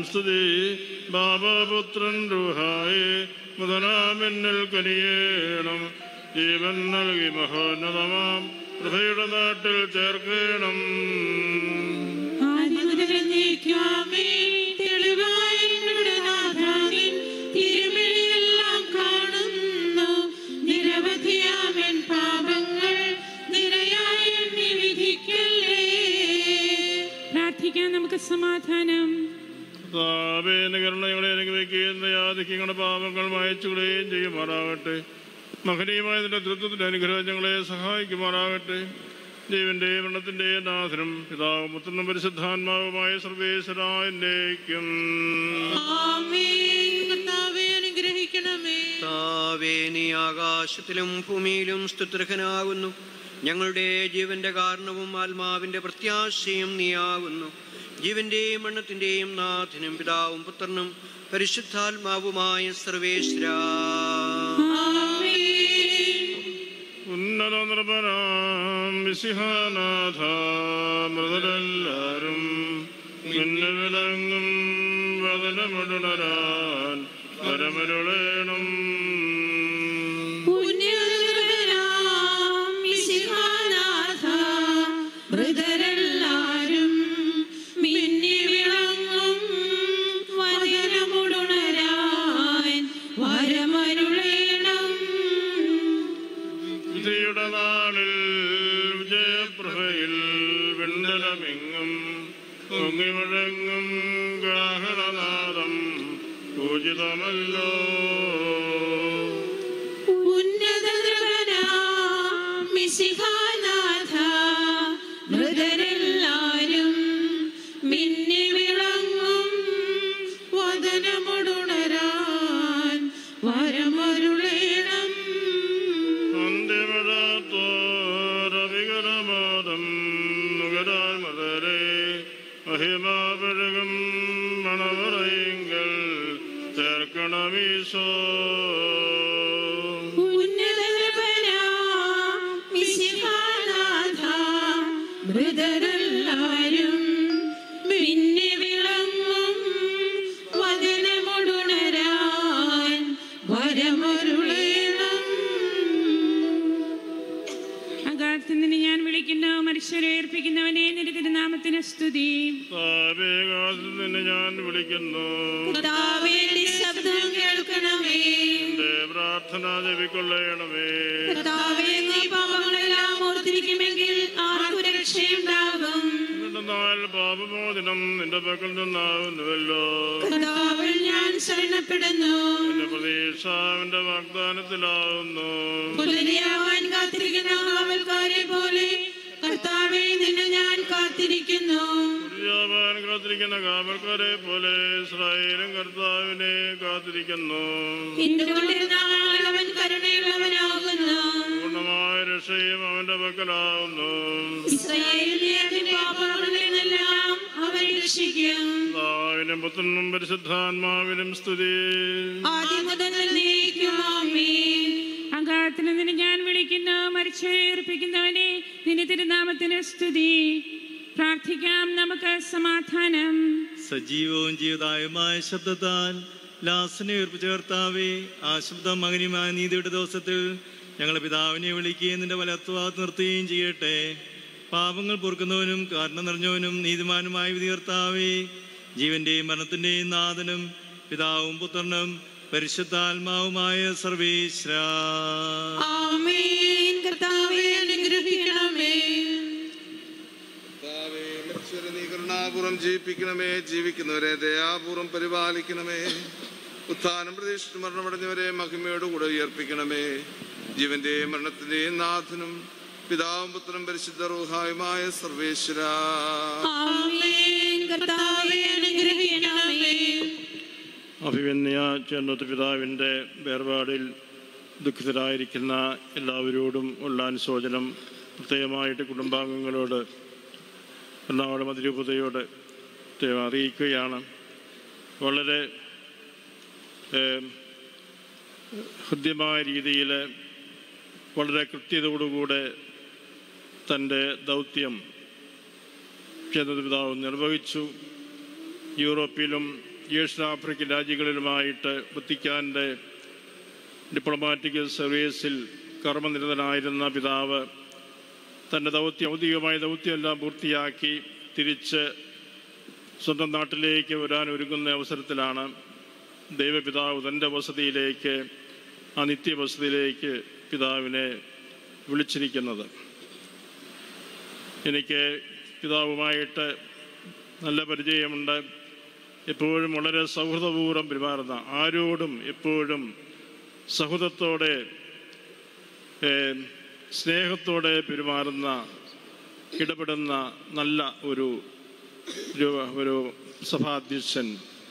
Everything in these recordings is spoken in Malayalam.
സ്തുതി ബാബപുത്രൻ റുഹായി മുതനാമെന്നിൽ കനിയേണം ജീവൻ നൽകി മഹോന്നതമാം കൃപയുടെ നാട്ടിൽ ചേർക്കണം തിരുമിഴിയെല്ലാം കാണുന്നു നിരവധിയാമൻ പാപങ്ങൾ നിരയായി എണ്ണി വിധിക്കല്ലേ പ്രാർത്ഥിക്കാൻ നമുക്ക് സമാധാനം കർത്താവേ കരുണകളെ അനുഗ്രഹിക്കുകയും യാതിക്കങ്ങളുടെ പാപങ്ങൾ മായച്ചുകളയും ചെയ്യുമാറാകട്ടെ മഹനീയമായ നിന്റെ തൃത്വത്തിന്റെ അനുഗ്രഹം ഞങ്ങളെ സഹായിക്കുമാറാകട്ടെ ജീവന്റെ മരണത്തിന്റെ നാഥനും പിതാവും പുത്രനും പരിശുദ്ധാത്മാവുമായ സർവേശ്വരായന്റേക്കും ആമേൻ കർത്താവേ അനുഗ്രഹിക്കണമേ കർത്താവേ, നീ ആകാശത്തിലും ഭൂമിയിലും സ്തുത്രഹനാകുന്നു ഞങ്ങളുടെ ജീവന്റെ കാരണവും ആത്മാവിന്റെ പ്രത്യാശയും നീയാകുന്നു ജീവന്റെയും മണ്ണത്തിന്റെയും നാഥനും പിതാവും പുത്രനും പരിശുദ്ധാത്മാവുമായ സർവേശ്വര ഉന്നത നിർഭനാം വിസിഹാനാഥ മൃതരെല്ലാരും മിന്നു വിളങ്ങും വദനമുടരാൻ വരമരുളേണം പുണ്യനിർഭരാം മിശിഹാനാഥ, മൃതരെല്ലാരും മിന്നി വിളങ്ങും വചനമുടുണരാൻ വരമരുളേണം വിധിയുടെ നാളിൽ വിജയപ്രഭയിൽ വെണ്ണലമെങ്ങും പൊങ്ങിമുഴങ്ങും ഗാഹണനാദം പൂജിതമല്ലോ ഉന്നതദ്രവനാം മിശിഹാനാഥ, മൃതരെല്ലാരും മിന്നി വിളങ്ങും വദനമുടുണരാൻ വരമരുളേണം അന്തിമിഴത്തോരവികരബോധം നുകരാൻ മതരെ മഹിമാപഴകും മണവറയെങ്കിൽ ചേർക്കണമീശോ ഉന്നതദ്രവനാം മിശിഹാനാഥ, മൃതരെല്ലാരും മിന്നി വിളങ്ങും വചനമുടുണരാൻ വരമരുളേണം അകാലത്ത് നിന്ന് ഞാൻ വിളിക്കുന്നു മനുഷ്യരെ ഏർപ്പിക്കുന്നവനെ നിന്റെ തിരുനാമത്തിന് സ്തുതി താപേകാതിൽ നിന്ന് ഞാൻ വിളിക്കുന്നു കർത്താവേ, ശബ്ദം കേൾക്കണമേ എന്റെ പ്രാർത്ഥന ജപിക്കൊള്ളണമേ കർത്താവേ, നീ പാപങ്ങളെല്ലാം ഓർത്തിരിക്കുമെങ്കിൽ ആർക്കു രക്ഷയുണ്ടാകും എന്നാൽ പാപമോചനം നിന്റെ പക്കൽ നിന്നാവുന്നുവല്ലോ കർത്താവിൽ ഞാൻ ശരണപ്പെടുന്നു എന്റെ പ്രതീക്ഷ അവന്റെ വാഗ്ദാനത്തിലാവുന്നു പുലരിയാവാൻ കാത്തിരിക്കുന്ന കാവൽക്കാരെ പോലെ കർത്താവെ നിന്നെ ഞാൻ കാത്തിരിക്കുന്നു ഉദ്യാപൻ കാത്തിരിക്കുന്ന കാവൽക്കാരെ പോലെ ഇസ്രായേലും കർത്താവിനെ കാത്തിരിക്കുന്നു എന്തുകൊണ്ടിരുന്നാൽ അവൻ കരുണയുള്ളവനാകുന്നു പൂർണ്ണമായ രക്ഷയും അവന്റെ പക്കലാവുന്നു ഇസ്രായേലിനെ അതിന്റെ പാപങ്ങളിൽ നിന്നെല്ലാം അവൻ രക്ഷിക്കും പിതാവിനും പുത്രനും പരിശുദ്ധാത്മാവിനും സ്തുതി ആദ്യം മുതൽ നീക്കും ആമേൻ അകാലത്ത് നിന്ന് ഞാൻ വിളിക്കുന്നു മരിച്ചവരെ ഏർപ്പിക്കുന്നവനെ നിന്റെ തിരുനാമത്തിന് സ്തുതി പ്രാർത്ഥിക്കാം നമുക്ക് സമാധാനം സജീവവും ജീവദായകമായ ശബ്ദത്താൽ ലാസനെ ഉയർപ്പിച്ച കർത്താവേ ആ ശബ്ദം മകനിമായ നീതിയുടെ ദിവസത്തിൽ ഞങ്ങളുടെ പിതാവിനെ വിളിക്കുകയും നിന്റെ വലത്തുവാത്ത് നിർത്തുകയും ചെയ്യട്ടെ പാപങ്ങൾ പൊറുക്കുന്നവനും കാരണം നിറഞ്ഞവനും നീതിമാനുമായ വിധി കർത്താവേ ജീവന്റെയും മരണത്തിന്റെയും നാഥനും പിതാവും പുത്രനും പരിശുദ്ധാത്മാവുമായ സർവേശ്വര ആമേൻ കർത്താവെ അനുഗ്രഹിക്കണമേ കർത്താവേ, മരിച്ചവരെ നീ കരുണാപൂർവം ജീവിപ്പിക്കണമേ ജീവിക്കുന്നവരെ ദയാപൂർവം പരിപാലിക്കണമേ ഉത്ഥാനം പ്രതീക്ഷിച്ച് മരണമടഞ്ഞവരെ മഹിമയോടുകൂടെ ഉയർപ്പിക്കണമേ ജീവന്റെയും മരണത്തിന്റെയും നാഥനും പിതാവും പുത്രനും പരിശുദ്ധ റൂഹായുമായ സർവേശ്വര ആമേൻ കർത്താവെ അനുഗ്രഹിക്കണമേ അഭിമന്യ ചെന്നത്ത് പിതാവിൻ്റെ വേർപാടിൽ ദുഃഖിതരായിരിക്കുന്ന എല്ലാവരോടും ഉള്ള അനുശോചനം പ്രത്യേകമായിട്ട് കുടുംബാംഗങ്ങളോട് എറണാകുളം അതിരൂപതയോട് പ്രത്യേകം അറിയിക്കുകയാണ് വളരെ ഏം, ഹൃദ്യമായ രീതിയിൽ വളരെ കൃത്യതയോടുകൂടെ തൻ്റെ ദൗത്യം ചെന്നത് പിതാവ് നിർവഹിച്ചു യൂറോപ്പിലും ജ്യേഷ്ഠാഫ്രിക്കൻ രാജ്യങ്ങളിലുമായിട്ട് വത്തിക്കാൻ്റെ ഡിപ്ലോമാറ്റിക് സർവീസിൽ കർമ്മനിരതനായിരുന്ന പിതാവ് തൻ്റെ ദൗത്യം ഔദ്യോഗികമായ ദൗത്യമെല്ലാം പൂർത്തിയാക്കി തിരിച്ച് സ്വന്തം നാട്ടിലേക്ക് വരാൻ ഒരുങ്ങുന്ന അവസരത്തിലാണ് ദൈവപിതാവ് തൻ്റെ വസതിയിലേക്ക് ആ നിത്യവസതിയിലേക്ക് പിതാവിനെ വിളിച്ചിരിക്കുന്നത് എനിക്ക് പിതാവുമായിട്ട് നല്ല പരിചയമുണ്ട് എപ്പോഴും വളരെ സൗഹൃദപൂർവ്വം പെരുമാറുന്ന ആരോടും എപ്പോഴും സൗഹൃദത്തോടെ ഏഹ്, സ്നേഹത്തോടെ പെരുമാറുന്ന ഇടപെടുന്ന നല്ല ഒരു ഒരു- ഒരു സഭാധ്യക്ഷൻ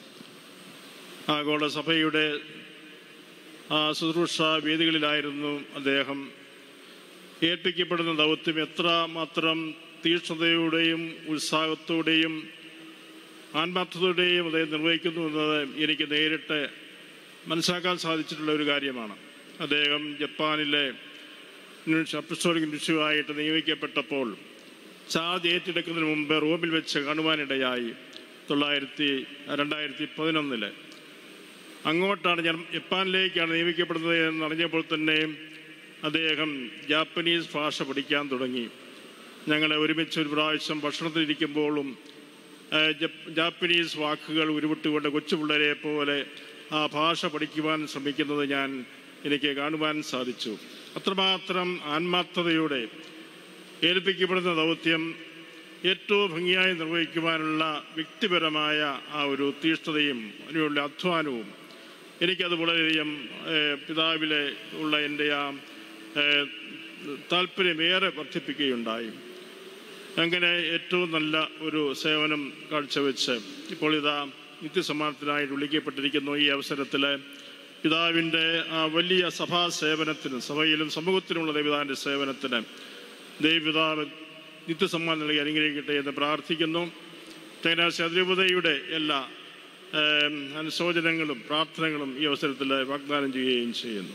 ആഗോള സഭയുടെ ആ ശുശ്രൂഷ വേദികളിലായിരുന്നു അദ്ദേഹം ഏൽപ്പിക്കപ്പെടുന്ന ദൗത്യം എത്ര മാത്രം തീക്ഷ്ണതയോടെയും ഉത്സാഹത്തോടെയും ആത്മാർത്ഥതയോടെയും അദ്ദേഹം നിർവഹിക്കുന്നു എന്നത് എനിക്ക് നേരിട്ട് മനസ്സിലാക്കാൻ സാധിച്ചിട്ടുള്ള ഒരു കാര്യമാണ് അദ്ദേഹം ജപ്പാനിലെ അപ്പസ്റ്റോളിക് മിഷുവായിട്ട് നിയമിക്കപ്പെട്ടപ്പോൾ ചാർജ് ഏറ്റെടുക്കുന്നതിന് മുമ്പ് റോമിൽ വെച്ച് കാണുവാനിടയായി തൊള്ളായിരത്തി രണ്ടായിരത്തി പതിനൊന്നില് അങ്ങോട്ടാണ് ഞാൻ ജപ്പാനിലേക്കാണ് നിയമിക്കപ്പെടുന്നത് എന്ന് അറിഞ്ഞപ്പോൾ തന്നെ അദ്ദേഹം ജാപ്പനീസ് ഭാഷ പഠിക്കാൻ തുടങ്ങി ഞങ്ങളെ ഒരുമിച്ച് ഒരു പ്രാവശ്യം ഭക്ഷണത്തിലിരിക്കുമ്പോഴും ആ, ജപ്- ജാപ്പനീസ് വാക്കുകൾ ഉരുവിട്ടുകൊണ്ട് കൊച്ചു പിള്ളേരെ പോലെ ആ ഭാഷ പഠിക്കുവാൻ ശ്രമിക്കുന്നത് ഞാൻ എനിക്ക് കാണുവാൻ സാധിച്ചു അത്രമാത്രം ആത്മാർത്ഥതയോടെ ഏൽപ്പിക്കപ്പെടുന്ന ദൗത്യം ഏറ്റവും ഭംഗിയായി നിർവഹിക്കുവാനുള്ള വ്യക്തിപരമായ ആ ഒരു തീഷ്ണതയും അതിനുള്ള അധ്വാനവും എനിക്കത് വളരെയധികം ഏഹ്, പിതാവിലെ ഉള്ള എൻ്റെ ആ ഏഹ്, താല്പര്യമേറെ വർദ്ധിപ്പിക്കുകയുണ്ടായി അങ്ങനെ ഏറ്റവും നല്ല ഒരു സേവനം കാഴ്ചവെച്ച് ഇപ്പോൾ ഇതാ നിത്യസമ്മാനത്തിനായിട്ട് വിളിക്കപ്പെട്ടിരിക്കുന്നു ഈ അവസരത്തിൽ പിതാവിൻ്റെ ആ വലിയ സഭാ സേവനത്തിന് സഭയിലും സമൂഹത്തിലുമുള്ള ദൈവതാവിൻ്റെ സേവനത്തിന് ദൈവപിതാവ് നിത്യസമ്മാനം നൽകി അനുഗ്രഹിക്കട്ടെ എന്ന് പ്രാർത്ഥിക്കുന്നു ചങ്ങനാശ്ശേരി അതിരൂപതയുടെ എല്ലാ ഏം, അനുശോചനങ്ങളും പ്രാർത്ഥനകളും ഈ അവസരത്തിൽ വാഗ്ദാനം ചെയ്യുകയും ചെയ്യുന്നു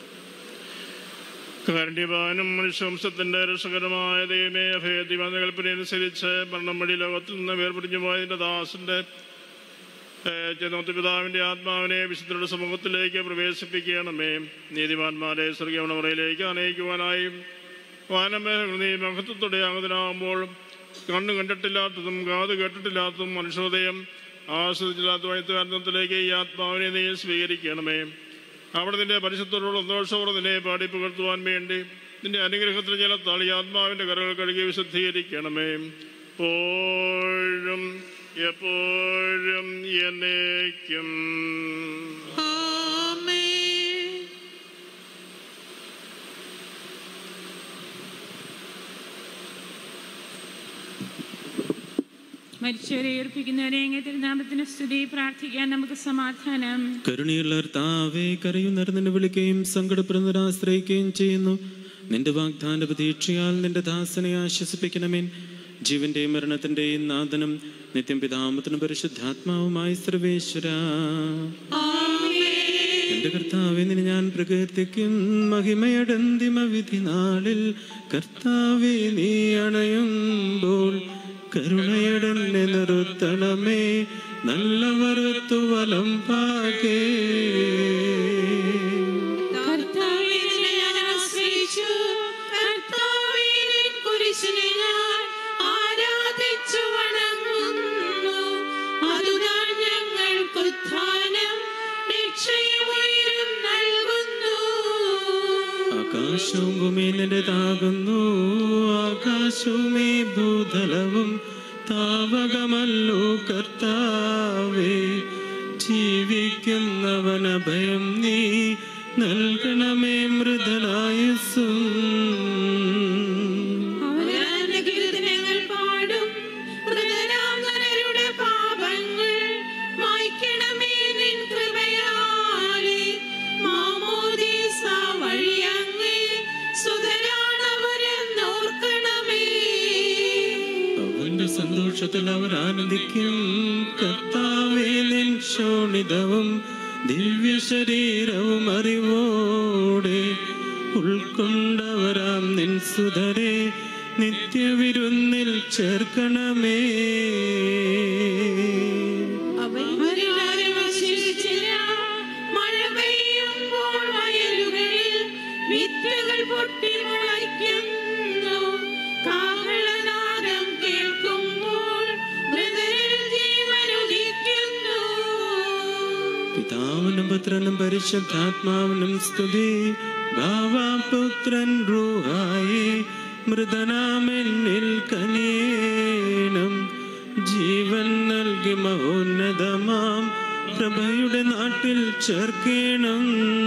കാരുണ്യവാനും മനുഷ്യവംശത്തിന്റെ രക്ഷകരമായ ദൈവമേ അഭേദ്യമായ കൽപ്പനയനുസരിച്ച് മരണം വഴി ലോകത്തിൽ നിന്ന് വേർപിടിഞ്ഞു പോയതിന്റെ ദാസന്റെ ജനോത്ത് പിതാവിന്റെ ആത്മാവിനെ വിശുദ്ധരുടെ സമൂഹത്തിലേക്ക് പ്രവേശിപ്പിക്കണമേ നീതിമാന്മാരെ സ്വർഗീയമണവറയിലേക്ക് അനയിക്കുവാനായി വാനമേ മഹത്വത്തോടെ ആകുതനാകുമ്പോൾ കണ്ണു കണ്ടിട്ടില്ലാത്തതും കാത് കേട്ടിട്ടില്ലാത്തതും മനുഷ്യോദയം ആസ്വദിച്ചില്ലാത്ത വൈദ്യുതാനന്ദത്തിലേക്ക് ഈ ആത്മാവിനെ നീ സ്വീകരിക്കണമേ അവിടെ നിന്റെ പരിശുദ്ധത്തോടുള്ള സന്തോഷത്തോടെ നിന്നെ പാടി പുകഴ്ത്തുവാൻ വേണ്ടി നിന്റെ അനുഗ്രഹത്തിൽ ജലത്താൾ ഈ ആത്മാവിന്റെ കരകൾ കഴുകി വിശുദ്ധീകരിക്കണമേ എപ്പോഴും എപ്പോഴും എന്നേക്കും ആമേൻ മരിച്ചവരെ ഏർപ്പിക്കുന്നവരെ എങ്ങനെ തിരുനാമത്തിന് സ്തുതി പ്രാർത്ഥിക്കാൻ നമുക്ക് സമാധാനം കരുണയുള്ള കർത്താവേ കരയുന്നവർ നിന്നെ വിളിക്കുകയും സങ്കടപ്പെടുന്നവർ ആശ്രയിക്കുകയും ചെയ്യുന്നു നിന്റെ വാഗ്ദാന പ്രതീക്ഷയാൽ നിന്റെ ദാസനെ ആശ്വസിപ്പിക്കണമേ ജീവന്റെയും മരണത്തിന്റെയും നാഥനും നിത്യം പിതാമത്തിനും പരിശുദ്ധാത്മാവുമായി സർവേശ്വര എന്റെ കർത്താവെ നിന്നെ ഞാൻ പ്രകീർത്തിക്കും മഹിമയടന്തിമ വിധി നാളിൽ കർത്താവെ നീ അണയുമ്പോൾ കരുണയടന്നെ നിർത്തണമേ നല്ലവരത്തു വലം പാകേ കർത്താവിനെ ഞാൻ ആശ്രയിച്ചു കർത്താവിനെ കുരിശിനെ ഞാൻ ആരാധിച്ചു വണങ്ങുന്നു അതുതാൻ ഞങ്ങൾക്ക് ഉത്ഥാനം രക്ഷയും ഉയരും നൽകുന്നു ആകാശവും ഭൂമി നിന്റേതാകുന്നു ആകാശവുമേ ഭൂതലവും താവകമല്ലോ കർത്താവേ ജീവിക്കുന്നവന ഭയം നീ നൽകണമേ മൃദലായസും അവരാന്റെ കീർത്തനങ്ങൾ പാടും മൃതരാമരുടെ പാപങ്ങൾ മായ്ക്കണമേ നിൻ കൃപയാലെ മാമോദീസ വഴിയങ്ങേ സുതരാണവരെന്നോർക്കണമേ അവന്റെ സന്തോഷത്തിൽ അവർ ആനന്ദിക്കും കർത്താവേ നിൻ ശോണിതവും ദിവ്യ ശരീരവും അറിവോടെ ഉൾക്കൊണ്ടവരാം നിൻ സുധരെ നിത്യവിരുന്നിൽ ചേർക്കണമേ അവരിലാരെ പൊട്ടിമുളയ്ക്കുന്നു കാഹളനാദം കേൾക്കുമ്പോൾ മൃതരിൽ ജീവനുദിക്കുന്നു പിതാവിനും പുത്രനും പരിശുദ്ധാത്മാവിനും സ്തുതി ഭാവപുത്രൻ റൂഹായി മൃതനാമെന്നിൽ കനിയേണം ജീവൻ നൽകി മഹോന്നതമാം പ്രഭയുടെ നാട്ടിൽ ചേർക്കണം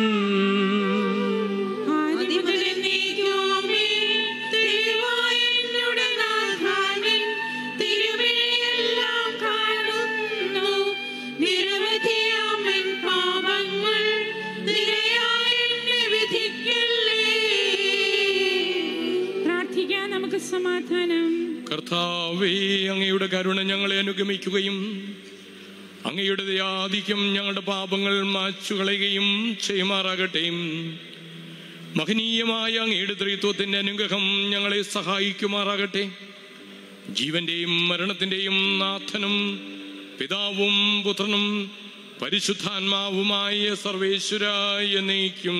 ആദിമുതലെന്നേക്കുമേ ദൈവമായ എന്നുടെ നാഥാനിൻ തിരുവിഴിയെല്ലാം കാണുന്നു. നിരവധിയാമൻ പാപങ്ങൾ നിരയായി എന്നെ വിധിക്കല്ലേ പ്രാർത്ഥിക്കാം നമുക്ക് സമാധാനം കർത്താവേ അങ്ങയുടെ കരുണ ഞങ്ങളെ അനുഗമിക്കുകയും അങ്ങയുടെ ദയാധിക്യം ഞങ്ങളുടെ പാപങ്ങൾ മാച്ചുകളയുകയും ചെയ്യുമാറാകട്ടെ മഹനീയമായ അങ്ങയുടെ ത്രിത്വത്തിന്റെ അനുഗ്രഹം ഞങ്ങളെ സഹായിക്കുമാറാകട്ടെ ജീവന്റെയും മരണത്തിന്റെയും നാഥനും പിതാവും പുത്രനും പരിശുദ്ധാത്മാവുമായ സർവേശ്വരായ എന്നേക്കും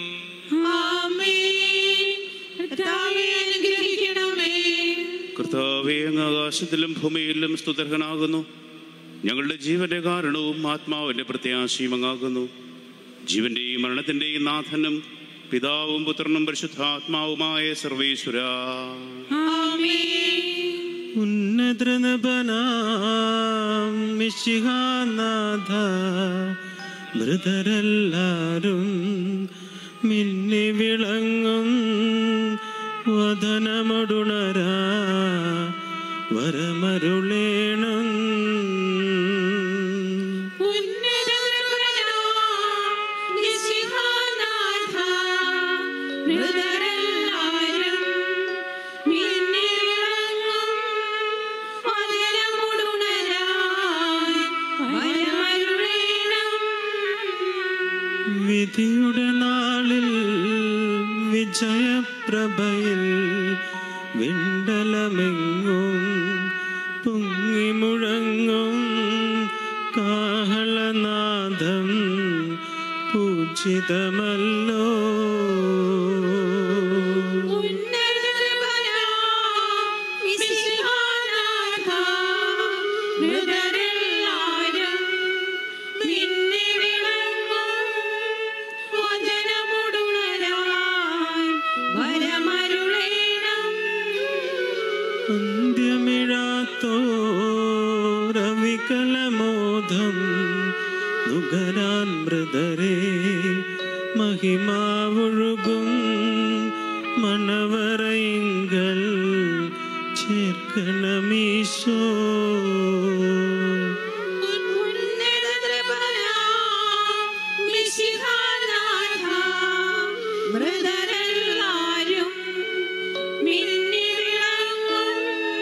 ആമേൻ കർത്താവേ അനുഗ്രഹിക്കണമേ കർത്താവേ അങ്ങ് ആകാശത്തിലും ഭൂമിയിലും സ്തുതർഹനാകുന്നു ഞങ്ങളുടെ ജീവന്റെ കാരണവും ആത്മാവിന്റെ പ്രത്യാശയും അങ്ങാകുന്നു ജീവന്റെയും മരണത്തിന്റെയും നാഥനും പിതാവും പുത്രനും പരിശുദ്ധാത്മാവുമായ സർവേശ്വര ഉന്നതനപനാം മിശിഹാനാഥ മൃതരെല്ലാരും മിന്നി വിളങ്ങും വദനമൊടുണരാ വരമരുളേണം മൃതരെല്ലാരും മിന്നി വിളങ്ങും പകരമുടുണരായി വരമരുളേണം വിധിയുടെ നാളിൽ വിജയപ്രഭയിൽ വിണ്ടലമെങ്ങും പൊങ്ങി മുഴങ്ങും കാഹളനാദം പൂജിതമല്ലോ മൃതരെല്ലാരും മിന്നി വിളങ്ങും വചനമുടുണരായി വരമരുളേണം അന്ത്യമിഴാത്തോരവികലമോധം നുകരാൻ മൃതരെ മഹിമാവൊഴുകും മണവറയിങ്കൽ ചേർക്കണമീശോ മൃതരെല്ലാരും മിന്നി വിളങ്ങും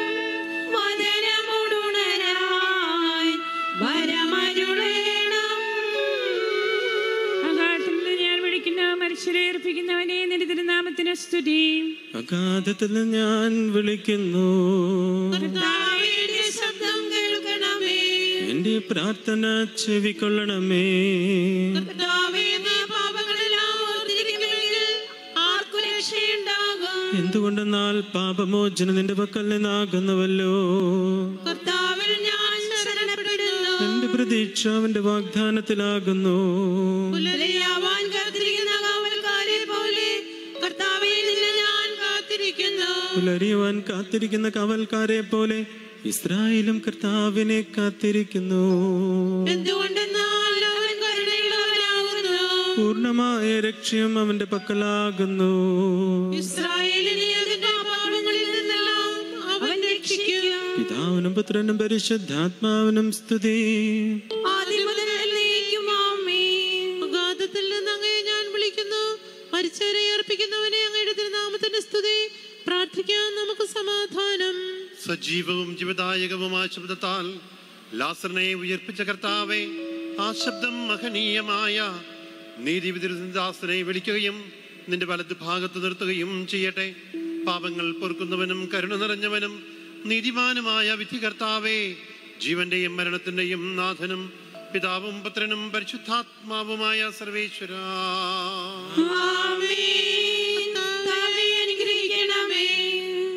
വചനമുടുണരായി വരമരുളേണം അകാലത്തിൽ നിന്ന് ഞാൻ വിളിക്കുന്ന മനുഷ്യരെ ഏർപ്പിക്കുന്നവനെ നിന്റെ തിരുനാമത്തിന് സ്തുതി അഗാധത്തിൽ ഞാൻ വിളിക്കുന്നു കർത്താവിന്റെ ശബ്ദം കേൾക്കണമേ എന്റെ പ്രാർത്ഥന ചെവിക്കൊള്ളണമേ കർത്താവേ നീ പാപങ്ങളെല്ലാം ഓർത്തിരിക്കുമെങ്കിൽ ആർക്കു രക്ഷയുണ്ടാകും എന്തുകൊണ്ടെന്നാൽ പാപമോചനം നിന്റെ പക്കൽ നിന്നാകുന്നുവല്ലോ കർത്താവിൽ ഞാൻ ശരണപ്പെടുന്നു എന്റെ പ്രതീക്ഷ അവന്റെ വാഗ്ദാനത്തിലാകുന്നു പുലരിയാവാൻ കാത്തിരിക്കുന്ന കാവൽക്കാരെ പോലെ കർത്താവെ നിന്നെ ഞാൻ കാത്തിരിക്കുന്നു പുലരിയുവാൻ കാത്തിരിക്കുന്ന കവൽക്കാരെ പോലെ ഇസ്രായേലും കർത്താവിനെ കാത്തിരിക്കുന്നു എന്തുകൊണ്ടെന്നാൽ അവൻ കരുണയുള്ളവനാകുന്നു പൂർണ്ണമായ രക്ഷ്യം അവന്റെ പക്കലാകുന്നു ഇസ്രായേലിനെ അതിന്റെ പാപങ്ങളിൽ നിന്നെല്ലാം അവൻ രക്ഷിക്കും പിതാവിനും പുത്രനും പരിശുദ്ധാത്മാവിനും സ്തുതി ആദ്യം മുതൽ എന്നേക്കും ആമേൻ. അഗാധത്തിൽ നിന്ന് അങ്ങയെ ഞാൻ വിളിക്കുന്നു മരിച്ചവരെ അർപ്പിക്കുന്നവനെ അങ്ങയുടെ തിരുനാമത്തിന്റെ സ്തുതി പ്രാർത്ഥിക്കാൻ നമുക്ക് സമാധാനം സജീവവും ജീവദായകവുമായ ശബ്ദത്താൽ ലാസറിനെ ഉയർപ്പിച്ച കർത്താവെ ആ ശബ്ദം മഹനീയമായ നീതിവിദാസനെ വിളിക്കുകയും നിന്റെ വലത്ത് ഭാഗത്ത് നിർത്തുകയും ചെയ്യട്ടെ പാപങ്ങൾ പൊറുക്കുന്നവനും കരുണ നിറഞ്ഞവനും നീതിമാനുമായ വിധികർത്താവേ ജീവന്റെയും മരണത്തിന്റെയും നാഥനും പിതാവും പുത്രനും പരിശുദ്ധാത്മാവുമായ സർവേശ്വര ആമേൻ. കർത്താവേ,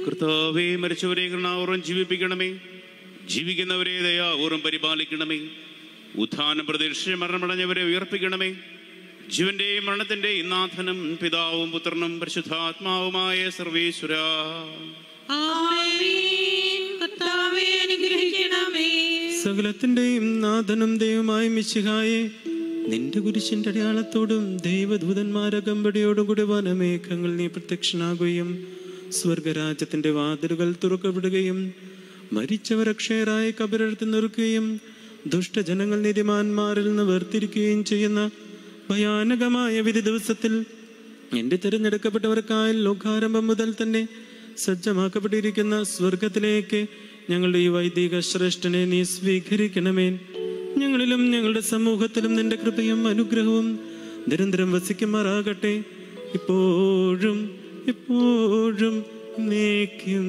കർത്താവെ മരിച്ചവരെ കരുണാവൂറും ജീവിപ്പിക്കണമേ ജീവിക്കുന്നവരെ ദയാവൂറും പരിപാലിക്കണമേ ഉത്ഥാനം പ്രതീക്ഷ മരണമടഞ്ഞവരെ ഉയർപ്പിക്കണമേ ജീവന്റെയും മരണത്തിന്റെയും നാഥനും പിതാവും പുത്രനും പരിശുദ്ധാത്മാവുമായ സർവേശ്വര ആമേൻ കർത്താവേ അനുഗ്രഹിക്കണമേ സകലത്തിന്റെയും നാഥനും ദൈവമായ മിശിഹായെ നിന്റെ കുരിശിന്റെ അടയാളത്തോടും ദൈവദൂതന്മാരകമ്പടിയോടും കൂടി വനമേഘങ്ങൾ നീ പ്രത്യക്ഷനാകുകയും സ്വർഗരാജ്യത്തിന്റെ വാതിലുകൾ തുറക്കപ്പെടുകയും മരിച്ചവർ അക്ഷയരായി കബരെടുത്ത് നിൽക്കുകയും ദുഷ്ടജനങ്ങൾ നീതിമാന്മാരിൽ നിന്ന് വേർതിരിക്കുകയും ചെയ്യുന്ന ഭയാനകമായ വിധി ദിവസത്തിൽ എന്റെ തിരഞ്ഞെടുക്കപ്പെട്ടവർക്കായ ലോകാരംഭം മുതൽ തന്നെ സജ്ജമാക്കപ്പെട്ടിരിക്കുന്ന സ്വർഗത്തിലേക്ക് ഞങ്ങളുടെ ഈ വൈദിക ശ്രേഷ്ഠനെ നീ സ്വീകരിക്കണമേ ഞങ്ങളിലും ഞങ്ങളുടെ സമൂഹത്തിലും നിന്റെ കൃപയും അനുഗ്രഹവും നിരന്തരം വസിക്കുമാറാകട്ടെ ഇപ്പോഴും എപ്പോഴും നീക്കും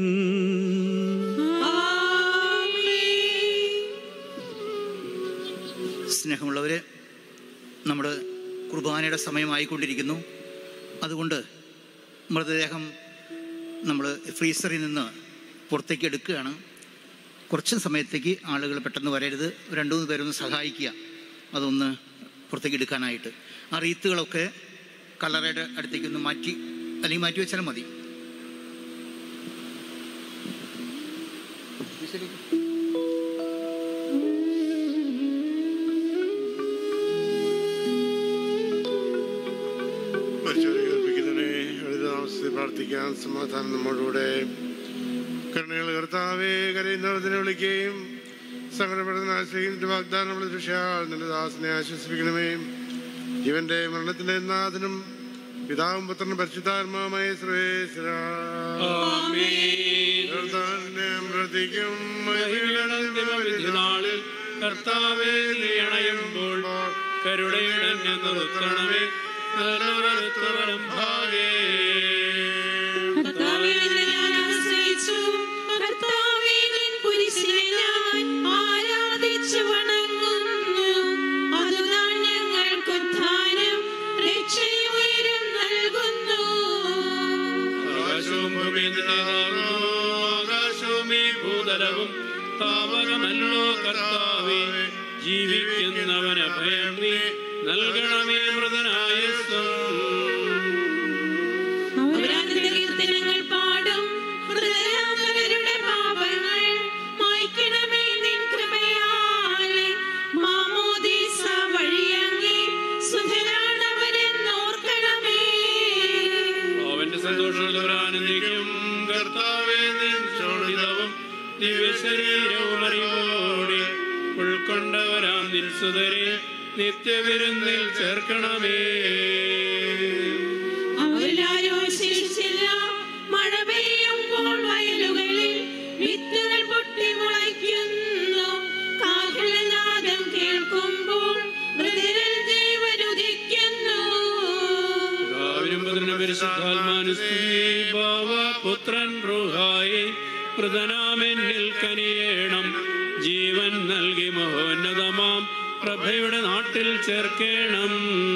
സ്നേഹമുള്ളവരെ നമ്മുടെ കുർബാനയുടെ സമയമായിക്കൊണ്ടിരിക്കുന്നു അതുകൊണ്ട് മൃതദേഹം നമ്മൾ ഫ്രീസറിൽ നിന്ന് പുറത്തേക്ക് എടുക്കുകയാണ് കുറച്ച് സമയത്തേക്ക് ആളുകൾ പെട്ടെന്ന് വരരുത് രണ്ടു മൂന്ന് പേരൊന്ന് സഹായിക്കുക അതൊന്ന് പുറത്തേക്ക് എടുക്കാനായിട്ട് ആ റീത്തുകളൊക്കെ കല്ലറയുടെ അടുത്തേക്ക് ഒന്ന് മാറ്റി അല്ലെങ്കിൽ മാറ്റി വെച്ചാലും മതി മരിച്ചവരെ കേൾപ്പിക്കുന്നതിനെ എഴുതാവസ്ഥ പ്രാർത്ഥിക്കാൻ സമാധാനം നമ്മോടുകൂടെ കരുണകൾ കർത്താവെ കരയുന്നവരത്തിനെ വിളിക്കുകയും സങ്കടപ്പെടുന്ന ആശ്രയിക്കുന്ന വാഗ്ദാനം ദൃശ്യാൽ നിന്റെ ദാസനെ ആശ്വസിപ്പിക്കണമേ ഇവന്റെ മരണത്തിന്റെ നാഥനും പിതാവും പുത്രനും പരിശുദ്ധാത്മാവുമായ സർവേശ്വര കർത്താവിനെ പ്രവർത്തിക്കും നാളിൽ കർത്താവെ നീ അണയുമ്പോൾ കരുണയുടെ നിർത്തണമേ നല്ലവരത്തവരം ഭാഗേ കർത്താവേ, നിന്നെ ഞാൻ ആശ്രയിച്ചു. കർത്താവേ, നിൻ കുരിശിനെ ഞാൻ ആരാധിച്ചു വണങ്ങുന്നു. അതുതാൻ ഞങ്ങൾക്ക് ഉദ്ധാനം, രക്ഷയും ഉയരും നൽകുന്നു. ആകാശവും ഭൂമിയും നിന്റേതാകുന്നു ആകാശവും ഈ ഭൂതലവും താപകമല്ലോ കർത്താവേ ജീവിക്കുന്നവന് ഭയം നീ നൽകണമേ മൃതനായ അവരാനന്ദ കീർത്തനങ്ങൾ പാടും ഹൃദയാന്തരരുടെ പാപങ്ങൾ മായ്ക്കണമേ നിൻ കൃപയാലെ മാമോദീസ വഴിയങ്ങി സുധരാണവരെന്നോർക്കണമേ അവന്റെ സന്തോഷത്തിൽ ആനന്ദിക്കും കർത്താവേ നിൻ ശോണിതവും ദിവശരീരവും അറിവോടെ ഉൾക്കൊണ്ടവരാം നിൻ സുതരെ നിത്യവിരുന്നിൽ ചേർക്കണമേ അവരാരോ ശേഷിച്ചില്ല മഴ പെയ്യുമ്പോൾ വയലുകളിൽ വിത്തുകൾ പൊട്ടി മുളയ്ക്കുന്നു കാഹളനാദം കേൾക്കുമ്പോൾ മൃദുരൽ ജീവനുദിക്കുന്നു പിതാവിനും പുത്രനും പരിശുദ്ധാത്മാനുസ്തുതി ഭാവ പുത്രൻ റൂഹായി മൃതനാമെന്നിൽ കനിയേണം ജീവൻ നൽകി മഹോന്നതമാം പ്രഭയുടെ നാട്ടിൽ ചേർക്കേണം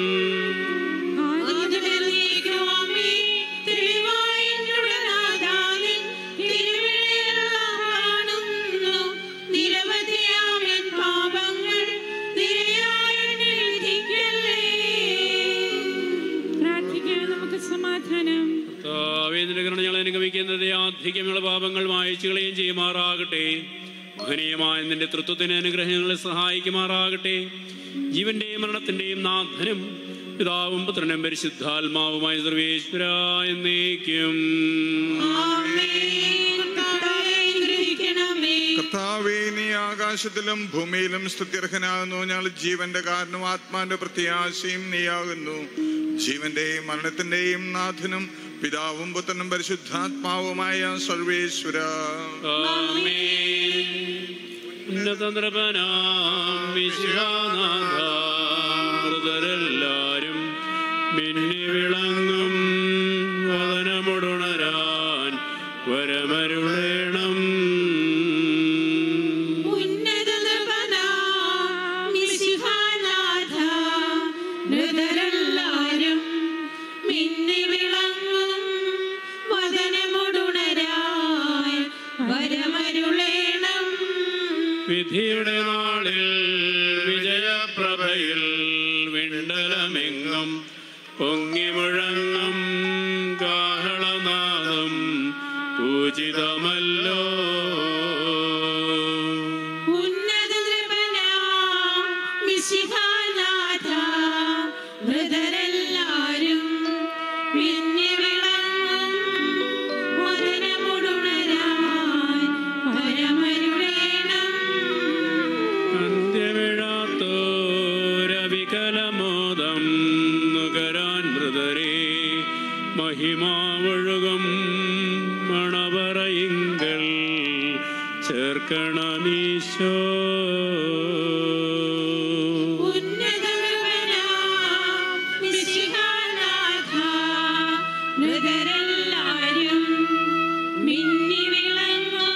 ആദിമുതലേക്കുവാമേ, തെളിവായി എന്നുടെ നാഥാവിൻ തിരുവിളിയെല്ലാം കാണുന്നു. നിരവധിയാം എൻ പാപങ്ങൾ നിരയായി എന്നിൽ വിധിക്കല്ലേ. പ്രാർത്ഥിക്കാം നമുക്ക് സമാധാനം കർത്താവേന്ദ്ര കരുണ ഞങ്ങൾ അനുഗമിക്കുന്നത് ആധിക്യമുള്ള പാപങ്ങൾ മായച്ചു കളയും ചെയ്യുമാറാകട്ടെ മഹനീയമായ നിന്റെ തൃത്വത്തിന് അനുഗ്രഹങ്ങളെ സഹായിക്കുമാറാകട്ടെ ജീവന്റെയും മരണത്തിന്റെയും നാഥനും പിതാവും പുത്രനും പരിശുദ്ധാത്മാവുമായ സർവേശ്വര എന്നേക്കും കർത്താവേ, അനുഗ്രഹിക്കണമേ. കർത്താവേ നീ ആകാശത്തിലും ഭൂമിയിലും സ്തുത്യർഹനാകുന്നു ഞങ്ങൾ ജീവന്റെ കാരണവും ആത്മാന്റെ പ്രത്യാശയും നീയാകുന്നു ജീവന്റെയും മരണത്തിന്റെയും നാഥനും പിതാവും പുത്രനും പരിശുദ്ധാത്മാവുമായ സർവേശ്വര മൃതരെല്ലാരും മിന്നി വിളങ്ങും വദനമുടുണരാൻ വരമരുളേണം ഉന്നത നൃപനാം മിശിഹാനാഥ, മൃതരെല്ലാരും മിന്നി വിളങ്ങും വദനമുടുണരാൻ വിധിയുടെ നാളിൽ വിജയപ്രഭയിൽ വിണ്ടലമെങ്ങും പൊങ്ങി മുഴങ്ങും കാഹളനാദം പൂജിതമല്ലോ ഉന്നത നൃപനാം മിശിഹാനാഥ, മൃതരെല്ലാരും മിന്നി വിളങ്ങും മദനമുടുണരാൻ പരമരുളേണം. അന്ത്യമിഴാത്തോരവികലമോദം നുകരാൻ മൃതരെ മഹിമാവൊഴുകും മണവറയിങ്കൽ ചേർക്കണമീശോ ഉന്നത നൃപനാം മിശിഹാനാഥ, മൃതരെല്ലാരും മിന്നി വിളങ്ങും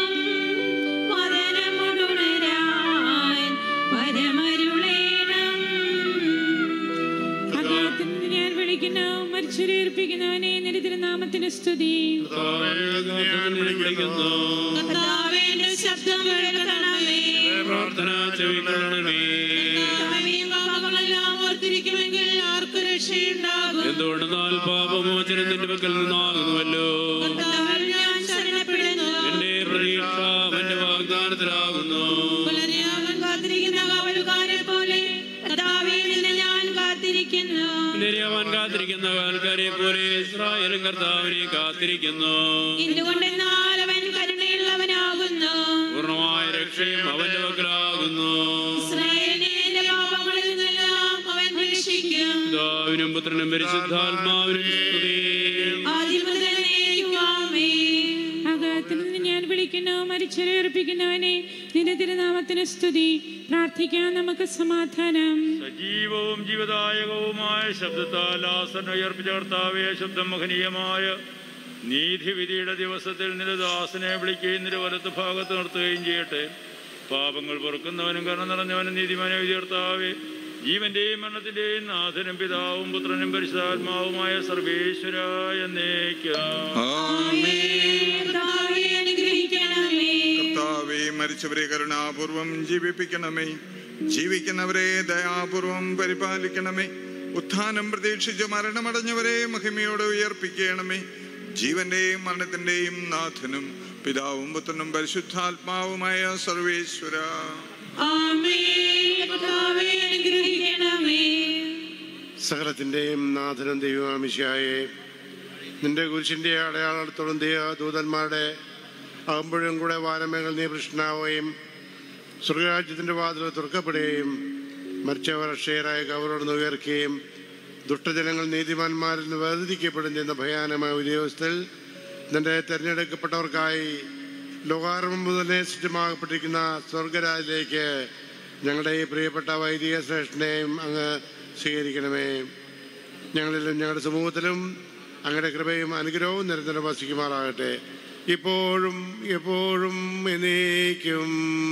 മദനമുടുണരാൻ പരമരുളേണം അകാലത്തിൽ നിന്ന് ഞാൻ വിളിക്കുന്നു മരിച്ചവരെ ഏൽപ്പിക്കുന്നവനെ നിന്റെ തിരുനാമത്തിന് സ്തുതി വിളിക്കുന്നു കർത്താവേ, എന്റെ ശബ്ദം കേൾക്കണമേ പ്രാർത്ഥന ചെവിക്കൊള്ളണമേ കർത്താവേ, പാപങ്ങളെല്ലാം ഓർത്തിരിക്കുമെങ്കിൽ ആർക്കു രക്ഷയുണ്ടാകും എന്തുകൊണ്ടെന്നാൽ പാപമോചനം നിന്റെ പക്കൽ നിന്നാകുന്നുവല്ലോ കർത്താവിൽ ഞാൻ ശരണപ്പെടുന്നു എന്റെ പ്രതീക്ഷ അവന്റെ വാഗ്ദാനത്തിലാകുന്നു പുലരിയാവൻ കാത്തിരിക്കുന്ന കാവലുകാരെ പോലെ കർത്താവേ നിന്നെ ഞാൻ കാത്തിരിക്കുന്നു അവൻ കാത്തിരിക്കുന്ന ആൾക്കാരെ പോലെ ഇസ്രായേലും കർത്താവിനെ കാത്തിരിക്കുന്നു എന്തുകൊണ്ടെന്നാൽ അവൻ കരുണയുള്ളവനാകുന്നു പൂർണ്ണമായ രക്ഷയും അവന്റെ പക്കലാകുന്നു ഇസ്രായേലിനെ എന്റെ പാപങ്ങളിൽ നിന്നെല്ലാം അവൻ രക്ഷിക്കും പിതാവിനും പുത്രനും പരിശുദ്ധാത്മാവിനും സ്തുതി ആദ്യം മുതൽ എന്നേക്കും ആമേൻ. അകാലത്തിൽ നിന്ന് ഞാൻ വിളിക്കുന്നു മരിച്ചവരെ ഏൽപ്പിക്കുന്നവനെ നിന്റെ തിരുനാമത്തിന് സ്തുതി പ്രാർത്ഥിക്കാൻ നമുക്ക് സമാധാനം സജീവവും ജീവദായകവുമായ ശബ്ദത്താൽ ആസന ഉയർപ്പിച്ച കർത്താവെ ശബ്ദം മഹനീയമായ നീതിവിധിയുടെ ദിവസത്തിൽ നിന്റെ ദാസനെ വിളിക്കുകയും നിന്റെ വലത്ത് ഭാഗത്ത് നിർത്തുകയും ചെയ്യട്ടെ പാപങ്ങൾ പൊറുക്കുന്നവനും കരുണ നിറഞ്ഞവനും നീതിമാനെ വിധികർത്താവെ ജീവന്റെയും മരണത്തിന്റെയും നാഥനും പിതാവും പുത്രനും പരിശുദ്ധാത്മാവുമായ സർവേശ്വരായ കർത്താവേ, അനുഗ്രഹിക്കണമേ കർത്താവെ മരിച്ചവരെ കരുണാപൂർവം ജീവിപ്പിക്കണമേ ജീവിക്കുന്നവരെ ദയാപൂർവം പരിപാലിക്കണമേ ഉത്ഥാനം പ്രതീക്ഷിച്ച് മരണമടഞ്ഞവരെ മഹിമയോടെ ഉയർപ്പിക്കണമേ ജീവന്റെയും മരണത്തിന്റെയും നാഥനും പിതാവും പുത്രനും പരിശുദ്ധാത്മാവുമായ സർവേശ്വര ആമേൻ. കർത്താവേ, അനുഗ്രഹിക്കണമേ സകലത്തിൻ്റെയും നാഥനും ദൈവമാമിശായെ നിന്റെ കുരിശിൻ്റെ അടയാളത്തോടും ദൈവ ദൂതന്മാരുടെ ആകുമ്പോഴും കൂടെ വാനമേകൾ നീ പ്രശ്നാവുകയും സ്വർഗരാജ്യത്തിൻ്റെ വാതിൽ തുറക്കപ്പെടുകയും മരിച്ചവർ അക്ഷയരായ കവറോട് ഉയർക്കുകയും ദുഷ്ടജനങ്ങൾ നീതിമാന്മാരിൽ നിന്ന് വേർതിരിക്കപ്പെടും ചെയ്യുന്ന ഭയാനമായ ഉദ്യോഗസ്ഥത്തിൽ നിന്റെ തിരഞ്ഞെടുക്കപ്പെട്ടവർക്കായി ലോകാരംഭം മുതലേ സൃഷ്ടമാകപ്പെട്ടിരിക്കുന്ന സ്വർഗരാജിലേക്ക് ഞങ്ങളുടെ ഈ പ്രിയപ്പെട്ട വൈദിക ശ്രേഷ്ഠനെയും അങ്ങ് സ്വീകരിക്കണമേ ഞങ്ങളിലും ഞങ്ങളുടെ സമൂഹത്തിലും അങ്ങയുടെ കൃപയും അനുഗ്രഹവും നിരന്തരം വസിക്കുമാറാകട്ടെ ഇപ്പോഴും എപ്പോഴും എന്നേക്കും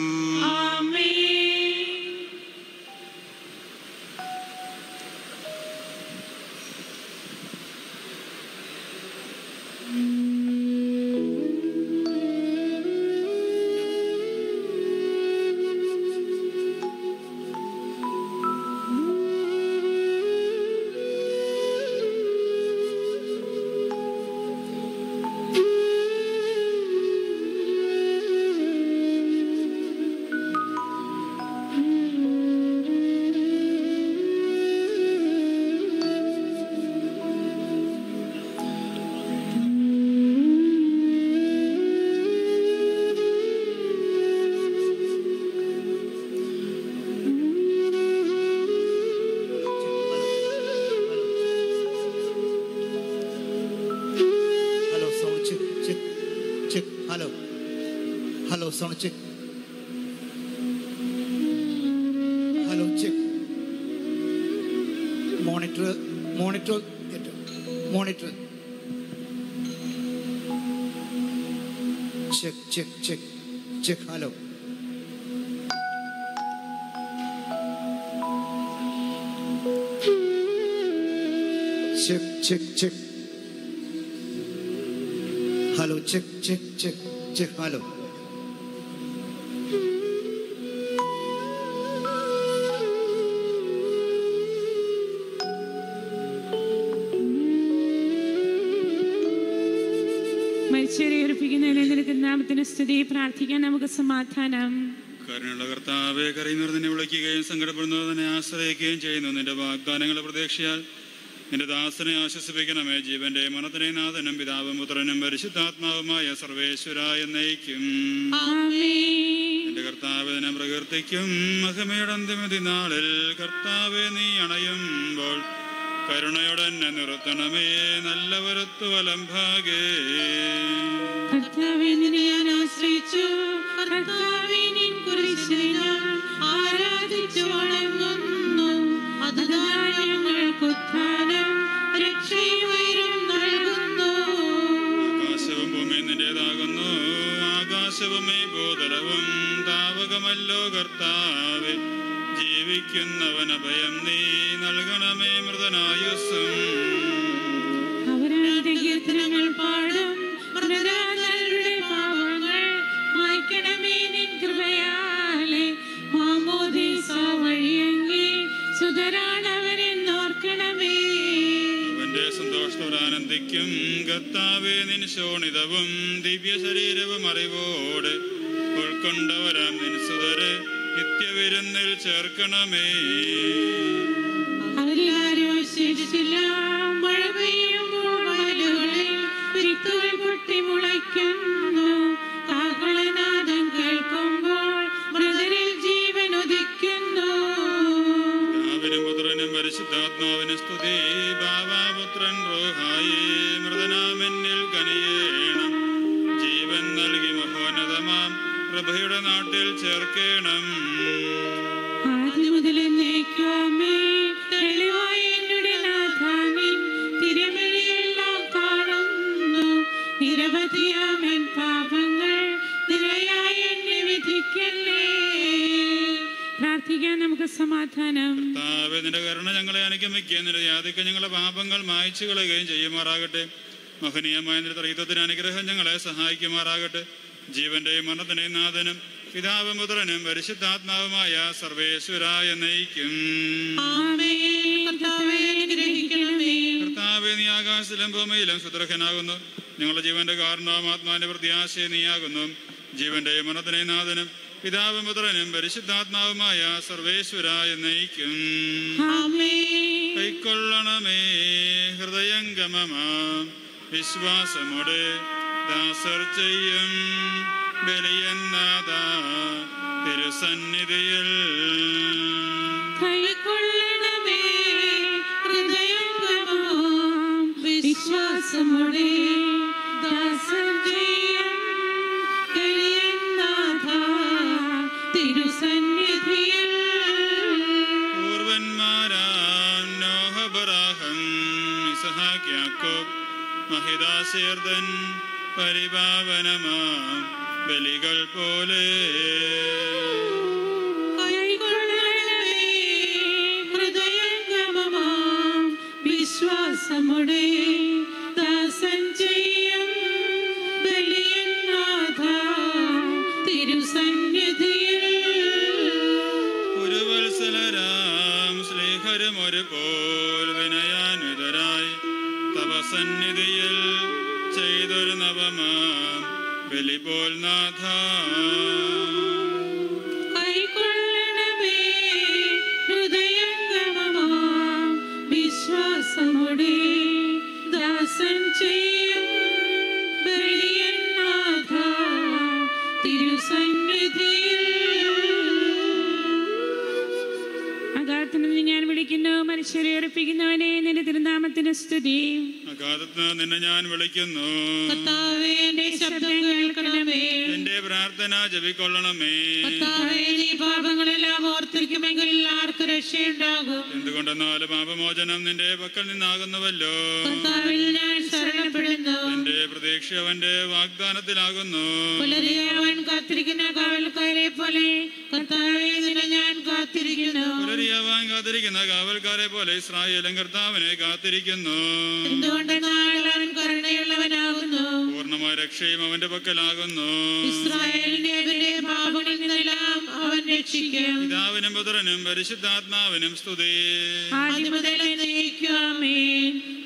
hello sound check check check hello hello sound check hello check monitor monitor monitor check check check check hello check check check hello check check check check hello മരിച്ചവരെ ഉറപ്പിക്കുന്നതിനെ നിന്റെ തിരുനാമത്തിന് സ്തുതി പ്രാർത്ഥിക്കാൻ നമുക്ക് സമാധാനം കരുണയുള്ള കർത്താവെ കരയുന്നവർ നിന്നെ വിളിക്കുകയും സങ്കടപ്പെടുന്നവർ നിന്നെ ആശ്രയിക്കുകയും ചെയ്യുന്നു നിന്റെ വാഗ്ദാനങ്ങളുടെ പ്രതീക്ഷയാൽ നിന്റെ ദാസനെ ആശ്വസിപ്പിക്കണമേ ജീവന്റെ മനത്തിനെ നാഥനും പിതാവും പുത്രനും പരിശുദ്ധാത്മാവുമായ സർവേശ്വര എന്നയിക്കും നിന്റെ കർത്താവിനെ പ്രകീർത്തിക്കും മഹിമയുടെ അന്തിമതി നാളിൽ കർത്താവെ നീ അണയുമ്പോൾ കരുണയോടെ എന്നെ നിർത്തണമേ നല്ല വരത്തു വലം ഭാഗേ കർത്താവേ, നിന്നെ ഞാൻ ആശ്രയിച്ചു കർത്താവേ, നിൻ കുരിശിനെ ഞാൻ ആരാധിച്ചു വണങ്ങുന്നു അതുതാൻ ഞങ്ങൾക്ക് ഉത്ഥാനം രക്ഷയും ഉയരും നൽകുന്നു ആകാശവും ഭൂമിയും നിന്റേതാകുന്നു ആകാശവും ഈ ഭൂതലവും താവകമല്ലോ കർത്താവെ ജീവിക്കുന്നവൻ അഭയം നീ നൽകണമേ മൃതനായുസ്സും അവരുടെ കീർത്തനങ്ങൾ പാടും മൃതരാജരുടെ പാവങ്ങൾ മായ്ക്കണമേ നിൻ കൃപയാലെ മാമോദീസ വഴിയെങ്കിൽ സുതരാണവരെന്നോർക്കണമേ അവന്റെ സന്തോഷത്തോടെ ആനന്ദിക്കും കർത്താവെ നിൻ ശോണിതവും ദിവ്യ ശരീരവും അറിവോടെ ഉൾക്കൊണ്ടവരാം നിൻ സുതരെ നിത്യവിരുന്നിൽ ചേർക്കണമേ അവരിലാരും ശേഷിച്ചില്ല മഴ പെയ്യുമ്പോൾ വയലുകളിൽ വിത്തുകൾ പൊട്ടി മുളയ്ക്കുന്നു കാഹളനാദം കേൾക്കുമ്പോൾ മൃതരിൽ ജീവൻ ഉദിക്കുന്നു പിതാവിനും പുത്രനും പരിശുദ്ധാത്മാവിന് സ്തുതി ബാബാപുത്രൻ റോഹായി മൃതനാമെന്നിൽ കനിയേണം ജീവൻ നൽകി മഹോന്നതമാം പ്രഭയുടെ നാട്ടിൽ ചേർക്കേണം ആദ്യം മുതൽ എന്നേക്കുമേ തെളിവായ എന്നുടെ നാഥാനിൻ തിരുമഴിയെല്ലാം കാണുന്നു നിരവധിയാമൻ പാപങ്ങൾ നിരയായി എന്നെ വിധിക്കല്ലേ പ്രാർത്ഥിക്കാൻ നമുക്ക് സമാധാനം കർത്താവേ, നിന്റെ കരുണ ഞങ്ങളെ അനുഗമിക്കുകയും നിന്റെ യാതിക്ക് ഞങ്ങളെ പാപങ്ങൾ മായ്ച്ചു കളയുകയും ചെയ്യുമാറാകട്ടെ മഹനീയമായ നിന്റെ ത്രീത്വത്തിന് അനുഗ്രഹം ഞങ്ങളെ സഹായിക്കുമാറാകട്ടെ ജീവന്റെയും മരണത്തിന്റെയും നാഥനും പിതാവും പുത്രനും പരിശുദ്ധാത്മാവുമായ സർവേശ്വരായ നയിക്കും കർത്താവേ അനുഗ്രഹിക്കണമേ കർത്താവെ നീ ആകാശത്തിലും ഭൂമിയിലും സുദർഹനാകുന്നു ഞങ്ങളുടെ ജീവന്റെ കാരണവും ആത്മാവിന്റെ പ്രത്യാശയെ നീയാകുന്നു ജീവന്റെയും മരണത്തിനെയും നാഥനും പിതാവും പുത്രനും പരിശുദ്ധാത്മാവുമായ സർവേശ്വരായ നയിക്കും കൈക്കൊള്ളണമേ ഹൃദയംഗമമാം വിശ്വാസമോടെ ദാസർ ചെയ്യും ബലിയെന്നാഥ തിരുസന്നിധിയിൽ കൈക്കൊള്ളണമേ ഹൃദയംഗമമാം വിശ്വാസമുടെ ദാസൻ ചെയ്യും എളിയനാഥ തിരുസന്നിധിയിൽ പൂർവന്മാരാം നോഹബറാഹം ഇസഹാക്ക് യാക്കോബ് മഹിദാസീർദൻ പരിപാവനമാം ബലികൾ പോലെ കൈക്കൊള്ളണമേ ഹൃദയംഗമമാം വിശ്വാസമുടെ ദാസൻ ചെയ്യും ബലിയനാഥ തിരുസന്നിധിയിൽ ഒരു വത്സലരാം സ്നേഹരും ഒരു പോൽ വിനയാനുതരായി തപസന്നിധിയിൽ ചെയ്തൊരു നവമാം ബലി പോൽ നാഥ കൈക്കൊള്ളണമേ ഹൃദയംഗമമാം വിശ്വാസമുടെ ദാസൻ ചെയ്യും ബലിയനാഥ തിരുസന്നിധിയിൽ അകാലത്തിൽ നിന്ന് ഞാൻ വിളിക്കുന്നു മനുഷ്യരെ ഉറപ്പിക്കുന്നവനെ നിന്റെ തിരുനാമത്തിന് സ്തുതി അഗാധത്ത് നിന്നെ ഞാൻ വിളിക്കുന്നു കർത്താവേ എന്റെ ശബ്ദം കേൾക്കണമേ എന്റെ പ്രാർത്ഥന ജപിക്കൊള്ളണമേ കർത്താവേ നീ പാപങ്ങളെല്ലാം ഓർത്തിരിക്കുമെങ്കിൽ ആർക്ക് രക്ഷയുണ്ടാകും എന്തുകൊണ്ടെന്നാൽ പാപമോചനം നിന്റെ പക്കൽ നിന്നാകുന്നുവല്ലോ കർത്താവിൽ ഞാൻ ശരണപ്പെടുന്നു എന്റെ പ്രതീക്ഷ അവന്റെ വാഗ്ദാനത്തിലാകുന്നു പുലരിയവൻ കാത്തിരിക്കുന്ന കാവൽക്കാരെ പോലെ കർത്താവെ നിന്നെ ഞാൻ കാത്തിരിക്കുന്നു പുലരിയാവാൻ കാത്തിരിക്കുന്ന കാവൽക്കാരെ പോലെ ഇസ്രായേലും കർത്താവിനെ കാത്തിരിക്കുന്നു എന്തുകൊണ്ടെന്നാൽ അവൻ കരുണയുള്ളവനാകുന്നു പൂർണ്ണമായ രക്ഷയും അവന്റെ പക്കലാകുന്നു ഇസ്രായേലിനെ അവന്റെ പാപങ്ങളിൽ നിന്നെല്ലാം അവൻ രക്ഷിക്കും പിതാവിനും പുത്രനും പരിശുദ്ധാത്മാവിനും സ്തുതി ആദ്യം മുതൽ എന്നേക്കും ആമേൻ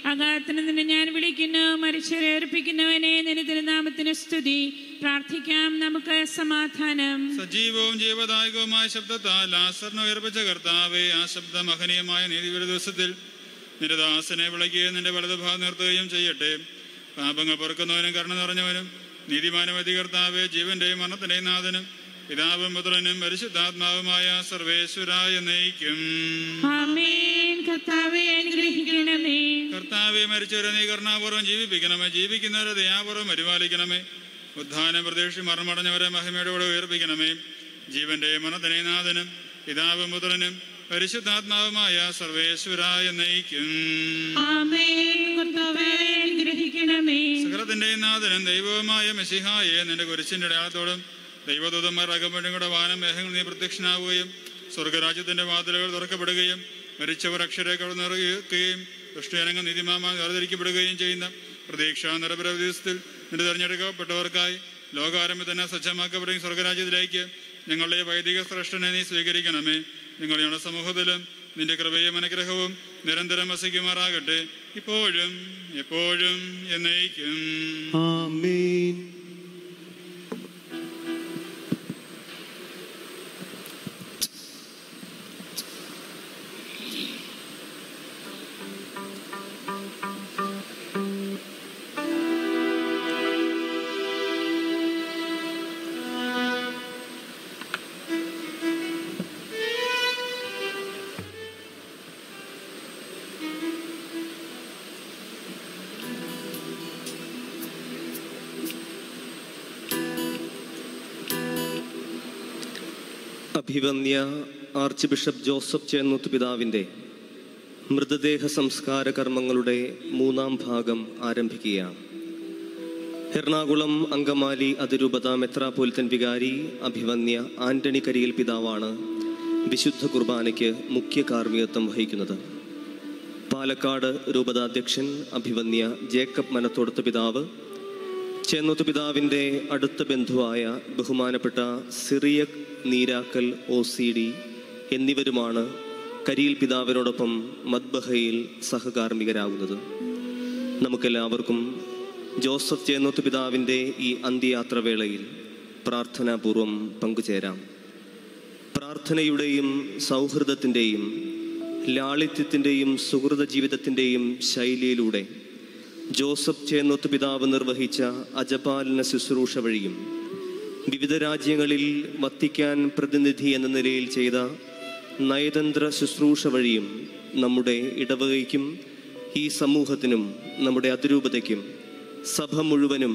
അകാലത്തിന് നിന്നെ ഞാൻ വിളിക്കുന്നു മരിച്ചവരെ ഏർപ്പിക്കുന്നവനെ നിന്റെ തിരുനാമത്തിന് സ്തുതി പ്രാർത്ഥിക്കാം നമുക്ക് സമാധാനം സജീവവും ജീവദായകവുമായ ശബ്ദത്താൽ ലാസറിനെ ഉയർപ്പിച്ച കർത്താവെ ആ ശബ്ദ മഹനീയമായ നീതിവിര ദിവസത്തിൽ നിന്റെ ദാസനെ വിളക്കുകയും നിന്റെ വലതുഭാഗം നിർത്തുകയും ചെയ്യട്ടെ പാപങ്ങൾ പൊറുക്കുന്നവനും കരുണ നിറഞ്ഞവനും നീതിമാനവതി കർത്താവെ ജീവന്റെയും മരണത്തിന്റെയും നാഥനും പിതാവും പുത്രനും പരിശുദ്ധാത്മാവുമായ സർവേശ്വരായ നയിക്കും ആമേൻ കർത്താവെ അനുഗ്രഹിക്കണമേ കർത്താവെ മരിച്ചവരെ നീ കരുണാപൂർവ്വം ജീവിപ്പിക്കണമേ ജീവിക്കുന്നവരെ ദയാപൂർവ്വം പരിപാലിക്കണമേ ഉദ്ധാനം പ്രതീക്ഷ മരണമടഞ്ഞവരെ മഹിമയുടെ കൂടെ ഉയർപ്പിക്കണമേ ജീവന്റെയും മരണത്തിനെയും നാഥനും പിതാവും പുത്രനും പരിശുദ്ധാത്മാവുമായ സർവേശ്വരായ നയിക്കും ആമേൻ കർത്താവെ അനുഗ്രഹിക്കണമേ സകലത്തിന്റെയും നാഥനും ദൈവവുമായ മെസ്സിഹായെ നിന്റെ കുരിശിന്റെ അടയാളത്തോടും ദൈവദൂതന്മാർ അകമ്പഴും കൂടെ വാനം മേഘങ്ങൾ നീ പ്രത്യക്ഷനാവുകയും സ്വർഗരാജ്യത്തിന്റെ വാതിലുകൾ തുറക്കപ്പെടുകയും മരിച്ചവർ അക്ഷരേക്കൾ നിറയുകയും ദുഷ്ടജനങ്ങൾ നീതിമാമായി വേർതിരിക്കപ്പെടുകയും ചെയ്യുന്ന പ്രതീക്ഷാ നിരപര ദിവസത്തിൽ നിന്റെ തെരഞ്ഞെടുക്കപ്പെട്ടവർക്കായി ലോകാരംഭം തന്നെ സജ്ജമാക്കപ്പെടുകയും സ്വർഗരാജ്യത്തിലേക്ക് ഞങ്ങളുടെ വൈദിക ശ്രേഷ്ഠനെ നീ സ്വീകരിക്കണമേ നിങ്ങൾ ഞങ്ങളുടെ സമൂഹത്തിലും നിന്റെ കൃപയും അനുഗ്രഹവും നിരന്തരം വസിക്കുമാറാകട്ടെ ഇപ്പോഴും എപ്പോഴും എന്നേക്കും ആമേൻ അഭിവന്യ ആർച്ച് ബിഷപ്പ് ജോസഫ് ചേന്നൂത്ത് പിതാവിൻ്റെ മൃതദേഹ സംസ്കാര കർമ്മങ്ങളുടെ മൂന്നാം ഭാഗം ആരംഭിക്കുകയാണ് എറണാകുളം അങ്കമാലി അതിരൂപത മെത്രാപോലിത്തൻ വികാരി അഭിവന്യ ആന്റണി കരിയിൽ പിതാവാണ് വിശുദ്ധ കുർബാനയ്ക്ക് മുഖ്യ കാർമ്മികത്വം വഹിക്കുന്നത് പാലക്കാട് രൂപതാധ്യക്ഷൻ അഭിവന്യ ജേക്കബ് മനത്തോടത്ത് പിതാവ് ചേന്നൂത്ത് പിതാവിൻ്റെ അടുത്ത ബന്ധുവായ ബഹുമാനപ്പെട്ട Cyriac Neerakal O C D എന്നിവരുമാണ് കരിയിൽ പിതാവിനോടൊപ്പം മദ്ബഹയിൽ സഹകാർമ്മികരാകുന്നത് നമുക്കെല്ലാവർക്കും ജോസഫ് ചേന്നൂത്ത് പിതാവിൻ്റെ ഈ അന്ത്യയാത്രവേളയിൽ പ്രാർത്ഥനാപൂർവം പങ്കുചേരാം പ്രാർത്ഥനയുടെയും സൗഹൃദത്തിൻ്റെയും ലാളിത്യത്തിൻ്റെയും സുഹൃത ജീവിതത്തിൻ്റെയും ശൈലിയിലൂടെ ജോസഫ് ചേന്നൊത്ത് പിതാവ് നിർവഹിച്ച അജപാലന ശുശ്രൂഷ വഴിയും വിവിധ രാജ്യങ്ങളിൽ വത്തിക്കാൻ പ്രതിനിധി എന്ന നിലയിൽ ചെയ്ത നയതന്ത്ര ശുശ്രൂഷ വഴിയും നമ്മുടെ ഇടവകയ്ക്കും ഈ സമൂഹത്തിനും നമ്മുടെ അതിരൂപതയ്ക്കും സഭ മുഴുവനും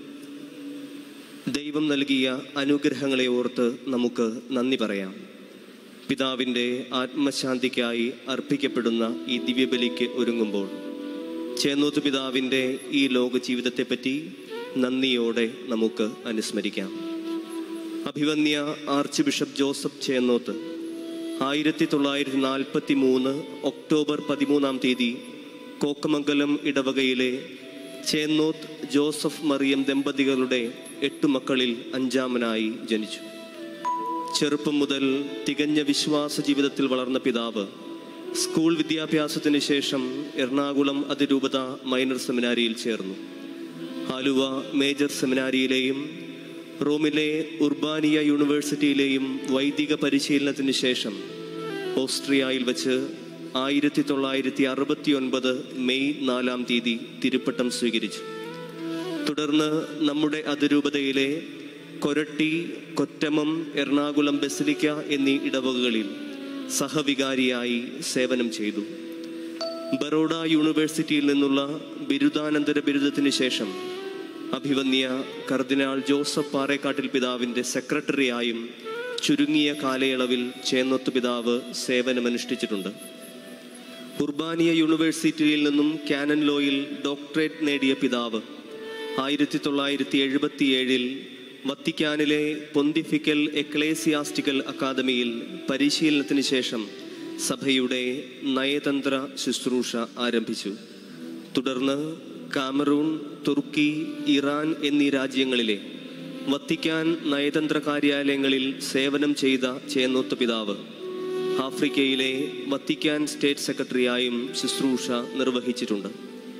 ദൈവം നൽകിയ അനുഗ്രഹങ്ങളെ ഓർത്ത് നമുക്ക് നന്ദി പറയാം പിതാവിൻ്റെ ആത്മശാന്തിക്കായി അർപ്പിക്കപ്പെടുന്ന ഈ ദിവ്യബലിക്ക് ഒരുങ്ങുമ്പോൾ ചേന്നൂത്ത് പിതാവിൻ്റെ ഈ ലോക ജീവിതത്തെപ്പറ്റി നന്ദിയോടെ നമുക്ക് അനുസ്മരിക്കാം അഭിവന്യ ആർച്ച് ബിഷപ്പ് ജോസഫ് ചേന്നോത്ത് ആയിരത്തി തൊള്ളായിരത്തി നാൽപ്പത്തി മൂന്ന് ഒക്ടോബർ പതിമൂന്നാം തീയതി കോക്കമംഗലം ഇടവകയിലെ ചേന്നോത്ത് ജോസഫ് മറിയം ദമ്പതികളുടെ എട്ടു മക്കളിൽ അഞ്ചാമനായി ജനിച്ചു ചെറുപ്പം മുതൽ തികഞ്ഞ വിശ്വാസ ജീവിതത്തിൽ വളർന്ന പിതാവ് സ്കൂൾ വിദ്യാഭ്യാസത്തിന് ശേഷം എറണാകുളം അതിരൂപത മൈനർ സെമിനാരിയിൽ ചേർന്നു ആലുവ മേജർ സെമിനാരിയിലെയും റോമിലെ ഉർബാനിയ യൂണിവേഴ്സിറ്റിയിലെയും വൈദിക പരിശീലനത്തിന് ശേഷം ഓസ്ട്രിയയിൽ വച്ച് ആയിരത്തി തൊള്ളായിരത്തി അറുപത്തി ഒൻപത് മെയ് നാലാം തീയതി തിരുപ്പട്ടം സ്വീകരിച്ചു തുടർന്ന് നമ്മുടെ അതിരൂപതയിലെ കൊരട്ടി കൊറ്റമം എറണാകുളം ബസിലിക്ക എന്നീ ഇടവകകളിൽ സഹവികാരിയായി സേവനം ചെയ്തു ബറോഡ യൂണിവേഴ്സിറ്റിയിൽ നിന്നുള്ള ബിരുദാനന്തര ബിരുദത്തിന് ശേഷം അഭിവന്യ കർദിനാൾ ജോസഫ് പാറേക്കാട്ടിൽ പിതാവിൻ്റെ സെക്രട്ടറിയായും ചുരുങ്ങിയ കാലയളവിൽ ചേന്നൊത്ത് പിതാവ് സേവനമനുഷ്ഠിച്ചിട്ടുണ്ട് ഉർബാനിയ യൂണിവേഴ്സിറ്റിയിൽ നിന്നും കാനൻ ലോയിൽ ഡോക്ടറേറ്റ് നേടിയ പിതാവ് ആയിരത്തി തൊള്ളായിരത്തി എഴുപത്തിയേഴിൽ വത്തിക്കാനിലെ പൊന്തിഫിക്കൽ എക്ലേസിയാസ്റ്റിക്കൽ അക്കാദമിയിൽ പരിശീലനത്തിന് ശേഷം സഭയുടെ നയതന്ത്ര ശുശ്രൂഷ ആരംഭിച്ചു തുടർന്ന് കാമറൂൺ തുർക്കി ഇറാൻ എന്നീ രാജ്യങ്ങളിലെ വത്തിക്കാൻ നയതന്ത്ര കാര്യാലയങ്ങളിൽ സേവനം ചെയ്ത ചേന്നൂത്ത് പിതാവ് ആഫ്രിക്കയിലെ വത്തിക്കാൻ സ്റ്റേറ്റ് സെക്രട്ടറിയായും ശുശ്രൂഷ നിർവഹിച്ചിട്ടുണ്ട്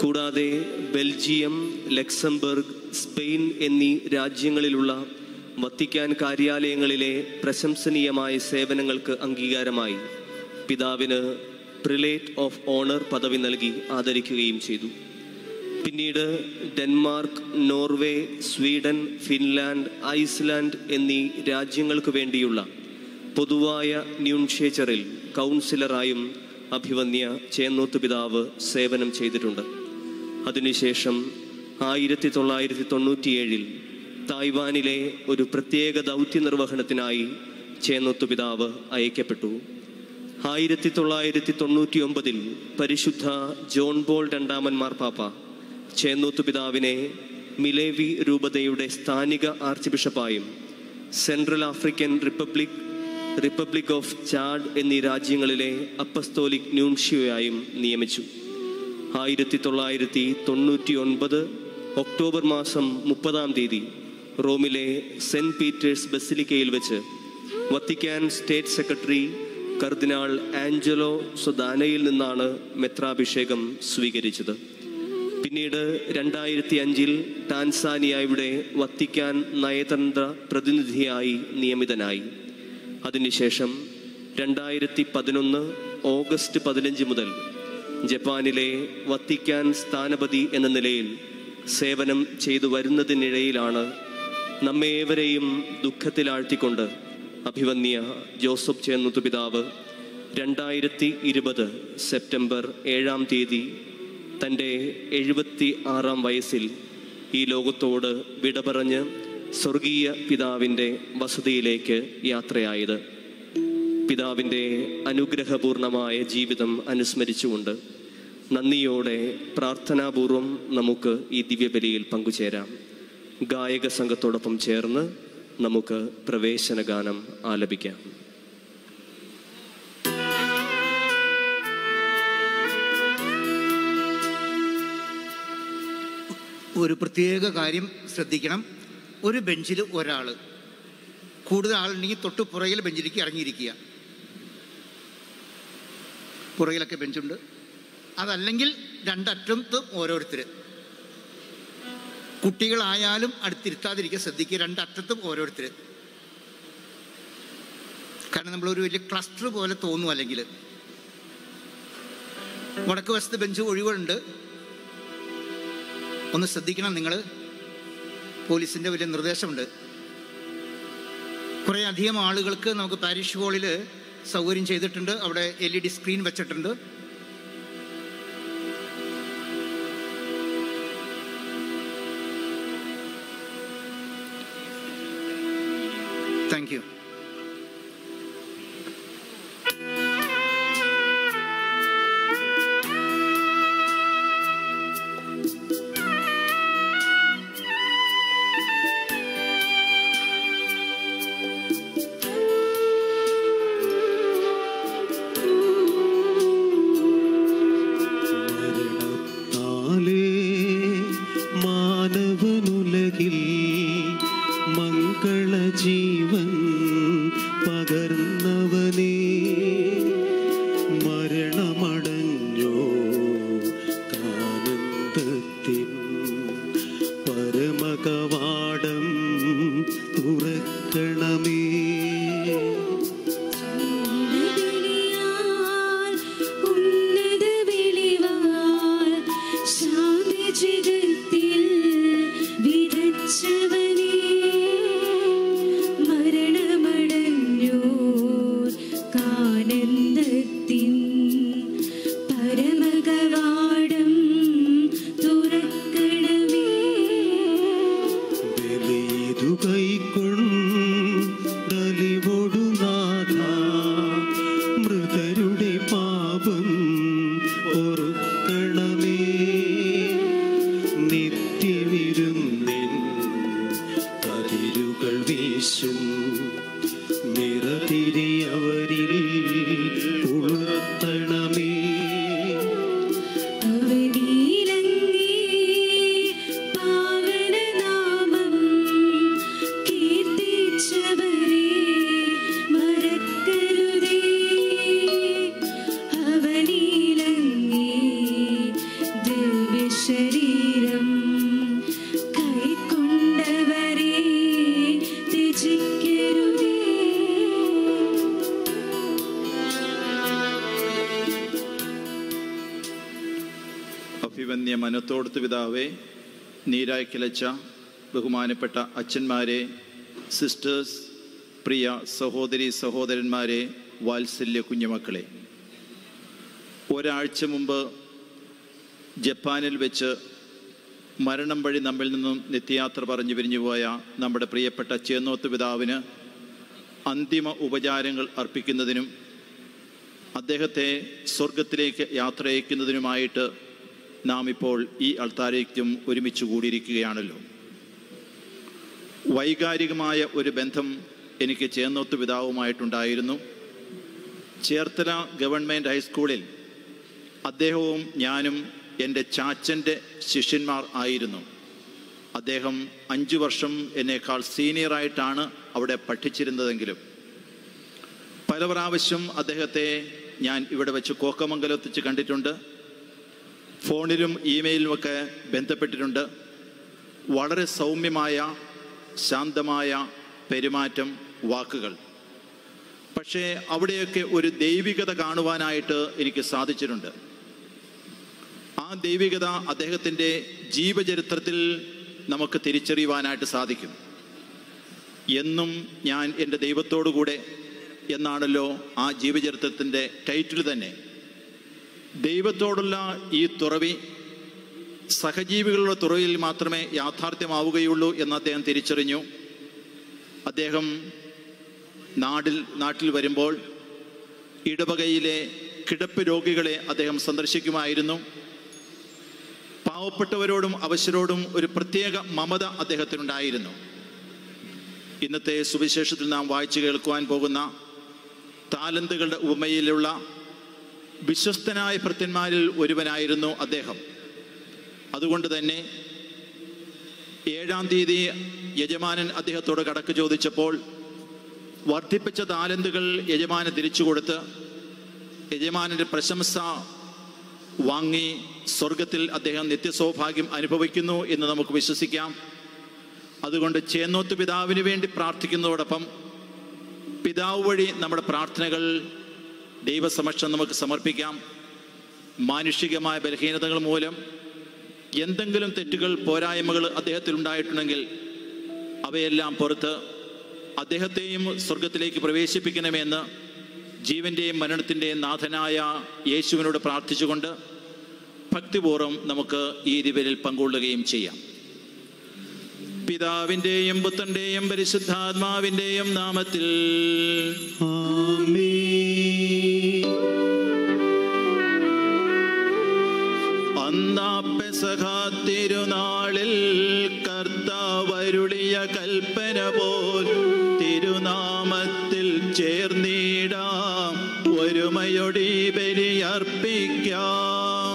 കൂടാതെ ബെൽജിയം ലക്സംബർഗ് സ്പെയിൻ എന്നീ രാജ്യങ്ങളിലുള്ള വത്തിക്കാൻ കാര്യാലയങ്ങളിലെ പ്രശംസനീയമായ സേവനങ്ങൾക്ക് അംഗീകാരമായി പിതാവിന് പ്രിലേറ്റ് ഓഫ് ഓണർ പദവി നൽകി ആദരിക്കുകയും ചെയ്തു പിന്നീട് Denmark Norway Sweden Finland Iceland എന്നീ രാജ്യങ്ങൾക്ക് വേണ്ടിയുള്ള പൊതുവായ ന്യൂൺഷേച്ചറിൽ കൗൺസിലറായും അഭിവന്യ ചേന്നോത്ത് പിതാവ് സേവനം ചെയ്തിട്ടുണ്ട് അതിനുശേഷം ആയിരത്തി തൊള്ളായിരത്തി തൊണ്ണൂറ്റിയേഴിൽ തായ്വാനിലെ ഒരു പ്രത്യേക ദൗത്യ നിർവഹണത്തിനായി ചേന്നോത്ത് പിതാവ് അയക്കപ്പെട്ടു ആയിരത്തി തൊള്ളായിരത്തി തൊണ്ണൂറ്റി ഒമ്പതിൽ പരിശുദ്ധ ജോൺ ബോൾ രണ്ടാമൻ മാർപ്പാപ്പ ചേന്നൂത്ത് പിതാവിനെ മിലേവി രൂപതയുടെ സ്ഥാനിക ആർച്ച് ബിഷപ്പായും Central African Republic Republic of Chad എന്നീ രാജ്യങ്ങളിലെ അപ്പസ്തോലിക് ന്യൂൻഷിയോയായും നിയമിച്ചു ആയിരത്തി തൊള്ളായിരത്തി തൊണ്ണൂറ്റി ഒൻപത് ഒക്ടോബർ മാസം മുപ്പതാം തീയതി റോമിലെ സെന്റ് പീറ്റേഴ്സ് ബസിലിക്കയിൽ വെച്ച് വത്തിക്കാൻ സ്റ്റേറ്റ് സെക്രട്ടറി കർദിനാൾ ആഞ്ചലോ സൊദാനയിൽ നിന്നാണ് മെത്രാഭിഷേകം സ്വീകരിച്ചത് പിന്നീട് രണ്ടായിരത്തി അഞ്ചിൽ ടാൻസാനിയയുടെ വത്തിക്കാൻ നയതന്ത്ര പ്രതിനിധിയായി നിയമിതനായി അതിനുശേഷം രണ്ടായിരത്തി പതിനൊന്ന് ഓഗസ്റ്റ് പതിനഞ്ച് മുതൽ ജപ്പാനിലെ വത്തിക്കാൻ സ്ഥാനപതി എന്ന നിലയിൽ സേവനം ചെയ്തു വരുന്നതിനിടയിലാണ് നമ്മേവരെയും ദുഃഖത്തിലാഴ്ത്തിക്കൊണ്ട് അഭിവന്യ ജോസഫ് ചേന്നുത്തു പിതാവ് രണ്ടായിരത്തി ഇരുപത് സെപ്റ്റംബർ ഏഴാം തീയതി തൻ്റെ എഴുപത്തി ആറാം വയസ്സിൽ ഈ ലോകത്തോട് വിട പറഞ്ഞ് സ്വർഗീയ പിതാവിൻ്റെ വസതിയിലേക്ക് യാത്രയായത് പിതാവിൻ്റെ അനുഗ്രഹപൂർണമായ ജീവിതം അനുസ്മരിച്ചുകൊണ്ട് നന്ദിയോടെ പ്രാർത്ഥനാപൂർവം നമുക്ക് ഈ ദിവ്യബലിയിൽ പങ്കുചേരാം ഗായക സംഘത്തോടൊപ്പം ചേർന്ന് നമുക്ക് പ്രവേശന ഗാനം ആലപിക്കാം ഒരു പ്രത്യേക കാര്യം ശ്രദ്ധിക്കണം ഒരു ബെഞ്ചിൽ ഒരാൾ കൂടുതൽ ആളുണ്ടെങ്കിൽ തൊട്ട് പുറകിൽ ബെഞ്ചിലേക്ക് ഇറങ്ങിയിരിക്കുക പുറകിലൊക്കെ ബെഞ്ചുണ്ട് അതല്ലെങ്കിൽ രണ്ടറ്റത്തും ഓരോരുത്തർ കുട്ടികളായാലും അടുത്തിരുത്താതിരിക്കുക ശ്രദ്ധിക്കുക രണ്ടറ്റത്തും ഓരോരുത്തർ കാരണം നമ്മളൊരു വലിയ ക്ലസ്റ്റർ പോലെ തോന്നും അല്ലെങ്കിൽ വടക്ക് വശത്ത് ബെഞ്ച് ഒഴിവുണ്ട് ഒന്ന് ശ്രദ്ധിക്കണം നിങ്ങൾ പോലീസിൻ്റെ വലിയ നിർദ്ദേശമുണ്ട് കുറേ അധികം ആളുകൾക്ക് നമുക്ക് പാരിഷ് ഹാളിൽ സൗകര്യം ചെയ്തിട്ടുണ്ട് അവിടെ എൽ ഇ ഡി സ്ക്രീൻ വെച്ചിട്ടുണ്ട് താങ്ക് യു നാലേ മാനവനുലകിൽ മംഗളജീവൻ പകർന്നവനേ മരണമടഞ്ഞോ കാനന്ദത്തിൻ പരമകവാടം തുറക്കണമേ ഉന്നത വെളിവാൽ ശാന്തി ജഗത്തിൽ വിതച്ചവനേ മരണമടഞ്ഞോ കാനന്ദത്തിൻ പരമകവാടം തുറക്കണമേ ബലിയിതു കൈക്കൊണ്ടലിവൊടു നാഥ മൃതരുടെ പാപം പൊറുക്കണമേ നിത്യവിരുന്നിൻ കതിരുകൾ വീശും നിറതിരിയവരിൽ ഉണർത്തണമേ അവനീലങ്ങേ പാവനനാമം കീർത്തിച്ചവരെ മറക്കരുതേ അവനീലങ്ങേ ദിവ്യശരീരവും മനത്തോടുത്ത് പിതാവേ നീരായി കിളച്ച ബഹുമാനപ്പെട്ട അച്ഛന്മാരെ സിസ്റ്റേഴ്സ് പ്രിയ സഹോദരി സഹോദരന്മാരെ വാത്സല്യ കുഞ്ഞുമക്കളെ ഒരാഴ്ച മുമ്പ് ജപ്പാനിൽ വെച്ച് മരണം വഴി നമ്മിൽ നിന്നും നിത്യയാത്ര പറഞ്ഞു പിരിഞ്ഞുപോയ നമ്മുടെ പ്രിയപ്പെട്ട ചേന്നോത്ത് പിതാവിന് അന്തിമ ഉപചാരങ്ങൾ അർപ്പിക്കുന്നതിനും അദ്ദേഹത്തെ സ്വർഗത്തിലേക്ക് യാത്രയക്കുന്നതിനുമായിട്ട് നാം ഇപ്പോൾ ഈ അൾത്താരയ്ക്കും ഒരുമിച്ച് കൂടിയിരിക്കുകയാണല്ലോ വൈകാരികമായ ഒരു ബന്ധം എനിക്ക് ചേന്നോത്ത് പിതാവുമായിട്ടുണ്ടായിരുന്നു ചേർത്തല ഗവൺമെൻറ് ഹൈസ്കൂളിൽ അദ്ദേഹവും ഞാനും എൻ്റെ ചാച്ചൻ്റെ ശിഷ്യന്മാർ ആയിരുന്നു അദ്ദേഹം അഞ്ചു വർഷം എന്നേക്കാൾ സീനിയറായിട്ടാണ് അവിടെ പഠിച്ചിരുന്നതെങ്കിലും പല പ്രാവശ്യം അദ്ദേഹത്തെ ഞാൻ ഇവിടെ വെച്ച് കോക്കമംഗലത്ത് വെച്ച് കണ്ടിട്ടുണ്ട് ഫോണിലും ഇമെയിലുമൊക്കെ ബന്ധപ്പെട്ടിട്ടുണ്ട് വളരെ സൗമ്യമായ ശാന്തമായ പെരുമാറ്റം വാക്കുകൾ പക്ഷേ അവിടെയൊക്കെ ഒരു ദൈവികത കാണുവാനായിട്ട് എനിക്ക് സാധിച്ചിട്ടുണ്ട് ആ ദൈവികത അദ്ദേഹത്തിൻ്റെ ജീവചരിത്രത്തിൽ നമുക്ക് തിരിച്ചറിയുവാനായിട്ട് സാധിക്കും എന്നും ഞാൻ എൻ്റെ ദൈവത്തോടു കൂടെ എന്നാണല്ലോ ആ ജീവചരിത്രത്തിൻ്റെ ടൈറ്റിൽ തന്നെ ദൈവത്തോടുള്ള ഈ തുറവി സഹജീവികളുടെ തുറവിൽ മാത്രമേ യാഥാർത്ഥ്യമാവുകയുള്ളൂ എന്ന് അദ്ദേഹം തിരിച്ചറിഞ്ഞു അദ്ദേഹം നാടിൽ നാട്ടിൽ വരുമ്പോൾ ഇടവകയിലെ കിടപ്പ് രോഗികളെ അദ്ദേഹം സന്ദർശിക്കുമായിരുന്നു പാവപ്പെട്ടവരോടും അവശരോടും ഒരു പ്രത്യേക മമത അദ്ദേഹത്തിനുണ്ടായിരുന്നു ഇന്നത്തെ സുവിശേഷത്തിൽ നാം വായിച്ചു കേൾക്കുവാൻ പോകുന്ന താലന്തുകളുടെ ഉപമയിലുള്ള വിശ്വസ്തനായ ഭൃത്യന്മാരിൽ ഒരുവനായിരുന്നു അദ്ദേഹം അതുകൊണ്ട് തന്നെ ഏഴാം തീയതി യജമാനൻ അദ്ദേഹത്തോട് കടക്ക് ചോദിച്ചപ്പോൾ വർദ്ധിപ്പിച്ച താലന്തുകൾ യജമാനൻ തിരിച്ചു കൊടുത്ത് യജമാനന്റെ പ്രശംസ വാങ്ങി സ്വർഗത്തിൽ അദ്ദേഹം നിത്യസൗഭാഗ്യം അനുഭവിക്കുന്നു എന്ന് നമുക്ക് വിശ്വസിക്കാം അതുകൊണ്ട് ചേന്നോത്ത് പിതാവിന് വേണ്ടി പ്രാർത്ഥിക്കുന്നതോടൊപ്പം പിതാവ് വഴി നമ്മുടെ പ്രാർത്ഥനകൾ ദൈവസമക്ഷം നമുക്ക് സമർപ്പിക്കാം മാനുഷികമായ ബലഹീനതകൾ മൂലം എന്തെങ്കിലും തെറ്റുകൾ പോരായ്മകൾ അദ്ദേഹത്തിൽ ഉണ്ടായിട്ടുണ്ടെങ്കിൽ അവയെല്ലാം പുറത്ത് അദ്ദേഹത്തെയും സ്വർഗത്തിലേക്ക് പ്രവേശിപ്പിക്കണമെന്ന് ജീവന്റെയും മരണത്തിൻ്റെയും നാഥനായ യേശുവിനോട് പ്രാർത്ഥിച്ചുകൊണ്ട് ഭക്തിപൂർവ്വം നമുക്ക് ഈ ദിവലിൽ പങ്കുകൊള്ളുകയും ചെയ്യാം പിതാവിൻ്റെയും പുത്രൻ്റെയും പരിശുദ്ധാത്മാവിൻ്റെയും നാമത്തിൽ അന്നാപ്പെസഹ തിരുനാളിൽ കർത്താവരുളിയ കൽപ്പന പോൽ തിരുനാമത്തിൽ ചേർന്നിടാം ഒരുമയൊടി ബലിയർപ്പിക്കാം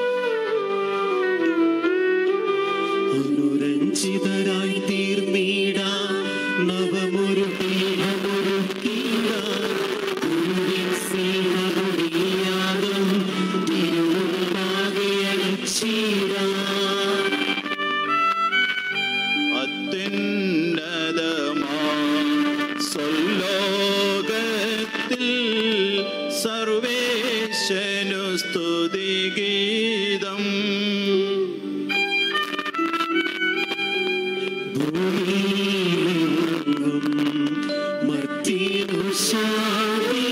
അനുരഞ്ജിതരായി തീർന്നീടാ നവമൊരു യാഗം തിരുമുമ്പാകെ അണിച്ചീടാ അത്യുന്നതമാ സ്വലോകത്തിൽ സർവേശനു സ്തുതിഗീതം മർത്തിനു ശാന്തി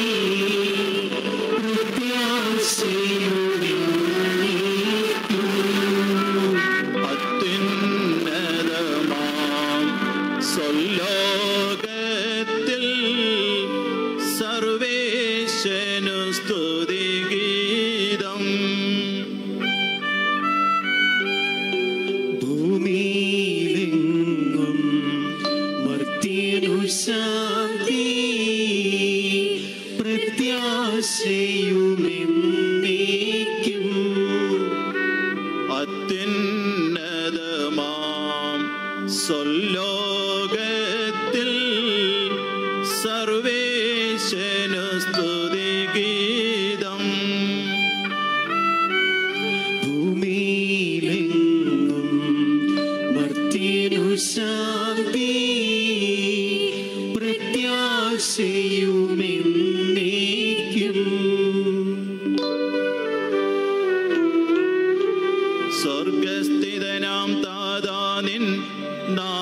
അത്യുന്നതമാം സ്വലോകത്തിൽ സർവേശനു സ്തുതിഗീതം ഭൂമിയിലെങ്ങും മർത്തിനു ശാന്തി പ്രത്യാശയുമെന്നേക്കും അത്യുന്നതമാം സ്വലോകത്തിൽ സർവേശനു സ്തുതിഗീതം ഭൂമിയിലെങ്ങും മർത്തിനു ശാന്തി പ്രത്യാശയുമെന്നേക്കും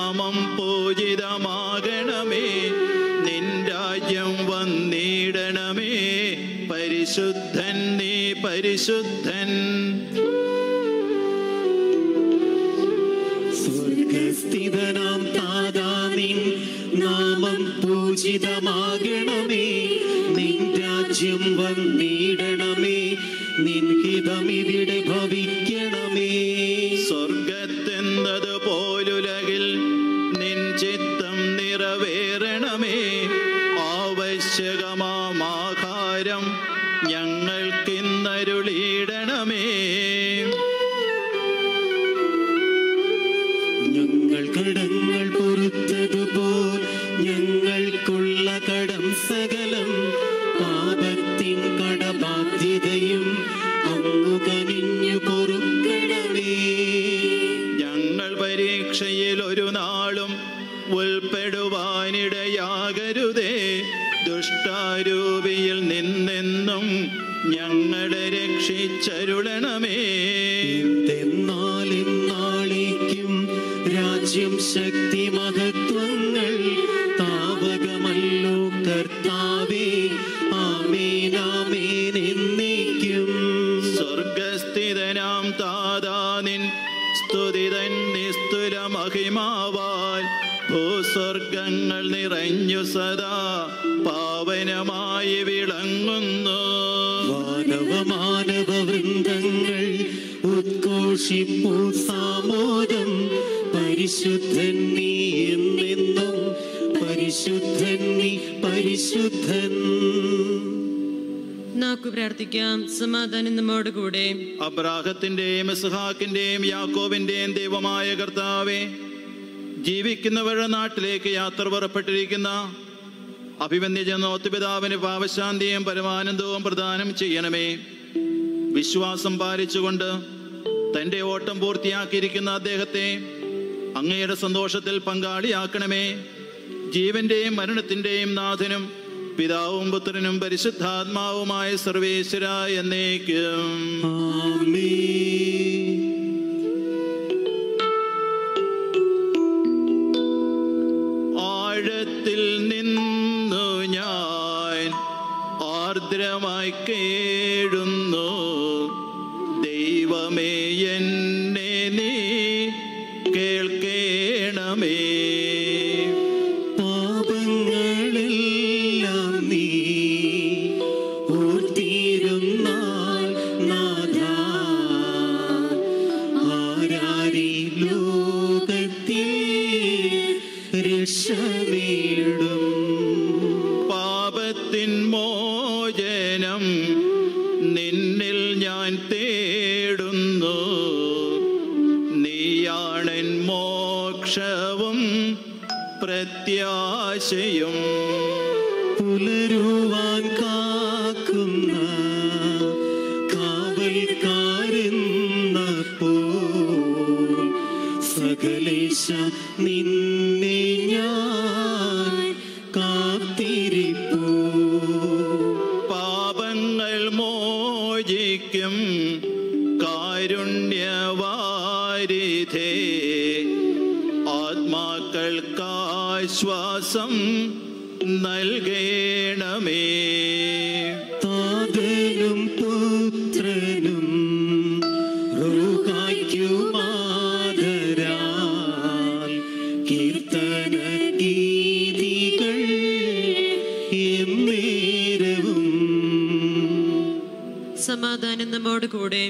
നാമം പൂജിതമാകണമേ നിൻ രാജ്യം വന്നിടണമേ പരിശുദ്ധൻ നീ പരിശുദ്ധൻ സ്വർഗസ്ഥിതനാം താതാ നിൻ നാമം പൂജിതമാകണമേ നിൻ രാജ്യം വന്നിടണമേ നിൻ ഹിതം ഇവിടെ ഭവിക്കണമേ സ്വർഗത്തെന്നത് പോലുലകിൽ നിൻ ചിത്തം നിറവേറണമേ ആവശ്യകമാം ആഹാരം ഞങ്ങൾക്കിന്നരുളിയിടണമേ ഞങ്ങൾ കടങ്ങൾ പൊറുത്തതുപോൽ ഞങ്ങൾക്കുള്ള കടം സകലം പാപത്തിൻ കടബാധ്യതയും അങ്ങു കനിഞ്ഞു പൊറുക്കണമേ ഞങ്ങൾ പരീക്ഷയിൽ ഒരു നാളും ഉൾപ്പെടുവാനിടയാകരുതേ ദുഷ്ടാരൂപിയിൽ നിന്നെന്നും ഞങ്ങളെ രക്ഷിച്ചരുളണമേ എന്നാൽ എന്നാളേക്കും രാജ്യം ശക്തി മഹത്വങ്ങൾ താവകമല്ലോ കർത്താവേ ആമേൻ ആമേൻ എന്നേക്കും സ്വർഗസ്ഥിതനാം താതാനിൻ സ്തുതിതൻ നിസ്തുല മഹിമാവാൽ ഭൂസ്വർഗങ്ങൾ നിറഞ്ഞു സദാ പാവനമായി വിളങ്ങുന്നു മാനവ മാനവ വൃന്ദങ്ങൾ ഉദ്ഘോഷിപ്പൂ സാമോദം പരിശുദ്ധൻ നീ എന്നെന്നും പരിശുദ്ധൻ നീ പരിശുദ്ധൻ നാക്കു പ്രാർത്ഥിക്കാം സമാധാനം നമ്മോട് കൂടെ അബ്രാഹത്തിന്റെയും ഇസ്ഹാക്കിന്റെയും യാക്കോബിന്റെയും ദൈവമായ കർത്താവെ ജീവിക്കുന്നവരുടെ നാട്ടിലേക്ക് യാത്ര പുറപ്പെട്ടിരിക്കുന്ന അഭിമന്യജനോത്തുപിതാവിന് പാവശാന്തിയും പരമാനന്ദവും പ്രദാനം ചെയ്യണമേ വിശ്വാസം പാലിച്ചുകൊണ്ട് തന്റെ ഓട്ടം പൂർത്തിയാക്കിയിരിക്കുന്ന അദ്ദേഹത്തെ അങ്ങയുടെ സന്തോഷത്തിൽ പങ്കാളിയാക്കണമേ ജീവന്റെയും മരണത്തിന്റെയും നാഥനും പിതാവും പുത്രനും പരിശുദ്ധാത്മാവുമായ സർവേശ്വര എന്നേക്കും ആഴത്തിൽ നിന്നു ഞാൻ ആർദ്രമായി കേഴുന്നു ദൈവമേ എന്നെ നീ കേൾക്കേണമേ പാപങ്ങളെല്ലാം നീ ഓർത്തിരുന്നാൽ നാഥാ ആരാരി ലോകത്തിൽ രക്ഷ നേടും പാപത്തിൻ മോചനം നിന്നിൽ ഞാൻ തേടുന്നു നീയാണൻ മോക്ഷവും പ്രത്യാശയും പുലരുവാൻ കാക്കുന്ന കാവൽക്കാരെന്ന പോൽ സകലേശ നിന്നെ ഞാൻ കാത്തിരിപ്പൂ പാപങ്ങൾ മോചിക്കും കാരുണ്യവാരിധേ ആത്മാക്കൾക്കാശ്വാസം നൽകേണമേ താതനും പുത്രനും റൂഹായ്ക്കുമാതരാൽ കീർത്തന ഗീതികൾ എന്നേരവും സമാധാനം നമ്മോട് കൂടെ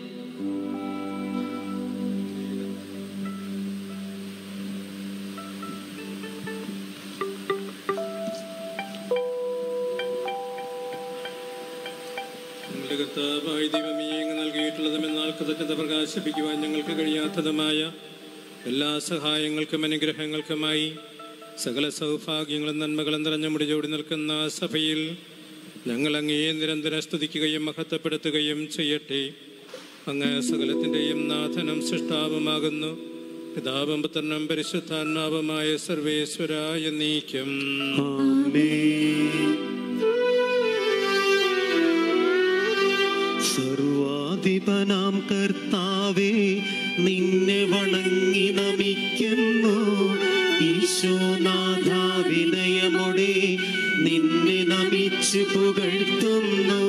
ഞങ്ങളുടെ കർത്താവായ ദൈവമേ അങ്ങ് നൽകിയിട്ടുള്ളതും എന്നാൽ കൃതജ്ഞത പ്രകാശിപ്പിക്കുവാൻ ഞങ്ങൾക്ക് കഴിയാത്തതുമായ എല്ലാ സഹായങ്ങൾക്കും അനുഗ്രഹങ്ങൾക്കുമായി സകല സൗഭാഗ്യങ്ങളും നന്മകളും നിറഞ്ഞ മുടിചോടി നിൽക്കുന്ന സഭയിൽ ഞങ്ങൾ അങ്ങയെ നിരന്തരം സ്തുതിക്കുകയും മഹത്വപ്പെടുത്തുകയും ചെയ്യട്ടെ അങ്ങ് സകലത്തിൻ്റെയും നാഥനും സൃഷ്ടാവുമാകുന്നു പിതാവും പുത്രനും പരിശുദ്ധാത്മാവുമായ സർവേശ്വര എന്നീക്കും സർവാധിപനാം കർത്താവേ നിന്നെ വണങ്ങി നമിക്കുന്നു ഈശോനാഥ വിനയമോടെ നിന്നെ നമിച്ചു പുകഴ്ത്തുന്നു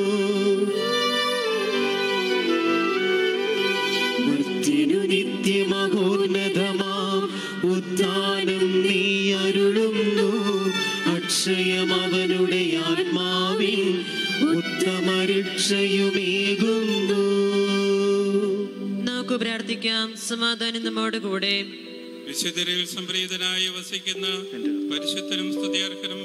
മർത്യനു നിത്യമഹോന്നതമാം ഉദ്ധാനം നീ അരുളുന്നു അക്ഷയം അവനുടെ ആത്മാവിൻ ഉത്തമരക്ഷയുമേകുന്നു നമുക്ക് പ്രാർത്ഥിക്കാം സമാധാനം നമ്മോട് കൂടെ വിശുദ്ധരിൽ സംപ്രീതനായി വസിക്കുന്ന പരിശുദ്ധനും സ്തുതിയർഹനും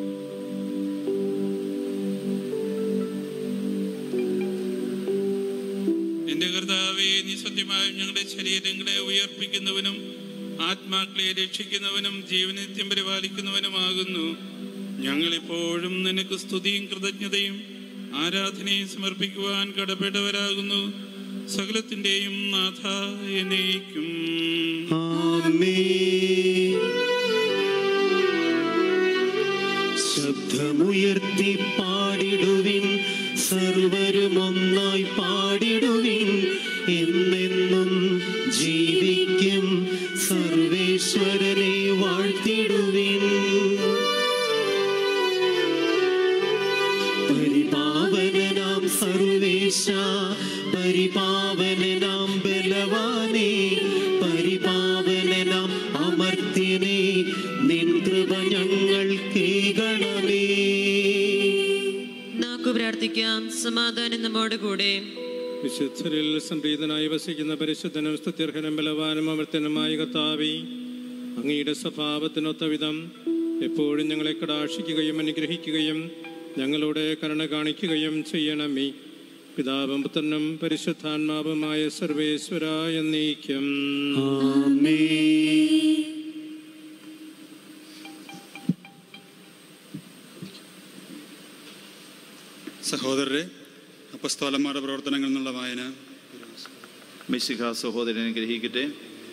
എന്റെ കർത്താവെ നീ സത്യമായും ഞങ്ങളുടെ ശരീരങ്ങളെ ഉയർപ്പിക്കുന്നവനും ആത്മാക്കളെ രക്ഷിക്കുന്നവനും ജീവനിത്യം പരിപാലിക്കുന്നവനുമാകുന്നു ഞങ്ങളിപ്പോഴും നിനക്ക് സ്തുതിയും കൃതജ്ഞതയും ആരാധനയും സമർപ്പിക്കുവാൻ കടപ്പെട്ടവരാകുന്നു സകലത്തിന്റെയും നാഥ എന്നേക്കും ശബ്ദമുയർത്തി പാടിടുവിൻ സർവരും ഒന്നായി പാടിടുവിൻ എന്നെന്നും ജീവിക്കും സർവേശ്വരനെ വാഴ്ത്തിടുവിൻ പരിപാവനാം സർവേശ പരിപാവനാം ബലവാനേ പരിപാവനാം അമർത്യനേ നിൻ കൃപ ഞങ്ങൾ കേൾക്കണമേ നമുക്ക് പ്രാർത്ഥിക്കാം സമാധാനം നമ്മോട് കൂടെ വിശുദ്ധരിൽ സംപ്രീതനായി വസിക്കുന്ന പരിശുദ്ധനും സ്തുത്യർഹനും ബലവാനും അമർത്തനുമായ കർത്താവി അങ്ങയുടെ സ്വഭാവത്തിനൊത്ത വിധം എപ്പോഴും ഞങ്ങളെ കടാക്ഷിക്കുകയും അനുഗ്രഹിക്കുകയും ഞങ്ങളോട് കരുണ കാണിക്കുകയും ചെയ്യണമേ പിതാവും പുത്രനും പരിശുദ്ധാത്മാവുമായ സർവേശ്വര എന്നീക്കും സഹോദരരെ അപ്പസ്തോലന്മാരുടെ പ്രവർത്തനങ്ങളിൽ നിന്നുള്ള വായന മിശിഹ സഹോദരനെ ഗ്രഹിക്കട്ടെ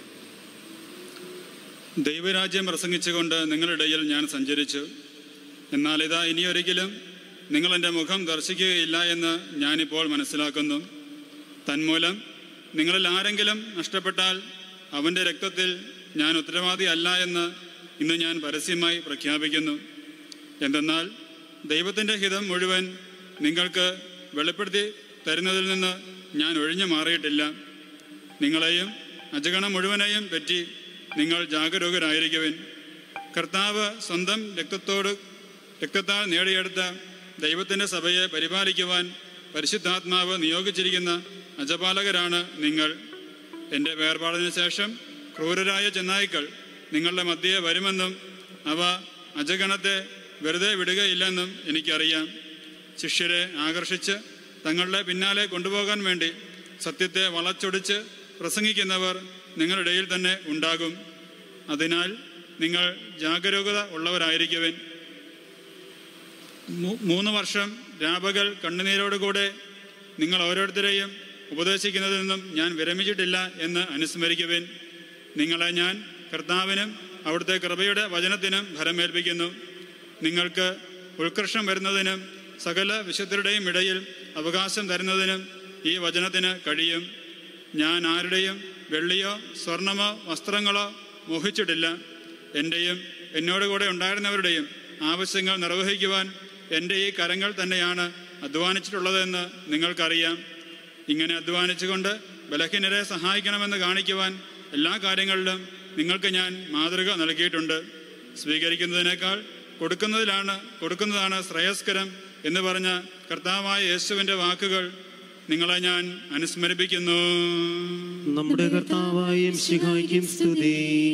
ദൈവരാജ്യം പ്രസംഗിച്ചുകൊണ്ട് നിങ്ങളുടെ ഇടയിൽ ഞാൻ സഞ്ചരിച്ചു എന്നാൽ ഇതാ ഇനിയൊരിക്കലും നിങ്ങൾ എൻ്റെ മുഖം ദർശിക്കുകയില്ല എന്ന് ഞാനിപ്പോൾ മനസ്സിലാക്കുന്നു തന്മൂലം നിങ്ങളിൽ ആരെങ്കിലും നഷ്ടപ്പെട്ടാൽ അവൻ്റെ രക്തത്തിൽ ഞാൻ ഉത്തരവാദി അല്ല എന്ന് ഇന്ന് ഞാൻ പരസ്യമായി പ്രഖ്യാപിക്കുന്നു എന്തെന്നാൽ ദൈവത്തിൻ്റെ ഹിതം മുഴുവൻ നിങ്ങൾക്ക് വെളിപ്പെടുത്തി തരുന്നതിൽ നിന്ന് ഞാൻ ഒഴിഞ്ഞു മാറിയിട്ടില്ല നിങ്ങളെയും അജഗണം മുഴുവനെയും പറ്റി നിങ്ങൾ ജാഗരൂകരായിരിക്കുവിൻ കർത്താവ് സ്വന്തം രക്തത്തോട് രക്തത്താൽ നേടിയെടുത്ത ദൈവത്തിൻ്റെ സഭയെ പരിപാലിക്കുവാൻ പരിശുദ്ധാത്മാവ് നിയോഗിച്ചിരിക്കുന്ന അജപാലകരാണ് നിങ്ങൾ എൻ്റെ വേർപാടിന് ശേഷം ക്രൂരരായ ചെന്നായ്ക്കൾ നിങ്ങളുടെ മധ്യയെ വരുമെന്നും അവ അജഗണത്തെ വെറുതെ വിടുകയില്ലെന്നും എനിക്കറിയാം ശിഷ്യരെ ആകർഷിച്ച് തങ്ങളുടെ പിന്നാലെ കൊണ്ടുപോകാൻ വേണ്ടി സത്യത്തെ വളച്ചൊടിച്ച് പ്രസംഗിക്കുന്നവർ നിങ്ങളുടെ ഇടയിൽ തന്നെ ഉണ്ടാകും അതിനാൽ നിങ്ങൾ ജാഗരൂകത ഉള്ളവരായിരിക്കുവിൻ മൂ- മൂന്ന് വർഷം രാപകൽ കണ്ണുനീരോടുകൂടെ നിങ്ങൾ ഓരോരുത്തരെയും ഉപദേശിക്കുന്നതിൽ നിന്നും ഞാൻ വിരമിച്ചിട്ടില്ല എന്ന് അനുസ്മരിക്കുവിൻ നിങ്ങളെ ഞാൻ കർത്താവിനും അവിടുത്തെ കൃപയുടെ വചനത്തിനും ഭരമേൽപ്പിക്കുന്നു നിങ്ങൾക്ക് ഉത്കർഷം വരുന്നതിനും സകല വിശുദ്ധരുടെയും ഇടയിൽ അവകാശം തരുന്നതിനും ഈ വചനത്തിന് കഴിയും ഞാൻ ആരുടെയും വെള്ളിയോ സ്വർണമോ വസ്ത്രങ്ങളോ മോഹിച്ചിട്ടില്ല എൻ്റെയും എന്നോട് കൂടെ ഉണ്ടായിരുന്നവരുടെയും ആവശ്യങ്ങൾ നിർവഹിക്കുവാൻ എൻ്റെ ഈ കരങ്ങൾ തന്നെയാണ് അധ്വാനിച്ചിട്ടുള്ളതെന്ന് നിങ്ങൾക്കറിയാം ഇങ്ങനെ അധ്വാനിച്ചുകൊണ്ട് ബലഹീനരെ സഹായിക്കണമെന്ന് കാണിക്കുവാൻ എല്ലാ കാര്യങ്ങളിലും നിങ്ങൾക്ക് ഞാൻ മാതൃക നൽകിയിട്ടുണ്ട് സ്വീകരിക്കുന്നതിനേക്കാൾ കൊടുക്കുന്നതിലാണ് കൊടുക്കുന്നതാണ് ശ്രേയസ്കരം എന്ന് പറഞ്ഞ കർത്താവായ യേശുവിൻ്റെ വാക്കുകൾ നിങ്ങളെ ഞാൻ അനുസ്മരിപ്പിക്കുന്നു നമ്മുടെ കർത്താവായും ശിഖായിക്കും സ്തുതി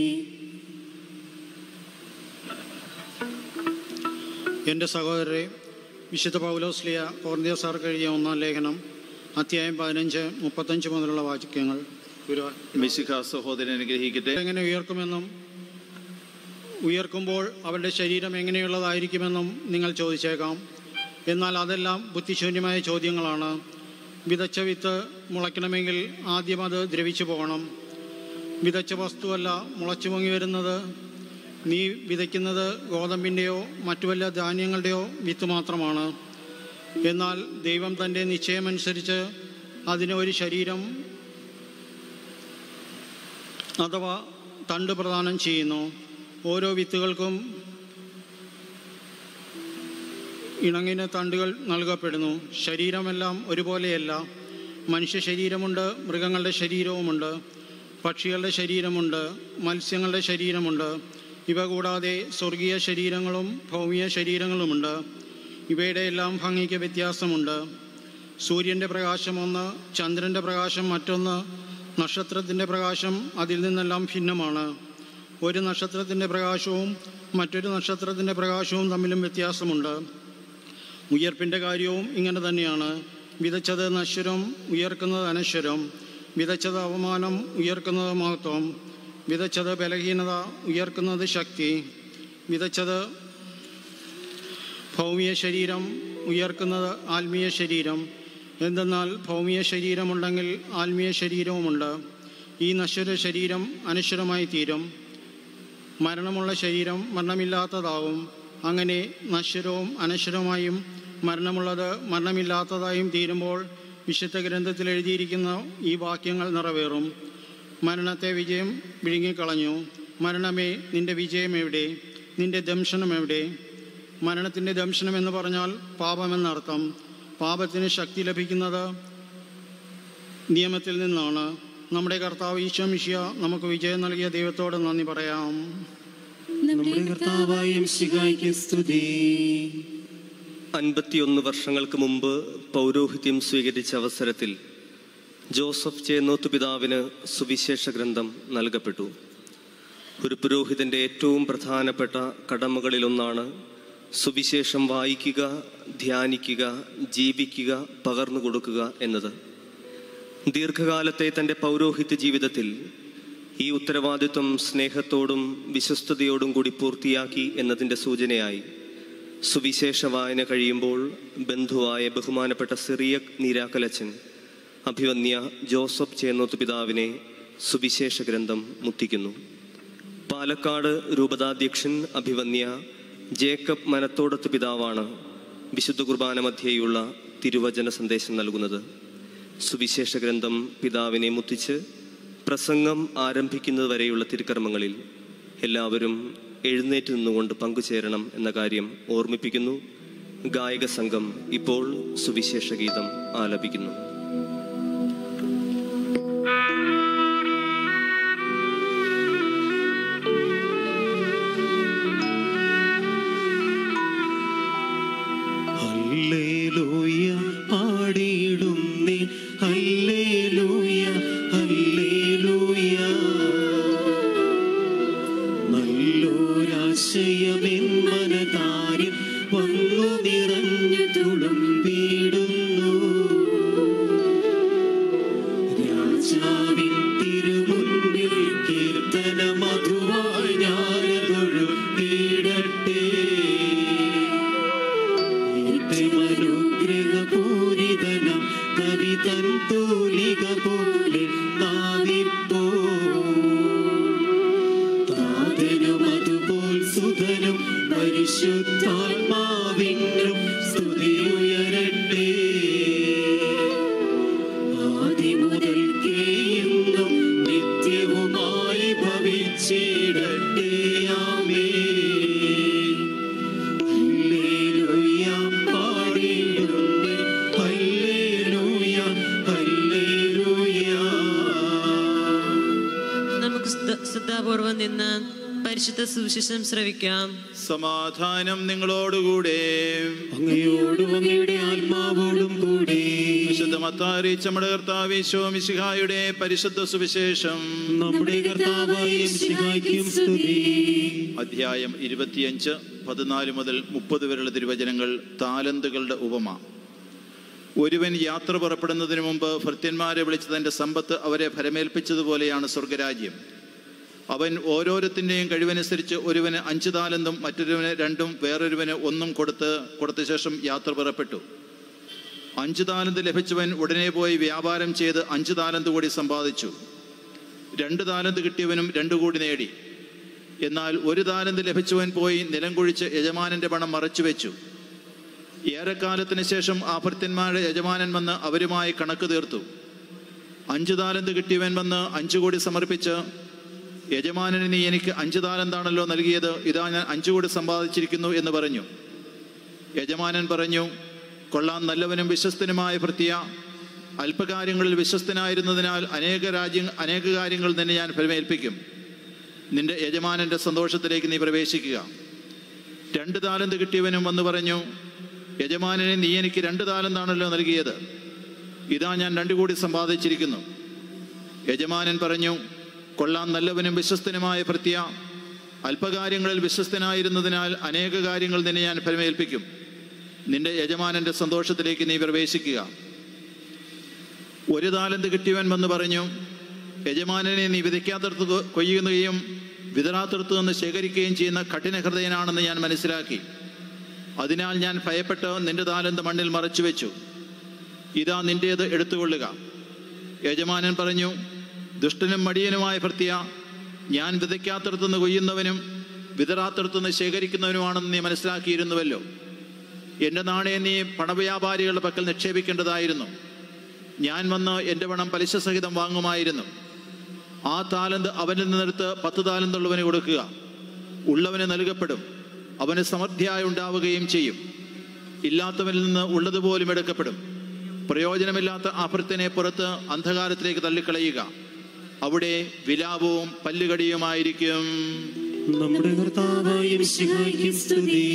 എൻ്റെ സഹോദരരെ വിശുദ്ധ പൗലോസ്ലിയ കോർന്തിയോസാർ കഴിയ ഒന്നാം ലേഖനം അധ്യായം പതിനഞ്ച് മുപ്പത്തഞ്ച് മുതലുള്ള വാക്യങ്ങൾ ഗുരു മിശിഹ സഹോദരനെ ഗ്രഹിക്കട്ടെ എങ്ങനെ ഉയർക്കുമെന്നും ഉയർക്കുമ്പോൾ അവരുടെ ശരീരം എങ്ങനെയുള്ളതായിരിക്കുമെന്നും നിങ്ങൾ ചോദിച്ചേക്കാം എന്നാൽ അതെല്ലാം ബുദ്ധിശൂന്യമായ ചോദ്യങ്ങളാണ് വിതച്ച വിത്ത് മുളയ്ക്കണമെങ്കിൽ ആദ്യം അത് ദ്രവിച്ചു പോകണം വിതച്ച വസ്തുവല്ല മുളച്ചു പൊങ്ങി വരുന്നത് നീ വിതയ്ക്കുന്നത് ഗോതമ്പിൻ്റെയോ മറ്റു വല്ല ധാന്യങ്ങളുടെയോ വിത്ത് മാത്രമാണ് എന്നാൽ ദൈവം തൻ്റെ നിശ്ചയമനുസരിച്ച് അതിന് ഒരു ശരീരം അഥവാ തണ്ട് പ്രദാനം ചെയ്യുന്നു ഓരോ വിത്തുകൾക്കും ഇണങ്ങിന് തണ്ടുകൾ നൽകപ്പെടുന്നു ശരീരമെല്ലാം ഒരുപോലെയല്ല മനുഷ്യ ശരീരമുണ്ട് മൃഗങ്ങളുടെ ശരീരവുമുണ്ട് പക്ഷികളുടെ ശരീരമുണ്ട് മത്സ്യങ്ങളുടെ ശരീരമുണ്ട് ഇവ കൂടാതെ സ്വർഗീയ ശരീരങ്ങളും ഭൗമിക ശരീരങ്ങളുമുണ്ട് ഇവയുടെ എല്ലാം ഭംഗിക്ക് വ്യത്യാസമുണ്ട് സൂര്യൻ്റെ പ്രകാശം ഒന്ന് ചന്ദ്രൻ്റെ പ്രകാശം മറ്റൊന്ന് നക്ഷത്രത്തിൻ്റെ പ്രകാശം അതിൽ നിന്നെല്ലാം ഭിന്നമാണ് ഒരു നക്ഷത്രത്തിൻ്റെ പ്രകാശവും മറ്റൊരു നക്ഷത്രത്തിൻ്റെ പ്രകാശവും തമ്മിലും വ്യത്യാസമുണ്ട് ഉയർപ്പിൻ്റെ കാര്യവും ഇങ്ങനെ തന്നെയാണ് വിതച്ചത് നശ്വരം ഉയർക്കുന്നത് അനശ്വരം വിതച്ചത് അവമാനം ഉയർക്കുന്നത് മഹത്വം വിതച്ചത് ബലഹീനത ഉയർക്കുന്നത് ശക്തി വിതച്ചത് ഭൗമിക ശരീരം ഉയർക്കുന്നത് ആത്മീയ ശരീരം എന്തെന്നാൽ ഭൗമിക ശരീരമുണ്ടെങ്കിൽ ആത്മീയ ശരീരവുമുണ്ട് ഈ നശ്വര ശരീരം അനശ്വരമായി തീരും മരണമുള്ള ശരീരം മരണമില്ലാത്തതാവും അങ്ങനെ നശ്വരവും അനശ്വരമായും മരണമുള്ളത് മരണമില്ലാത്തതായും തീരുമ്പോൾ വിശുദ്ധ ഗ്രന്ഥത്തിൽ എഴുതിയിരിക്കുന്ന ഈ വാക്യങ്ങൾ നിറവേറും മരണത്തെ വിജയം വിഴുങ്ങിക്കളഞ്ഞു മരണമേ നിന്റെ വിജയം എവിടെ നിന്റെ ദംശനം എവിടെ മരണത്തിൻ്റെ ദംശനം എന്ന് പറഞ്ഞാൽ പാപമെന്നർത്ഥം പാപത്തിന് ശക്തി ലഭിക്കുന്നത് നിയമത്തിൽ നിന്നാണ് നമ്മുടെ കർത്താവ് ഈശോ മിശിയ നമുക്ക് വിജയം നൽകിയ ദൈവത്തോട് നന്ദി പറയാം നമ്മുടെ കർത്താവായും ശിഖായിക്ക് സ്തുതി അൻപത്തിയൊന്ന് വർഷങ്ങൾക്ക് മുമ്പ് പൗരോഹിത്യം സ്വീകരിച്ച അവസരത്തിൽ ജോസഫ് ചേന്നോത്ത് പിതാവിന് സുവിശേഷ ഗ്രന്ഥം നൽകപ്പെട്ടു ഒരു പുരോഹിതന്റെ ഏറ്റവും പ്രധാനപ്പെട്ട കടമകളിലൊന്നാണ് സുവിശേഷം വായിക്കുക ധ്യാനിക്കുക ജീവിക്കുക പകർന്നു കൊടുക്കുക എന്നത് ദീർഘകാലത്തെ തൻ്റെ പൗരോഹിത്യ ജീവിതത്തിൽ ഈ ഉത്തരവാദിത്വം സ്നേഹത്തോടും വിശ്വസ്തയോടും കൂടി പൂർത്തിയാക്കി എന്നതിൻ്റെ സൂചനയായി സുവിശേഷ വായന കഴിയുമ്പോൾ ബന്ധുവായ ബഹുമാനപ്പെട്ട സിറിയ നീരാക്കലച്ചൻ അഭിവന്യ ജോസഫ് ചേന്നോത്ത് പിതാവിനെ സുവിശേഷ ഗ്രന്ഥം മുത്തിക്കുന്നു പാലക്കാട് രൂപതാധ്യക്ഷൻ അഭിവന്യ ജേക്കബ് മനത്തോടത്ത് പിതാവാണ് വിശുദ്ധ കുർബാന മധ്യേയുള്ള തിരുവചന സന്ദേശം നൽകുന്നത് സുവിശേഷ ഗ്രന്ഥം പിതാവിനെ മുത്തിച്ച് പ്രസംഗം ആരംഭിക്കുന്നത് വരെയുള്ള തിരുക്കർമ്മങ്ങളിൽ എല്ലാവരും എഴുന്നേറ്റ് നിന്നുകൊണ്ട് പങ്കുചേരണം എന്ന കാര്യം ഓർമ്മിപ്പിക്കുന്നു ഗായക സംഘം ഇപ്പോൾ സുവിശേഷ ഗീതം ആലപിക്കുന്നു ഹല്ലേലൂയ പാടിയിടും നീ ഹല്ലേലൂയ ഹല്ലേലൂയ നല്ലൊരാശയമെൻ മനതാരിൽ വന്നു നിറഞ്ഞു തുളുമ്പിടുന്നു രാജാവിൻ തിരുമുൻപിൽ കീർത്തന മധുവായി ഞാനതൊഴുകിടട്ടെ അനുഗ്രഹപൂരിതനം കവി തൻ തൂലിക പോലെ നാവിപ്പോ താതനും അതുപോൽ സുതനും പരിശുദ്ധാത്മാവിനും സ്തുതിയുയരട്ടെ ആദിമുതൽക്കേ എന്നും നിത്യവുമായി ഭവിച്ചിടട്ടെ ആമേ ഹല്ലേലൂയ പാടിയിടുന്നേ ഹല്ലേലൂയ ഹല്ലേലൂയ നമുക്ക് സ്ത- ശ്രദ്ധാപൂർവം നിന്ന് പരിശുദ്ധ സുവിശേഷം ശ്രവിക്കാം സമാധാനം നിങ്ങളോടുകൂടെ അങ്ങയോടും അങ്ങയുടെ ആത്മാവോടും കൂടെ വിശുദ്ധ മത്താരി നമ്മുടെ കർത്താവ് ശോമിശിഹായുടെ പരിശുദ്ധ സുവിശേഷം നമ്മുടെ കർത്താവായ മിശിഹായ്ക്കും സ്തുതി അധ്യായം ഇരുപത്തിയഞ്ച് പതിനാല് മുതൽ മുപ്പത് വരെയുള്ള തിരുവചനങ്ങൾ താലന്തുകളുടെ ഉപമ ഒരുവൻ യാത്ര പുറപ്പെടുന്നതിന് മുമ്പ് ഭൃത്യന്മാരെ വിളിച്ച് തൻ്റെ സമ്പത്ത് അവരെ ഫലമേൽപ്പിച്ചതുപോലെയാണ് സ്വർഗരാജ്യം അവൻ ഓരോരുത്തിൻ്റെയും കഴിവനുസരിച്ച് ഒരുവന് അഞ്ച് താലന്തും മറ്റൊരുവന് രണ്ടും വേറൊരുവന് ഒന്നും കൊടുത്ത് കൊടുത്ത ശേഷം യാത്ര പുറപ്പെട്ടു അഞ്ച് താലന്ത് ലഭിച്ചവൻ ഉടനെ പോയി വ്യാപാരം ചെയ്ത് അഞ്ച് താലന്ത് കൂടി സമ്പാദിച്ചു രണ്ട് താലന്ത് കിട്ടിയവനും രണ്ടു കൂടി നേടി എന്നാൽ ഒരു താലന്ത് ലഭിച്ചവൻ പോയി നിലം കുഴിച്ച് യജമാനന്റെ പണം മറച്ചു വെച്ചു ഏറെക്കാലത്തിന് ശേഷം ആ ഭൃത്യന്മാരുടെ യജമാനൻ വന്ന് അവരുമായി കണക്ക് തീർത്തു അഞ്ചു താലന്ത് കിട്ടിയവൻ വന്ന് അഞ്ചു കോടി സമർപ്പിച്ച് യജമാനന് നീ എനിക്ക് അഞ്ചു താലന്താണല്ലോ നൽകിയത് ഇതാ ഞാൻ അഞ്ചു കോടി സമ്പാദിച്ചിരിക്കുന്നു എന്ന് പറഞ്ഞു യജമാനൻ പറഞ്ഞു കൊള്ളാൻ നല്ലവനും വിശ്വസ്തനുമായ ഭൃത്യ അല്പകാര്യങ്ങളിൽ വിശ്വസ്തനായിരുന്നതിനാൽ അനേക രാജ്യ അനേക കാര്യങ്ങൾ നിന്നെ ഞാൻ ഫലമേൽപ്പിക്കും നിന്റെ യജമാനന്റെ സന്തോഷത്തിലേക്ക് നീ പ്രവേശിക്കുക രണ്ട് താലന്ത് കിട്ടിയവനും വന്ന് പറഞ്ഞു യജമാനനെ നീ എനിക്ക് രണ്ട് താലന്താണല്ലോ നൽകിയത് ഇതാ ഞാൻ രണ്ടു കോടി സമ്പാദിച്ചിരിക്കുന്നു യജമാനൻ പറഞ്ഞു കൊള്ളാൻ നല്ലവനും വിശ്വസ്തനുമായ ഭൃത്യ അല്പകാര്യങ്ങളിൽ വിശ്വസ്തനായിരുന്നതിനാൽ അനേക കാര്യങ്ങൾ നിന്നെ ഞാൻ ഫലമേൽപ്പിക്കും നിന്റെ യജമാനന്റെ സന്തോഷത്തിലേക്ക് നീ പ്രവേശിക്കുക ഒരു താലന്ത് കിട്ടിയവൻ വന്ന് പറഞ്ഞു യജമാനനെ നീ വിതയ്ക്കാത്തടത്ത് കൊ- കൊയ്യുകയും വിതറാത്തടത്ത് നിന്ന് ശേഖരിക്കുകയും ചെയ്യുന്ന കഠിന ഹൃദയനാണെന്ന് ഞാൻ മനസ്സിലാക്കി അതിനാൽ ഞാൻ ഭയപ്പെട്ട് നിന്റെ താലന്ത് മണ്ണിൽ മറച്ചു വെച്ചു ഇതാ നിന്റേത് എടുത്തുകൊള്ളുക യജമാനൻ പറഞ്ഞു ദുഷ്ടനും മടിയനുമായ ഭൃത്യ ഞാൻ വിതയ്ക്കാത്തടത്തുനിന്ന് കൊയ്യുന്നവനും വിതറാത്തടത്തുനിന്ന് ശേഖരിക്കുന്നവനുമാണെന്ന് നീ മനസ്സിലാക്കിയിരുന്നുവല്ലോ എൻ്റെ നാണയം നീ പണവ്യാപാരികളുടെ പക്കൽ നിക്ഷേപിക്കേണ്ടതായിരുന്നു ഞാൻ വന്ന് എൻ്റെ പണം പലിശ സഹിതം വാങ്ങുമായിരുന്നു ആ താലന്ത് അവനിൽ നിന്നെടുത്ത് പത്ത് താലന്തുള്ളവന് കൊടുക്കുക ഉള്ളവന് നൽകപ്പെടും അവന് സമൃദ്ധിയായി ഉണ്ടാവുകയും ചെയ്യും ഇല്ലാത്തവനിൽ നിന്ന് ഉള്ളതുപോലും എടുക്കപ്പെടും പ്രയോജനമില്ലാത്ത അഭൃത്തിനെ പുറത്ത് അന്ധകാരത്തിലേക്ക് തള്ളിക്കളയുക അവിടെ വിലാപവും പല്ലുകടിയുമായിരിക്കും നമ്മുടെ കർത്താവായ മിശിഹായ്ക്ക് സ്തുതി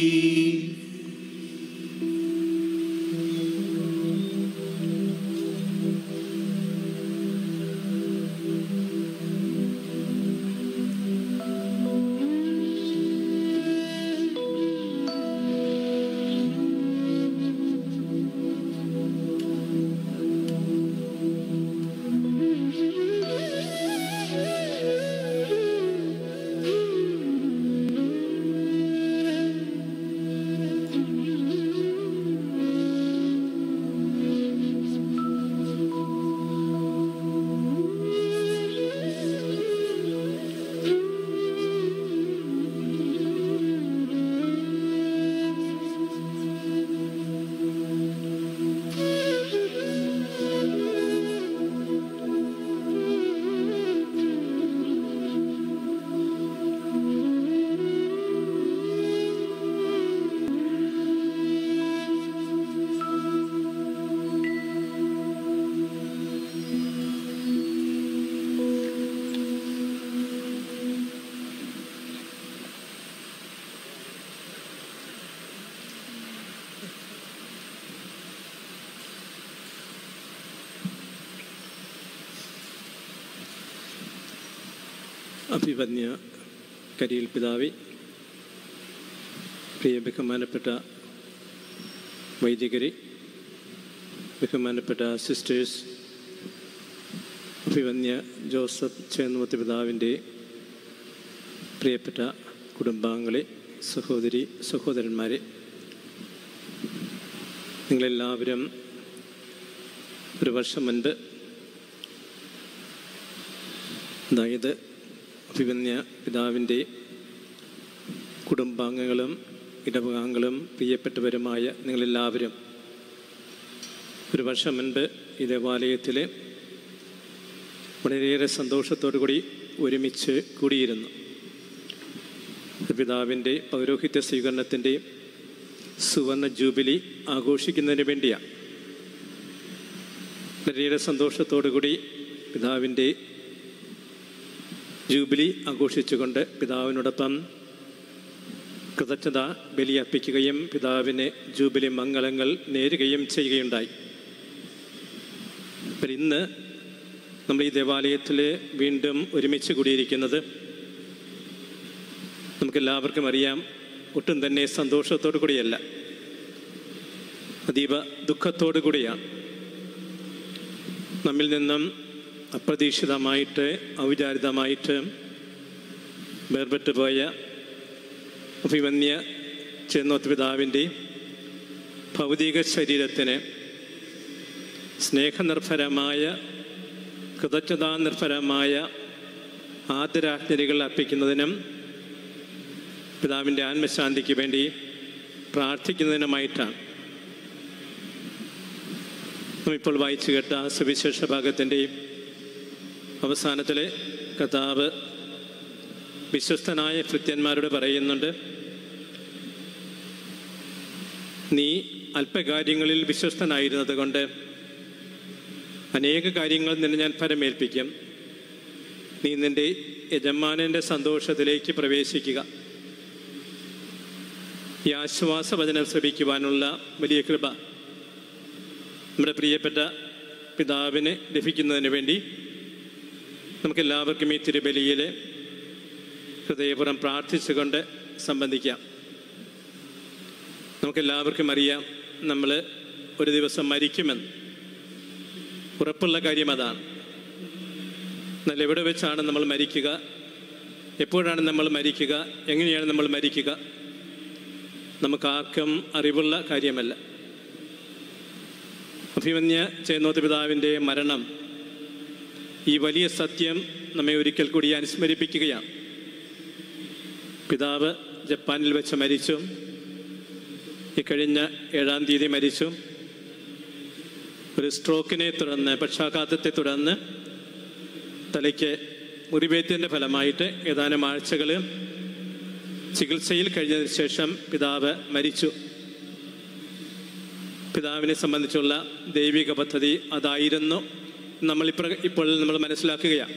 അഭിവന്യ കരിയിൽ പിതാവി പ്രിയ ബഹുമാനപ്പെട്ട വൈദികരെ ബഹുമാനപ്പെട്ട സിസ്റ്റേഴ്സ് അഭിവന്യ ജോസഫ് ചേന്നുമത്തി പിതാവിൻ്റെ പ്രിയപ്പെട്ട കുടുംബാംഗങ്ങളെ സഹോദരി സഹോദരന്മാരെ നിങ്ങളെല്ലാവരും ഒരു വർഷം മുൻപ് അതായത് അഭിമന്യ പിതാവിൻ്റെ കുടുംബാംഗങ്ങളും ഇടവകാംഗങ്ങളും പ്രിയപ്പെട്ടവരുമായ നിങ്ങളെല്ലാവരും ഒരു വർഷം മുൻപ് ഈ ദേവാലയത്തിൽ വളരെയേറെ സന്തോഷത്തോടു കൂടി ഒരുമിച്ച് കൂടിയിരുന്നു പിതാവിൻ്റെ പൗരോഹിത്യ സ്വീകരണത്തിൻ്റെ സുവർണ ജൂബിലി ആഘോഷിക്കുന്നതിന് വേണ്ടിയാണ് വളരെയേറെ സന്തോഷത്തോടു കൂടി പിതാവിൻ്റെ ജൂബിലി ആഘോഷിച്ചുകൊണ്ട് പിതാവിനോടൊപ്പം കൃതജ്ഞത ബലിയർപ്പിക്കുകയും പിതാവിന് ജൂബിലി മംഗളങ്ങൾ നേരുകയും ചെയ്യുകയുണ്ടായി അപ്പോൾ ഇന്ന് നമ്മൾ ഈ ദേവാലയത്തിൽ വീണ്ടും ഒരുമിച്ച് കൂടിയിരിക്കുന്നത് നമുക്കെല്ലാവർക്കും അറിയാം ഒട്ടും തന്നെ സന്തോഷത്തോടു കൂടിയല്ല അതീവ ദുഃഖത്തോടു കൂടിയാണ് നമ്മിൽ നിന്നും അപ്രതീക്ഷിതമായിട്ട് ഔചാരിതമായിട്ട് വേർപെട്ടു പോയ അഭിമന്യ ചെന്നോത്ത് പിതാവിൻ്റെ ഭൗതിക ശരീരത്തിന് സ്നേഹനിർഭരമായ കൃതജ്ഞതാനിർഭരമായ ആദരാജ്ഞലികൾ അർപ്പിക്കുന്നതിനും പിതാവിൻ്റെ ആത്മശാന്തിക്ക് വേണ്ടി പ്രാർത്ഥിക്കുന്നതിനുമായിട്ടാണ് നാം ഇപ്പോൾ വായിച്ചു കേട്ട സുവിശേഷ ഭാഗത്തിൻ്റെയും അവസാനത്തിലെ കഥാവ് വിശ്വസ്തനായ ഭൃത്യന്മാരോട് പറയുന്നുണ്ട് നീ അല്പകാര്യങ്ങളിൽ വിശ്വസ്തനായിരുന്നത് കൊണ്ട് അനേക കാര്യങ്ങൾ നിന്നെ ഞാൻ ഫലമേൽപ്പിക്കും നീ നിന്റെ യജമാനന്റെ സന്തോഷത്തിലേക്ക് പ്രവേശിക്കുക ഈ ആശ്വാസവചനം ശ്രമിക്കുവാനുള്ള വലിയ കൃപ നമ്മുടെ പ്രിയപ്പെട്ട പിതാവിന് ലഭിക്കുന്നതിന് വേണ്ടി നമുക്കെല്ലാവർക്കും ഈ തിരുബലിയിൽ ഹൃദയപുരം പ്രാർത്ഥിച്ചുകൊണ്ട് സംബന്ധിക്കാം നമുക്കെല്ലാവർക്കും അറിയാം നമ്മൾ ഒരു ദിവസം മരിക്കുമെന്ന് ഉറപ്പുള്ള കാര്യം അതാണ് എന്നാൽ എവിടെ വെച്ചാണ് നമ്മൾ മരിക്കുക എപ്പോഴാണ് നമ്മൾ മരിക്കുക എങ്ങനെയാണ് നമ്മൾ മരിക്കുക നമുക്കാർക്കും അറിവുള്ള കാര്യമല്ല അഭിമന്യ ചേന്നോത്ത് പിതാവിൻ്റെ മരണം ഈ വലിയ സത്യം നമ്മെ ഒരിക്കൽ കൂടി അനുസ്മരിപ്പിക്കുകയാണ് പിതാവ് ജപ്പാനിൽ വെച്ച് മരിച്ചു ഇക്കഴിഞ്ഞ ഏഴാം തീയതി മരിച്ചു ഒരു സ്ട്രോക്കിനെ തുടർന്ന് പക്ഷാഘാതത്തെ തുടർന്ന് തലയ്ക്ക് മുറിവേറ്റതിൻ്റെ ഫലമായിട്ട് ഏതാനും ആഴ്ചകൾ ചികിത്സയിൽ കഴിഞ്ഞതിന് ശേഷം പിതാവ് മരിച്ചു പിതാവിനെ സംബന്ധിച്ചുള്ള ദൈവിക പദ്ധതി അതായിരുന്നു നമ്മൾ ഇപ്ര ഇപ്പോൾ നമ്മൾ മനസ്സിലാക്കുകയാണ്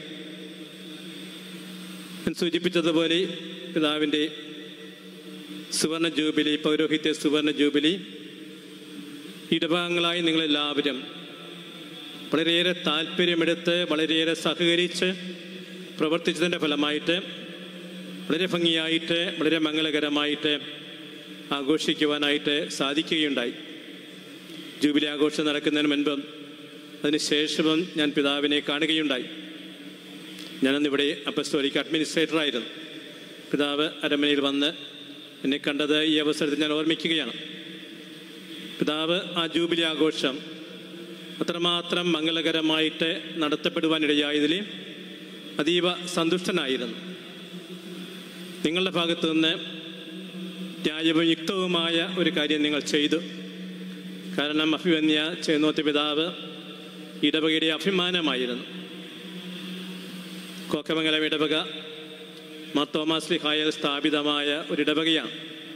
ഞാൻ സൂചിപ്പിച്ചതുപോലെ പിതാവിൻ്റെ സുവർണ ജൂബിലി പൗരോഹിത്യ സുവർണ ജൂബിലി ഇടഭാഗങ്ങളായി നിങ്ങളെല്ലാവരും വളരെയേറെ താല്പര്യമെടുത്ത് വളരെയേറെ സഹകരിച്ച് പ്രവർത്തിച്ചതിൻ്റെ ഫലമായിട്ട് വളരെ ഭംഗിയായിട്ട് വളരെ മംഗളകരമായിട്ട് ആഘോഷിക്കുവാനായിട്ട് സാധിക്കുകയുണ്ടായി ജൂബിലി ആഘോഷം നടക്കുന്നതിന് മുൻപും അതിനുശേഷവും ഞാൻ പിതാവിനെ കാണുകയുണ്ടായി ഞാനന്നിവിടെ അപ്പസ്റ്റോലിക്ക് അഡ്മിനിസ്ട്രേറ്ററായിരുന്നു പിതാവ് അരമനയിൽ വന്ന് എന്നെ കണ്ടത് ഈ അവസരത്തിൽ ഞാൻ ഓർമ്മിക്കുകയാണ് പിതാവ് ആ ജൂബിലി ആഘോഷം അത്രമാത്രം മംഗളകരമായിട്ട് നടത്തപ്പെടുവാനിടയായതിൽ അതീവ സന്തുഷ്ടനായിരുന്നു നിങ്ങളുടെ ഭാഗത്തു നിന്ന് ന്യായവും യുക്തവുമായ ഒരു കാര്യം നിങ്ങൾ ചെയ്തു കാരണം അഭിമന്യ ചേന്നോത്ത് പിതാവ് ഇടവകയുടെ അഭിമാനമായിരുന്നു കോക്കമംഗലം ഇടവക മത്തോമാ സ്ലിഹായൽ സ്ഥാപിതമായ ഒരു ഇടവകയാണ്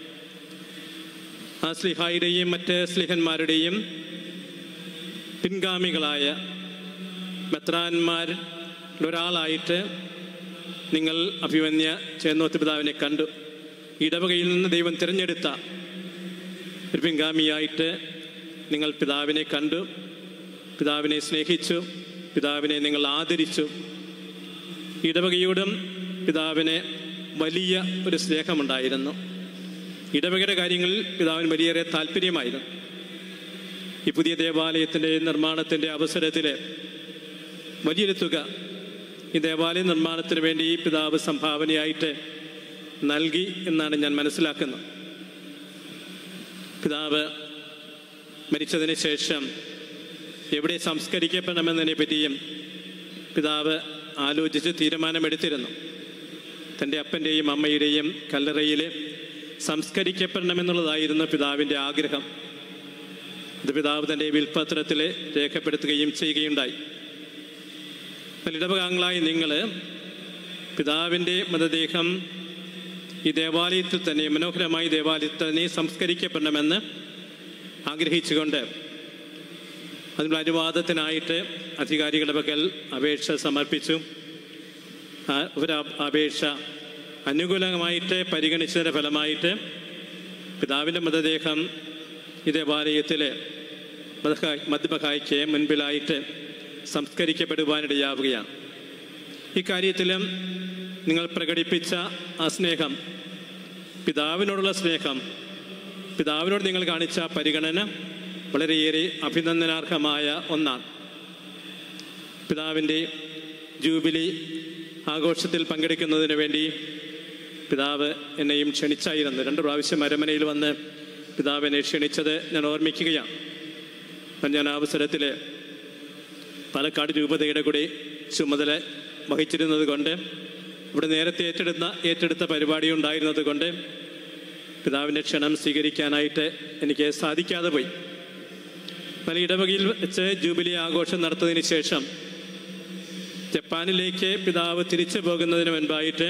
ആ സ്ലിഹായുടെയും മറ്റ് സ്ലിഹന്മാരുടെയും പിൻഗാമികളായ മെത്രാന്മാരിൽ ഒരാളായിട്ട് നിങ്ങൾ അഭിമന്യ ചേന്നോത്ത് പിതാവിനെ കണ്ടു ഇടവകയിൽ നിന്ന് ദൈവം തിരഞ്ഞെടുത്ത ഒരു പിൻഗാമിയായിട്ട് നിങ്ങൾ പിതാവിനെ കണ്ടു പിതാവിനെ സ്നേഹിച്ചു പിതാവിനെ നിങ്ങൾ ആദരിച്ചു ഇടവകയോടും പിതാവിന് വലിയ ഒരു സ്നേഹമുണ്ടായിരുന്നു ഇടവകയുടെ കാര്യങ്ങളിൽ പിതാവിന് വലിയേറെ താല്പര്യമായിരുന്നു ഈ പുതിയ ദേവാലയത്തിൻ്റെ നിർമ്മാണത്തിൻ്റെ അവസരത്തിൽ വലിയൊരു തുക ഈ ദേവാലയ നിർമ്മാണത്തിന് വേണ്ടി ഈ പിതാവ് സംഭാവനയായിട്ട് നൽകി എന്നാണ് ഞാൻ മനസ്സിലാക്കുന്നത് പിതാവ് മരിച്ചതിന് ശേഷം എവിടെ സംസ്കരിക്കപ്പെടണമെന്നതിനെ പറ്റിയും പിതാവ് ആലോചിച്ച് തീരുമാനമെടുത്തിരുന്നു തൻ്റെ അപ്പൻ്റെയും അമ്മയുടെയും കല്ലറയിൽ സംസ്കരിക്കപ്പെടണമെന്നുള്ളതായിരുന്നു പിതാവിൻ്റെ ആഗ്രഹം അത് പിതാവ് തൻ്റെ വിൽപത്രത്തിൽ രേഖപ്പെടുത്തുകയും ചെയ്യുകയുണ്ടായി ഇടവകാംഗങ്ങളായി നിങ്ങൾ പിതാവിൻ്റെ മൃതദേഹം ഈ ദേവാലയത്തിൽ തന്നെ മനോഹരമായി ദേവാലയത്തിൽ തന്നെ സംസ്കരിക്കപ്പെടണമെന്ന് ആഗ്രഹിച്ചുകൊണ്ട് അതിനുള്ള അനുവാദത്തിനായിട്ട് അധികാരികളുടെ പക്കൽ അപേക്ഷ സമർപ്പിച്ചു ആ ഒരു അപേക്ഷ അനുകൂലമായിട്ട് പരിഗണിച്ചതിൻ്റെ ഫലമായിട്ട് പിതാവിൻ്റെ മൃതദേഹം ഈ ദേവാലയത്തിൽ മധ്യമഹായ്ക്ക് മുൻപിലായിട്ട് സംസ്കരിക്കപ്പെടുവാനിടയാവുകയാണ് ഇക്കാര്യത്തിലും നിങ്ങൾ പ്രകടിപ്പിച്ച ആ സ്നേഹം പിതാവിനോടുള്ള സ്നേഹം പിതാവിനോട് നിങ്ങൾ കാണിച്ച പരിഗണന വളരെയേറെ അഭിനന്ദനാർഹമായ ഒന്നാണ് പിതാവിൻ്റെ ജൂബിലി ആഘോഷത്തിൽ പങ്കെടുക്കുന്നതിന് വേണ്ടി പിതാവ് എന്നെയും ക്ഷണിച്ചായിരുന്നു രണ്ട് പ്രാവശ്യം അരമനയിൽ വന്ന് പിതാവിനെ ക്ഷണിച്ചത് ഞാൻ ഓർമ്മിക്കുകയാണ് അപ്പം ഞാൻ ആ അവസരത്തിൽ പാലക്കാട് രൂപതയുടെ കൂടി ചുമതല വഹിച്ചിരുന്നത് കൊണ്ട് ഇവിടെ നേരത്തെ ഏറ്റെടുത്ത ഏറ്റെടുത്ത പരിപാടി ഉണ്ടായിരുന്നത് കൊണ്ട് പിതാവിൻ്റെ ക്ഷണം സ്വീകരിക്കാനായിട്ട് എനിക്ക് സാധിക്കാതെ പോയി എന്നാൽ ഇടവകയിൽ വെച്ച് ജൂബിലി ആഘോഷം നടത്തതിന് ശേഷം ജപ്പാനിലേക്ക് പിതാവ് തിരിച്ചു പോകുന്നതിന് മുൻപായിട്ട്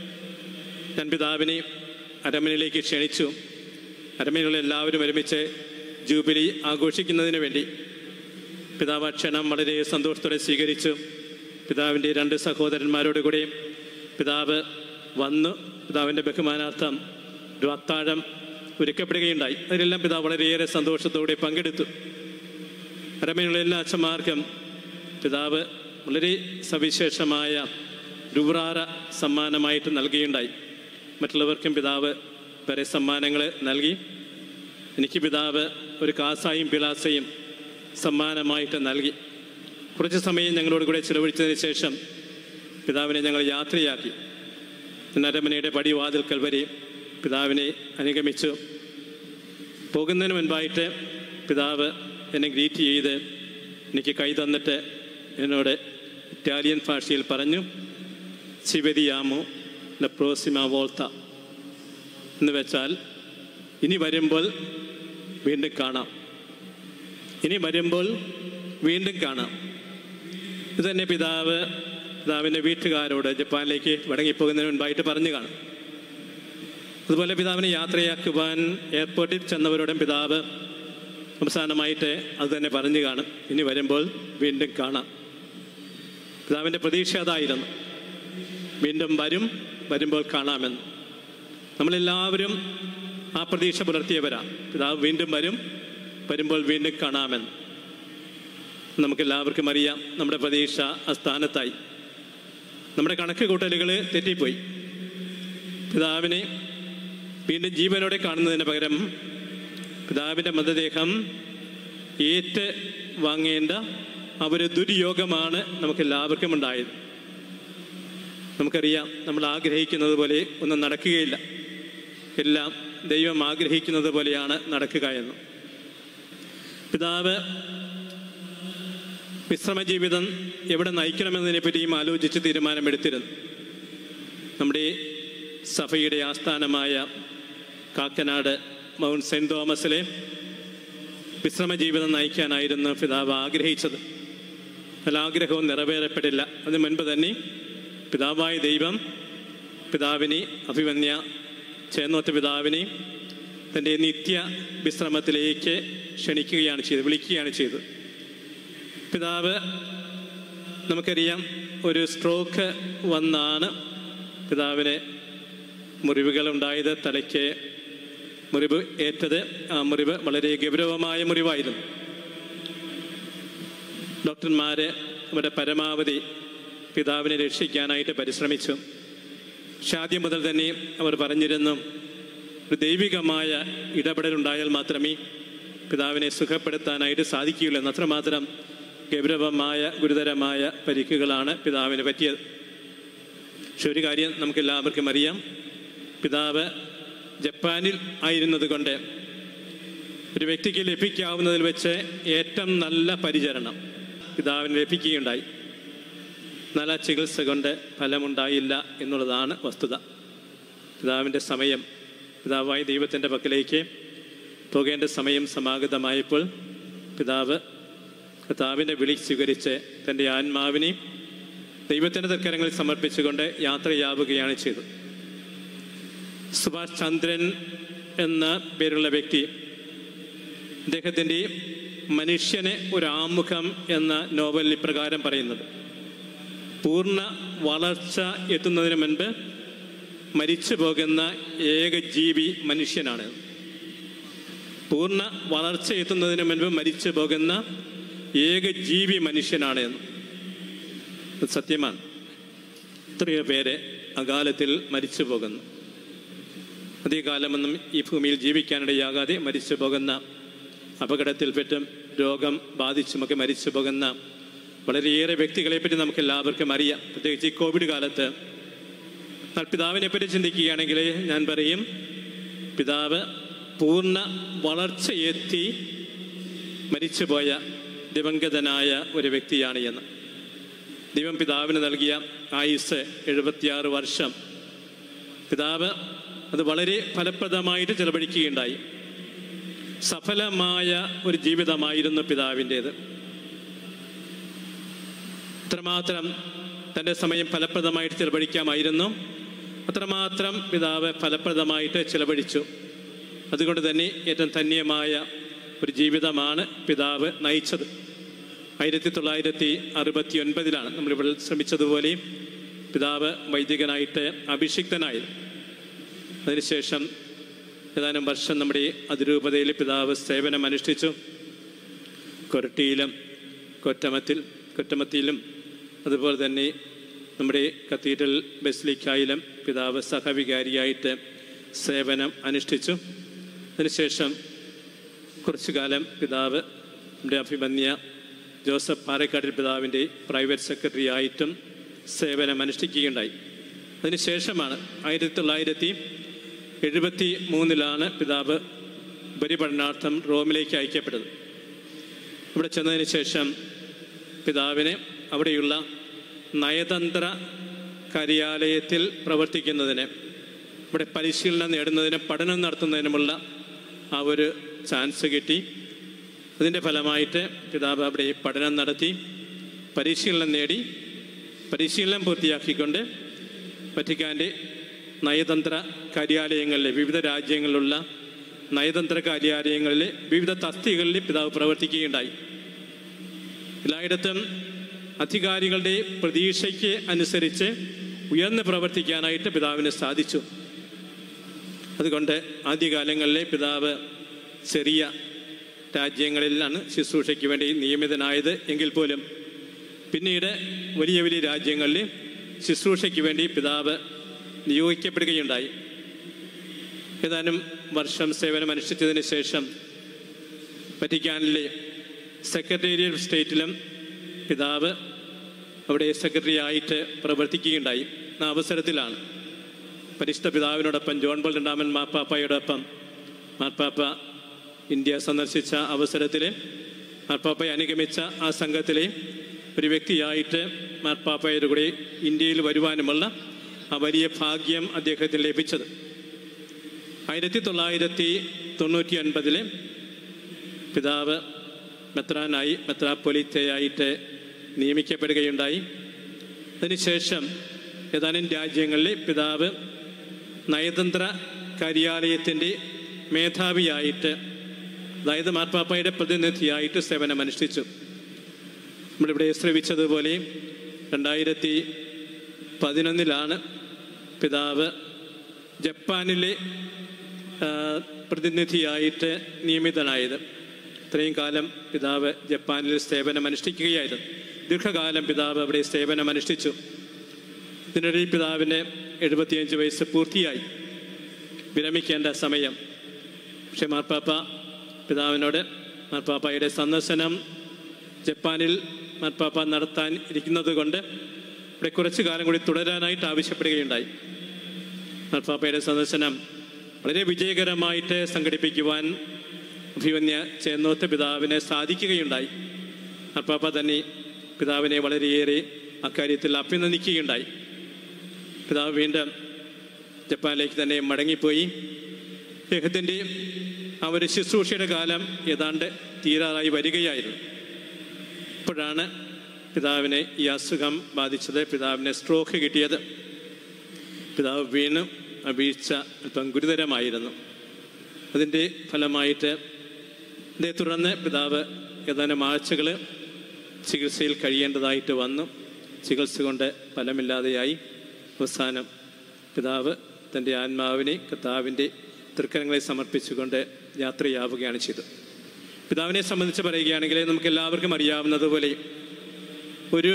ഞാൻ പിതാവിനെ അരമനയിലേക്ക് ക്ഷണിച്ചു അരമനയിലുള്ള എല്ലാവരും ഒരുമിച്ച് ജൂബിലി ആഘോഷിക്കുന്നതിന് വേണ്ടി പിതാവ് ആ ക്ഷണം വളരെ സന്തോഷത്തോടെ സ്വീകരിച്ചു പിതാവിൻ്റെ രണ്ട് സഹോദരന്മാരോട് കൂടി പിതാവ് വന്നു പിതാവിൻ്റെ ബഹുമാനാർത്ഥം ഒരു അത്താഴം ഒരുക്കപ്പെടുകയുണ്ടായി അതിലെല്ലാം പിതാവ് വളരെയേറെ സന്തോഷത്തോടെ പങ്കെടുത്തു അരമനയുള്ള എല്ലാ അച്ഛന്മാർക്കും പിതാവ് വളരെ സവിശേഷമായ രൂറാറ സമ്മാനമായിട്ട് നൽകുകയുണ്ടായി മറ്റുള്ളവർക്കും പിതാവ് വേറെ സമ്മാനങ്ങൾ നൽകി എനിക്ക് പിതാവ് ഒരു കാസായും പിലാസയും സമ്മാനമായിട്ട് നൽകി കുറച്ച് സമയം ഞങ്ങളോട് കൂടെ ചിലവഴിച്ചതിന് ശേഷം പിതാവിനെ ഞങ്ങൾ യാത്രയാക്കി നരമനയുടെ പടിവാതിൽക്കൽ വരെ പിതാവിനെ അനുഗമിച്ചു പോകുന്നതിന് മുൻപായിട്ട് പിതാവ് എന്നെ ഗ്രീറ്റ് ചെയ്ത് എനിക്ക് കൈ തന്നിട്ട് എന്നോട് ഇറ്റാലിയൻ ഭാഷയിൽ പറഞ്ഞു ശിവരിയാമോ ല പ്രോസിമ വോൾത്ത എന്ന് വെച്ചാൽ ഇനി വരുമ്പോൾ വീണ്ടും കാണാം ഇനി വരുമ്പോൾ വീണ്ടും കാണാം ഇത് തന്നെ പിതാവ് പിതാവിൻ്റെ വീട്ടുകാരോട് ജപ്പാനിലേക്ക് മടങ്ങിപ്പോകുന്നതിന് മുൻപായിട്ട് പറഞ്ഞു കാണും അതുപോലെ പിതാവിനെ യാത്രയാക്കുവാൻ എയർപോർട്ടിൽ ചെന്നവരോടും പിതാവ് അവസാനമായിട്ട് അത് തന്നെ പറഞ്ഞു കാണും ഇനി വരുമ്പോൾ വീണ്ടും കാണാം പിതാവിൻ്റെ പ്രതീക്ഷ അതായിരുന്നു വീണ്ടും വരും വരുമ്പോൾ കാണാമെന്ന് നമ്മളെല്ലാവരും ആ പ്രതീക്ഷ പുലർത്തിയവരാണ് പിതാവ് വീണ്ടും വരും വരുമ്പോൾ വീണ്ടും കാണാമെന്ന് നമുക്കെല്ലാവർക്കും അറിയാം നമ്മുടെ പ്രതീക്ഷ ആ സ്ഥാനത്തായി നമ്മുടെ കണക്ക് കൂട്ടലുകൾ തെറ്റിപ്പോയി പിതാവിനെ വീണ്ടും ജീവനോടെ കാണുന്നതിന് പകരം പിതാവിൻ്റെ മൃതദേഹം ഏറ്റ് വാങ്ങേണ്ട ആ ഒരു ദുര്യോഗമാണ് നമുക്ക് എല്ലാവർക്കും ഉണ്ടായത് നമുക്കറിയാം നമ്മൾ ആഗ്രഹിക്കുന്നത് പോലെ ഒന്നും നടക്കുകയില്ല എല്ലാം ദൈവം ആഗ്രഹിക്കുന്നത് പോലെയാണ് നടക്കുക എന്ന് പിതാവ് വിശ്രമ ജീവിതം എവിടെ നയിക്കണമെന്നതിനെ പറ്റിയും ആലോചിച്ച് തീരുമാനമെടുത്തിരുന്നു നമ്മുടെ സഭയുടെ ആസ്ഥാനമായ കാക്കനാട് മൗണ്ട് സെൻറ് തോമസിലെ വിശ്രമ ജീവിതം നയിക്കാനായിരുന്നു പിതാവ് ആഗ്രഹിച്ചത് എന്നാൽ ആഗ്രഹവും നിറവേറപ്പെടില്ല അതിന് മുൻപ് തന്നെ പിതാവായ ദൈവം പിതാവിനെ അഭിമന്യ ചേന്നോറ്റ പിതാവിനെ തൻ്റെ നിത്യ വിശ്രമത്തിലേക്ക് ക്ഷണിക്കുകയാണ് ചെയ്തത് വിളിക്കുകയാണ് ചെയ്തത് പിതാവ് നമുക്കറിയാം ഒരു സ്ട്രോക്ക് വന്നാണ് പിതാവിന് മുറിവുകൾ ഉണ്ടായത് തലയ്ക്ക് മുറിവ് ഏറ്റത് ആ മുറിവ് വളരെ ഗൗരവമായ മുറിവായിരുന്നു ഡോക്ടർമാര് അവരുടെ പരമാവധി പിതാവിനെ രക്ഷിക്കാനായിട്ട് പരിശ്രമിച്ചു പക്ഷെ ആദ്യം മുതൽ തന്നെ അവർ പറഞ്ഞിരുന്നു ഒരു ദൈവികമായ ഇടപെടലുണ്ടായാൽ മാത്രമേ പിതാവിനെ സുഖപ്പെടുത്താനായിട്ട് സാധിക്കുകയുള്ളൂ എന്ന് അത്രമാത്രം ഗൗരവമായ ഗുരുതരമായ പരിക്കുകളാണ് പിതാവിന് പറ്റിയത് പക്ഷെ ഒരു കാര്യം നമുക്ക് എല്ലാവർക്കും അറിയാം പിതാവ് ജപ്പാനിൽ ആയിരുന്നത് കൊണ്ട് ഒരു വ്യക്തിക്ക് ലഭിക്കാവുന്നതിൽ വെച്ച് ഏറ്റവും നല്ല പരിചരണം പിതാവിന് ലഭിക്കുകയുണ്ടായി നല്ല ചികിത്സ കൊണ്ട് ഫലമുണ്ടായില്ല എന്നുള്ളതാണ് വസ്തുത പിതാവിൻ്റെ സമയം പിതാവായ ദൈവത്തിൻ്റെ പക്കലേക്ക് പോകേണ്ട സമയം സമാഗതമായപ്പോൾ പിതാവ് കർത്താവിനെ വിളി സ്വീകരിച്ച് തൻ്റെ ആത്മാവിനെ ദൈവത്തിൻ്റെ തക്കരങ്ങളിൽ സമർപ്പിച്ചുകൊണ്ട് യാത്രയാവുകയാണ് ചെയ്തത് സുഭാഷ് ചന്ദ്രൻ എന്ന പേരുള്ള വ്യക്തി അദ്ദേഹത്തിൻ്റെ മനുഷ്യനെ ഒരു ആമുഖം എന്ന നോവലിൽ ഇപ്രകാരം പറയുന്നത് പൂർണ്ണ വളർച്ച എത്തുന്നതിന് മുൻപ് മരിച്ചു പോകുന്ന ഏക ജീവി മനുഷ്യനാണ് പൂർണ്ണ വളർച്ച എത്തുന്നതിന് മുൻപ് മരിച്ചു പോകുന്ന ഏക ജീവി മനുഷ്യനാണ് എന്ന് ഇത് സത്യമാണ് എത്രയോ പേര് അകാലത്തിൽ മരിച്ചു പോകുന്നു അധികകാലമൊന്നും ഈ ഭൂമിയിൽ ജീവിക്കാനിടയാകാതെ മരിച്ചു പോകുന്ന അപകടത്തിൽപ്പെട്ടും രോഗം ബാധിച്ചുമൊക്കെ മരിച്ചു പോകുന്ന വളരെയേറെ വ്യക്തികളെ പറ്റി നമുക്ക് എല്ലാവർക്കും അറിയാം പ്രത്യേകിച്ച് ഈ കോവിഡ് കാലത്ത് എന്നാൽ പിതാവിനെ പറ്റി ചിന്തിക്കുകയാണെങ്കിൽ ഞാൻ പറയും പിതാവ് പൂർണ്ണ വളർച്ചയെത്തി മരിച്ചുപോയ ദിവംഗതനായ ഒരു വ്യക്തിയാണ് എന്ന് ദൈവം പിതാവിന് നൽകിയ ആയുസ് എഴുപത്തിയാറ് വർഷം പിതാവ് അത് വളരെ ഫലപ്രദമായിട്ട് ചെലവഴിക്കുകയുണ്ടായി സഫലമായ ഒരു ജീവിതമായിരുന്നു പിതാവിൻ്റേത് അത്രമാത്രം തൻ്റെ സമയം ഫലപ്രദമായിട്ട് ചിലവഴിക്കാമായിരുന്നു അത്രമാത്രം പിതാവ് ഫലപ്രദമായിട്ട് ചിലവഴിച്ചു അതുകൊണ്ട് തന്നെ ഏറ്റവും ധന്യമായ ഒരു ജീവിതമാണ് പിതാവ് നയിച്ചത് ആയിരത്തി തൊള്ളായിരത്തി അറുപത്തി ഒൻപതിലാണ് നമ്മളിവിടെ ശ്രമിച്ചതുപോലെ പിതാവ് വൈദികനായിട്ട് അഭിഷിക്തനായി അതിനുശേഷം ഏതാനും വർഷം നമ്മുടെ അതിരൂപതയിൽ പിതാവ് സേവനം അനുഷ്ഠിച്ചു കൊരട്ടിയിലും കൊറ്റമത്തിൽ കൊറ്റമത്തിയിലും അതുപോലെ തന്നെ നമ്മുടെ കത്തീഡ്രൽ ബസ്ലിക്കായിലും പിതാവ് സഹവികാരിയായിട്ട് സേവനം അനുഷ്ഠിച്ചു അതിനുശേഷം കുറച്ചു കാലം പിതാവ് നമ്മുടെ അഭിമന്യ ജോസഫ് പാറക്കാട്ടിൽ പിതാവിൻ്റെ പ്രൈവറ്റ് സെക്രട്ടറി ആയിട്ടും സേവനം അനുഷ്ഠിക്കുകയുണ്ടായി അതിനുശേഷമാണ് ആയിരത്തി തൊള്ളായിരത്തി എഴുപത്തി മൂന്നിലാണ് പിതാവ് ഉപരിപഠനാർത്ഥം റോമിലേക്ക് അയക്കപ്പെട്ടത് ഇവിടെ ചെന്നതിന് ശേഷം പിതാവിനെ അവിടെയുള്ള നയതന്ത്ര കാര്യാലയത്തിൽ പ്രവർത്തിക്കുന്നതിന് ഇവിടെ പരിശീലനം നേടുന്നതിന് പഠനം നടത്തുന്നതിനുമുള്ള ആ ഒരു ചാൻസ് കിട്ടി അതിൻ്റെ ഫലമായിട്ട് പിതാവ് അവിടെ പഠനം നടത്തി പരിശീലനം നേടി പരിശീലനം പൂർത്തിയാക്കിക്കൊണ്ട് വറ്റിക്കാൻ്റെ നയതന്ത്ര കാര്യാലയങ്ങളിലെ വിവിധ രാജ്യങ്ങളിലുള്ള നയതന്ത്ര കാര്യാലയങ്ങളിലെ വിവിധ തസ്തികളിൽ പിതാവ് പ്രവർത്തിക്കുകയുണ്ടായി എല്ലായിടത്തും അധികാരികളുടെ പ്രതീക്ഷയ്ക്ക് അനുസരിച്ച് ഉയർന്ന് പ്രവർത്തിക്കാനായിട്ട് പിതാവിന് സാധിച്ചു അതുകൊണ്ട് ആദ്യകാലങ്ങളിലെ പിതാവ് ചെറിയ രാജ്യങ്ങളിലാണ് ശുശ്രൂഷയ്ക്ക് വേണ്ടി നിയമിതനായത് എങ്കിൽ പോലും പിന്നീട് വലിയ വലിയ രാജ്യങ്ങളിൽ ശുശ്രൂഷയ്ക്ക് വേണ്ടി പിതാവ് നിയോഗിക്കപ്പെടുകയുണ്ടായി ഏതാനും വർഷം സേവനം അനുഷ്ഠിച്ചതിന് ശേഷം വറ്റിക്കാനിലെ സെക്രട്ടേറിയറ്റ് സ്റ്റേറ്റിലും പിതാവ് അവിടെ സെക്രട്ടറി ആയിട്ട് പ്രവർത്തിക്കുകയുണ്ടായി ആ അവസരത്തിലാണ് പരിശുദ്ധ പിതാവിനോടൊപ്പം ജോൺ പോൾ രണ്ടാമൻ മാർപ്പാപ്പയോടൊപ്പം മാർപ്പാപ്പ ഇന്ത്യ സന്ദർശിച്ച അവസരത്തിൽ മാർപ്പാപ്പയെ അനുഗമിച്ച ആ സംഘത്തിലെ ഒരു വ്യക്തിയായിട്ട് മാർപ്പാപ്പയുടെ കൂടെ ഇന്ത്യയിൽ വരുവാനുമുള്ള ആ വലിയ ഭാഗ്യം അദ്ദേഹത്തിന് ലഭിച്ചത് ആയിരത്തി തൊള്ളായിരത്തി തൊണ്ണൂറ്റി ഒൻപതിലെ പിതാവ് മെത്രാനായി മെത്രാപ്പൊലിത്തയായിട്ട് നിയമിക്കപ്പെടുകയുണ്ടായി അതിനുശേഷം ഏതാനും രാജ്യങ്ങളിൽ പിതാവ് നയതന്ത്ര കാര്യാലയത്തിൻ്റെ മേധാവിയായിട്ട് അതായത് മാർപ്പാപ്പയുടെ പ്രതിനിധിയായിട്ട് സേവനമനുഷ്ഠിച്ചു നമ്മളിവിടെ ശ്രവിച്ചതുപോലെ രണ്ടായിരത്തി പതിനൊന്നിലാണ് പിതാവ് ജപ്പാനിലെ ആ, പ്രതിനിധിയായിട്ട് നിയമിതനായത് ഇത്രയും കാലം പിതാവ് ജപ്പാനിൽ സേവനം അനുഷ്ഠിക്കുകയായിരുന്നു ദീർഘകാലം പിതാവ് അവിടെ സേവനം അനുഷ്ഠിച്ചു ഇതിനിടയിൽ പിതാവിന് എഴുപത്തിയഞ്ച് വയസ്സ് പൂർത്തിയായി വിരമിക്കേണ്ട സമയം പക്ഷെ മാർപ്പാപ്പ പിതാവിനോട് മാർപ്പാപ്പയുടെ സന്ദർശനം ജപ്പാനിൽ മാർപ്പാപ്പ നടത്താൻ ഇരിക്കുന്നത് കൊണ്ട് ഇവിടെ കുറച്ചു കാലം കൂടി തുടരാനായിട്ട് ആവശ്യപ്പെടുകയുണ്ടായി മാർപ്പാപ്പയുടെ സന്ദർശനം വളരെ വിജയകരമായിട്ട് സംഘടിപ്പിക്കുവാൻ അഭിമന്യ ചേന്നോത്ത് പിതാവിന് സാധിക്കുകയുണ്ടായി മാർപ്പാപ്പ തന്നെ പിതാവിനെ വളരെയേറെ അക്കാര്യത്തിൽ അഭിനന്ദിക്കുകയുണ്ടായി പിതാവ് വീണ്ടും ജപ്പാനിലേക്ക് തന്നെ മടങ്ങിപ്പോയി അദ്ദേഹത്തിൻ്റെ ആ ഒരു ശുശ്രൂഷയുടെ കാലം ഏതാണ്ട് തീരാറായി വരികയായിരുന്നു അപ്പോഴാണ് പിതാവിനെ ഈ അസുഖം ബാധിച്ചത് പിതാവിന് സ്ട്രോക്ക് കിട്ടിയത് പിതാവ് വീണ് ആ വീഴ്ച അല്പം ഗുരുതരമായിരുന്നു അതിൻ്റെ ഫലമായിട്ട് ഇതേ തുടർന്ന് പിതാവ് ഏതാനും ആഴ്ചകൾ ചികിത്സയിൽ കഴിയേണ്ടതായിട്ട് വന്നു ചികിത്സ കൊണ്ട് ഫലമില്ലാതെയായി അവസാനം പിതാവ് തൻ്റെ ആത്മാവിനെ കർത്താവിൻ്റെ തൃക്കരങ്ങളെ സമർപ്പിച്ചുകൊണ്ട് യാത്രയാവുകയാണ് ചെയ്തത് പിതാവിനെ സംബന്ധിച്ച് പറയുകയാണെങ്കിൽ നമുക്ക് എല്ലാവർക്കും അറിയാവുന്നതുപോലെ ഒരു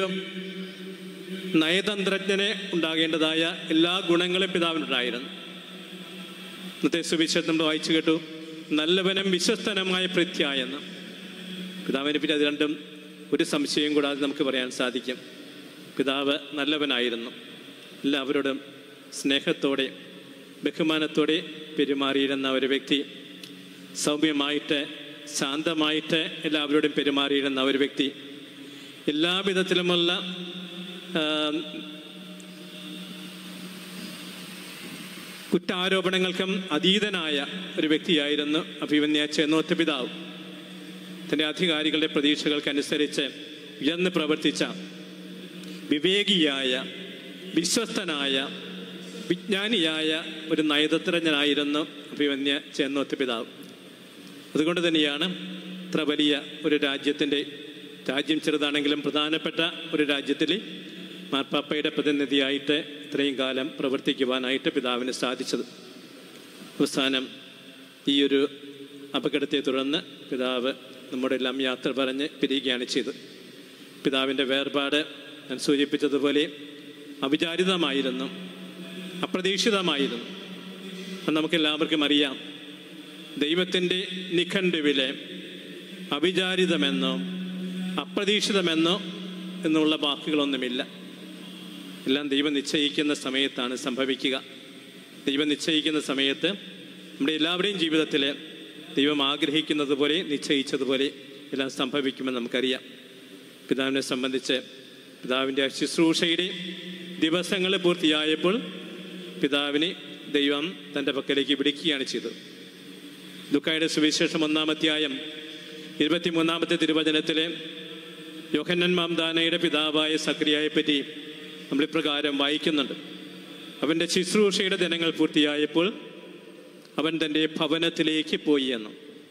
നയതന്ത്രജ്ഞനെ ഉണ്ടാകേണ്ടതായ എല്ലാ ഗുണങ്ങളും പിതാവിനുണ്ടായിരുന്നു ഇന്നത്തെ സുവിശേഷം നമ്മൾ വായിച്ചു കേട്ടു നല്ലവനും വിശ്വസ്തനുമായ പ്രത്യായെന്ന് പിതാവിനെ പറ്റി അത് രണ്ടും ഒരു സംശയം കൂടാതെ നമുക്ക് പറയാൻ സാധിക്കും പിതാവ് നല്ലവനായിരുന്നു എല്ലാവരോടും സ്നേഹത്തോടെ ബഹുമാനത്തോടെ പെരുമാറിയിരുന്ന ഒരു വ്യക്തി സൗമ്യമായിട്ട് ശാന്തമായിട്ട് എല്ലാവരോടും പെരുമാറിയിരുന്ന ഒരു വ്യക്തി എല്ലാവിധത്തിലുമുള്ള ആ, കുറ്റാരോപണങ്ങൾക്കും അതീതനായ ഒരു വ്യക്തിയായിരുന്നു അഭിമന്യ ചേന്നോത്ത് പിതാവ് തൻ്റെ അധികാരികളുടെ പ്രതീക്ഷകൾക്കനുസരിച്ച് ഉയർന്ന് പ്രവർത്തിച്ച വിവേകിയായ വിശ്വസ്തനായ വിജ്ഞാനിയായ ഒരു നയതന്ത്രജ്ഞനായിരുന്നു അഭിമന്യ ചേന്നോത്ത് പിതാവ് അതുകൊണ്ട് തന്നെയാണ് ഇത്ര വലിയ ഒരു രാജ്യത്തിൻ്റെ രാജ്യം ചെറുതാണെങ്കിലും പ്രധാനപ്പെട്ട ഒരു രാജ്യത്തിൽ മാർപ്പാപ്പയുടെ പ്രതിനിധിയായിട്ട് ഇത്രയും കാലം പ്രവർത്തിക്കുവാനായിട്ട് പിതാവിന് സാധിച്ചത് അവസാനം ഈ ഒരു അപകടത്തെ തുടർന്ന് പിതാവ് നമ്മുടെ എല്ലാം യാത്ര പറഞ്ഞ് പിരിയുകയാണ് ചെയ്തത് പിതാവിൻ്റെ വേർപാട് ഞാൻ സൂചിപ്പിച്ചതുപോലെ അവിചാരിതമായിരുന്നു അപ്രതീക്ഷിതമായിരുന്നു അത് നമുക്കെല്ലാവർക്കും അറിയാം ദൈവത്തിൻ്റെ നിഘണ്ടുവിലെ അവിചാരിതമെന്നോ അപ്രതീക്ഷിതമെന്നോ എന്നുള്ള വാക്കുകളൊന്നുമില്ല എല്ലാം ദൈവം നിശ്ചയിക്കുന്ന സമയത്താണ് സംഭവിക്കുക ദൈവം നിശ്ചയിക്കുന്ന സമയത്ത് നമ്മുടെ എല്ലാവരുടെയും ജീവിതത്തിൽ ദൈവം ആഗ്രഹിക്കുന്നത് പോലെ നിശ്ചയിച്ചതുപോലെ എല്ലാം സംഭവിക്കുമെന്ന് നമുക്കറിയാം പിതാവിനെ സംബന്ധിച്ച് പിതാവിൻ്റെ ശുശ്രൂഷയുടെ ദിവസങ്ങൾ പൂർത്തിയായപ്പോൾ പിതാവിനെ ദൈവം തൻ്റെ പക്കലേക്ക് വിളിക്കുകയാണ് ചെയ്തത് ദുഃഖയുടെ സുവിശേഷം ഒന്നാമധ്യായം ഇരുപത്തിമൂന്നാമത്തെ തിരുവചനത്തിലെ യോഹന്നൻ മാംദാനയുടെ പിതാവായ സക്രിയയെ പറ്റി നമ്മൾ ഇപ്രകാരം വായിക്കുന്നുണ്ട് അവൻ്റെ ശുശ്രൂഷയുടെ ദിനങ്ങൾ പൂർത്തിയായപ്പോൾ അവൻ തൻ്റെ ഭവനത്തിലേക്ക് പോയി എന്ന്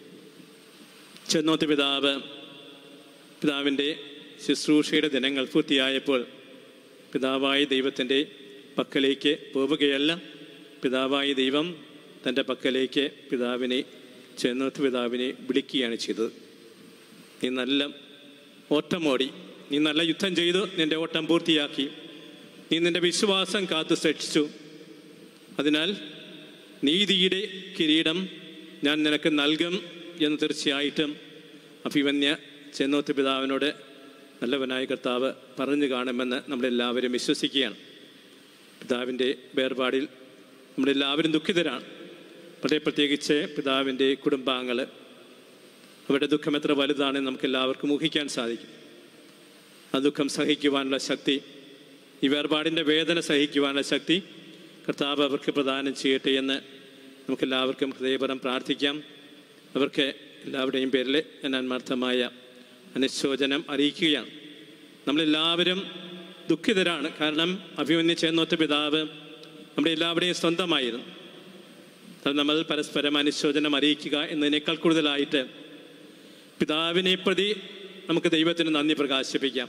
ചെന്നോത്ത് പിതാവ് പിതാവിൻ്റെ ശുശ്രൂഷയുടെ ദിനങ്ങൾ പൂർത്തിയായപ്പോൾ പിതാവായ ദൈവത്തിൻ്റെ പക്കലേക്ക് പോവുകയല്ല പിതാവായ ദൈവം തൻ്റെ പക്കലേക്ക് പിതാവിനെ ചെന്നോത്ത് പിതാവിനെ വിളിക്കുകയാണ് ചെയ്തത് നീ നല്ല ഓട്ടമോടി നീ നല്ല യുദ്ധം ചെയ്തു നിന്റെ ഓട്ടം പൂർത്തിയാക്കി നീ നിന്റെ വിശ്വാസം കാത്തു സൂക്ഷിച്ചു അതിനാൽ നീതിയുടെ കിരീടം ഞാൻ നിനക്ക് നൽകും എന്ന് തീർച്ചയായിട്ടും അഭിമന്യ ചെന്നോത്ത് പിതാവിനോട് നല്ലവനായ കർത്താവ് പറഞ്ഞു കാണുമെന്ന് നമ്മളെല്ലാവരും വിശ്വസിക്കുകയാണ് പിതാവിൻ്റെ വേർപാടിൽ നമ്മളെല്ലാവരും ദുഃഖിതരാണ് വളരെ പ്രത്യേകിച്ച് പിതാവിൻ്റെ കുടുംബാംഗങ്ങൾ അവരുടെ ദുഃഖം എത്ര വലുതാണെന്ന് നമുക്ക് എല്ലാവർക്കും ഊഹിക്കാൻ സാധിക്കും ആ ദുഃഖം സഹിക്കുവാനുള്ള ശക്തി ഈ വേർപാടിൻ്റെ വേദന സഹിക്കുവാനുള്ള ശക്തി കർത്താവ് അവർക്ക് പ്രദാനം ചെയ്യട്ടെ എന്ന് നമുക്കെല്ലാവർക്കും ഹൃദയപരം പ്രാർത്ഥിക്കാം അവർക്ക് എല്ലാവരുടെയും പേരിൽ ഞാൻ ആത്മാർത്ഥമായ അനുശോചനം അറിയിക്കുകയാണ് നമ്മളെല്ലാവരും ദുഃഖിതരാണ് കാരണം അഭിമന്യ ചേന്നോത്ത പിതാവ് നമ്മുടെ എല്ലാവരുടെയും സ്വന്തമായിരുന്നു അത് നമ്മൾ പരസ്പരം അനുശോചനം അറിയിക്കുക എന്നതിനേക്കാൾ കൂടുതലായിട്ട് പിതാവിനെ പ്രതി നമുക്ക് ദൈവത്തിന് നന്ദി പ്രകാശിപ്പിക്കാം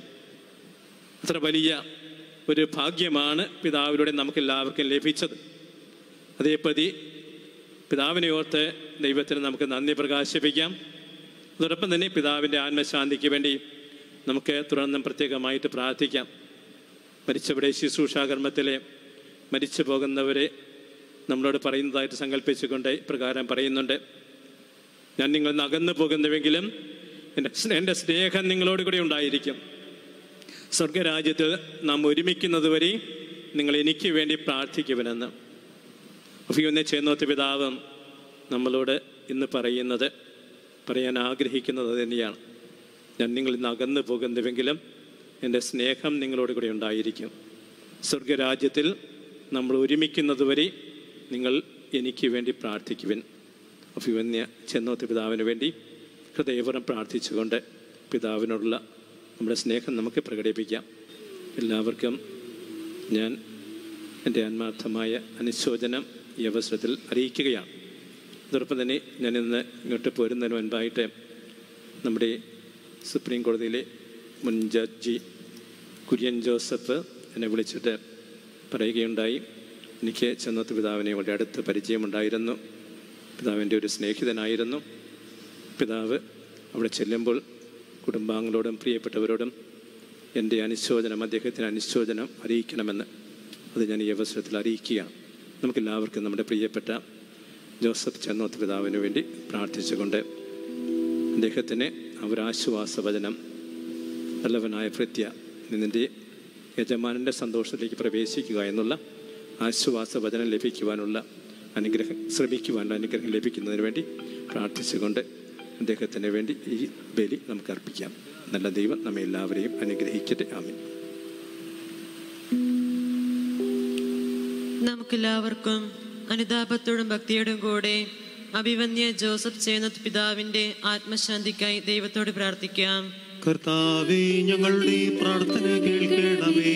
അത്ര വലിയ ഒരു ഭാഗ്യമാണ് പിതാവിലൂടെ നമുക്ക് എല്ലാവർക്കും ലഭിച്ചത് അതേപ്രതി പിതാവിനെ ഓർത്ത് ദൈവത്തിന് നമുക്ക് നന്ദി പ്രകാശിപ്പിക്കാം അതോടൊപ്പം തന്നെ പിതാവിൻ്റെ ആത്മശാന്തിക്ക് വേണ്ടി നമുക്ക് തുടർന്നും പ്രത്യേകമായിട്ട് പ്രാർത്ഥിക്കാം മരിച്ചവിടെ ശുശ്രൂഷാകർമ്മത്തിലെ മരിച്ചു പോകുന്നവരെ നമ്മളോട് പറയുന്നതായിട്ട് സങ്കല്പിച്ചുകൊണ്ട് ഇപ്രകാരം പറയുന്നുണ്ട് ഞാൻ നിങ്ങൾ നകന്നു പോകുന്നുവെങ്കിലും എൻ്റെ എൻ്റെ സ്നേഹം നിങ്ങളോട് കൂടി ഉണ്ടായിരിക്കും സ്വർഗരാജ്യത്തിൽ നാം ഒരുമിക്കുന്നത് വരെ നിങ്ങൾ എനിക്ക് വേണ്ടി പ്രാർത്ഥിക്കുവനെന്ന് അഭിയൊന്നെ ചേന്നോത്ത് പിതാവും നമ്മളോട് ഇന്ന് പറയുന്നത് പറയാൻ ആഗ്രഹിക്കുന്നത് തന്നെയാണ് ഞാൻ നിങ്ങൾ ഇന്ന് അകന്നു പോകുന്നുവെങ്കിലും എൻ്റെ സ്നേഹം നിങ്ങളോട് കൂടി ഉണ്ടായിരിക്കും സ്വർഗരാജ്യത്തിൽ നമ്മൾ ഒരുമിക്കുന്നത് വരെ നിങ്ങൾ എനിക്ക് വേണ്ടി പ്രാർത്ഥിക്കുവിൻ അഭിവന്യ ചെന്നോത്ത് പിതാവിന് വേണ്ടി ഹൃദയപുരം പ്രാർത്ഥിച്ചുകൊണ്ട് പിതാവിനോടുള്ള നമ്മുടെ സ്നേഹം നമുക്ക് പ്രകടിപ്പിക്കാം എല്ലാവർക്കും ഞാൻ എൻ്റെ ആത്മാർത്ഥമായ അനുശോചനം ഈ അവസരത്തിൽ അറിയിക്കുകയാണ് അതോടൊപ്പം തന്നെ ഞാൻ ഇന്ന് ഇങ്ങോട്ട് പോരുന്നതിന് മുൻപായിട്ട് നമ്മുടെ സുപ്രീം കോടതിയിലെ മുൻ ജഡ്ജി കുര്യൻ ജോസഫ് എന്നെ വിളിച്ചിട്ട് പറയുകയുണ്ടായി എനിക്ക് ചെന്നത്ത് പിതാവിനെ വളരെ അടുത്ത് പരിചയമുണ്ടായിരുന്നു പിതാവിൻ്റെ ഒരു സ്നേഹിതനായിരുന്നു പിതാവ് അവിടെ ചെല്ലുമ്പോൾ കുടുംബാംഗങ്ങളോടും പ്രിയപ്പെട്ടവരോടും എൻ്റെ അനുശോചനം അദ്ദേഹത്തിന് അനുശോചനം അറിയിക്കണമെന്ന് അത് ഞാൻ ഈ അവസരത്തിൽ അറിയിക്കുകയാണ് നമുക്കെല്ലാവർക്കും നമ്മുടെ പ്രിയപ്പെട്ട ജോസഫ് ചെന്നോത്ത് പിതാവിന് വേണ്ടി പ്രാർത്ഥിച്ചുകൊണ്ട് അദ്ദേഹത്തിന് അവരാശ്വാസവചനം നല്ലവനായ ഭൃത്യ നിന്നിൻ്റെ യജമാനൻ്റെ സന്തോഷത്തിലേക്ക് പ്രവേശിക്കുക എന്നുള്ള ആശ്വാസവചനം ലഭിക്കുവാനുള്ള അനുഗ്രഹം ശ്രമിക്കുവാനുള്ള അനുഗ്രഹം ലഭിക്കുന്നതിന് വേണ്ടി പ്രാർത്ഥിച്ചുകൊണ്ട് അദ്ദേഹത്തിന് വേണ്ടി ഈ ബലി നമുക്ക് അർപ്പിക്കാം നല്ല ദൈവം നമ്മെ എല്ലാവരെയും അനുഗ്രഹിക്കട്ടെ ആമീൻ നമുക്കെല്ലാവർക്കും അനുതാപത്തോടും ഭക്തിയോടും കൂടെ അഭിവന്യ ജോസഫ് ചേന്നത്ത് പിതാവിന്റെ ആത്മശാന്തിക്കായി ദൈവത്തോട് പ്രാർത്ഥിക്കാം കർത്താവേ ഞങ്ങളുടെ പ്രാർത്ഥന കേൾക്കണമേ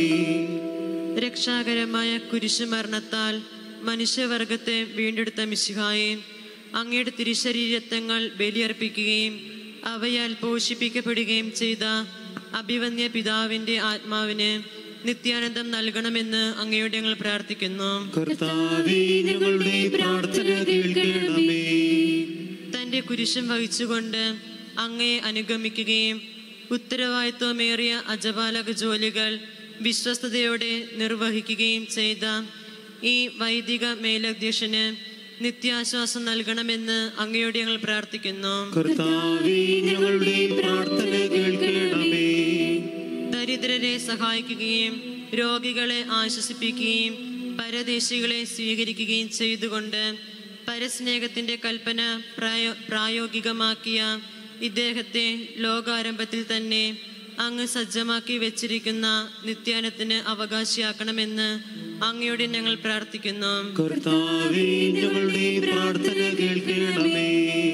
രക്ഷാകരമായ കുരിശുമരണത്താൽ മനുഷ്യവർഗത്തെ വീണ്ടെടുത്ത മിശിഹായെ അങ്ങയുടെ തിരുശരീരത്വങ്ങൾ ബലിയർപ്പിക്കുകയും അവയാൽ പോഷിപ്പിക്കപ്പെടുകയും ചെയ്ത അഭിവന്യ പിതാവിന്റെ ആത്മാവിന് നിത്യാനന്ദം നൽകണമെന്ന് അങ്ങയോട് ഞങ്ങൾ പ്രാർത്ഥിക്കുന്നു കർത്താവേ ഞങ്ങളുടെ പ്രാർത്ഥന കേൾക്കണമേ തന്റെ കുരിശും വഹിച്ചുകൊണ്ട് അങ്ങയെ അനുഗമിക്കുകയും ഉത്തരവാദിത്വമേറിയ അജപാലക ജോലികൾ വിശ്വസ്തയോടെ നിർവഹിക്കുകയും ചെയ്ത ഈ വൈദിക മേലധ്യക്ഷന് നിത്യാശ്വാസം നൽകണമെന്ന് അങ്ങയോട് ഞങ്ങൾ പ്രാർത്ഥിക്കുന്നു കർത്താവേ ഞങ്ങളുടെ പ്രാർത്ഥന കേൾക്കണമേ ദരിദ്രരെ സഹായിക്കുകയും രോഗികളെ ആശ്വസിപ്പിക്കുകയും പരദേശികളെ സ്വീകരിക്കുകയും ചെയ്തുകൊണ്ട് പരസ്നേഹത്തിന്റെ കൽപ്പന പ്രായോ പ്രായോഗികമാക്കിയ ഇദ്ദേഹത്തെ ലോകാരംഭത്തിൽ തന്നെ അങ്ങ് സജ്ജമാക്കി വെച്ചിരിക്കുന്ന നിത്യാനത്തിന് അവകാശിയാക്കണമെന്ന് അങ്ങയോട് ഞങ്ങൾ പ്രാർത്ഥിക്കുന്നു കർത്താവേ ഞങ്ങളുടെ പ്രാർത്ഥന കേൾക്കണമേ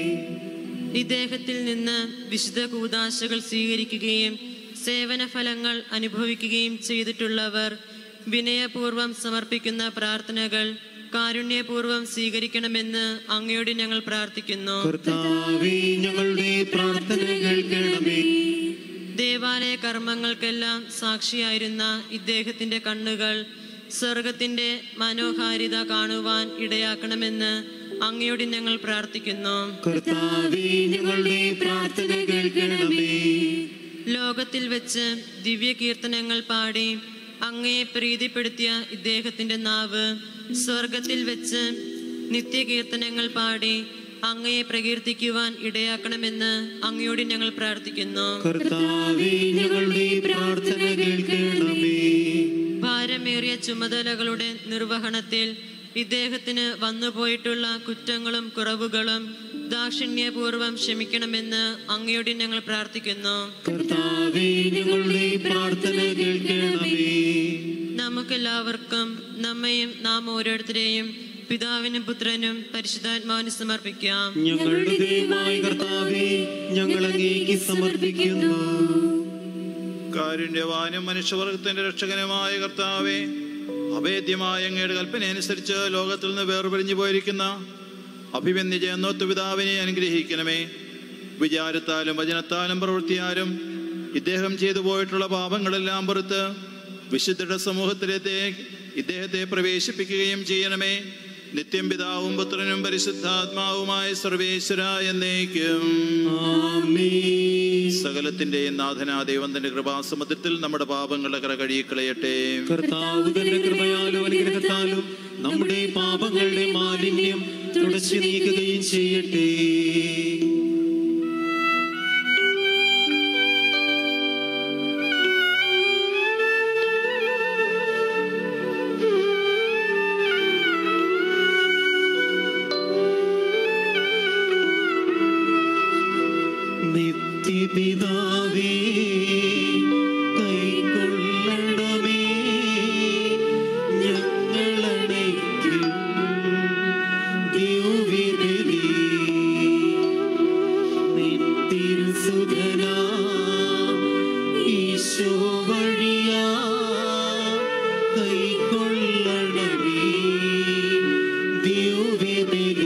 ഇദ്ദേഹത്തിൽ നിന്ന് വിശുദ്ധ കൂതാശകൾ സ്വീകരിക്കുകയും സേവന ഫലങ്ങൾ അനുഭവിക്കുകയും ചെയ്തിട്ടുള്ളവർ വിനയപൂർവം സമർപ്പിക്കുന്ന പ്രാർത്ഥനകൾ കാരുണ്യപൂർവം സ്വീകരിക്കണമെന്ന് അങ്ങയോട് ഞങ്ങൾ പ്രാർത്ഥിക്കുന്നു കർത്താവേ ഞങ്ങളുടെ പ്രാർത്ഥന കേൾക്കണമേ ദേവാലയ കർമ്മങ്ങൾക്കെല്ലാം സാക്ഷിയായിരുന്ന ഇദ്ദേഹത്തിന്റെ കണ്ണുകൾ സ്വർഗത്തിന്റെ മനോഹാരിത കാണുവാൻ ഇടയാക്കണമെന്ന് അങ്ങയോട് ഞങ്ങൾ പ്രാർത്ഥിക്കുന്നു കർത്താവേ ഞങ്ങളുടെ പ്രാർത്ഥന കേൾക്കണമേ ലോകത്തിൽ വെച്ച് ദിവ്യ കീർത്തനങ്ങൾ പാടി അങ്ങയെ പ്രീതിപ്പെടുത്തിയ ഇദ്ദേഹത്തിന്റെ നാവ് സ്വർഗത്തിൽ വെച്ച് നിത്യകീർത്തനങ്ങൾ പാടി അങ്ങയെ പ്രകീർത്തിക്കുവാൻ ഇടയാക്കണമെന്ന് അങ്ങയോട് ഞങ്ങൾ പ്രാർത്ഥിക്കുന്നു കർത്താവേ ഞങ്ങളുടെ പ്രാർത്ഥന കേൾക്കണമേ ഭാരമേറിയ ചുമതലകളുടെ നിർവഹണത്തിൽ ഇദ്ദേഹത്തിന് വന്നുപോയിട്ടുള്ള കുറ്റങ്ങളും കുറവുകളും ദാക്ഷിണ്യപൂർവം ക്ഷമിക്കണമെന്ന് അങ്ങയോട് ഞങ്ങൾ പ്രാർത്ഥിക്കുന്നു കർത്താവേ ഞങ്ങളുടെ പ്രാർത്ഥന കേൾക്കണമേ നമുക്കെല്ലാവർക്കും നമ്മയും നാം ഓരോരുത്തരെയും പിതാവിനും പുത്രനും പരിശുദ്ധാത്മാവിനും സമർപ്പിക്കാം ഞങ്ങളുടെ ദൈവമായ കർത്താവേ ഞങ്ങൾ അങ്ങേക്ക് സമർപ്പിക്കുന്നു കാരുണ്യവാനും മനുഷ്യവർഗത്തിന്റെ രക്ഷകനുമായ കർത്താവേ അഭേദ്യമായ അങ്ങയുടെ കൽപ്പന അനുസരിച്ച് ലോകത്തിൽ നിന്ന് വേർപിരിഞ്ഞു പോയിരിക്കുന്ന അഭിവന്യ ജയന്നോത്ത് പിതാവിനെ അനുഗ്രഹിക്കണമേ വിചാരത്താലും വചനത്താലും പ്രവൃത്തിയാലും ഇദ്ദേഹം ചെയ്തു പോയിട്ടുള്ള പാപങ്ങളെല്ലാം പുറത്ത് വിശുദ്ധരുടെ സമൂഹത്തിലേക്ക് ഇദ്ദേഹത്തെ പ്രവേശിപ്പിക്കുകയും ചെയ്യണമേ നിത്യം പിതാവും പുത്രനും പരിശുദ്ധാത്മാവുമായ സർവേശ്വര എന്നേക്കും സകലത്തിന്റെയും നാഥനാ ദൈവം തന്റെ കൃപാസമുദ്രത്തിൽ നമ്മുടെ പാപങ്ങളുടെ കറ കഴുകിക്കളയട്ടെ കർത്താവ് തന്റെ കൃപയാലും അനുഗ്രഹത്താലും നമ്മുടെ പാപങ്ങളുടെ മാലിന്യം തുടച്ചു നീക്കുകയും ചെയ്യട്ടെ നിത്യപിതാവേ കൈക്കൊള്ളണമേ ഞങ്ങളടയ്ക്കും ദിവ്യബലി. നിൻ തിരുസുതനാ ഈശോ വഴിയാ കൈക്കൊള്ളണമേ ദിവ്യബലി.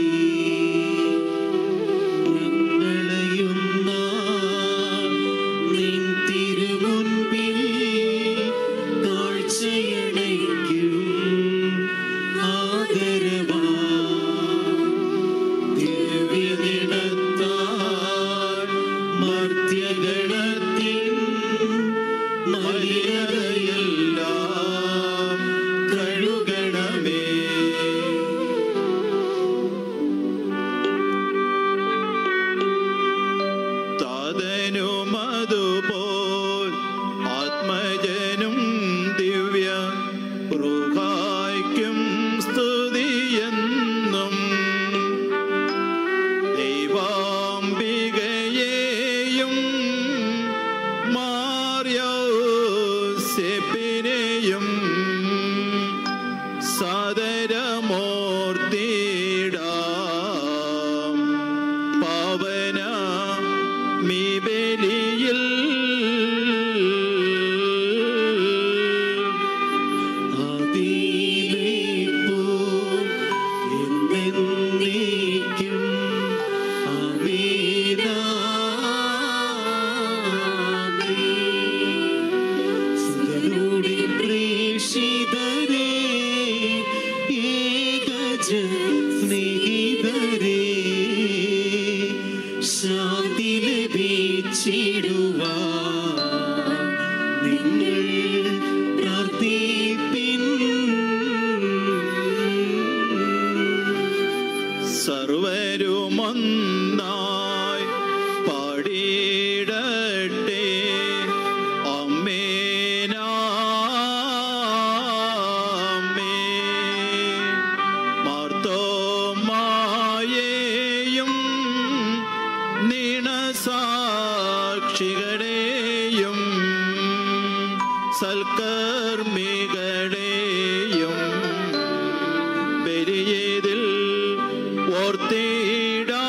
ഞങ്ങളെയും നാം നിൻ സർവരുമൊന്നായി പാടിയിടട്ടെ അമ്മേനാമേ മാർത്തോമായേയും നീണസാക്ഷികളെയും സൽക്കർമ്മികളെയും ബലിയതിൽ ഓർത്തിടാ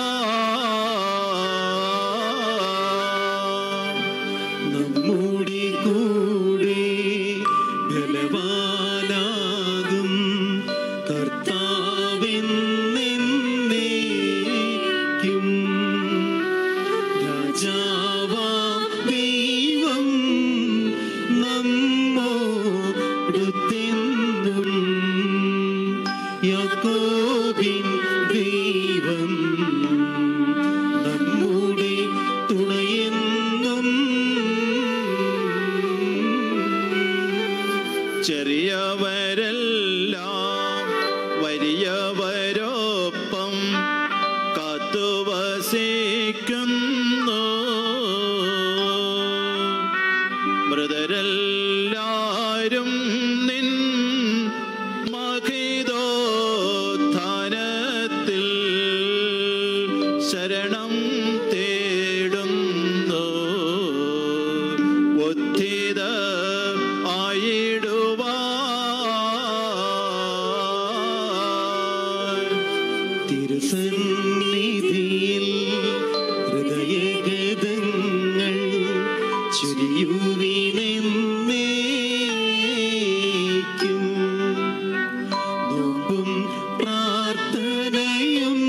നമ്മുടെ കൂടെ ബലവാനാകും കർത്താവെന്നേക്കും രാജാവാം ദൈവം നമ്മോടുത്തെന്നും യാക്കോബിൻ ദൈവം നമ്മുടെ തുണയെന്നും ചെറിയവരെല്ലാം വലിയവരൊപ്പം കാത്തുവസിക്കുന്നു മൃതരെല്ലാരും നിൻ മഹിതോത്ഥാനത്തിൽ ശരണം തേടുന്നു ഉദ്ധിത ആയിടുവാൻ തിരുസന്നിധിയിൽ ഹൃദയഗതങ്ങൾ ചൊരിയുവിനെന്നേക്കും നോമ്പും പ്രാർത്ഥനയും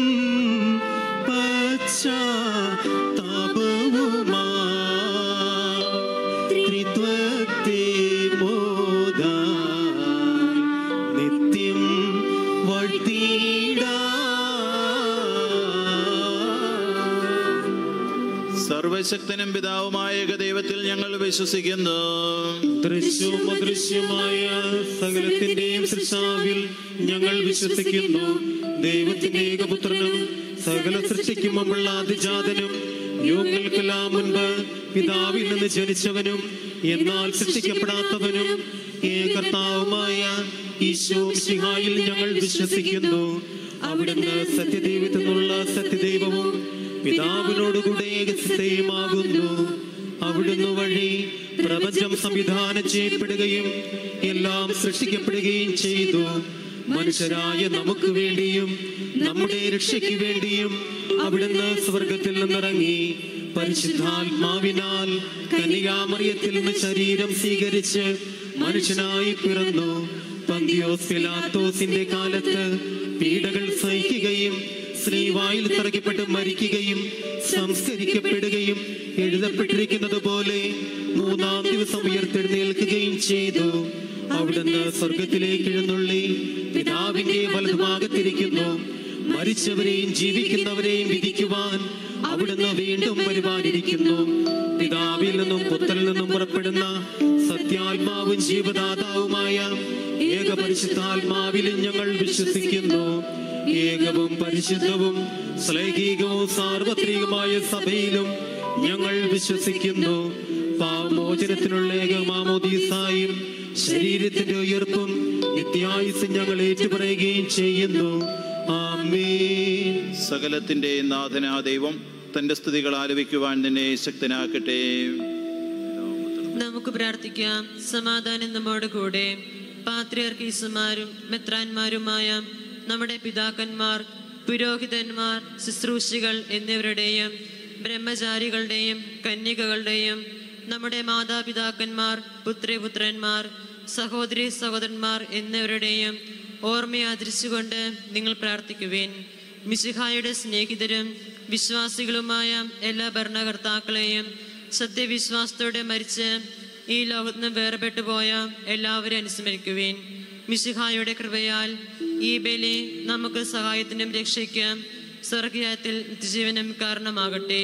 പശ്ചാത്താപവുമായി ത്രിത്വത്തെ മോദായി നിത്യം സർവശക്തനും പിതാവുമായ ഏകദൈവത്തിൽ ഞങ്ങൾ വിശ്വസിക്കുന്നു ദൃശ്യവും അദൃശ്യമായ സകലത്തിന്റെയും സൃഷ്ടാവിൽ ഞങ്ങൾ വിശ്വസിക്കുന്നു ദൈവത്തിന്റെ ഏകപുത്രനും സകല സൃഷ്ടിക്കും മുമ്പുള്ള അതിജാതനും യുഗങ്ങൾക്കെല്ലാം മുൻപ് പിതാവിൽ നിന്ന് ജനിച്ചവനും എന്നാൽ സൃഷ്ടിക്കപ്പെടാത്തവനും ഏകർത്താവുമായ ഈശോ മിശിഹായിൽ ഞങ്ങൾ വിശ്വസിക്കുന്നു അവിടുന്ന് സത്യദൈവത്തിനുള്ള സത്യദൈവവും പിതാവിനോടുകൂടെ ഏകസ്ഥയുമാകുന്നു അവിടുന്ന് വഴി പ്രപഞ്ചം സംവിധാനം ചെയ്യപ്പെടുകയും എല്ലാം സൃഷ്ടിക്കപ്പെടുകയും ചെയ്തു മനുഷ്യരായ നമുക്ക് വേണ്ടിയും നമ്മുടെ രക്ഷയ്ക്ക് വേണ്ടിയും അവിടുന്ന് സ്വർഗത്തിൽ നിന്നിറങ്ങി പരിശുദ്ധാത്മാവിനാൽ കനികാമറിയത്തിൽ നിന്ന് ശരീരം സ്വീകരിച്ച് മനുഷ്യനായി പിറന്നു പന്തിയോസ് പിലാത്തോസിന്റെ കാലത്ത് പീഡകൾ സഹിക്കുകയും ശ്രീവായിൽ തറയ്ക്കപ്പെട്ട് മരിക്കുകയും സംസ്കരിക്കപ്പെടുകയും എഴുതപ്പെട്ടിരിക്കുന്നത് പോലെ മൂന്നാം ദിവസം ഉയർത്തെഴുന്നേൽക്കുകയും ചെയ്തു അവിടുന്ന് സ്വർഗത്തിലേക്ക് എഴുന്നള്ളി പിതാവിന്റെ വലതുഭാഗത്തിരിക്കുന്നു മരിച്ചവരെയും ജീവിക്കുന്നവരെയും വിധിക്കുവാൻ അവിടുന്ന് വീണ്ടും വരുവാനിരിക്കുന്നു പിതാവിൽ നിന്നും പുത്രനിൽ നിന്നും പുറപ്പെടുന്ന സത്യാത്മാവും ജീവദാതാവുമായ ഏക പരിശുദ്ധാത്മാവിലും ഞങ്ങൾ വിശ്വസിക്കുന്നു ഏകവും പരിശുദ്ധവും ശ്ലൈകികവും സാർവത്രികമായ സഭയിലും ഞങ്ങൾ വിശ്വസിക്കുന്നു പാവമോചനത്തിനുള്ള ഏകമാമോദീസായും ശരീരത്തിന്റെ ഉയർപ്പും നിത്യായുസ് ഞങ്ങൾ ഏറ്റുപറയുകയും ചെയ്യുന്നു ആമേൻ സകലത്തിന്റെ നാഥനാ ദൈവം തന്റെ സ്തുതികൾ ആലപിക്കുവാൻ നിന്നെ ശക്തനാക്കട്ടെ നമുക്ക് പ്രാർത്ഥിക്കാം സമാധാനം നമ്മോട് കൂടെ പാത്രിയർക്കീസുമാരും മെത്രാന്മാരുമായ നമ്മുടെ പിതാക്കന്മാർ പുരോഹിതന്മാർ ശുശ്രൂഷികൾ എന്നിവരുടെയും ബ്രഹ്മചാരികളുടെയും കന്യകകളുടെയും നമ്മുടെ മാതാപിതാക്കന്മാർ പുത്രിപുത്രന്മാർ സഹോദരി സഹോദരന്മാർ എന്നിവരുടെയും ഓർമ്മയാദരിച്ചുകൊണ്ട് നിങ്ങൾ പ്രാർത്ഥിക്കുവേൻ മിശിഹായുടെ സ്നേഹിതരും വിശ്വാസികളുമായ എല്ലാ ഭരണകർത്താക്കളെയും സത്യവിശ്വാസത്തോടെ മരിച്ച് ഈ ലോകത്ത് നിന്ന് വേർപെട്ടു പോയ എല്ലാവരും അനുസ്മരിക്കുവേൻ മിശിഹായുടെ കൃപയാൽ ഈ ബലി നമുക്ക് സഹായത്തിനും രക്ഷയ്ക്കും സ്വർഗീയത്തിൽ നിത്യജീവനും കാരണമാകട്ടെ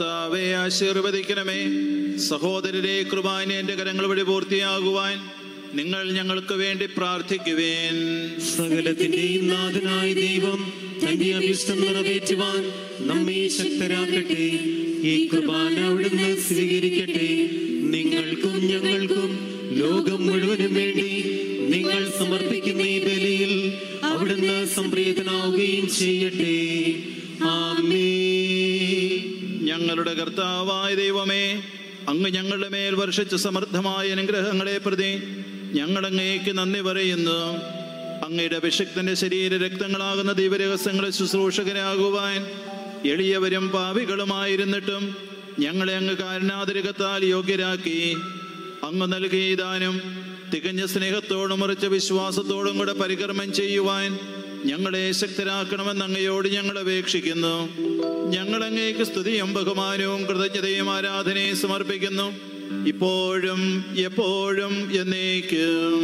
കർത്താവെ ആശീർവദിക്കണമേ സഹോദരരെ കൃപാനെ എന്റെ കരങ്ങൾ വഴി പൂർത്തിയാകുവാൻ നിങ്ങൾ ഞങ്ങൾക്ക് വേണ്ടി പ്രാർത്ഥിക്കുവേൻ സകലത്തിന്റെയും നാഥനായ ദൈവം തന്റെ അഭിഷ്ടം നിറവേറ്റുവാൻ നമ്മെ ശക്തരാക്കട്ടെ ഈ കുർബാന അവിടുന്ന് സ്വീകരിക്കട്ടെ നിങ്ങൾക്കും ഞങ്ങൾക്കും ലോകം മുഴുവനും വേണ്ടി നിങ്ങൾ സമർപ്പിക്കുന്ന ഈ ബലിയിൽ അവിടുന്ന് സംപ്രീതനാവുകയും ചെയ്യട്ടെ ആമേ ഞങ്ങളുടെ കർത്താവായ ദൈവമേ അങ്ങ് ഞങ്ങളുടെ മേൽ വർഷിച്ച സമൃദ്ധമായ അനുഗ്രഹങ്ങളെ പ്രതി ഞങ്ങളങ്ങേക്ക് നന്ദി പറയുന്നു അങ്ങയുടെ അഭിഷക്തന്റെ ശരീര രക്തങ്ങളാകുന്ന ദൈവരഹസ്യങ്ങളെ ശുശ്രൂഷകരാകുവാൻ എളിയവരും പാവികളുമായിരുന്നിട്ടും ഞങ്ങളെ അങ്ങ് കാരണാതിരകത്താൽ യോഗ്യരാക്കി അങ്ങ് നൽകിയ ദാനം തികഞ്ഞ സ്നേഹത്തോടും ഉറച്ച വിശ്വാസത്തോടും കൂടെ പരികർമ്മം ചെയ്യുവാൻ ഞങ്ങളെ ശക്തരാക്കണമെന്ന് അങ്ങയോട് ഞങ്ങൾ അപേക്ഷിക്കുന്നു ഞങ്ങൾ അങ്ങേക്ക് സ്തുതിയും ബഹുമാനവും കൃതജ്ഞതയും ആരാധനയും സമർപ്പിക്കുന്നു ഇപ്പോഴും എപ്പോഴും എന്നേക്കും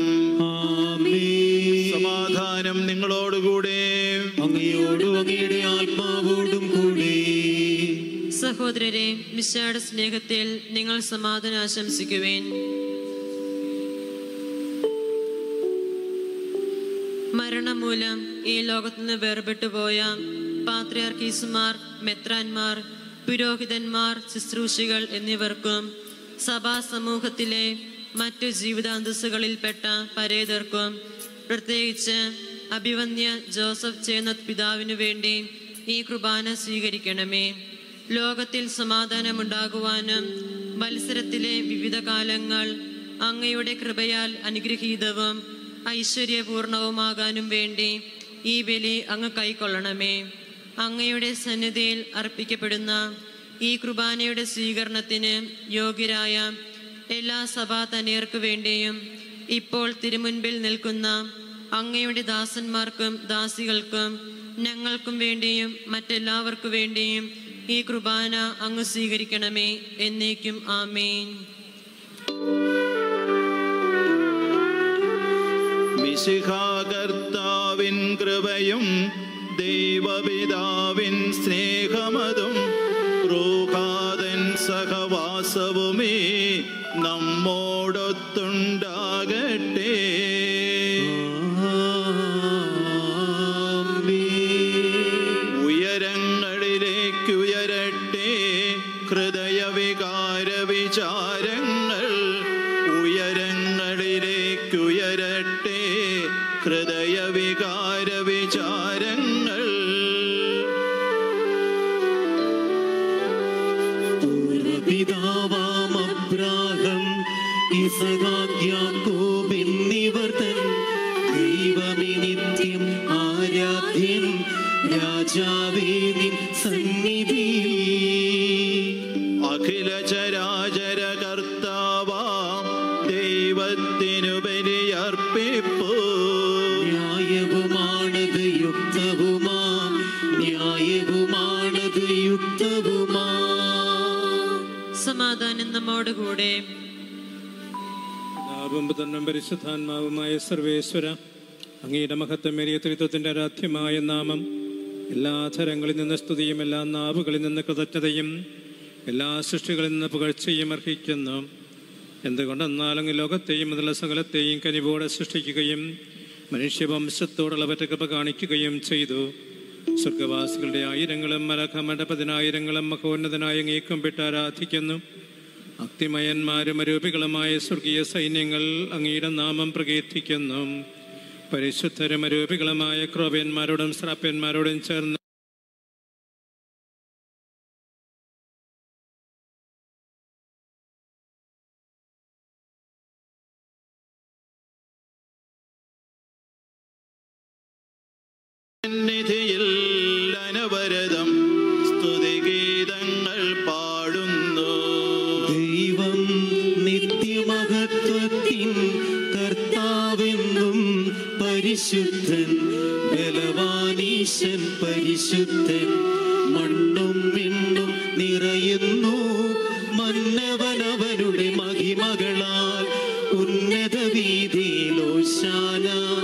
സമാധാനം നിങ്ങളോടുകൂടെ അങ്ങയോടും അങ്ങയുടെ ആത്മാവോടും കൂടി സഹോദരരെ മിശയുടെ സ്നേഹത്തിൽ നിങ്ങൾ സമാധാനം ആശംസിക്കുവേൻ മരണം മൂലം ഈ ലോകത്തു നിന്ന് വേർപെട്ടു പോയ പാത്രിയാർക്കീസുമാർ മെത്രാന്മാർ പുരോഹിതന്മാർ ശുശ്രൂഷികൾ എന്നിവർക്കും സഭാ സമൂഹത്തിലെ മറ്റു ജീവിതാന്തസ്സുകളിൽപ്പെട്ട പരേതർക്കും പ്രത്യേകിച്ച് അഭിവന്യ ജോസഫ് ചേന്നത്ത് പിതാവിനു വേണ്ടി ഈ കുർബാന സ്വീകരിക്കണമേ ലോകത്തിൽ സമാധാനമുണ്ടാകുവാനും മത്സരത്തിലെ വിവിധ കാലങ്ങൾ അങ്ങയുടെ കൃപയാൽ അനുഗ്രഹീതവും ഐശ്വര്യപൂർണവുമാകാനും വേണ്ടി ഈ ബലി അങ്ങ് കൈക്കൊള്ളണമേ അങ്ങയുടെ സന്നിധിയിൽ അർപ്പിക്കപ്പെടുന്ന ഈ കുർബാനയുടെ സ്വീകരണത്തിന് യോഗ്യരായ എല്ലാ സഭാ തനിയർക്കു വേണ്ടിയും ഇപ്പോൾ തിരുമുൻപിൽ നിൽക്കുന്ന അങ്ങയുടെ ദാസന്മാർക്കും ദാസികൾക്കും ഞങ്ങൾക്കും വേണ്ടിയും മറ്റെല്ലാവർക്കു വേണ്ടിയും ഈ കുർബാന അങ്ങ് സ്വീകരിക്കണമേ എന്നേക്കും ആമേൻ മിശിഹാകർത്താവിൻ കൃപയും ദൈവപിതാവിൻ സ്നേഹമതും റൂഹാദൻ സഹവാസവുമേ നമ്മോടൊത്തുണ്ടാകട്ടെ ഉയരങ്ങളിലേക്കുയരട്ടെ ഹൃദയവികാര വിചാരങ്ങൾ ഉയരങ്ങളിലേക്കുയരട്ടെ ഹൃദയവികാര വിചാരങ്ങൾ പിതാവാം അബ്രാഹം ഇസഹാക്ക് എന്നിവർ തൻ ദൈവമേ നിത്യം ആരാധ്യൻ രാജാവേ നിൻ സന്നിധിയിൽ അഖില ചരാചര കർത്താവാം ദൈവത്തിനു ബലിയർപ്പിപ്പൂ ന്യായവുമാണത് യുക്തവുമാ ന്യായവുമാണത് യുക്തവുമാ സമാധാനം നമ്മോടുകൂടെ പിതാവും പുത്രനും പരിശുദ്ധാത്മാവുമായ സർവേശ്വര അങ്ങയുടെ മഹത്വമേറിയ ത്രിത്വത്തിന്റെ ആരാധ്യമായ നാമം എല്ലാ അധരങ്ങളിൽ നിന്ന് സ്തുതിയും എല്ലാ നാവുകളിൽ നിന്ന് കൃതജ്ഞതയും എല്ലാ സൃഷ്ടികളിൽ നിന്ന് പുകഴ്ചയും അർഹിക്കുന്നു എന്തുകൊണ്ടെന്നാലും ഈ ലോകത്തെയും മുതലുള്ള സകലത്തെയും കനിവോടെ സൃഷ്ടിക്കുകയും മനുഷ്യവംശത്തോടുള്ള പറ്റകൃപ കാണിക്കുകയും ചെയ്തു സ്വർഗവാസികളുടെ ആയിരങ്ങളും മലഖമയുടെ പതിനായിരങ്ങളും മഹോന്നതനായ അങ്ങേക്കുംപിട്ട് ആരാധിക്കുന്നു അക്തിമയന്മാരും അരൂപികളുമായ സ്വർഗീയ സൈന്യങ്ങൾ അങ്ങയുടെ നാമം പ്രകീർത്തിക്കുന്നു പരിശുദ്ധരും അരൂപികളുമായ ക്രോപ്യന്മാരോടും ശ്രാപ്യന്മാരോടും ചേർന്ന് സന്നിധിയിൽ അനവരതം സ്തുതിഗീതങ്ങൾ പാടുന്നു ദൈവം നിത്യമഹത്വത്തിൻ കർത്താവെന്നും പരിശുദ്ധൻ ബലവാനീശൻ പരിശുദ്ധൻ മണ്ണും വിണ്ണും നിറയുന്നു മന്നവനവനുടെ മഹിമകളാൽ ഉന്നത വീതിയിലോശാന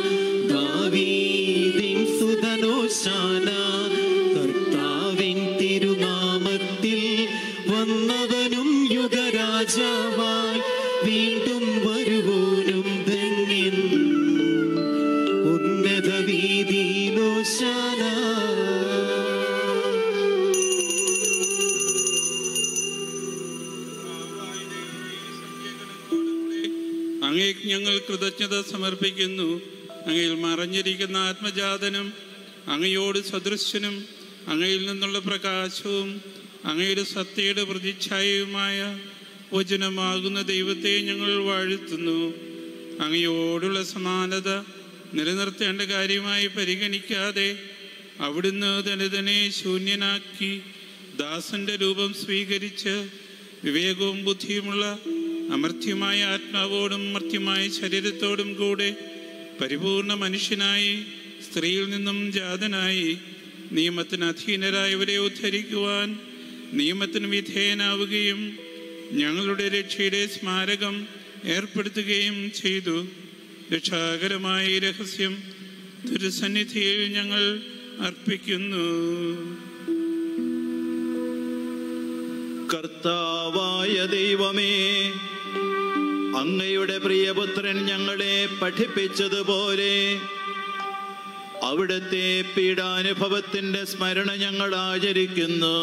ദാവീദിൻ സുതനോശാന കർത്താവിൻ തിരുനാമത്തിൽ വന്നവനും യുഗരാജാവായി വീണ്ടും വരുവോനും ധന്യ ഞങ്ങൾ കൃതജ്ഞത സമർപ്പിക്കുന്നു അങ്ങയിൽ മറഞ്ഞിരിക്കുന്ന ആത്മജാതനും അങ്ങയോട് സദൃശ്യനും അങ്ങയിൽ നിന്നുള്ള പ്രകാശവും അങ്ങയുടെ സത്യയുടെ പ്രതിച്ഛായയുമായ വചനമാകുന്ന ദൈവത്തെ ഞങ്ങൾ വാഴ്ത്തുന്നു അങ്ങയോടുള്ള സമാനത നിലനിർത്തേണ്ട കാര്യമായി പരിഗണിക്കാതെ അവിടുന്ന് ദലിതനെ ശൂന്യനാക്കി ദാസന്റെ രൂപം സ്വീകരിച്ച് വിവേകവും ബുദ്ധിയുമുള്ള അമർത്യമായ ആത്മാവോടും മർത്യമായ ശരീരത്തോടും കൂടെ പരിപൂർണ മനുഷ്യനായി സ്ത്രീയിൽ നിന്നും ജാതനായി നിയമത്തിന് അധീനരായവരെ ഉദ്ധരിക്കുവാൻ നിയമത്തിന് വിധേയനാവുകയും ഞങ്ങളുടെ രക്ഷയുടെ സ്മാരകം ഏർപ്പെടുത്തുകയും ചെയ്തു രക്ഷാകരമായ ഈ രഹസ്യം തിരുസന്നിധിയിൽ ഞങ്ങൾ അർപ്പിക്കുന്നു കർത്താവായ ദൈവമേ അങ്ങയുടെ പ്രിയപുത്രൻ ഞങ്ങളെ പഠിപ്പിച്ചതുപോലെ അവിടുത്തെ പീഡാനുഭവത്തിന്റെ സ്മരണ ഞങ്ങൾ ആചരിക്കുന്നു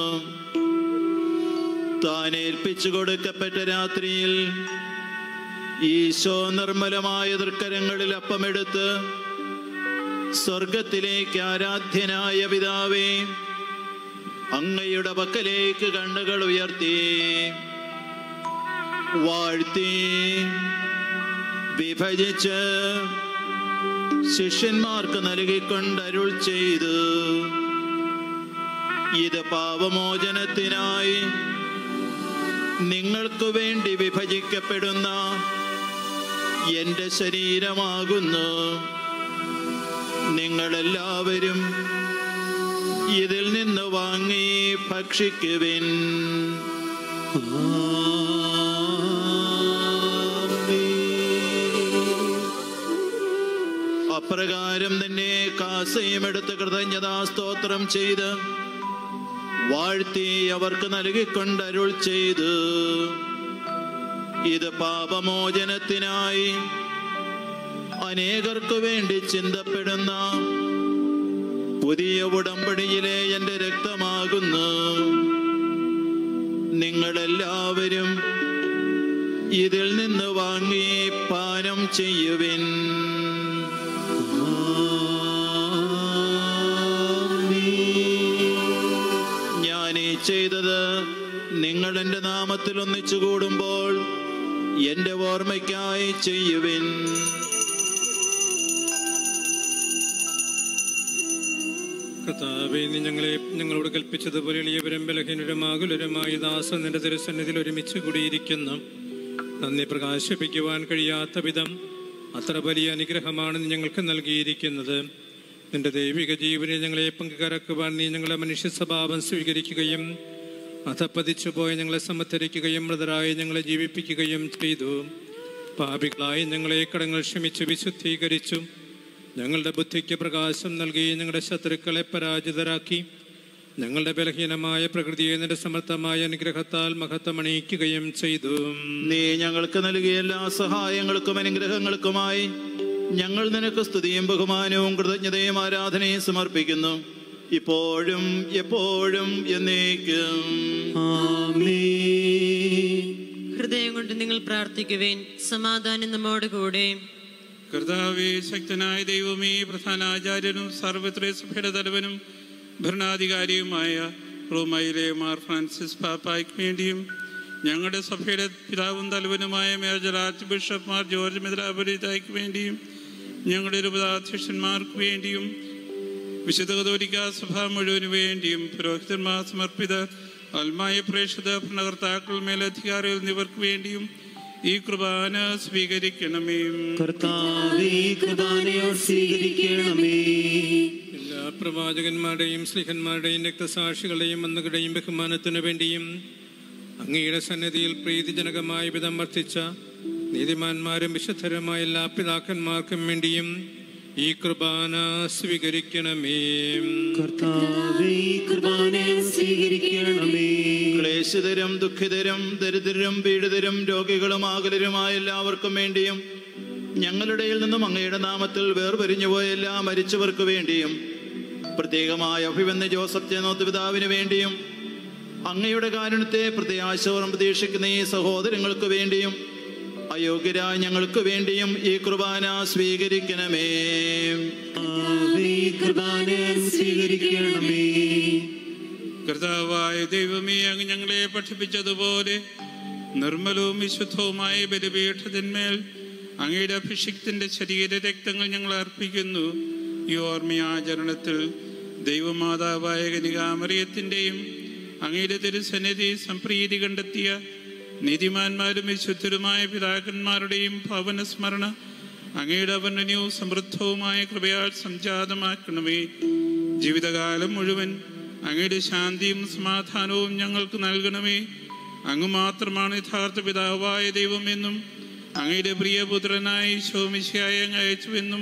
താൻ ഏൽപ്പിച്ചു കൊടുക്കപ്പെട്ട രാത്രിയിൽ ഈശോ നിർമ്മലമായ തൃക്കരങ്ങളിൽ അപ്പമെടുത്ത് സ്വർഗത്തിലേക്ക് ആരാധ്യനായ പിതാവേ അങ്ങയുടെ പക്കലേക്ക് കണ്ണുകൾ ഉയർത്തി വാഴ്ത്തി വിഭജിച്ച് ശിഷ്യന്മാർക്ക് നൽകിക്കൊണ്ട് അരുൾ ചെയ്തു ഇത് പാപമോചനത്തിനായി നിങ്ങൾക്ക് വേണ്ടി വിഭജിക്കപ്പെടുന്ന എന്റെ ശരീരമാകുന്നു നിങ്ങളെല്ലാവരും ഇതിൽ നിന്ന് വാങ്ങി ഭക്ഷിക്കുവിൻ അപ്രകാരം തന്നെ കാസയും എടുത്ത് കൃതജ്ഞതാ സ്തോത്രം ചെയ്ത് വാഴ്ത്തി അവർക്ക് നൽകിക്കൊണ്ട് അരുൾ ചെയ്തു ഇത് പാപമോചനത്തിനായി അനേകർക്കു വേണ്ടി ചിന്തപ്പെടുന്ന പുതിയ ഉടമ്പടിയിലെ എൻ്റെ രക്തമാകുന്നു നിങ്ങളെല്ലാവരും ഇതിൽ നിന്ന് വാങ്ങി പാനം ചെയ്യുവിൻ ഞാൻ ഈ ചെയ്തത് നിങ്ങൾ എൻ്റെ നാമത്തിൽ ഒന്നിച്ചു കൂടുമ്പോൾ എൻ്റെ ഓർമ്മയ്ക്കായി ചെയ്യുവിൻ കർത്താവെ നീ ഞങ്ങളെ ഞങ്ങളോട് കൽപ്പിച്ചതുപോലെ എളിയവരും ബലഹീനരും ആകുലരുമായി ദാസൻ നിന്റെ തിരുസന്നിധിയിൽ ഒരുമിച്ച് കൂടിയിരിക്കുന്നു നന്ദി പ്രകാശിപ്പിക്കുവാൻ കഴിയാത്ത വിധം അത്ര വലിയ അനുഗ്രഹമാണ് നീ ഞങ്ങൾക്ക് നൽകിയിരിക്കുന്നത് നിന്റെ ദൈവിക ജീവനിൽ ഞങ്ങളെ പങ്കുകരക്കുവാൻ നീ ഞങ്ങളെ മനുഷ്യ സ്വഭാവം സ്വീകരിക്കുകയും അധപ്പതിച്ചു പോയ ഞങ്ങളെ സമത്തരിക്കുകയും മൃതരായി ഞങ്ങളെ ജീവിപ്പിക്കുകയും ചെയ്തു പാപികളായി ഞങ്ങളെ കടങ്ങൾ ക്ഷമിച്ച് വിശുദ്ധീകരിച്ചു ഞങ്ങളുടെ ബുദ്ധിക്ക് പ്രകാശം നൽകി ഞങ്ങളുടെ ശത്രുക്കളെ പരാജിതരാക്കി ഞങ്ങളുടെ ബലഹീനമായ പ്രകൃതിയെ നിന്റെ സമർത്ഥമായ അനുഗ്രഹത്താൽ മഹത്വമണിയിക്കുകയും ചെയ്തു നീ ഞങ്ങൾക്ക് നൽകിയ എല്ലാ സഹായങ്ങൾക്കും അനുഗ്രഹങ്ങൾക്കുമായി ഞങ്ങൾ നിനക്ക് സ്തുതിയും ബഹുമാനവും കൃതജ്ഞതയും ആരാധനയും സമർപ്പിക്കുന്നു ഇപ്പോഴും എപ്പോഴും എന്നേക്കും ഹൃദയം കൊണ്ട് നിങ്ങൾ പ്രാർത്ഥിക്കുവേൻ സമാധാനം നമ്മോട് കൂടെ കർത്താവേ ശക്തനായ ദൈവമേ പ്രധാന ആചാര്യനും സർവത്ര സഭയുടെ തലവനും ഭരണാധികാരിയുമായ റോമയിലെ മാർ ഫ്രാൻസിസ് പാപ്പായ്ക്ക് വേണ്ടിയും ഞങ്ങളുടെ സഭയുടെ പിതാവും തലവനുമായ major archbishop Mar George മിത്രാപുരിതായ്ക്ക് വേണ്ടിയും ഞങ്ങളുടെ രൂപതാധ്യക്ഷന്മാർക്ക് വേണ്ടിയും വിശുദ്ധ കത്തോലിക്ക സഭ മുഴുവനു വേണ്ടിയും പുരോഹിതന്മാർ സമർപ്പിത അൽമായ പ്രേക്ഷിത ഭരണകർത്താക്കൾ മേലധികാരികൾ എന്നിവർക്ക് വേണ്ടിയും ഈ കുർബാന സ്വീകരിക്കണമേ കർത്താവേ കുർബാനയോ സ്വീകരിക്കണമേ എല്ലാ പ്രവാചകന്മാരുടെയും സ്ലിഹന്മാരുടെയും രക്തസാക്ഷികളുടെയും അന്നുകളുടെയും ബഹുമാനത്തിനു വേണ്ടിയും അങ്ങയുടെ സന്നിധിയിൽ പ്രീതിജനകമായ വിധം വർത്തിച്ച നീതിമാന്മാരും വിശുദ്ധരുമായ എല്ലാ പിതാക്കന്മാർക്കും വേണ്ടിയും ഈ കുർബാന സ്വീകരിക്കണമേ കർത്താവേ കുർബാനയോ സ്വീകരിക്കണമേ ക്ലേശിതരും ദുഃഖിതരും ദരിദ്രരും പീഡിതരും രോഗികളും ആകുലരുമായ എല്ലാവർക്കും വേണ്ടിയും ഞങ്ങളുടെ നിന്നും അങ്ങയുടെ നാമത്തിൽ വേർപിരിഞ്ഞുപോയ എല്ലാ മരിച്ചവർക്ക് വേണ്ടിയും പ്രത്യേകമായ അഭിവന്യ ജോസഫ് ചേന്നോത്ത് പിതാവിന് വേണ്ടിയും അങ്ങയുടെ കാരുണ്യത്തെ പ്രത്യാശോറും പ്രതീക്ഷിക്കുന്ന ഈ സഹോദരങ്ങൾക്ക് വേണ്ടിയും അയോഗ്യരായ ഞങ്ങൾക്ക് വേണ്ടിയും ഈ കുർബാന സ്വീകരിക്കണമേ കുർബാന സ്വീകരിക്കണമേ കർത്താവായ ദൈവമേ അങ്ങ് ഞങ്ങളെ പഠിപ്പിച്ചതുപോലെ നിർമ്മലവും വിശുദ്ധവുമായ ബലിപീഠത്തിന്മേൽ അങ്ങയുടെ അഭിഷിക്തന്റെ ശരീര രക്തങ്ങൾ ഞങ്ങൾ അർപ്പിക്കുന്നു ഈ ഓർമ്മയാചരണത്തിൽ ദൈവമാതാവായ കനികാമറിയത്തിൻ്റെയും അങ്ങയുടെ തിരുസന്നിധി സംപ്രീതി കണ്ടെത്തിയ നീതിമാന്മാരും വിശുദ്ധരുമായ പിതാക്കന്മാരുടെയും ഭവന സ്മരണ അങ്ങയുടെ അവർണ്ണനവും സമൃദ്ധവുമായ കൃപയാൽ സംജാതമാക്കണമേ ജീവിതകാലം മുഴുവൻ അങ്ങയുടെ ശാന്തിയും സമാധാനവും ഞങ്ങൾക്ക് നൽകണമേ അങ്ങ് മാത്രമാണ് യഥാർത്ഥ പിതാവായ ദൈവമെന്നും അങ്ങയുടെ പ്രിയപുത്രനായി ശോമിശയായ അങ്ങ് അയച്ചുവെന്നും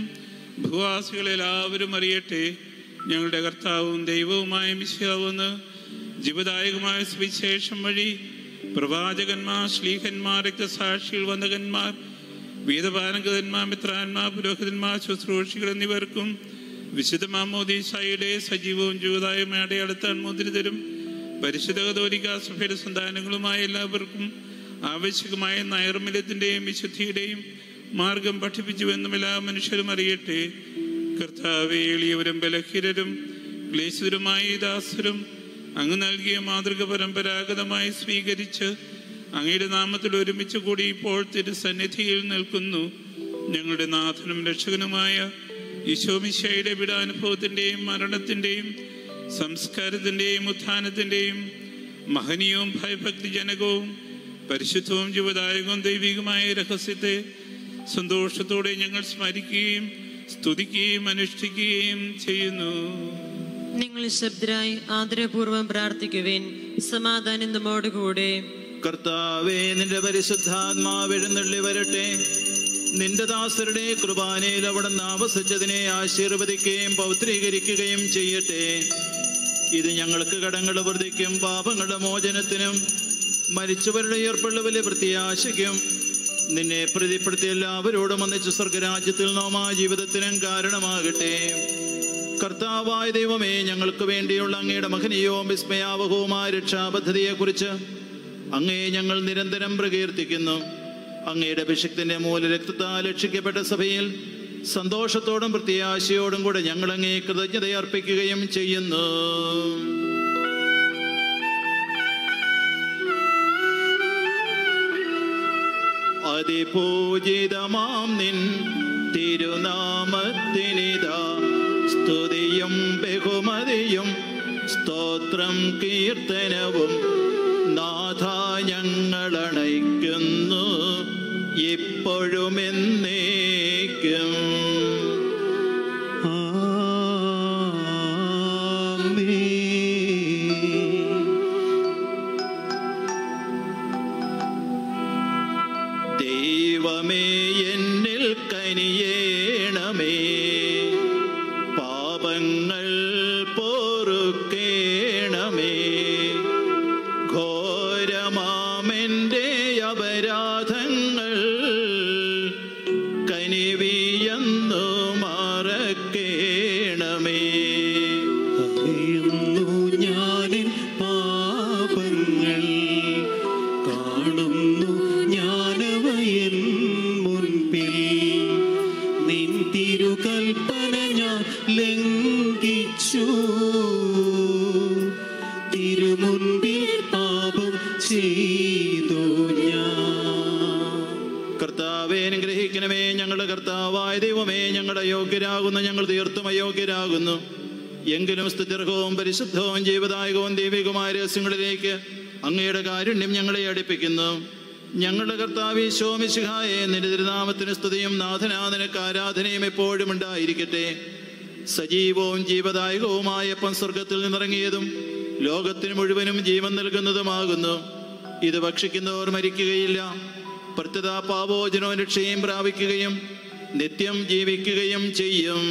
ഭൂവാസികളെല്ലാവരും അറിയട്ടെ ഞങ്ങളുടെ കർത്താവും ദൈവവുമായ മിശയാവുന്ന ജീവദായകമായ സുവിശേഷം വഴി പ്രവാചകന്മാർ ശ്ലീഹന്മാർ രക്തസാക്ഷികൾ വന്ദകന്മാർ വേദപാലകന്മാർ മിത്രാന്മാർ പുരോഹിതന്മാർ ശുശ്രൂഷികൾ എന്നിവർക്കും വിശുദ്ധ മാമോദീസായുടെ സജീവവും ജീവതായുമായ അടയാളത്താൻ മുദ്രിതരും പരിശുദ്ധ കതോലിക്ക സഭയുടെ സന്താനങ്ങളുമായ എല്ലാവർക്കും ആവശ്യകമായ നൈർമല്യത്തിൻ്റെയും വിശുദ്ധിയുടെയും മാർഗം പഠിപ്പിച്ചുവെന്നും എല്ലാ മനുഷ്യരും അറിയട്ടെ കർത്താവെ എളിയവരും ബലഹീനരും ക്ലേശിതരുമായ ഈ ദാസരും അങ്ങ് നൽകിയ മാതൃക പരമ്പരാഗതമായി സ്വീകരിച്ച് അങ്ങയുടെ നാമത്തിൽ ഒരുമിച്ച് കൂടി ഇപ്പോൾ തിരുസന്നിധിയിൽ നിൽക്കുന്നു ഞങ്ങളുടെ നാഥനും രക്ഷകനുമായ ഈശോമിശയുടെ വിടാനുഭവത്തിൻ്റെയും മരണത്തിൻ്റെയും സംസ്കാരത്തിൻ്റെയും ഉത്ഥാനത്തിൻ്റെയും മഹനീയവും ഭയഭക്തിജനകവും പരിശുദ്ധവും ജീവദായകവും ദൈവികമായ രഹസ്യത്തെ സന്തോഷത്തോടെ ഞങ്ങൾ സ്മരിക്കുകയും സ്തുതിക്കുകയും അനുഷ്ഠിക്കുകയും ചെയ്യുന്നു നിങ്ങൾ ശബ്ദരായി ആദരപൂർവ്വം പ്രാർത്ഥിക്കുവേൻ സമാധാനം നമ്മോടുകൂടെ കർത്താവേ നിന്റെ പരിശുദ്ധാത്മാവ് എഴുന്നള്ളി വരട്ടെ നിന്റെ ദാസരുടെ കുർബാനയിൽ അവിടെ ആവസിച്ചതിനെ ആശീർവദിക്കുകയും പൗത്രീകരിക്കുകയും ചെയ്യട്ടെ ഇത് ഞങ്ങൾക്ക് കടങ്ങളുടെ വൃദ്ധിക്കും പാപങ്ങളുടെ മോചനത്തിനും മരിച്ചവരുടെ ഉയർപ്പുള്ള വലിയ പ്രത്യാശയ്ക്കും നിന്നെ പ്രതിപ്പെടുത്തി എല്ലാവരോടും ഒന്നിച്ച് സ്വർഗരാജ്യത്തിൽ നോമാ ജീവിതത്തിനും കാരണമാകട്ടെ കർത്താവായ ദൈവമേ ഞങ്ങൾക്ക് വേണ്ടിയുള്ള അങ്ങയുടെ മഹനീയവും വിസ്മയാവഹവുമായ രക്ഷാപദ്ധതിയെക്കുറിച്ച് അങ്ങേ ഞങ്ങൾ നിരന്തരം പ്രകീർത്തിക്കുന്നു അങ്ങയുടെ അഭിഷക്തിന്റെ മൂല രക്തത്താൽ രക്ഷിക്കപ്പെട്ട സഭയിൽ സന്തോഷത്തോടും പ്രത്യാശയോടും കൂടെ ഞങ്ങൾ അങ്ങേ കൃതജ്ഞത അർപ്പിക്കുകയും ചെയ്യുന്നു അതിപൂജിതമാം നിൻ തിരുനാമത്തിനിതാ സ്തുതിയും ബഹുമതിയും സ്തോത്രം കീർത്തനവും നാഥ ഞങ്ങളണയ്ക്കുന്നു ഇപ്പോഴും എന്നേക്കും ദൈവമേ എന്നിൽ കനിയേണമേ പാപങ്ങൾ പൊറുക്കേണമേ ഘോരമാമെൻ്റെ അപരാധങ്ങൾ കനിവിയെന്നു മറക്കേണമേ അറിയുന്നു ഞാനിൻ പാപങ്ങൾ കാണുന്നു ഞാനവയൻ മുൻപിൽ നിൻ തിരുകൽപ്പന ഞാൻ ലംഘിച്ചു തിരുമുൻപിൽ പാപം ചെയ്തു ഞാൻ കർത്താവെ അനുഗ്രഹിക്കണമേ ഞങ്ങളുടെ കർത്താവായ ദൈവമേ ഞങ്ങളുടെ അയോഗ്യരാകുന്നു ഞങ്ങൾ തീർത്തും അയോഗ്യരാകുന്നു എങ്കിലും സ്തുത്യർഹവും പരിശുദ്ധവും ജീവദായകവും ദൈവികവുമായ രഹസ്യങ്ങളിലേക്ക് അങ്ങയുടെ കാരുണ്യം ഞങ്ങളെ അടുപ്പിക്കുന്നു ഞങ്ങളുടെ കർത്താവ് ശോമിശിഹായെ നിന്റെ തിരുനാമത്തിന് സ്തുതിയും നാഥനാഥനക്ക് ആരാധനയും എപ്പോഴും ഉണ്ടായിരിക്കട്ടെ സജീവവും ജീവദായകവുമായ അപ്പം സ്വർഗത്തിൽ നിന്നിറങ്ങിയതും ലോകത്തിന് മുഴുവനും ജീവൻ നൽകുന്നതുമാകുന്നു ഇത് ഭക്ഷിക്കുന്നവർ മരിക്കുകയില്ല പ്രത്യത പാപോജനവും രക്ഷയും പ്രാപിക്കുകയും നിത്യം ജീവിക്കുകയും ചെയ്യും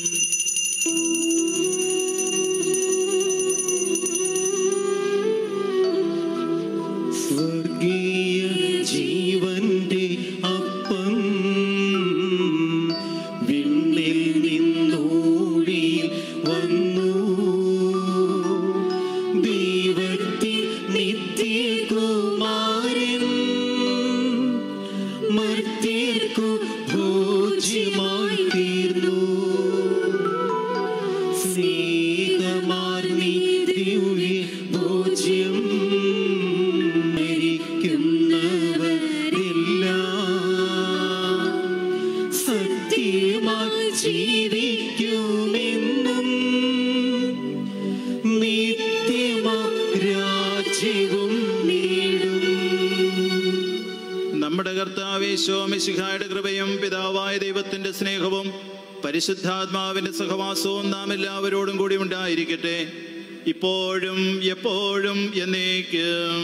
സ്വർഗീയ ജീവന്റെ അപ്പം വിണ്ണിൽ നിന്നൂഴിയിൽ വന്നു ദൈവത്തിൻ നിത്യകുമാരൻ മരണ ഭോജ്യം മരിക്കുന്നവരെല്ലാം സത്യമായി ജീവിക്കുമെന്നും നിത്യമാ രാജ്യവും നേടും നമ്മുടെ കർത്താവേ ശോമിശിഖായുടെ കൃപയും പിതാവായ ദൈവത്തിന്റെ സ്നേഹവും പരിശുദ്ധാത്മാവിന്റെ സഹവാസവും നാം എല്ലാവരോടും കൂടി ഉണ്ടായിരിക്കട്ടെ ഇപ്പോഴും എപ്പോഴും എന്നേക്കും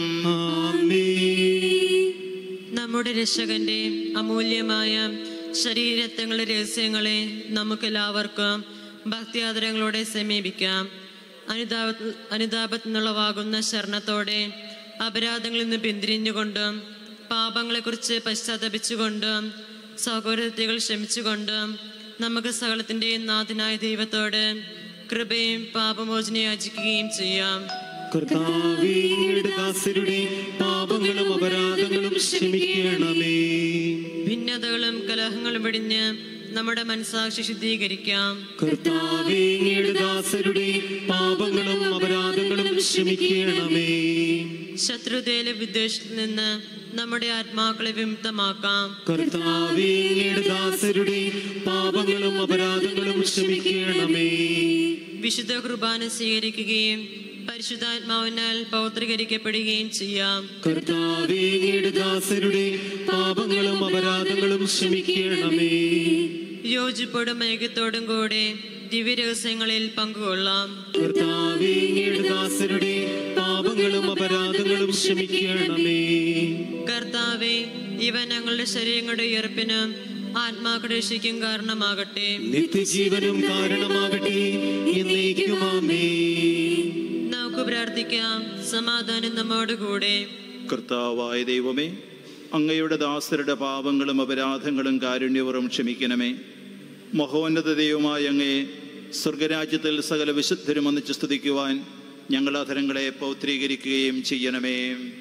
നമ്മുടെ രക്ഷകന്റെ അമൂല്യമായ ശരീരത്വങ്ങളുടെ രഹസ്യങ്ങളെ നമുക്കെല്ലാവർക്കും ഭക്തിയാദരങ്ങളോടെ സമീപിക്കാം അനുതാപ അനുതാപത്തിൽ നിന്നുള്ളവാകുന്ന ശരണത്തോടെ അപരാധങ്ങളിൽ നിന്ന് പിന്തിരിഞ്ഞുകൊണ്ടും പാപങ്ങളെക്കുറിച്ച് പശ്ചാത്തപിച്ചുകൊണ്ടും സൗകര്യതകൾ ക്ഷമിച്ചുകൊണ്ടും നമുക്ക് സകലത്തിൻ്റെയും നാഥനായ ദൈവത്തോട് കൃപയും പാപമോചനം യാചിക്കുകയും ചെയ്യാം കർത്താവേ അങ്ങയുടെ ദാസരുടെ പാപങ്ങളും അപരാധങ്ങളും ക്ഷമിക്കണമേ ഭിന്നതകളും കലഹങ്ങളും വെടിഞ്ഞ് നമ്മുടെ മനസാക്ഷി ശുദ്ധീകരിക്കാം കർത്താവേ അങ്ങയുടെ ദാസരുടെ പാപങ്ങളും അപരാധങ്ങളും ക്ഷമിക്കണമേ ശത്രുതയിലെ വിദ്വേഷത്തിൽ നിന്ന് നമ്മുടെ ആത്മാക്കളെ വിമുക്തമാക്കാം കർത്താവേ അങ്ങയുടെ ദാസരുടെ പാപങ്ങളും അപരാധങ്ങളും ക്ഷമിക്കണമേ വിശുദ്ധ കുർബാന സ്വീകരിക്കുകയും പരിശുദ്ധാത്മാവിനാൽ പൗത്രീകരിക്കപ്പെടുകയും ചെയ്യാം കർത്താവേ അങ്ങയുടെ ദാസരുടെ പാപങ്ങളും അപരാധങ്ങളും ക്ഷമിക്കണമേ യോജിപ്പോടും ഐക്യത്തോടും കൂടെ ദിവ്യരഹസ്യങ്ങളിൽ പങ്കുകൊള്ളാം കർത്താവേ അങ്ങയുടെ ദാസരുടെ പാപങ്ങളും അപരാധങ്ങളും ക്ഷമിക്കണമേ കർത്താവെ ഇവ ഞങ്ങളുടെ ശരീരങ്ങളുടെ ഉയർപ്പിനും ആത്മാക്കളുടെ രക്ഷയ്ക്കും കാരണമാകട്ടെ നിത്യജീവനും കാരണമാകട്ടെ എന്നേക്കുമാമേ നമുക്ക് പ്രാർത്ഥിക്കാം സമാധാനം നമ്മോടുകൂടെ കർത്താവായ ദൈവമേ അങ്ങയുടെ ദാസരുടെ പാപങ്ങളും അപരാധങ്ങളും കാരുണ്യപുറം ക്ഷമിക്കണമേ മഹോന്നത ദൈവമായ അങ്ങേ സ്വർഗരാജ്യത്തിൽ സകല വിശുദ്ധരും ഒന്നിച്ച് സ്തുതിക്കുവാൻ ഞങ്ങൾ അധരങ്ങളെ പൗത്രീകരിക്കുകയും ചെയ്യണമേ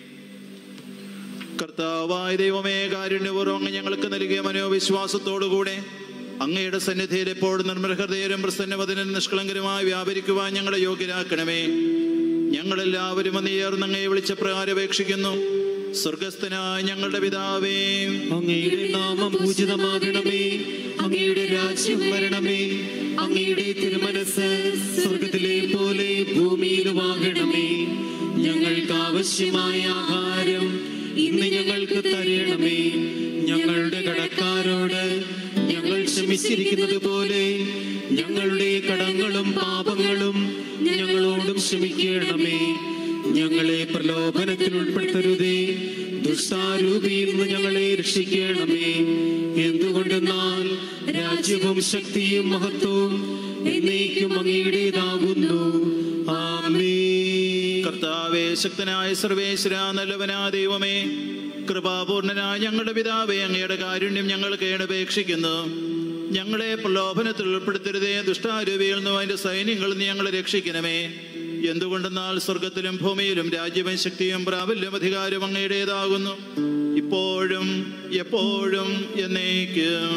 കർത്താവായ ദൈവമേ കാരുണ്യപൂർവ്വം അങ്ങ് ഞങ്ങൾക്ക് നൽകിയ മനോവിശ്വാസത്തോടുകൂടെ അങ്ങയുടെ സന്നിധിയിൽ എപ്പോഴും നിർമ്മല ഹൃദയരും പ്രസന്നവദനും നിഷ്കളങ്കരുമായി വ്യാപരിക്കുവാൻ ഞങ്ങളെ യോഗ്യരാക്കണമേ ഞങ്ങളെല്ലാവരും അന്നേർന്ന് അങ്ങയെ വിളിച്ച പ്രകാരം അപേക്ഷിക്കുന്നു സ്വർഗസ്ഥനായ ഞങ്ങളുടെ പിതാവേ അങ്ങയുടെ നാമം പൂജിതമാകണമേ അങ്ങയുടെ രാജ്യം വരണമേ അങ്ങയുടെ തിരുമനസ് സ്വർഗത്തിലെ പോലെ ഭൂമിയിലുമാകണമേ ഞങ്ങൾക്ക് ആവശ്യമായ ആഹാരം ഇന്ന് ഞങ്ങൾക്ക് തരണമേ ഞങ്ങളുടെ കടക്കാരോട് ഞങ്ങൾ ക്ഷമിച്ചിരിക്കുന്നത് പോലെ ഞങ്ങളുടെ കടങ്ങളും പാപങ്ങളും ഞങ്ങളോടും ക്ഷമിക്കണമേ ഞങ്ങളെ പ്രലോഭനത്തിൽ ഉൾപ്പെടുത്തരുതേ ദുഷ്ടാരൂപിയിൽ നിന്ന് ഞങ്ങളെ രക്ഷിക്കണമേ എന്തുകൊണ്ടെന്നാൽ രാജ്യവും ശക്തിയും മഹത്വവും എന്നേക്കും അങ്ങയുടേതാകുന്നു ആമേ കർത്താവേ ശക്തനായ സർവേശ്വര നല്ലവനാ ദൈവമേ കൃപാപൂർണനായ ഞങ്ങളുടെ പിതാവേ അങ്ങയുടെ കാരുണ്യം ഞങ്ങൾ കേണപേക്ഷിക്കുന്നു ഞങ്ങളെ പ്രലോഭനത്തിൽ ഉൾപ്പെടുത്തരുതേ ദുഷ്ടാരൂപിയിൽ നിന്നും അതിന്റെ സൈന്യങ്ങളിൽ നിന്ന് ഞങ്ങളെ രക്ഷിക്കണമേ എന്തുകൊണ്ടെന്നാൽ സ്വർഗത്തിലും ഭൂമിയിലും രാജ്യവും ശക്തിയും പ്രാബല്യം അധികാരവും അങ്ങയുടേതാകുന്നു ഇപ്പോഴും എപ്പോഴും എന്നേക്കും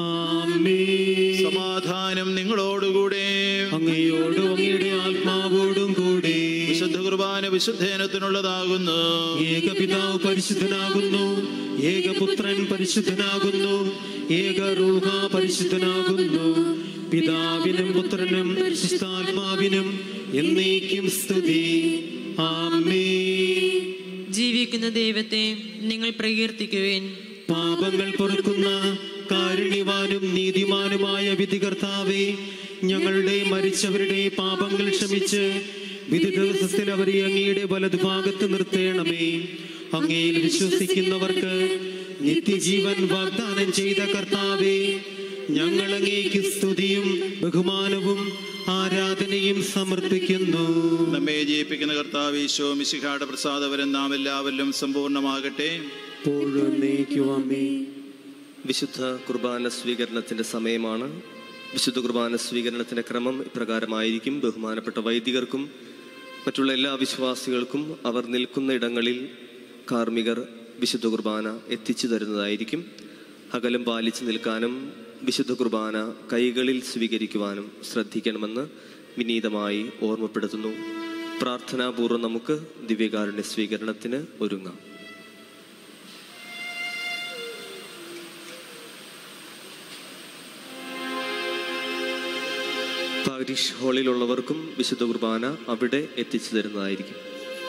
സമാധാനം നിങ്ങളോടുകൂടെ അങ്ങയോടും അങ്ങയുടെ ആത്മാവോടും കൂടെ വിശുദ്ധ കുർബാന വിശുദ്ധേനത്തിനുള്ളതാകുന്നു ഏകപിതാവ് പരിശുദ്ധനാകുന്നു ഏകപുത്രൻ പരിശുദ്ധനാകുന്നു ഏക റൂഹ പരിശുദ്ധനാകുന്നു പിതാവിനും പുത്രനും പരിശുദ്ധാത്മാവിനും എന്നേക്കും സ്തുതി ആമേ ജീവിക്കുന്ന ദൈവത്തെ നിങ്ങൾ പ്രകീർത്തിക്കുവേൻ പാപങ്ങൾ പൊറുക്കുന്ന കാരുണ്യവാനും നീതിമാനുമായ വിധികർത്താവേ ഞങ്ങളുടെ മരിച്ചവരുടെ പാപങ്ങൾ ക്ഷമിച്ച് വിധി ദിവസത്തിൽ അവരെ അങ്ങയുടെ വലതുഭാഗത്ത് നിർത്തേണമേ അങ്ങയിൽ വിശ്വസിക്കുന്നവർക്ക് നിത്യജീവൻ വാഗ്ദാനം ചെയ്ത കർത്താവേ ഞങ്ങൾ അങ്ങേക്ക് സ്തുതിയും ബഹുമാനവും ആരാധനയും സമർപ്പിക്കുന്നു നമ്മെ ജയിപ്പിക്കുന്ന കർത്താവ് ഈശോ മിശിഹായുടെ പ്രസാദവരം നാം എല്ലാവരിലും സമ്പൂർണ്ണമാകട്ടെ വിശുദ്ധ കുർബാന സ്വീകരണത്തിന്റെ സമയമാണ് വിശുദ്ധ കുർബാന സ്വീകരണത്തിന്റെ ക്രമം ഇപ്രകാരമായിരിക്കും ബഹുമാനപ്പെട്ട വൈദികർക്കും മറ്റുള്ള എല്ലാ വിശ്വാസികൾക്കും അവർ നിൽക്കുന്ന ഇടങ്ങളിൽ കാർമ്മികർ വിശുദ്ധ കുർബാന എത്തിച്ചു തരുന്നതായിരിക്കും അകലം പാലിച്ചു നിൽക്കാനും വിശുദ്ധ കുർബാന കൈകളിൽ സ്വീകരിക്കുവാനും ശ്രദ്ധിക്കണമെന്ന് വിനീതമായി ഓർമ്മപ്പെടുത്തുന്നു പ്രാർത്ഥനാപൂർവ്വം നമുക്ക് ദിവ്യകാരുണ്യ സ്വീകരണത്തിന് ഒരുങ്ങാം പാരിഷ് ഹാളിലുള്ളവർക്കും വിശുദ്ധ കുർബാന അവിടെ എത്തിച്ചു തരുന്നതായിരിക്കും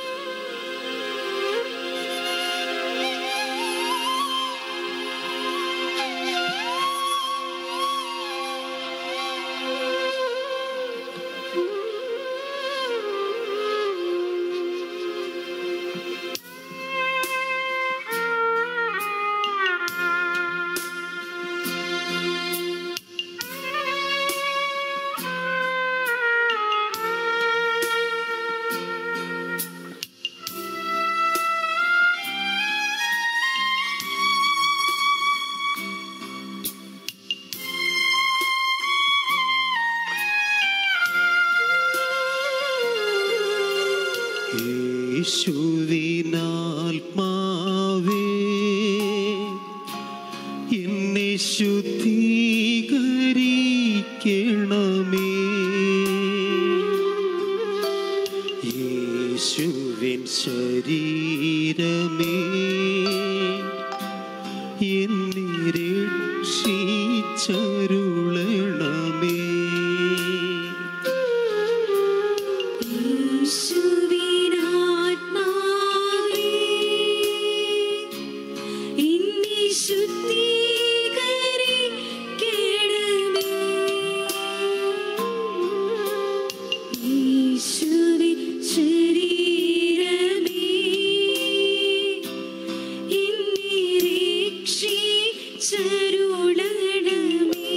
യേശുവിനാത്മാവേ എന്നെ ശുദ്ധീകരിക്കണമേ യേശുവിൻ ശരീരമേ എന്നെ രക്ഷിച്ചരുളണമേ യേശുവിനാത്മാവേ, എന്നെ ശുദ്ധീകരിക്കണമേ. യേശുവിൻ ശരീരമേ, എന്നെ രക്ഷിച്ചരുളണമേ.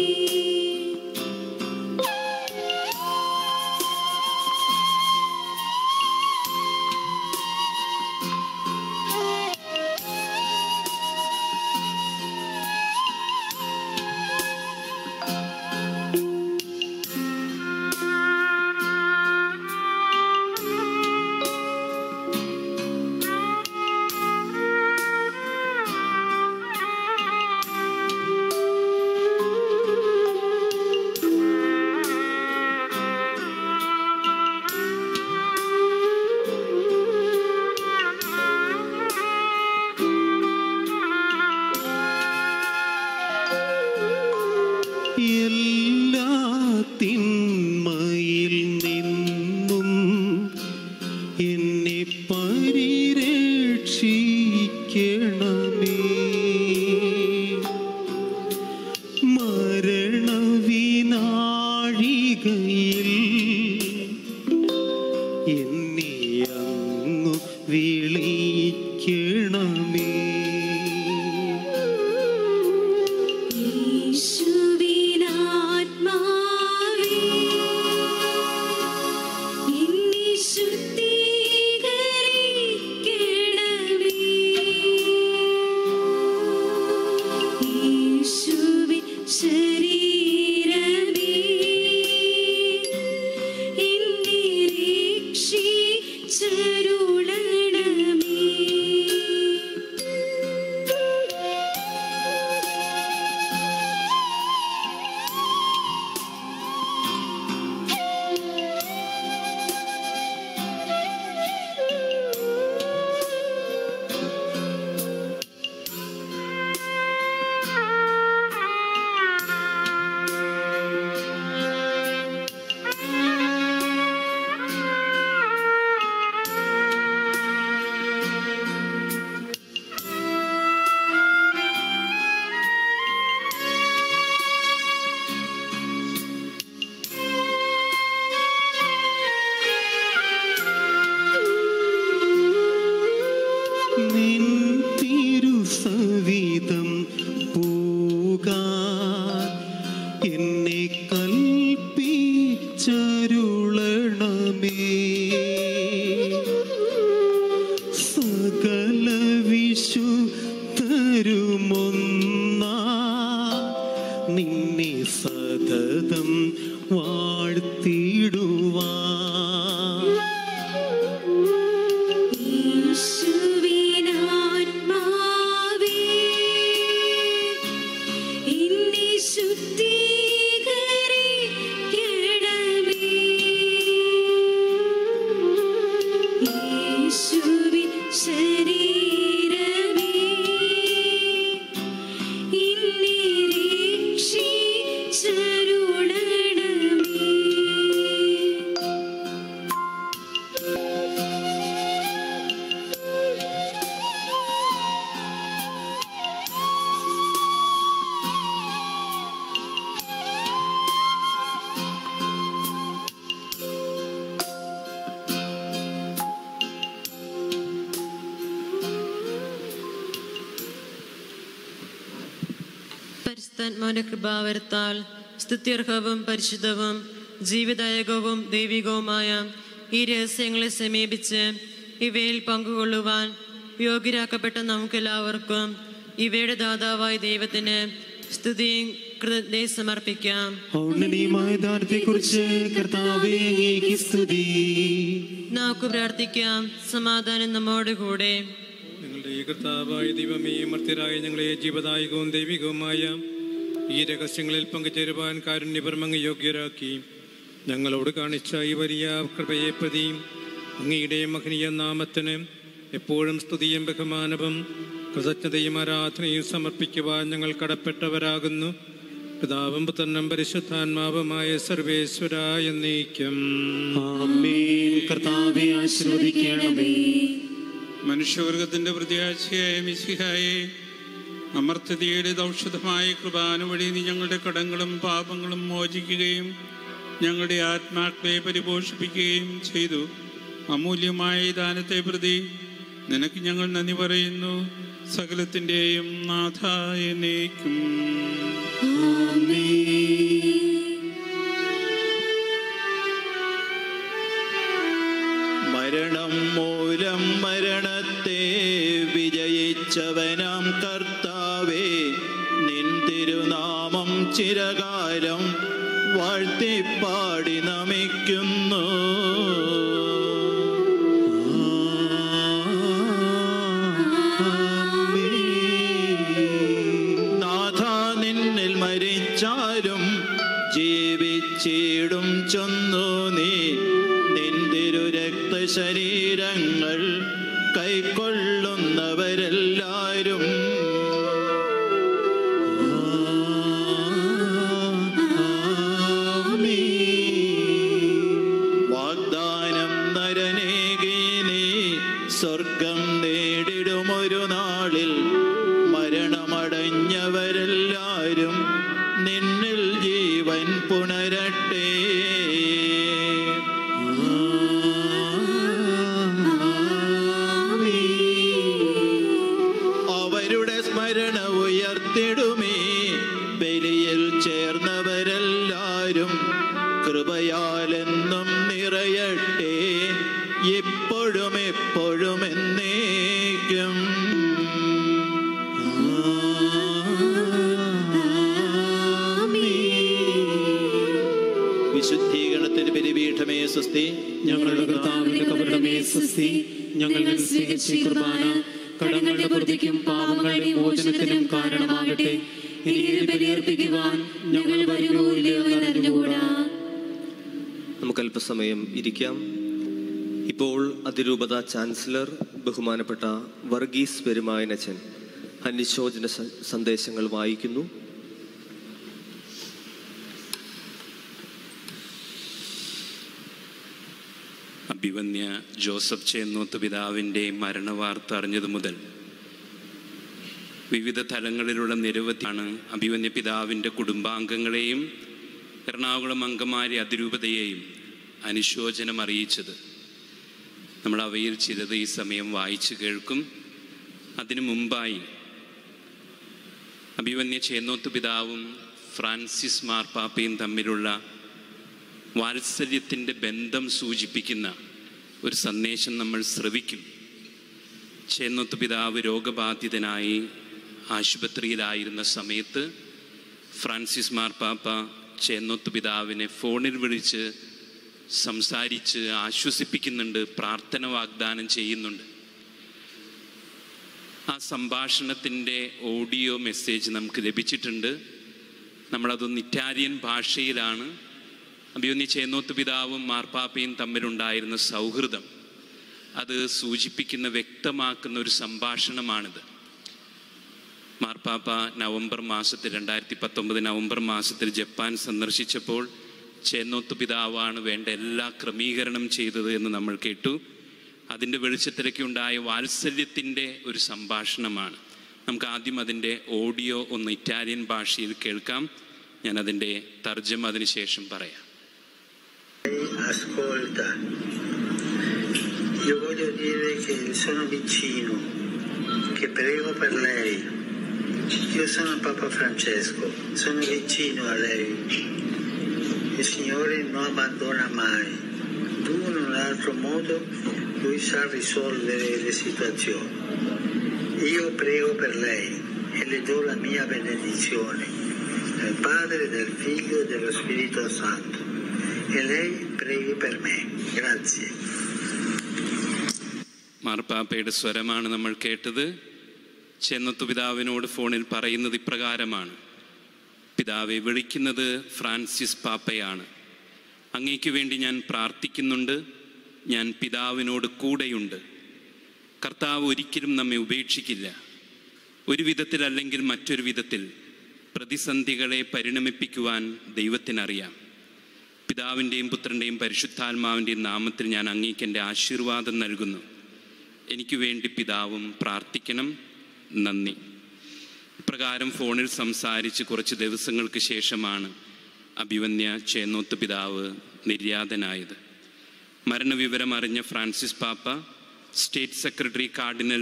എല്ലാ തിന്മയിൽ നിന്നും എന്നെ പരിരക്ഷിക്കണമേ മരണവിനാഴികയിൽ എന്നെ അങ്ങു വിളിക്കണമേ യേശുവിനാത്മാവേ, എന്നെ ശുദ്ധീകരിക്കണമേ. യേശുവിൻ ശരീരമേ, എന്നെ രക്ഷിച്ചരുളണമേ. യേശുവിൻ പരിശുദ്ധാത്മാവിന്റെ കൃപാവരത്താൽ സ്തുത്യർഹവും പരിശുദ്ധവും ജീവിതായകവും ദൈവികവുമായ ഈ രഹസ്യങ്ങളെ സമീപിച്ച് ഇവയിൽ പങ്കുകൊള്ളുവാൻ യോഗ്യരാക്കപ്പെട്ട നമുക്കെല്ലാവർക്കും ഇവയുടെ ദാതാവായ ദൈവത്തിന് സ്തുതിയും കൃതജ്ഞതയും സമർപ്പിക്കാം ഔന്നനീയമായ ദാനത്തെക്കുറിച്ച് കർത്താവേ അങ്ങേക്ക് സ്തുതി നമുക്ക് പ്രാർത്ഥിക്കാം സമാധാനം നമ്മോടുകൂടെ ഞങ്ങളുടെ ഈ കർത്താവായ ദൈവമേ മർത്യരായ ഞങ്ങളെ ജീവദായകവും ദൈവികവുമായ ഈ രഹസ്യങ്ങളിൽ പങ്കുചേരുവാൻ കാരുണ്യപരമങ്ങ് യോഗ്യരാക്കി ഞങ്ങളോട് കാണിച്ച ഈ വലിയ കൃപയെ പ്രതി അങ്ങയുടെ മഹനീയ നാമത്തിന് എപ്പോഴും സ്തുതിയും ബഹുമാനവും കൃതജ്ഞതയും ആരാധനയും സമർപ്പിക്കുവാൻ ഞങ്ങൾ കടപ്പെട്ടവരാകുന്നു പിതാവും പുത്രനും പരിശുദ്ധാത്മാവുമായ സർവേശ്വര എന്നേക്കും ആമേൻ കർത്താവെ ആശീർവദിക്കണമേ മനുഷ്യവർഗത്തിന്റെ പ്രത്യാശയായ മിശിഹായെ അമർത്യതയുടെ ഔഷധമായ കൃപാന വഴി നീ ഞങ്ങളുടെ കടങ്ങളും പാപങ്ങളും മോചിക്കുകയും ഞങ്ങളുടെ ആത്മാക്കളെ പരിപോഷിപ്പിക്കുകയും ചെയ്തു അമൂല്യമായ ഈ ദാനത്തെ പ്രതി നിനക്ക് ഞങ്ങൾ നന്ദി പറയുന്നു സകലത്തിൻ്റെയും നാഥായ നയിക്കും മരണം മൂലം മരണത്തെ വിജയിച്ചവനാം കർത്താവേ നിൻ തിരുനാമം ചിരകാലം വാഴ്ത്തിപ്പാടി നമിക്കുന്നു നാഥ നിന്നിൽ മരിച്ചാലും ജീവിച്ചിടും ചൊന്നു നീ നിന്തിരു രക്തശരീരങ്ങൾ കൈക്കൊള്ളുന്നവരെല്ലാരും വാഗ്ദാനം നരനേകിനി സ്വർഗം നേടിടുമൊരു നാളിൽ മരണമടഞ്ഞവരെല്ലാരും നിന്നിൽ ജീവൻ പുണരട്ടെ അവരുടെ സ്മരണ ഉയർത്തിടുമേ ബലിയിൽ ചേർന്നവരെല്ലാരും കൃപയാലെന്നും നിറയട്ടെ ഇപ്പോഴും എപ്പോഴും എന്നേക്കും വിശുദ്ധീകരണത്തിന് ബലിപീഠമേ സ്വസ്തി ഞങ്ങളുടെ കർത്താവിന്റെ കബറിടമേ സ്വസ്തി ഞങ്ങൾ സ്വീകരിച്ച ഈ കുർബാന കടങ്ങളുടെ പ്രതിക്കും പാപങ്ങളുടെ മോചനത്തിനും കാരണമാകട്ടെ ഇനി ഇത് ബലിയർപ്പിക്കുവാൻ ഞങ്ങൾ വരുമോ ഇല്ലയോ എന്നറിഞ്ഞുകൂടാ നമുക്ക് അല്പസമയം ഇരിക്കാം ഇപ്പോൾ അതിരൂപത ചാൻസലർ ബഹുമാനപ്പെട്ട വർഗീസ് പെരുമായനച്ചൻ അനുശോചന സ- സന്ദേശങ്ങൾ വായിക്കുന്നു അഭിവന്യ ജോസഫ് ചേന്നോത്ത് പിതാവിൻ്റെ മരണവാർത്ത അറിഞ്ഞതു മുതൽ വിവിധ തലങ്ങളിലുള്ള നിരവധിയാണ് അഭിവന്യ പിതാവിൻ്റെ കുടുംബാംഗങ്ങളെയും എറണാകുളം അങ്കമാരി അതിരൂപതയെയും അനുശോചനം അറിയിച്ചത് നമ്മൾ അവയിൽ ചിലത് ഈ സമയം വായിച്ചു കേൾക്കും അതിനു മുമ്പായി അഭിവന്യ ചേന്നോത്ത് പിതാവും ഫ്രാൻസിസ് മാർപ്പാപ്പയും തമ്മിലുള്ള വാത്സല്യത്തിൻ്റെ ബന്ധം സൂചിപ്പിക്കുന്ന ഒരു സന്ദേശം നമ്മൾ ശ്രവിക്കും ചേന്നൊത്ത് പിതാവ് രോഗബാധിതനായി ആശുപത്രിയിലായിരുന്ന സമയത്ത് ഫ്രാൻസിസ് മാർപ്പാപ്പ ചേന്നൊത്ത് പിതാവിനെ ഫോണിൽ വിളിച്ച് സംസാരിച്ച് ആശ്വസിപ്പിക്കുന്നുണ്ട് പ്രാർത്ഥന വാഗ്ദാനം ചെയ്യുന്നുണ്ട് ആ സംഭാഷണത്തിൻ്റെ ഓഡിയോ മെസ്സേജ് നമുക്ക് ലഭിച്ചിട്ടുണ്ട് നമ്മളതൊന്ന് ഇറ്റാലിയൻ ഭാഷയിലാണ് അഭിയൊന്നി ചേന്നോത്ത് പിതാവും മാർപ്പാപ്പയും തമ്മിലുണ്ടായിരുന്ന സൗഹൃദം അത് സൂചിപ്പിക്കുന്ന വ്യക്തമാക്കുന്ന ഒരു സംഭാഷണമാണിത് മാർപ്പാപ്പ നവംബർ മാസത്തിൽ രണ്ടായിരത്തി പത്തൊമ്പത് നവംബർ മാസത്തിൽ ജപ്പാൻ സന്ദർശിച്ചപ്പോൾ ചേന്നോത്ത് പിതാവാണ് വേണ്ട എല്ലാ ക്രമീകരണം ചെയ്തത് എന്ന് നമ്മൾ കേട്ടു അതിൻ്റെ വെളിച്ചത്തിലൊക്കെ ഉണ്ടായ വാത്സല്യത്തിൻ്റെ ഒരു സംഭാഷണമാണ് നമുക്ക് ആദ്യം അതിൻ്റെ ഓഡിയോ ഒന്ന് ഇറ്റാലിയൻ ഭാഷയിൽ കേൾക്കാം ഞാൻ അതിൻ്റെ തർജ്ജമ അതിന് ശേഷം പറയാം ascolta. Io voglio dire che sono vicino, che prego per lei, Io sono Papa Francesco, sono vicino a lei. Il Signore non abbandona mai. Tu in un altro modo, Lui sa risolvere le situazioni. Io prego per lei e le do la mia benedizione, del Padre, del Figlio e dello Spirito Santo. E lei preghi per me. Grazie. മാർപ്പാപ്പയുടെ സ്വരമാണ് നമ്മൾ കേട്ടത് ചെന്നത്തു പിതാവിനോട് ഫോണിൽ പറയുന്നത് ഇപ്രകാരമാണ് പിതാവെ വിളിക്കുന്നത് ഫ്രാൻസിസ് പാപ്പയാണ് അങ്ങേക്ക് വേണ്ടി ഞാൻ പ്രാർത്ഥിക്കുന്നുണ്ട് ഞാൻ പിതാവിനോട് കൂടെയുണ്ട് കർത്താവ് ഒരിക്കലും നമ്മെ ഉപേക്ഷിക്കില്ല ഒരു വിധത്തിലല്ലെങ്കിൽ മറ്റൊരു വിധത്തിൽ പ്രതിസന്ധികളെ പരിണമിപ്പിക്കുവാൻ ദൈവത്തിനറിയാം പിതാവിൻ്റെയും പുത്രൻ്റെയും പരിശുദ്ധാത്മാവിൻ്റെയും നാമത്തിൽ ഞാൻ അങ്ങേക്ക് എൻ്റെ ആശീർവാദം നൽകുന്നു എനിക്ക് വേണ്ടി പിതാവും പ്രാർത്ഥിക്കണം നന്ദി ഇപ്രകാരം ഫോണിൽ സംസാരിച്ച് കുറച്ച് ദിവസങ്ങൾക്ക് ശേഷമാണ് അഭിവന്യ ചേന്നോത്ത് പിതാവ് നിര്യാതനായത് മരണവിവരം അറിഞ്ഞ ഫ്രാൻസിസ് പാപ്പ State Secretary cardinal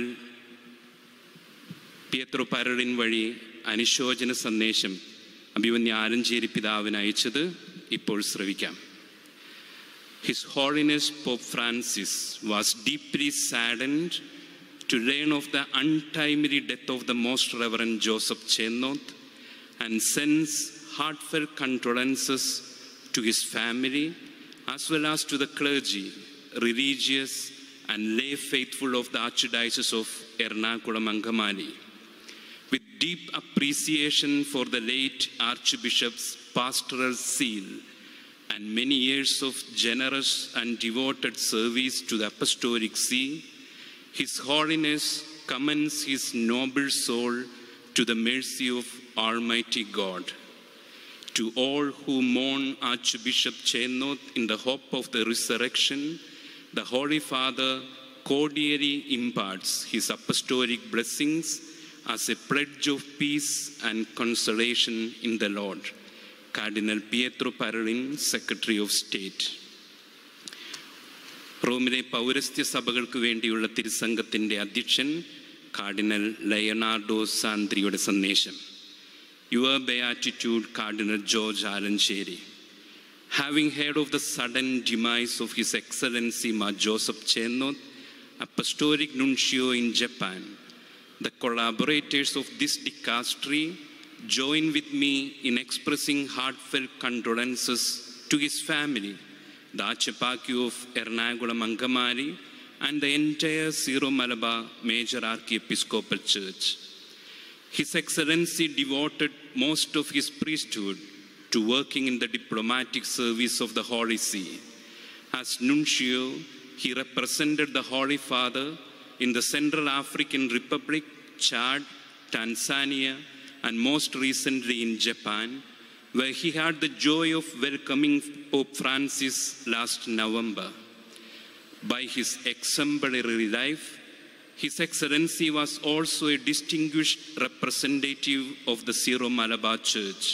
Pietro Parolin വഴി അനുശോചന സന്ദേശം അഭിവന്യ ആലഞ്ചേരി പിതാവിന് അയച്ചത് ഇപ്പോൾ ശ്രവിക്കാം His Holiness Pope Francis was deeply saddened to learn of the untimely death of the Most Reverend Joseph Chennoth and sends heartfelt condolences to his family as well as to the clergy, religious, and lay faithful of the Archdiocese of Ernakulam Angamali. With deep appreciation for the late Archbishop's pastoral zeal and many years of generous and devoted service to the Apostolic See, His Holiness commends his noble soul to the mercy of Almighty God. To all who mourn Archbishop Chennoth in the hope of the resurrection, the Holy Father cordially imparts his apostolic blessings as a pledge of peace and consolation in the Lord. Cardinal Pietro Parolin secretary of state റോമിലെ പൗരസ്ത്യ സഭകൾക്ക് വേണ്ടിയുള്ള തിരുസംഘത്തിൻ്റെ അധ്യക്ഷൻ കാർഡിനൽ ലയനാർഡോ സാന്ദ്രിയുടെ സന്ദേശം your beatitude cardinal George Alencherry Having heard of the sudden demise of His Excellency Ma Joseph Chennoth, Apostolic Nuncio in Japan, the collaborators of this dicastery join with me in expressing heartfelt condolences to his family, the Archipaki of Ernakulam Angamali, and the entire Syro Malabar Major Archiepiscopal Church. His Excellency devoted most of his priesthood to working in the diplomatic service of the Holy See. As nuncio, he represented the Holy Father in the Central African Republic, Chad, Tanzania, and most recently in Japan, where he had the joy of welcoming Pope Francis last November. By his exemplary life, His Excellency was also a distinguished representative of the Syro Malabar Church.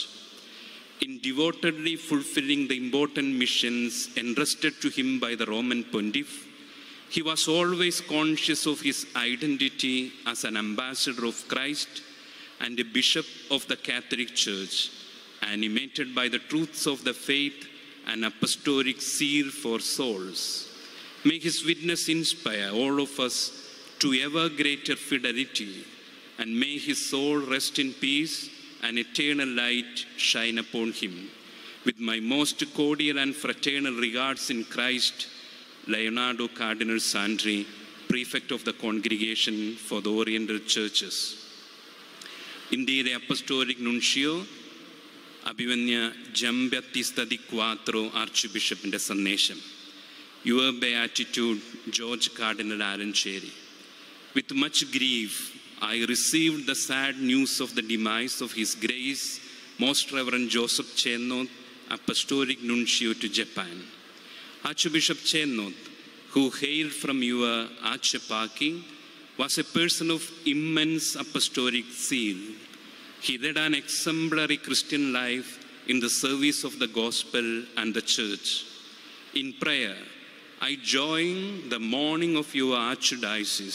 In devotedly fulfilling the important missions entrusted to him by the Roman Pontiff, he was always conscious of his identity as an ambassador of Christ and a bishop of the Catholic Church, animated by the truths of the faith and apostolic zeal for souls. May his witness inspire all of us to ever greater fidelity, and may his soul rest in peace and eternal light shine upon him. With my most cordial and fraternal regards in Christ, Leonardo Cardinal Sandri, Prefect of the Congregation for the Oriental Churches. ഇന്ത്യയിലെ അപ്പസ്റ്റോലിക് നുൻഷിയോ അഭിവന്യ ജംബ്യത്തിസ്തതി ക്വാത്രോ ആർച്ച് ബിഷപ്പിൻ്റെ സന്ദേശം your beatitude George cardinal Alencherry With much grief, I received the sad news of the demise of His Grace, Most Reverend Joseph Chennoth, Apostolic Nuncio to Japan. Archbishop Chennoth, who hailed from your Archipaki, was a person of immense apostolic zeal. He led an exemplary Christian life in the service of the gospel and the church. In prayer, I join the mourning of your archdiocese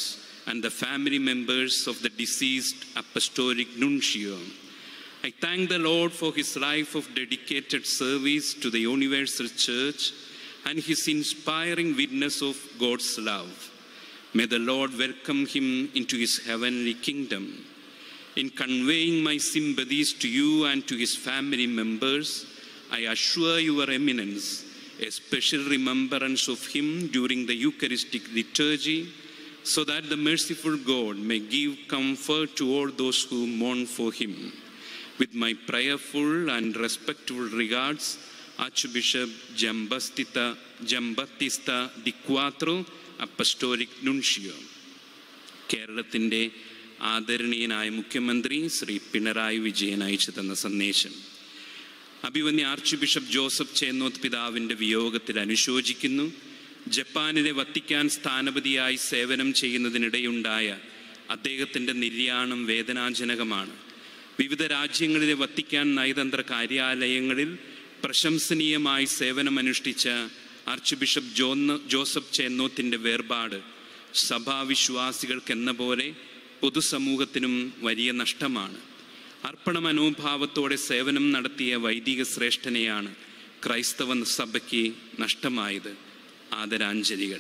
and the family members of the deceased apostolic nuncio. I thank the Lord for his life of dedicated service to the universal church and his inspiring witness of God's love. May the Lord welcome him into his heavenly kingdom. In conveying my sympathies to you and to his family members, I assure your eminence a special remembrance of him during the Eucharistic liturgy, so that the merciful God may give comfort to all those who mourn for him. With my prayerful and respectful regards, Archbishop Giambattista, Giambattista Di Quattro, Apostolic Nuncio. കേരളത്തിൻ്റെ ആദരണീയനായ മുഖ്യമന്ത്രി ശ്രീ പിണറായി വിജയൻ അയച്ചു തന്ന സന്ദേശം അഭിവന്യ ആർച്ച് ബിഷപ്പ് ജോസഫ് ചേന്നോത്ത് പിതാവിൻ്റെ വിയോഗത്തിൽ അനുശോചിക്കുന്നു ജപ്പാനിലെ വത്തിക്കാൻ സ്ഥാനപതിയായി സേവനം ചെയ്യുന്നതിനിടെയുണ്ടായ അദ്ദേഹത്തിൻ്റെ നിര്യാണം വേദനാജനകമാണ് വിവിധ രാജ്യങ്ങളിലെ വത്തിക്കാൻ നയതന്ത്ര കാര്യാലയങ്ങളിൽ പ്രശംസനീയമായി സേവനമനുഷ്ഠിച്ച ആർച്ച് ബിഷപ്പ് ജോന്ന് ജോസഫ് ചേന്നോത്തിൻ്റെ വേർപാട് സഭാവിശ്വാസികൾക്കെന്ന പോലെ പൊതുസമൂഹത്തിനും വലിയ നഷ്ടമാണ് അർപ്പണ മനോഭാവത്തോടെ സേവനം നടത്തിയ വൈദിക ശ്രേഷ്ഠനെയാണ് ക്രൈസ്തവ സഭയ്ക്ക് നഷ്ടമായത് ആദരാഞ്ജലികൾ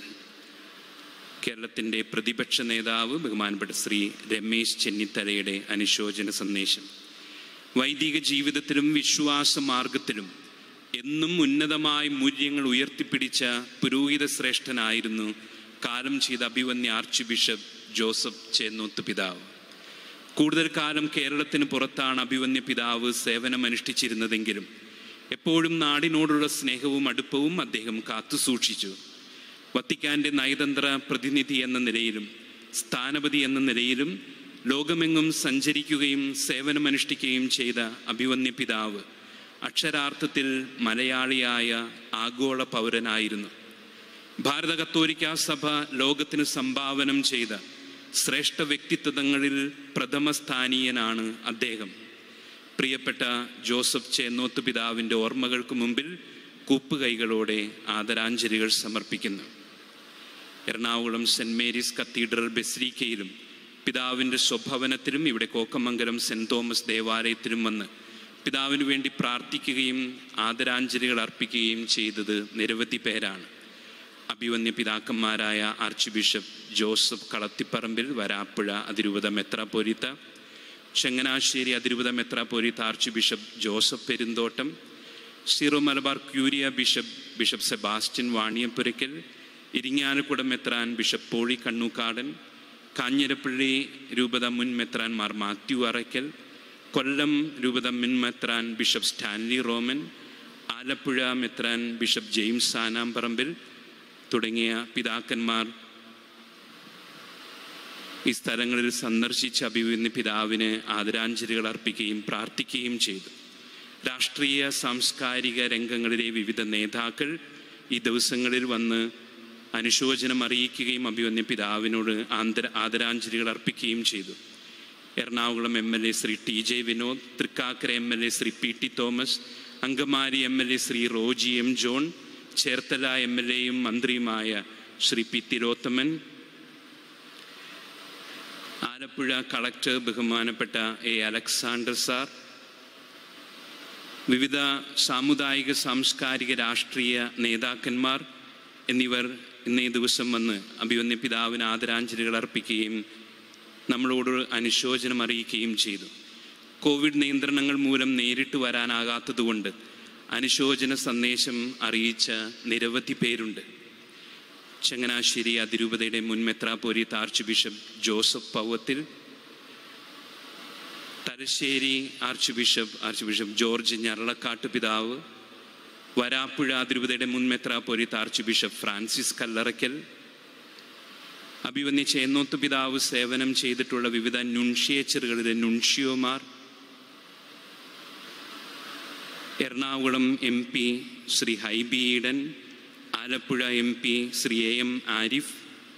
കേരളത്തിൻ്റെ പ്രതിപക്ഷ നേതാവ് ബഹുമാനപ്പെട്ട ശ്രീ രമേശ് ചെന്നിത്തലയുടെ അനുശോചന സന്ദേശം വൈദിക ജീവിതത്തിലും വിശ്വാസ മാർഗത്തിലും എന്നും ഉന്നതമായ മൂല്യങ്ങൾ ഉയർത്തിപ്പിടിച്ച പുരോഹിത ശ്രേഷ്ഠനായിരുന്നു കാലം ചെയ്ത അഭിവന്യ ആർച്ച് ബിഷപ്പ് ജോസഫ് ചേന്നോത്ത് പിതാവ് കൂടുതൽ കാലം കേരളത്തിന് പുറത്താണ് അഭിവന്യ പിതാവ് സേവനമനുഷ്ഠിച്ചിരുന്നതെങ്കിലും എപ്പോഴും നാടിനോടുള്ള സ്നേഹവും അടുപ്പവും അദ്ദേഹം കാത്തുസൂക്ഷിച്ചു വത്തിക്കാന്റെ നയതന്ത്ര പ്രതിനിധി എന്ന നിലയിലും സ്ഥാനപതി എന്ന നിലയിലും ലോകമെങ്ങും സഞ്ചരിക്കുകയും സേവനമനുഷ്ഠിക്കുകയും ചെയ്ത അഭിവന്യ പിതാവ് അക്ഷരാർത്ഥത്തിൽ മലയാളിയായ ആഗോള പൗരനായിരുന്നു ഭാരത കത്തോലിക്ക സഭ ലോകത്തിന് സംഭാവനം ചെയ്ത ശ്രേഷ്ഠ വ്യക്തിത്വങ്ങളിൽ പ്രഥമ സ്ഥാനീയനാണ് അദ്ദേഹം പ്രിയപ്പെട്ട ജോസഫ് ചേന്നോത്ത് പിതാവിൻ്റെ ഓർമ്മകൾക്ക് മുമ്പിൽ കൂപ്പുകൈകളോടെ ആദരാഞ്ജലികൾ സമർപ്പിക്കുന്നു എറണാകുളം സെൻറ് മേരീസ് കത്തീഡ്രൽ ബെസ്രീക്കയിലും പിതാവിൻ്റെ സ്വഭവനത്തിലും ഇവിടെ കോക്കമംഗലം സെൻറ് തോമസ് ദേവാലയത്തിലും വന്ന് പിതാവിനു വേണ്ടി പ്രാർത്ഥിക്കുകയും ആദരാഞ്ജലികൾ അർപ്പിക്കുകയും ചെയ്തത് നിരവധി പേരാണ് അഭിവന്യ പിതാക്കന്മാരായ archbishop Joseph Kalathiparambil Varapuzha അതിരൂപത മെത്രാപ്പൊരിത്ത ചങ്ങനാശ്ശേരി അതിരൂപത മെത്രാപ്പൊരിത്ത archbishop Joseph Perumthottam Syro Malabar curia bishop bishop Sebastian Vaniyapurackal Irinjalakuda മെത്രാൻ ബിഷപ്പ് പോളി കണ്ണൂക്കാടൻ കാഞ്ഞിരപ്പള്ളി രൂപത മുൻ മെത്രാൻ മാർ മാത്യു അറയ്ക്കൽ കൊല്ലം രൂപത മുൻ മെത്രാൻ ബിഷപ്പ് സ്റ്റാൻലി റോമൻ ആലപ്പുഴ മെത്രാൻ ബിഷപ്പ് ജെയിംസ് സാനാമ്പറമ്പിൽ തുടങ്ങിയ പിതാക്കന്മാർ ഈ സ്ഥലങ്ങളിൽ സന്ദർശിച്ച അഭിവന്യ പിതാവിന് ആദരാഞ്ജലികൾ അർപ്പിക്കുകയും പ്രാർത്ഥിക്കുകയും ചെയ്തു രാഷ്ട്രീയ സാംസ്കാരിക രംഗങ്ങളിലെ വിവിധ നേതാക്കൾ ഈ ദിവസങ്ങളിൽ വന്ന് അനുശോചനം അറിയിക്കുകയും അഭിവന്യ പിതാവിനോട് ആന്തര ആദരാഞ്ജലികൾ അർപ്പിക്കുകയും ചെയ്തു Ernakulam M L A Shri T J Vinod Thrikkakara M L A Shri P T Thomas Angamaly M L A Shri Roji M John Cherthala M L എയും മന്ത്രിയുമായ ശ്രീ പി തിലോത്തമൻ ആലപ്പുഴ കളക്ടർ ബഹുമാനപ്പെട്ട എ അലക്സാണ്ടർ സാർ വിവിധ സാമുദായിക സാംസ്കാരിക രാഷ്ട്രീയ നേതാക്കന്മാർ എന്നിവർ ഇന്നേ ദിവസം വന്ന് അഭിവന്യ പിതാവിന് ആദരാഞ്ജലികൾ അർപ്പിക്കുകയും നമ്മളോട് അനുശോചനം അറിയിക്കുകയും ചെയ്തു കോവിഡ് നിയന്ത്രണങ്ങൾ മൂലം നേരിട്ട് വരാനാകാത്തതുകൊണ്ട് അനുശോചന സന്ദേശം അറിയിച്ച നിരവധി പേരുണ്ട് ചങ്ങനാശ്ശേരി അതിരൂപതയുടെ മുൻ മെത്രാപോരിത്ത് archbishop Joseph Powathil Thalassery archbishop archbishop George Njaralakatt പിതാവ് വരാപ്പുഴ അതിരൂപതയുടെ മുൻ മെത്രാപോരിത്ത് ആർച്ച് ബിഷപ്പ് ഫ്രാൻസിസ് കല്ലറയ്ക്കൽ അഭിവന്യ ചേന്നോത്ത് പിതാവ് സേവനം ചെയ്തിട്ടുള്ള വിവിധ നുൺഷിയേച്ചറുകളിലെ നുൺഷിയോമാർ Ernakulam M P Shri Hibi Eden Alappuzha M P Shri A M Arif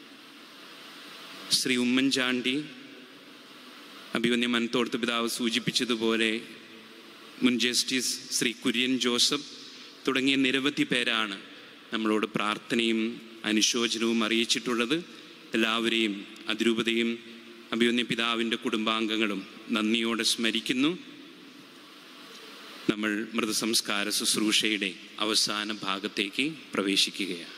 Shri Oommen Chandy അഭിവന്യ മനത്തോടത്ത് പിതാവ് സൂചിപ്പിച്ചതുപോലെ മുൻ ജസ്റ്റിസ് ശ്രീ കുര്യൻ ജോസഫ് തുടങ്ങിയ നിരവധി പേരാണ് നമ്മളോട് പ്രാർത്ഥനയും അനുശോചനവും അറിയിച്ചിട്ടുള്ളത് എല്ലാവരെയും അതിരൂപതയും അഭിമന്യ പിതാവിൻ്റെ കുടുംബാംഗങ്ങളും നന്ദിയോടെ സ്മരിക്കുന്നു നമ്മൾ മൃതസംസ്കാര ശുശ്രൂഷയുടെ അവസാന ഭാഗത്തേക്ക് പ്രവേശിക്കുകയാണ്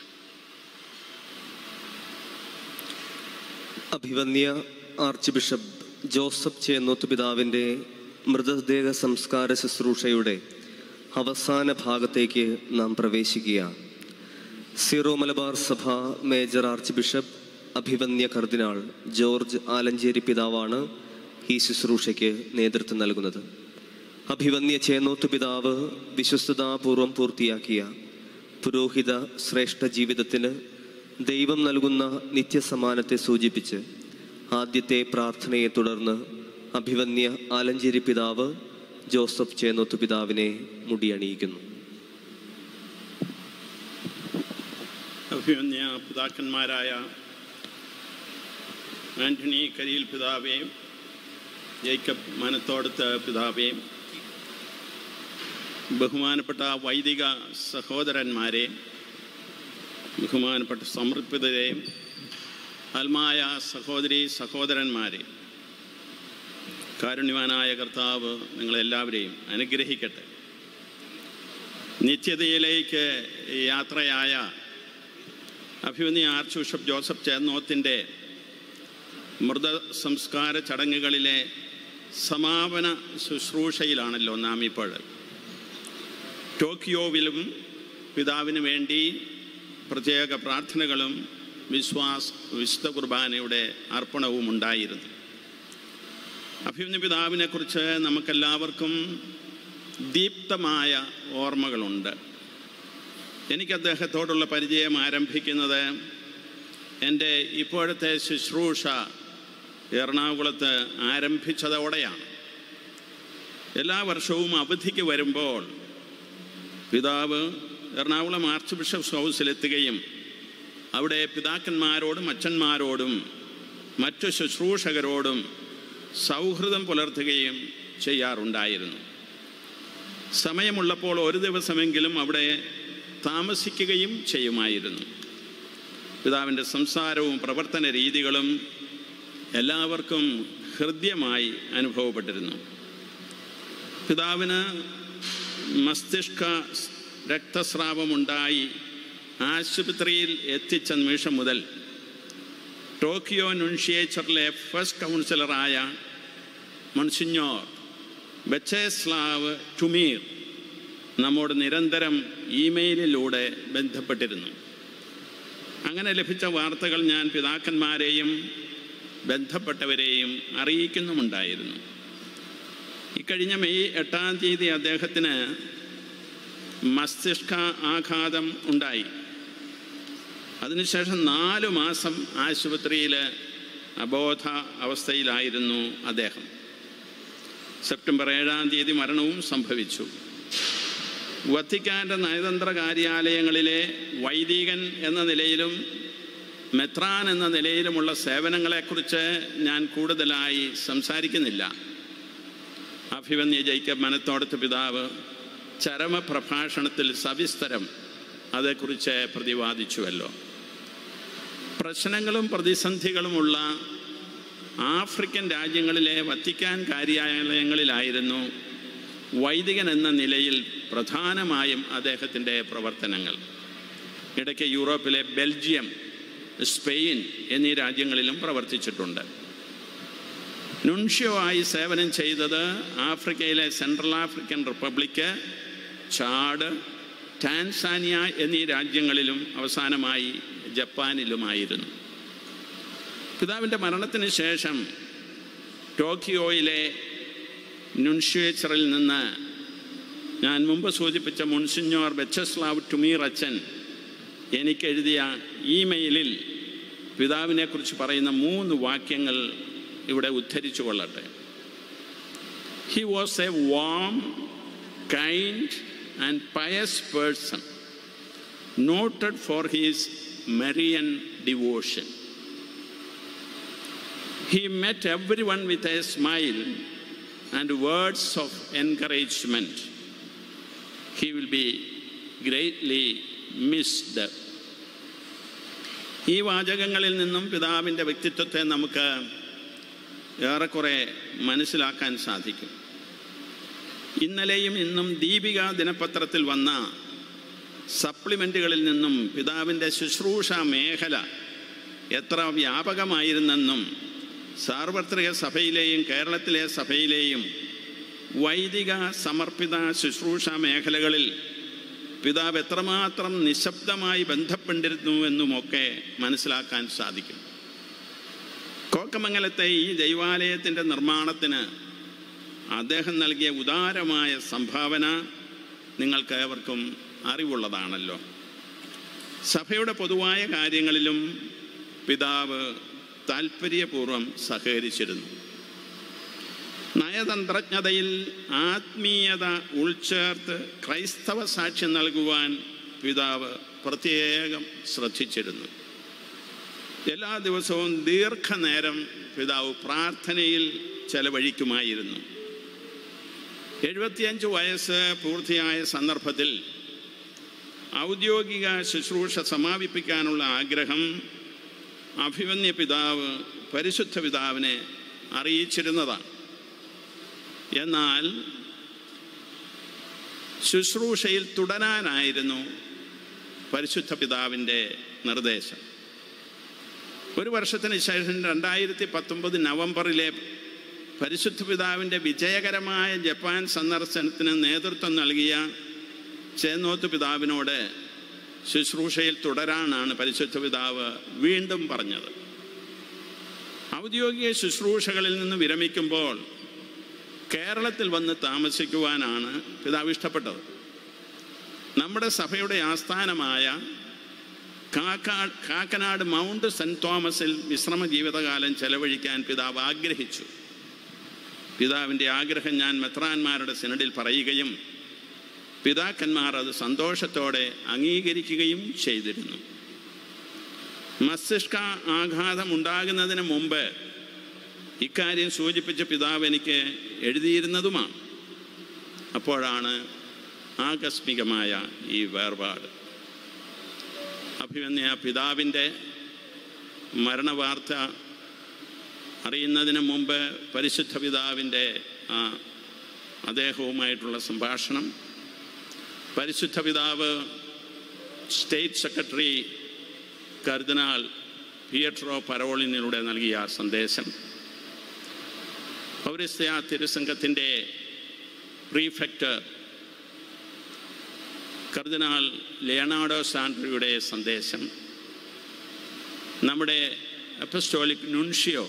അഭിവന്യ ആർച്ച് ബിഷപ്പ് ജോസഫ് ചേന്നോത്ത് പിതാവിൻ്റെ മൃതദേഹ സംസ്കാര ശുശ്രൂഷയുടെ അവസാന ഭാഗത്തേക്ക് നാം പ്രവേശിക്കുകയാണ് സീറോ മലബാർ സഭ മേജർ ആർച്ച് ബിഷപ്പ് അഭിവന്യ കർദിനാൾ ജോർജ് ആലഞ്ചേരി പിതാവാണ് ഈ ശുശ്രൂഷയ്ക്ക് നേതൃത്വം നൽകുന്നത് അഭിവന്യ ചേന്നോത്ത് പിതാവ് വിശ്വസ്തതാപൂർവം പൂർത്തിയാക്കിയ പുരോഹിത ശ്രേഷ്ഠ ജീവിതത്തിന് ദൈവം നൽകുന്ന നിത്യസമാനത്തെ സൂചിപ്പിച്ച് ആദ്യത്തെ പ്രാർത്ഥനയെ തുടർന്ന് അഭിവന്യ ആലഞ്ചേരി പിതാവ് ജോസഫ് ചേന്നോത്ത് പിതാവിനെ മുടിയണിയിക്കുന്നു അഭിമന്യ പിതാക്കന്മാരായ ആന്റണി കരിയിൽ പിതാവേയും ജേക്കബ് മനത്തോടത്ത് പിതാവേയും ബഹുമാനപ്പെട്ട വൈദിക സഹോദരന്മാരെ ബഹുമാനപ്പെട്ട സമർപ്പിതരെയും ആത്മായ സഹോദരി സഹോദരന്മാരെ കാരുണ്യവാനായ കർത്താവ് നിങ്ങളെല്ലാവരെയും അനുഗ്രഹിക്കട്ടെ നിത്യതയിലേക്ക് യാത്രയായ അഭിമന്യ ആർച്ച് ബിഷപ്പ് ജോസഫ് ചേർന്നോത്തിൻ്റെ മൃത സംസ്കാര ചടങ്ങുകളിലെ സമാപന ശുശ്രൂഷയിലാണല്ലോ നാം ഇപ്പോൾ ടോക്കിയോവിലും പിതാവിന് വേണ്ടി പ്രത്യേക പ്രാർത്ഥനകളും വിശ്വാസ് വിശുദ്ധ കുർബാനയുടെ അർപ്പണവും ഉണ്ടായിരുന്നു അഭിമന്യ പിതാവിനെ കുറിച്ച് നമുക്കെല്ലാവർക്കും ദീപ്തമായ ഓർമ്മകളുണ്ട് എനിക്ക് അദ്ദേഹത്തോടുള്ള പരിചയം ആരംഭിക്കുന്നത് എൻ്റെ ഇപ്പോഴത്തെ ശുശ്രൂഷ എറണാകുളത്ത് ആരംഭിച്ചതോടെയാണ് എല്ലാ വർഷവും അവധിക്ക് വരുമ്പോൾ പിതാവ് എറണാകുളം ആർച്ച് ബിഷപ്സ് ഹൗസിലെത്തുകയും അവിടെ പിതാക്കന്മാരോടും അച്ഛന്മാരോടും മറ്റു ശുശ്രൂഷകരോടും സൗഹൃദം പുലർത്തുകയും ചെയ്യാറുണ്ടായിരുന്നു സമയമുള്ളപ്പോൾ ഒരു ദിവസമെങ്കിലും അവിടെ താമസിക്കുകയും ചെയ്യുമായിരുന്നു പിതാവിൻ്റെ സംസാരവും പ്രവർത്തന രീതികളും എല്ലാവർക്കും ഹൃദ്യമായി അനുഭവപ്പെട്ടിരുന്നു പിതാവിന് മസ്തിഷ്ക രക്തസ്രാവമുണ്ടായി ആശുപത്രിയിൽ എത്തിച്ച നിമിഷം മുതൽ ടോക്കിയോ നുൻഷിയേച്ചറിലെ ഫസ്റ്റ് കൗൺസിലറായ മൺസിഞ്ഞോർ ബച്ചേസ്ലാവ് ടുമീർ നമ്മോട് നിരന്തരം ഇമെയിലിലൂടെ ബന്ധപ്പെട്ടിരുന്നു അങ്ങനെ ലഭിച്ച വാർത്തകൾ ഞാൻ പിതാക്കന്മാരെയും ബന്ധപ്പെട്ടവരെയും അറിയിക്കുന്നുമുണ്ടായിരുന്നു ഇക്കഴിഞ്ഞ മെയ് എട്ടാം തീയതി അദ്ദേഹത്തിന് മസ്തിഷ്ക ആഘാതം ഉണ്ടായി അതിനുശേഷം നാല് മാസം ആശുപത്രിയിൽ അബോധ അവസ്ഥയിലായിരുന്നു അദ്ദേഹം സെപ്റ്റംബർ ഏഴാം തീയതി മരണവും സംഭവിച്ചു വത്തിക്കാൻ്റെ നയതന്ത്ര കാര്യാലയങ്ങളിലെ വൈദികൻ എന്ന നിലയിലും മെത്രാൻ എന്ന നിലയിലുമുള്ള സേവനങ്ങളെക്കുറിച്ച് ഞാൻ കൂടുതലായി സംസാരിക്കുന്നില്ല അഭിവന്യ ജയിക്കബ് മനത്തോടത്ത് പിതാവ് ചരമപ്രഭാഷണത്തിൽ സവിസ്തരം അതേക്കുറിച്ച് പ്രതിപാദിച്ചുവല്ലോ പ്രശ്നങ്ങളും പ്രതിസന്ധികളുമുള്ള ആഫ്രിക്കൻ രാജ്യങ്ങളിലെ വത്തിക്കാൻ കാര്യാലയങ്ങളിലായിരുന്നു വൈദികൻ എന്ന നിലയിൽ പ്രധാനമായും അദ്ദേഹത്തിൻ്റെ പ്രവർത്തനങ്ങൾ ഇടയ്ക്ക് യൂറോപ്പിലെ ബെൽജിയം സ്പെയിൻ എന്നീ രാജ്യങ്ങളിലും പ്രവർത്തിച്ചിട്ടുണ്ട് നുൻഷ്യോ ആയി സേവനം ചെയ്തത് ആഫ്രിക്കയിലെ Central African Republic Chad Tanzania എന്നീ രാജ്യങ്ങളിലും അവസാനമായി ജപ്പാനിലുമായിരുന്നു പിതാവിൻ്റെ മരണത്തിന് ശേഷം ടോക്കിയോയിലെ നുൻഷ്യേച്ചറിൽ നിന്ന് ഞാൻ മുമ്പ് സൂചിപ്പിച്ച മുൻസിഞ്ഞോർ ബെച്ചസ്ലാവ് ടുമീർ അച്ഛൻ എനിക്കെഴുതിയ ഇമെയിലിൽ പിതാവിനെക്കുറിച്ച് പറയുന്ന മൂന്ന് വാക്യങ്ങൾ ഇവിടെ ഉദ്ധരിച്ചു കൊള്ളട്ടെ he was a warm kind and pious person noted for his Marian devotion He met everyone with a smile and words of encouragement. He will be greatly missed. ഈ വാചകങ്ങളിൽ നിന്നും പിതാവിൻ്റെ വ്യക്തിത്വത്തെ നമുക്ക് ഏറെക്കുറെ മനസ്സിലാക്കാൻ സാധിക്കും ഇന്നലെയും ഇന്നും ദീപിക ദിനപത്രത്തിൽ വന്ന സപ്ലിമെൻറ്റുകളിൽ നിന്നും പിതാവിൻ്റെ ശുശ്രൂഷ മേഖല എത്ര വ്യാപകമായിരുന്നെന്നും സാർവത്രിക സഭയിലെയും കേരളത്തിലെ സഭയിലെയും വൈദിക സമർപ്പിത ശുശ്രൂഷ മേഖലകളിൽ പിതാവ് എത്രമാത്രം നിശബ്ദമായി ബന്ധപ്പെട്ടിരുന്നുവെന്നുമൊക്കെ മനസ്സിലാക്കാൻ സാധിക്കും കോക്കമംഗലത്തെ ഈ ദൈവാലയത്തിൻ്റെ നിർമ്മാണത്തിന് അദ്ദേഹം നൽകിയ ഉദാരമായ സംഭാവന നിങ്ങൾക്ക് ഏവർക്കും അറിവുള്ളതാണല്ലോ സഭയുടെ പൊതുവായ കാര്യങ്ങളിലും പിതാവ് താൽപ്പര്യപൂർവം സഹകരിച്ചിരുന്നു നയതന്ത്രജ്ഞതയിൽ ആത്മീയത ഉൾച്ചേർത്ത് ക്രൈസ്തവ സാക്ഷ്യം നൽകുവാൻ പിതാവ് പ്രത്യേകം ശ്രദ്ധിച്ചിരുന്നു എല്ലാ ദിവസവും ദീർഘനേരം പിതാവ് പ്രാർത്ഥനയിൽ ചെലവഴിക്കുമായിരുന്നു എഴുപത്തിയഞ്ച് വയസ്സ് പൂർത്തിയായ സന്ദർഭത്തിൽ ഔദ്യോഗിക ശുശ്രൂഷ സമാപിപ്പിക്കാനുള്ള ആഗ്രഹം അഭിമന്യ പിതാവ് പരിശുദ്ധ പിതാവിനെ അറിയിച്ചിരുന്നതാണ് എന്നാൽ ശുശ്രൂഷയിൽ തുടരാനായിരുന്നു പരിശുദ്ധ പിതാവിൻ്റെ നിർദ്ദേശം ഒരു വർഷത്തിന് ശേഷം രണ്ടായിരത്തി പത്തൊമ്പത് നവംബറിലെ പരിശുദ്ധ പിതാവിൻ്റെ വിജയകരമായ ജപ്പാൻ സന്ദർശനത്തിന് നേതൃത്വം നൽകിയ ചേന്നോത്ത് പിതാവിനോട് ശുശ്രൂഷയിൽ തുടരാനാണ് പരിശുദ്ധ പിതാവ് വീണ്ടും പറഞ്ഞത് ഔദ്യോഗിക ശുശ്രൂഷകളിൽ നിന്ന് വിരമിക്കുമ്പോൾ കേരളത്തിൽ വന്ന് താമസിക്കുവാനാണ് പിതാവ് ഇഷ്ടപ്പെട്ടത് നമ്മുടെ സഭയുടെ ആസ്ഥാനമായ കാക്കാ കാക്കനാട് മൗണ്ട് സെൻറ് തോമസിൽ വിശ്രമ ജീവിതകാലം ചെലവഴിക്കാൻ പിതാവ് ആഗ്രഹിച്ചു പിതാവിൻ്റെ ആഗ്രഹം ഞാൻ മെത്രാന്മാരുടെ സിനഡിൽ പറയുകയും പിതാക്കന്മാർ അത് സന്തോഷത്തോടെ അംഗീകരിക്കുകയും ചെയ്തിരുന്നു മസ്തിഷ്ക ആഘാതം ഉണ്ടാകുന്നതിന് മുമ്പ് ഇക്കാര്യം സൂചിപ്പിച്ച പിതാവ് എനിക്ക് എഴുതിയിരുന്നതുമാണ് അപ്പോഴാണ് ആകസ്മികമായ ഈ വേർപാട് അഭിമന്യ പിതാവിൻ്റെ മരണവാർത്ത അറിയുന്നതിന് മുമ്പ് പരിശുദ്ധ പിതാവിൻ്റെ ആ അദ്ദേഹവുമായിട്ടുള്ള സംഭാഷണം പരിശുദ്ധ പിതാവ് സ്റ്റേറ്റ് സെക്രട്ടറി കർദിനാൾ പിയട്രോ പരോളിനിലൂടെ നൽകിയ സന്ദേശം പൗരസ്ത്യ തിരുസംഘത്തിൻ്റെ പ്രീഫെക്റ്റ് കർദിനാൾ ലിയനാർഡോ സാൻഡ്രിയുടെ സന്ദേശം നമ്മുടെ അപ്പസ്റ്റോളിക് നുൻഷിയോ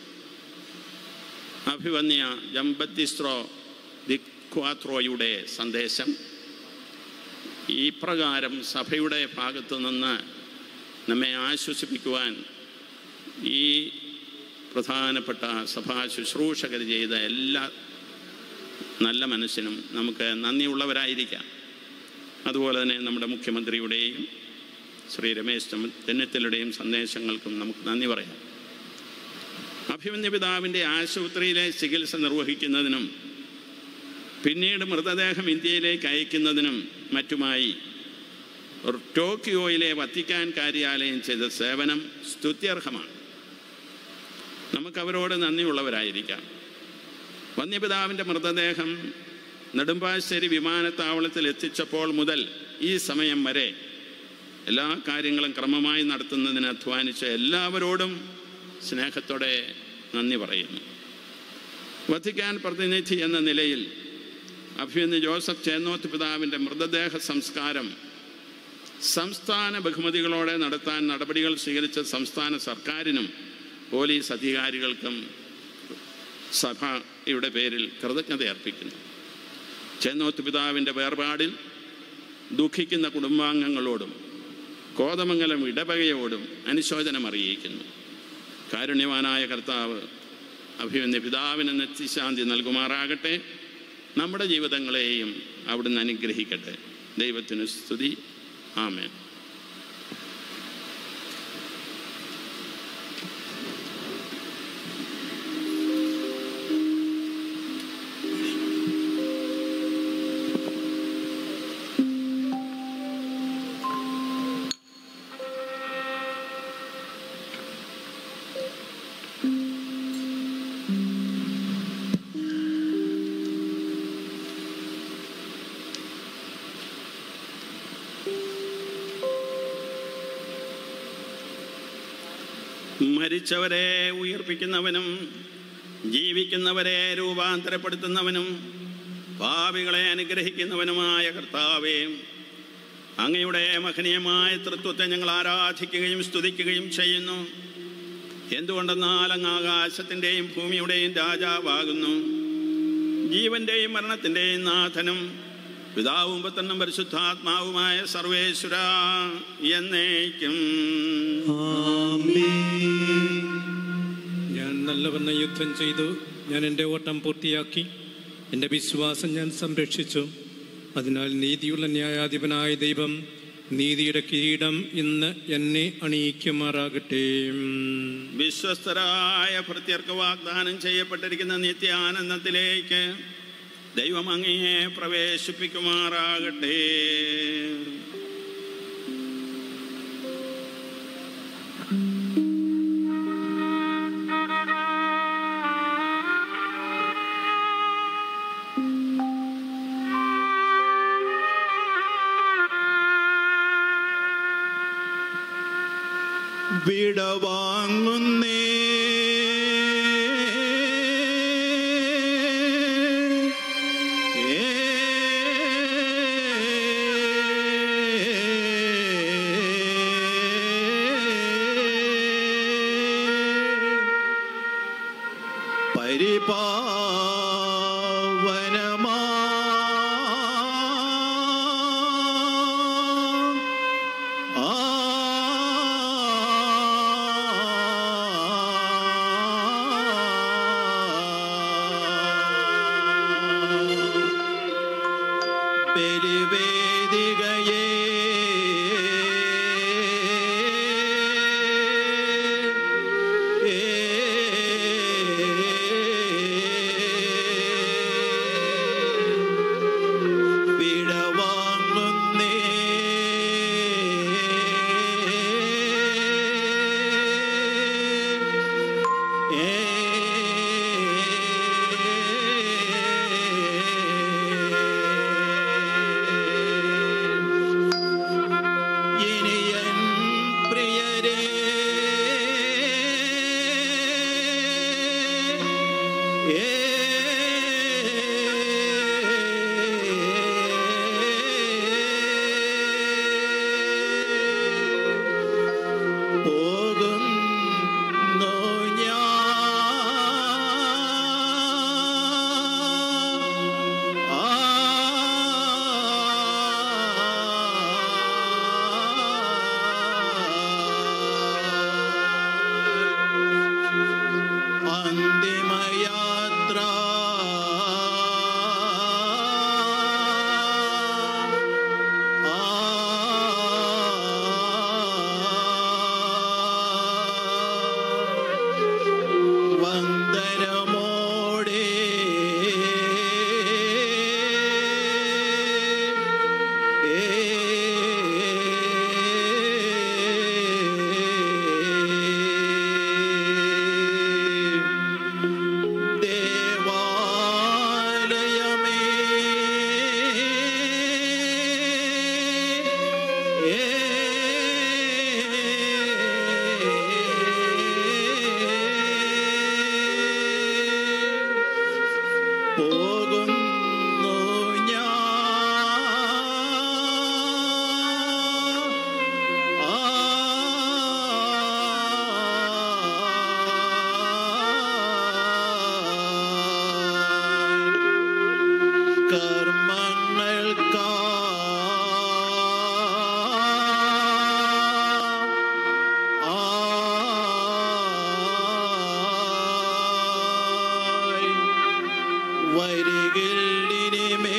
അഭിവന്യ ജമ്പത്തിസ്ത്രോ ദിക്വാത്രോയുടെ സന്ദേശം ഈ പ്രകാരം സഭയുടെ ഭാഗത്തു നിന്ന് നമ്മെ ആശ്വസിപ്പിക്കുവാൻ ഈ പ്രധാനപ്പെട്ട സഭാ ശുശ്രൂഷകർ ചെയ്ത എല്ലാ നല്ല മനസ്സിനും നമുക്ക് നന്ദിയുള്ളവരായിരിക്കാം അതുപോലെ തന്നെ നമ്മുടെ മുഖ്യമന്ത്രിയുടെയും ശ്രീ രമേശ് ചെന്നിത്തലയുടെയും സന്ദേശങ്ങൾക്കും നമുക്ക് നന്ദി പറയാം അഭിമന്യ പിതാവിൻ്റെ ആശുപത്രിയിലെ ചികിത്സ നിർവഹിക്കുന്നതിനും പിന്നീട് മൃതദേഹം ഇന്ത്യയിലേക്ക് അയക്കുന്നതിനും മറ്റുമായി ടോക്കിയോയിലെ വത്തിക്കാൻ കാര്യാലയം ചെയ്ത സേവനം സ്തുത്യർഹമാണ് നമുക്കവരോട് നന്ദിയുള്ളവരായിരിക്കാം വന്യപിതാവിൻ്റെ മൃതദേഹം നെടുമ്പാശ്ശേരി വിമാനത്താവളത്തിൽ എത്തിച്ചപ്പോൾ മുതൽ ഈ സമയം വരെ എല്ലാ കാര്യങ്ങളും ക്രമമായി നടത്തുന്നതിന് അധ്വാനിച്ച എല്ലാവരോടും സ്നേഹത്തോടെ നന്ദി പറയുന്നു വത്തിക്കാൻ പ്രതിനിധി എന്ന നിലയിൽ അഭിമന്യ ജോസഫ് ചേന്നോത്ത് പിതാവിൻ്റെ മൃതദേഹ സംസ്കാരം സംസ്ഥാന ബഹുമതികളോടെ നടത്താൻ നടപടികൾ സ്വീകരിച്ച സംസ്ഥാന സർക്കാരിനും പോലീസ് അധികാരികൾക്കും സഭയുടെ പേരിൽ കൃതജ്ഞത അർപ്പിക്കുന്നു ചേന്നോത്ത് പിതാവിൻ്റെ വേർപാടിൽ ദുഃഖിക്കുന്ന കുടുംബാംഗങ്ങളോടും കോതമംഗലം ഇടവകയോടും അനുശോചനം അറിയിക്കുന്നു കാരുണ്യവാനായ കർത്താവ് അഭിമന്യ പിതാവിന് നെറ്റിശാന്തി നൽകുമാറാകട്ടെ നമ്മുടെ ജീവിതങ്ങളെയും അവിടുന്ന് അനുഗ്രഹിക്കട്ടെ ദൈവത്തിന് സ്തുതി ആമേൻ മരിച്ചവരെ ഉയർപ്പിക്കുന്നവനും ജീവിക്കുന്നവരെ രൂപാന്തരപ്പെടുത്തുന്നവനും പാപികളെ അനുഗ്രഹിക്കുന്നവനുമായ കർത്താവേ അങ്ങയുടെ മഹനീയമായ തൃത്വത്തെ ഞങ്ങൾ ആരാധിക്കുകയും സ്തുതിക്കുകയും ചെയ്യുന്നു എന്തുകൊണ്ടെന്നാൽ അങ്ങ് ആകാശത്തിൻ്റെയും ഭൂമിയുടെയും രാജാവാകുന്നു ജീവന്റെയും മരണത്തിൻ്റെയും നാഥനും പിതാവും പുത്രനും പരിശുദ്ധാത്മാവുമായ സർവേശ്വര എന്നേക്കും ഞാൻ നല്ലവണ്ണം യുദ്ധം ചെയ്തു ഞാൻ എൻ്റെ ഓട്ടം പൂർത്തിയാക്കി എൻ്റെ വിശ്വാസം ഞാൻ സംരക്ഷിച്ചു അതിനാൽ നീതിയുള്ള ന്യായാധിപനായ ദൈവം നീതിയുടെ കിരീടം ഇന്ന് എന്നെ അണിയിക്കുമാറാകട്ടെ വിശ്വസ്തരായ ഭൃത്യർക്ക് വാഗ്ദാനം ചെയ്യപ്പെട്ടിരിക്കുന്ന നിത്യാനന്ദത്തിലേക്ക് ദൈവം അങ്ങയെ പ്രവേശിപ്പിക്കുമാറാകട്ടെ വിടവാങ്ങുന്നേ പരിപാവനമാ ബലിവേദികയേ വിടവാങ്ങുന്നേ ഇനിയൻ പ്രിയരേ പോകുന്നു ഞാൻ അന്തിമയാത്ര വന്ദനമോടെ ദേവാലയമേ പോകുന്നു ഞാൻ കർമ്മങ്ങൾക്കാ വരികില്ലിനിമേ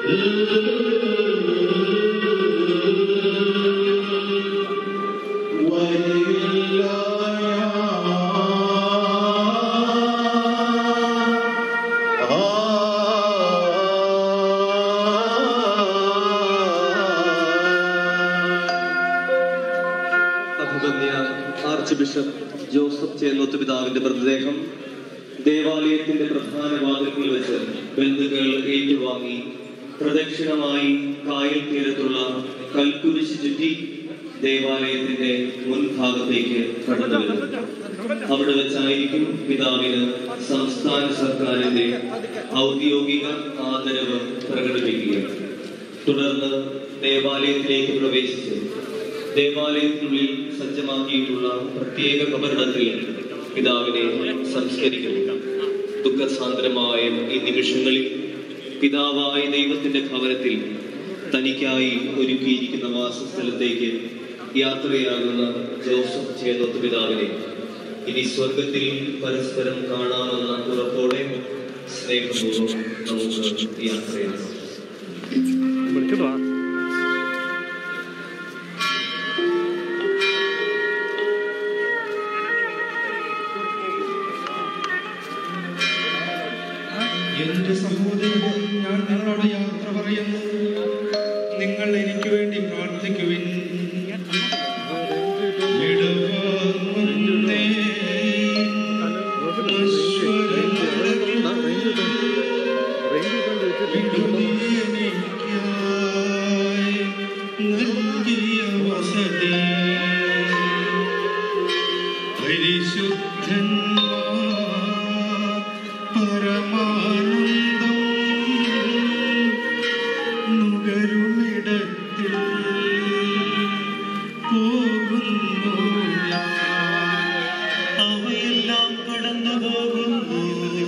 അഭിമന്യ ആർച്ച് ബിഷപ്പ് ജോസഫ് ചേന്നോത്ത് പിതാവിന്റെ മൃതദേഹം ദേവാലയത്തിന്റെ പ്രധാന വാതിൽക്കൽ വെച്ച് ബന്ധുക്കൾ ഏറ്റുവാങ്ങി പ്രദക്ഷിണമായി കായൽ തീരത്തുള്ള കൽക്കുരിശ് ചുറ്റി ദേവാലയത്തിന്റെ മുൻഭാഗത്തേക്ക് കടന്നു വരുന്നു അവിടെ വെച്ചായിരിക്കും പിതാവിന് സംസ്ഥാന സർക്കാരിന്റെ ഔദ്യോഗിക ആദരവ് പ്രകടിപ്പിക്കുക തുടർന്ന് ദേവാലയത്തിലേക്ക് പ്രവേശിച്ച് ദേവാലയത്തിനുള്ളിൽ സജ്ജമാക്കിയിട്ടുള്ള പ്രത്യേക കബറിടത്തിൽ പിതാവിനെ സംസ്കരിക്കുന്നു ദുഃഖസാന്ദ്രമായ ഈ നിമിഷങ്ങളിൽ പിതാവായ ദൈവത്തിന്റെ ഭവനത്തിൽ തനിക്കായി ഒരുക്കിയിരിക്കുന്ന വാസസ്ഥലത്തേക്ക് യാത്രയാകുന്ന ജോസഫ് ചേതോത്ത് പിതാവിനെ ഇനി സ്വർഗത്തിൽ പരസ്പരം കാണാമെന്ന ഉറപ്പോടെ സ്നേഹപൂർവ്വം നമുക്ക് യാത്രയാകാം എന്റെ സഹോദരൻ ഞാൻ നിങ്ങളോട് യാത്ര പറയുന്നു നിങ്ങൾ എനിക്ക് വേണ്ടി പ്രാർത്ഥിക്കുവിൻ ഇടവാങ്ങുന്നേ വിടുതിയെനിക്കായി നൽകിയ വസതി പരിശുദ്ധന്മാർ പരമാനന്ദം നുകരുമിടത്തിൽ പോകുന്നു ഞാൻ അവയെല്ലാം കടന്നു പോകുന്നു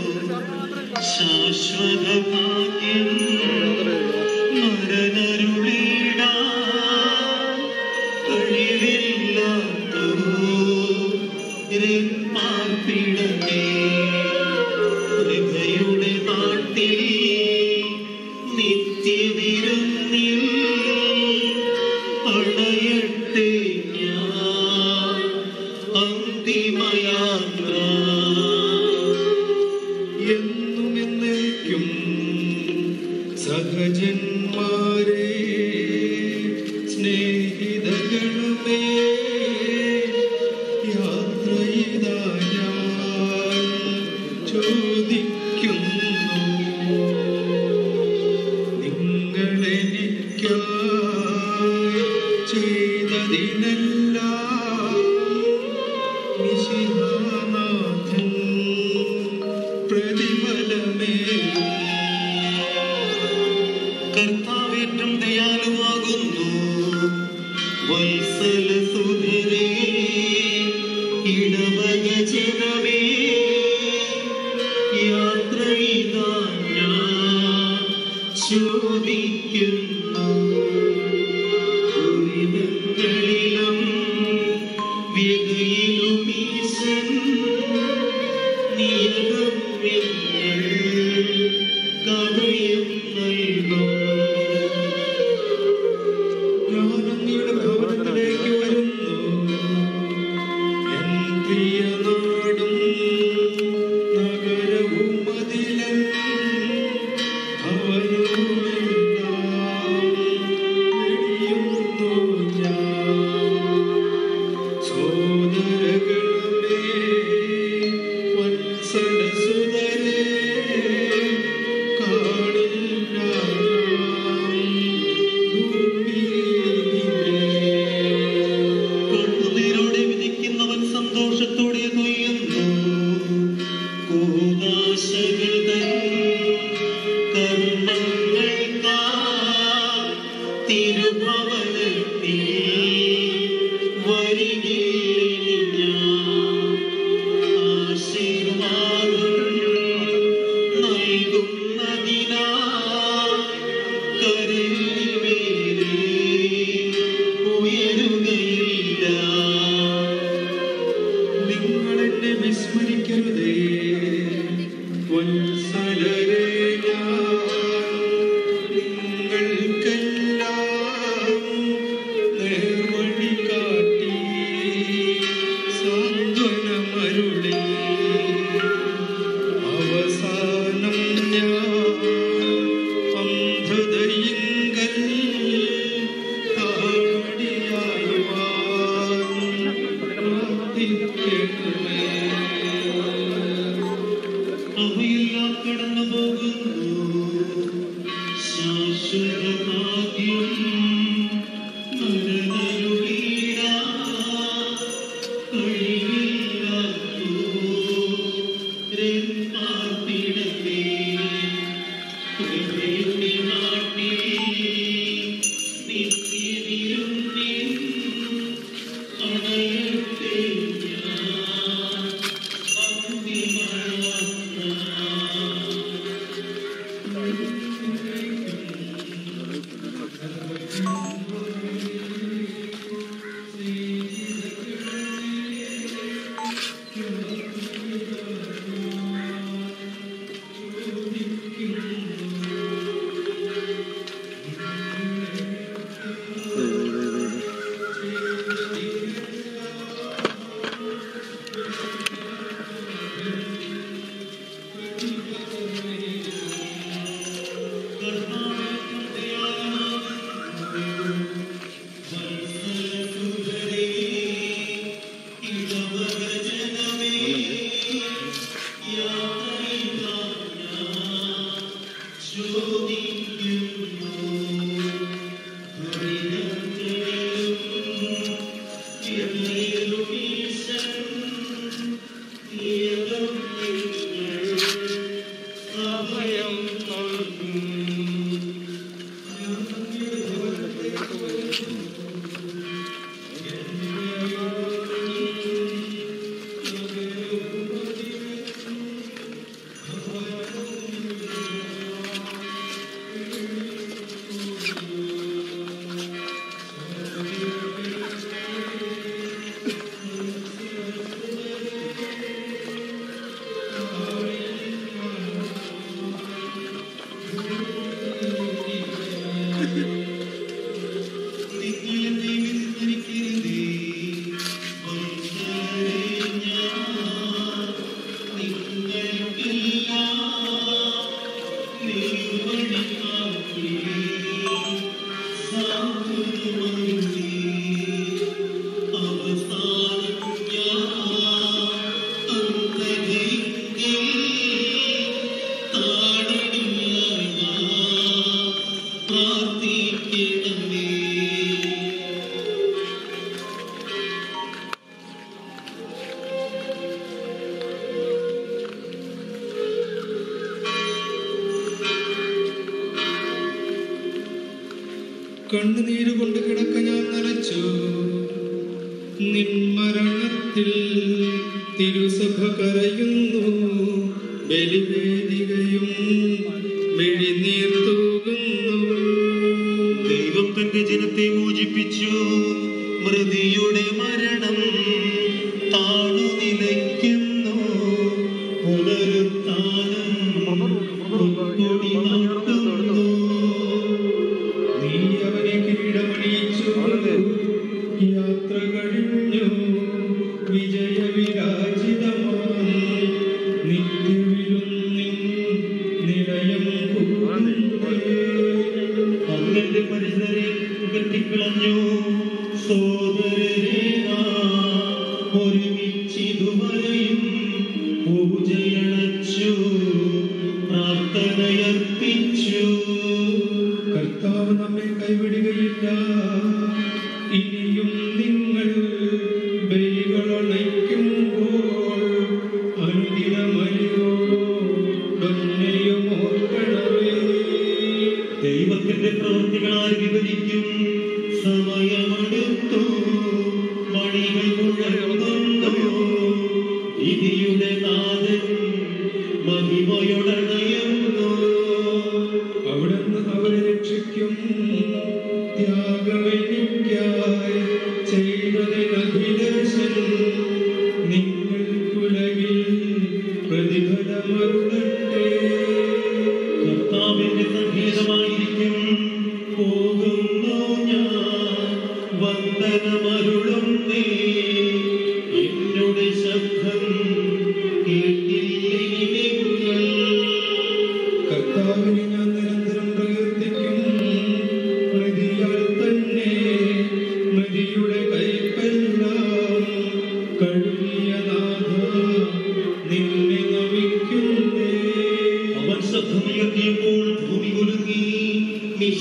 ശാശ്വത ഭാഗ്യം മരനരുളിടാൻ കഴിവില്ലാത്തോ പാർപ്പിടമേ കൃപയുടെ നാട്ടിൽ നിത്യവിരുന്നിൽ അണയട്ടെ ഞാൻ അന്തിമയാത്ര എന്നും എന്നേക്കും സഹജന്മാരെ സ്നേഹിതഗണമേ യാത്ര ചെയ്താ ഞാൻ ചോദിക്കുന്നു നിങ്ങളെനിക്കായി ചെയ്തതിനെല്ലാം മിശിഹാനാഥൻ പ്രതിഫലമേ കർത്താവേറ്റം ദയാലുവാകുന്നു വത്സല സുധരേ ഇടവക ജനമേ യാത്ര ഇതാ ഞാൻ ചോദിക്കുന്നു ദുരിതങ്ങളിലും വ്യതയിലും ഈശൻ നിയതം ഞങ്ങൾ കടയും നൽകും ഞാൻ അങ്ങയുടെ ഭവനത്തിലേക്ക് വരുന്നു എൻ പ്രിയ നാടും നഗരവും അതിലും ഭവനവുമെല്ലാം വെടിയുന്നു ഞാൻ ശുഭഭാഗ്യം നരനരുളീടാ കഴിവില്ലാത്തോരൻ പാർപ്പിടമേ കൃപയുടെ നാട്ടിൽ നിത്യവിരുന്നിൽ അണയട്ടെ ഞാൻ അഭയം നൽകും കണ്ണുനീര് കൊണ്ട് കിടക്ക ഞാൻ നനച്ചു നിൻ മരണത്തിൽ തിരുസഭ കരയുന്നു ബലിവേദികയും വെളിനീർ തൂകുന്നു ദൈവം തന്റെ ജനത്തെ മോചിപ്പിച്ചു മൃതിയുടെ മരണം താണു നിലയ്ക്കുന്നു പുനരുത്ഥാനം പൊൻകൊടി നാട്ടുന്നു നീ അവനെ കിരീടമണിയിച്ചു യാത്ര കഴിഞ്ഞു വിജയവിരാജിതമാം നിത്യവിരുന്നിൻ നിലയം അങ്ങന്റെ പരിസരെ കെട്ടിക്കളഞ്ഞു സോദരരെ നാം ഒരുമിച്ചിതുവരെയും പൂജയണച്ചു പ്രാർത്ഥനയർപ്പിച്ചു കർത്താവ് നമ്മെ കൈവിടുകയില്ല ഇനിയും നിങ്ങൾ ബലികളണയ്ക്കുമ്പോൾ അനുദിനമരിയോടൊന്നെയും ഓർക്കണമേ ദൈവത്തിന്റെ പ്രവൃത്തികളാൽ വിവരിക്കും സമയമെടുത്തു മണികൾ മുഴങ്ങുന്നു വിധിയുടെ നാഥൻ മഹിമയൊടണയുന്നു അവിടുന്ന് അവരെ രക്ഷിക്കും ത്യാഗമെനിക്കായി ചെയ്തതിനഭിലാഷൻ നിങ്ങൾക്കുലകിൽ പ്രതിഫലമരുളട്ടെ കർത്താവിന്റെ സംഗീതമായിരിക്കും പോകുന്നു ഞാൻ വന്ദനമരുളുന്നേ എന്നുടെ ശബ്ദം കേട്ടില്ലേ നിങ്ങൾ കർത്താവിനെ ഞാൻ നിരന്തരം പ്രകീർത്തിക്കും പ്രതിയാൽ തന്നെ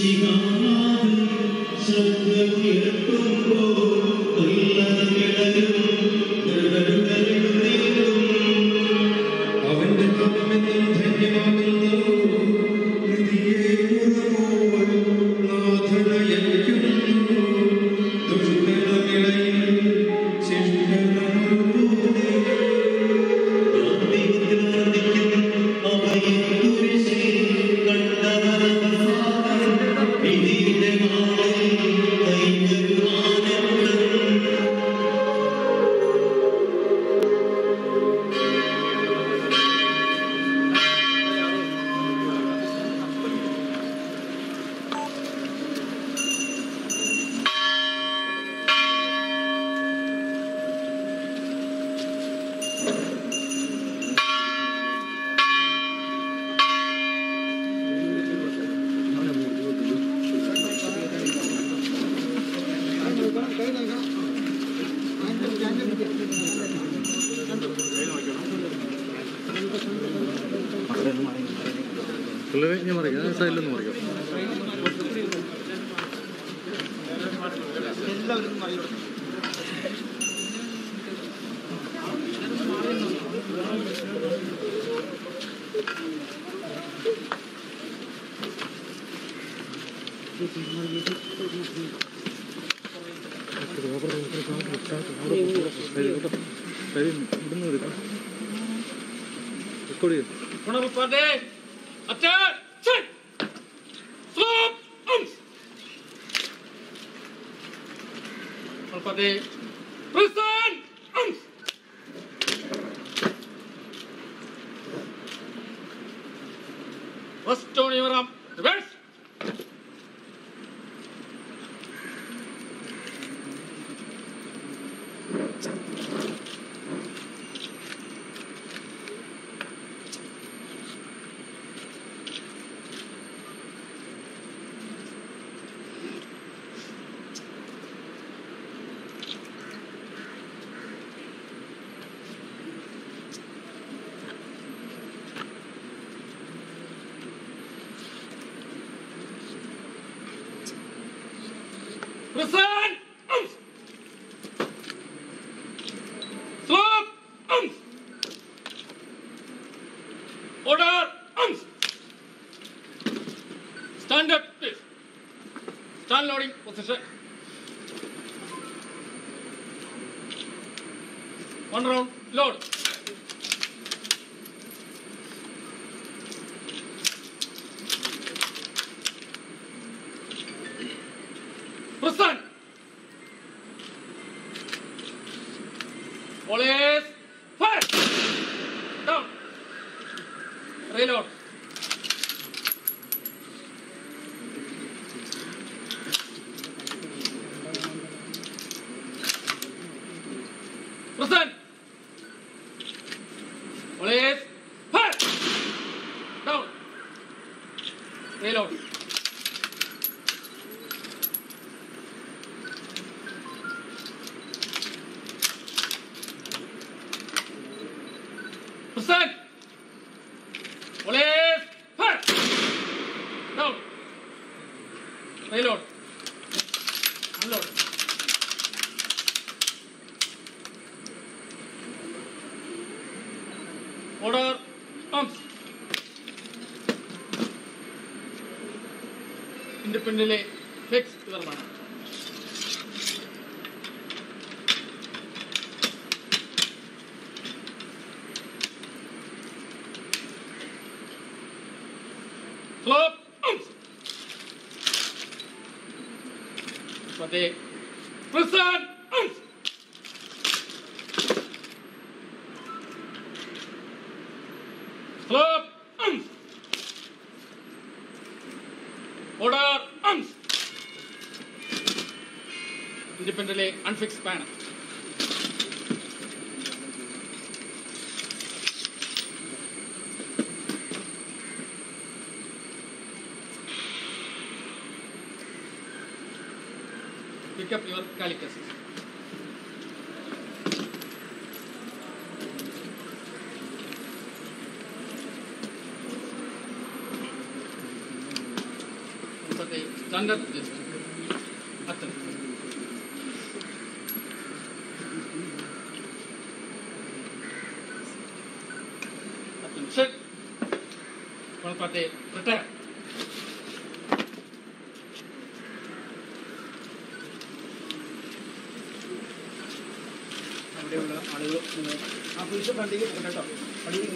അവന്റെ നാമെന്നും ധന്യമാകുന്നു ഹൃതിയെ ഉറവോവൻ നാഥനയക്കുന്നു ദുഷ്ടതമിളയിൽ ശിഷ്ടനോടുകൂടെ പിള്ളേരെ ഞാൻ മറിയാം സൈഡിലൊന്ന് മറിയാം ഇവിടുന്ന് എടുക്കാം റെക്കോർഡ് ചെയ്യാം ഉണർപ്പതേ Attention! Stop! Arms! ഉണർപ്പതേ Prison! Arms! First on your arm. Reverse! Prison! Arms! Stop! Arms! Order! Arms! Stand up, please. Stand loading position. One round, load. Prison! Police! Fire! Down! Reload. Prison! Police! Fire! Down! Reload. Prison! Police! Fire! Down! Reload. Unload. Order. Arms. ഇൻഡിപെൻഡന്റിലെ ഫിക്സ് വിതരണമാണ് Flop. Arms. Pate. Prison. Arms. Flop. Arms. Order. Arms. Independently unfixed panel. Pick up your calicus. Pate. Stand up. Just. അത്ര. Sit. One party. Prepare. അവിടെയുള്ള ആളുകൾ നിങ്ങൾ ആ പുരുഷ പള്ളിക്ക് കേട്ടോ പള്ളിയിൽ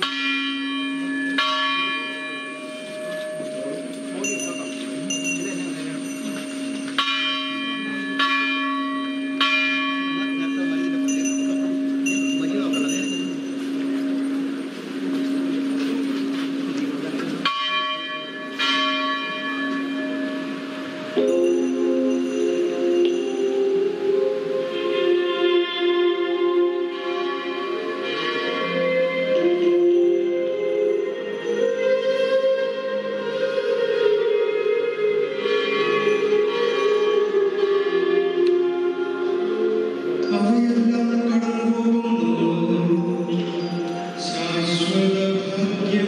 അവയെല്ലാം കടന്നുപോകുന്നു ശാശ്വത ഭാഗ്യം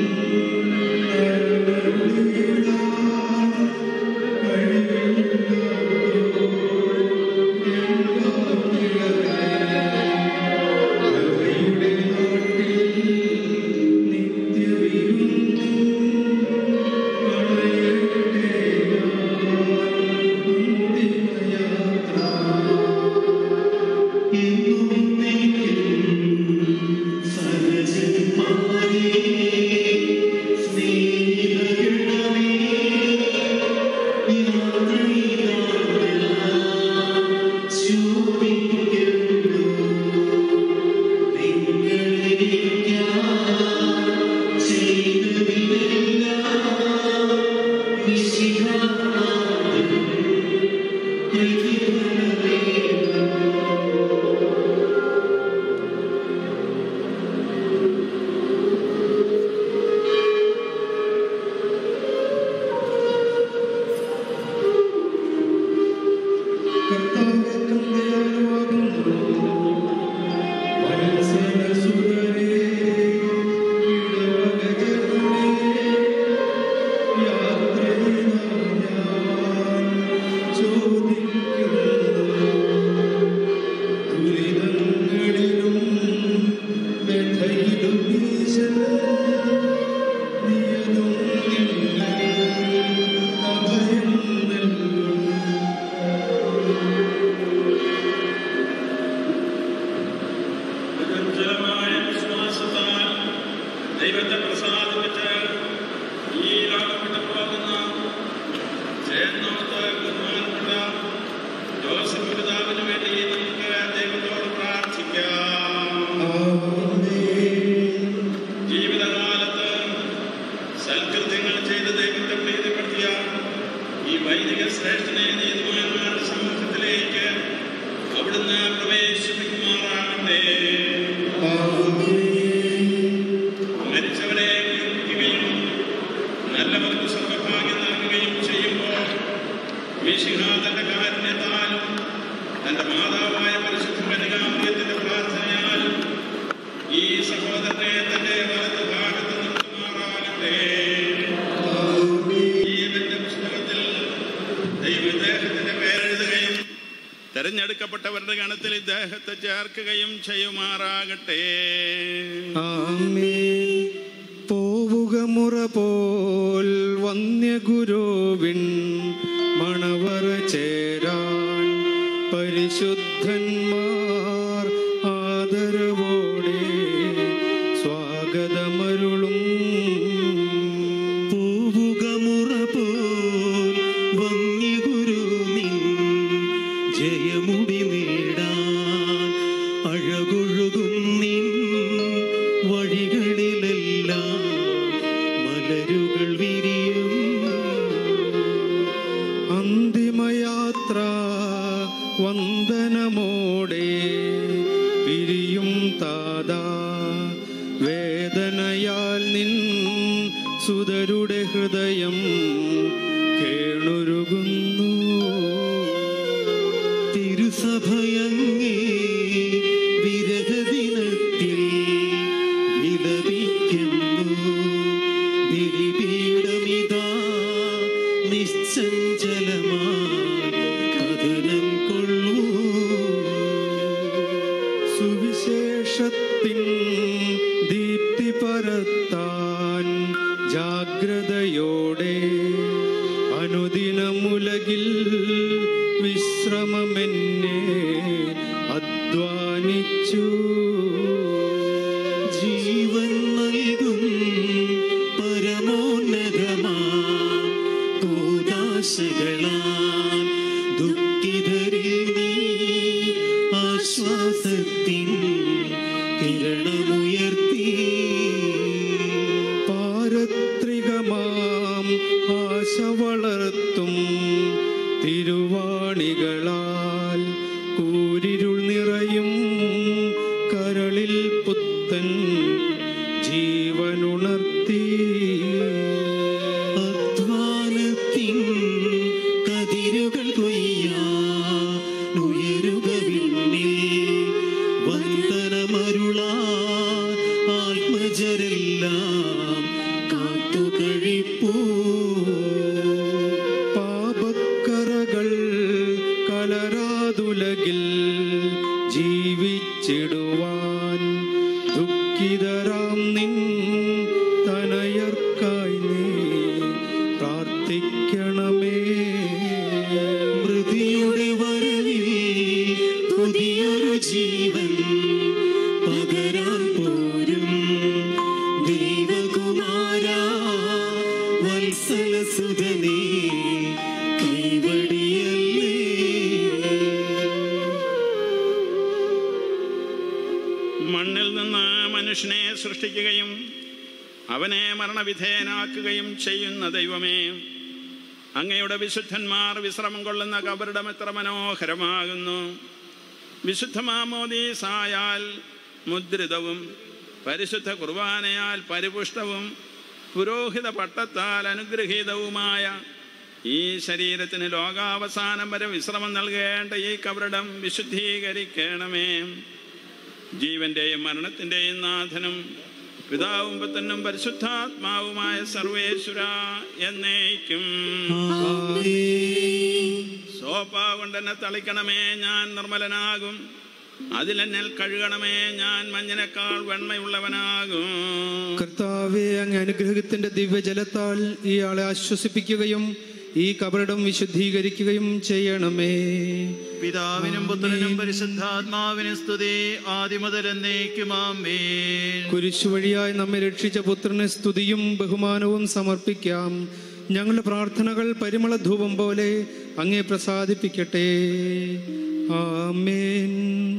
അചഞ്ചലമായ വിശ്വാസത്താൽ ദൈവത്തെ പ്രസാദിപ്പിച്ച് ഈ ലോകം വിട്ടു പോകുന്ന ചേർന്നോർത്ത് ബഹുമാനപ്പെട്ട ജോസഫ് പിതാവിന് വേണ്ടി നമുക്ക് ദൈവത്തോട് പ്രാർത്ഥിക്കാം ജീവിതകാലത്ത് സൽകൃത്യങ്ങൾ ചെയ്ത് ദൈവത്തെ പ്രീതിപ്പെടുത്തിയ ഈ വൈദിക ശ്രേഷ്ഠനെ നീതിമാന്മാരുടെ സമൂഹത്തിലേക്ക് അവിടുന്ന് പ്രവേശിപ്പിക്കുമാറാകട്ടെ മരിച്ചവരെ ഉയർപ്പിക്കുകയും നല്ലവർക്ക് സർവഭാഗ്യം നൽകുകയും ചെയ്യുമ്പോൾ മിശിഹ തന്റെ കാരുണ്യത്താലും തന്റെ മാതാവായ പരിശുദ്ധ കനികാമൃത്തിന്റെ പ്രാർത്ഥനയാലും ഈ സഹോദരനെ തന്റെ വലത് ഭാഗത്ത് നിർത്തുമാറാകട്ടെ ജീവന്റെ പുസ്തകത്തിൽ ദൈവദേഹത്തിന്റെ പേരെഴുതുകയും തെരഞ്ഞെടുക്കപ്പെട്ടവരുടെ ഗണത്തിൽ ഇദ്ദേഹത്തെ ചേർക്കുകയും ചെയ്യുമാറാകട്ടെ ആമേൻ പോവുക മുറ പോൽ വന്യഗുരുവിൻ മണവറ ചേരാൻ പരിശുദ്ധന്മാർ ആദരവോടെ സ്വാഗതമരുളും പോവുക മുറ പോൽ വന്യഗുരു നിൻ ജയമുടി നേടാൻ അഴകൊഴുകും നിൻ വഴികളിലെല്ലാം മലരുകൾ വിരിയും അന്തിമയാത്ര വന്ദനമോടെ പിരിയും താതാ വേദനയാൽ നിൻ സുതരുടെ ഹൃദയം കേണുരുകുന്നു തിരുസഭയങ്ങേ വിരഹദിനത്തിൽ വിലപിക്കുന്നു ബലിപീഠമിതാ നിശ്ചഞ്ചല അനുദിനമുലകിൽ വിശ്രമമെന്നെ അധ്വാനിച്ചു ജീവൻ നൽകും പരമോന്നതമാ കൂതാശകളാൽ ദുഃഖിതരിൽ നീ ആശ്വാസത്തിൻ കിരണമുയർത്തി പാരത്രികമാം ആശ വളർത്തും തിരുവാണികളാൽ കൂരിരുൾ നിറയും കരളിൽ പുത്തൻ ജീവനുണർത്തി അധ്വാനത്തിൻ കതിരുകൾ കൊയ്യാനുയരുക വിണ്ണിൽ വന്ദനമരുളാ ആത്മജരെല്ലാം കാത്തുകഴിപ്പൂ പാപക്കറകൾ കലരാതുലകിൽ ജീവിച്ചിടുവാൻ ദുഃഖിതരാം നിൻ തനയർക്കായി നീ പ്രാർത്ഥിക്കണമേ മൃതിയുടെ വരവിൽ പുതിയൊരു ജീവൻ പകരാൻ പോരും ദൈവകുമാര വത്സല സുതനേ കൈവടിയല്ലേ മണ്ണിൽ നിന്ന് മനുഷ്യനെ സൃഷ്ടിക്കുകയും അവനെ മരണവിധേയനാക്കുകയും ചെയ്യുന്ന ദൈവമേ അങ്ങയുടെ വിശുദ്ധന്മാർ വിശ്രമം കൊള്ളുന്ന കബറിടം എത്ര മനോഹരമാകുന്നു വിശുദ്ധ മാമോദീസായാൽ മുദ്രിതവും പരിശുദ്ധ കുർബാനയാൽ പരിപുഷ്ടവും പുരോഹിത പട്ടത്താൽ അനുഗ്രഹീതവുമായ ഈ ശരീരത്തിന് ലോകാവസാനം വരെ വിശ്രമം നൽകേണ്ട ഈ കബറിടം വിശുദ്ധീകരിക്കണമേ ജീവന്റെയും മരണത്തിന്റെയും നാഥനും പിതാവും പുത്തനും പരിശുദ്ധാത്മാവുമായ സർവേശ്വര എന്നേക്കും സോപ്പ കൊണ്ടെന്നെ തളിക്കണമേ ഞാൻ നിർമ്മലനാകും അതിലെന്നെ കഴുകണമേ ഞാൻ മഞ്ഞിനേക്കാൾ വെണ്മയുള്ളവനാകും കർത്താവെ അങ്ങ് അനുഗ്രഹത്തിന്റെ ദിവ്യജലത്താൽ ഇയാളെ ആശ്വസിപ്പിക്കുകയും ഈ കബറിടം വിശുദ്ധീകരിക്കുകയും ചെയ്യണമേ പിതാവിനും പുത്രനും പരിശുദ്ധാത്മാവിനും സ്തുതി ആദിമുതൽ എന്നേക്കുമാമേ കുരിശു വഴിയായി നമ്മെ രക്ഷിച്ച പുത്രന് സ്തുതിയും ബഹുമാനവും സമർപ്പിക്കാം ഞങ്ങളുടെ പ്രാർത്ഥനകൾ പരിമള ധൂപം പോലെ അങ്ങേ പ്രസാദിപ്പിക്കട്ടെ ആമേൻ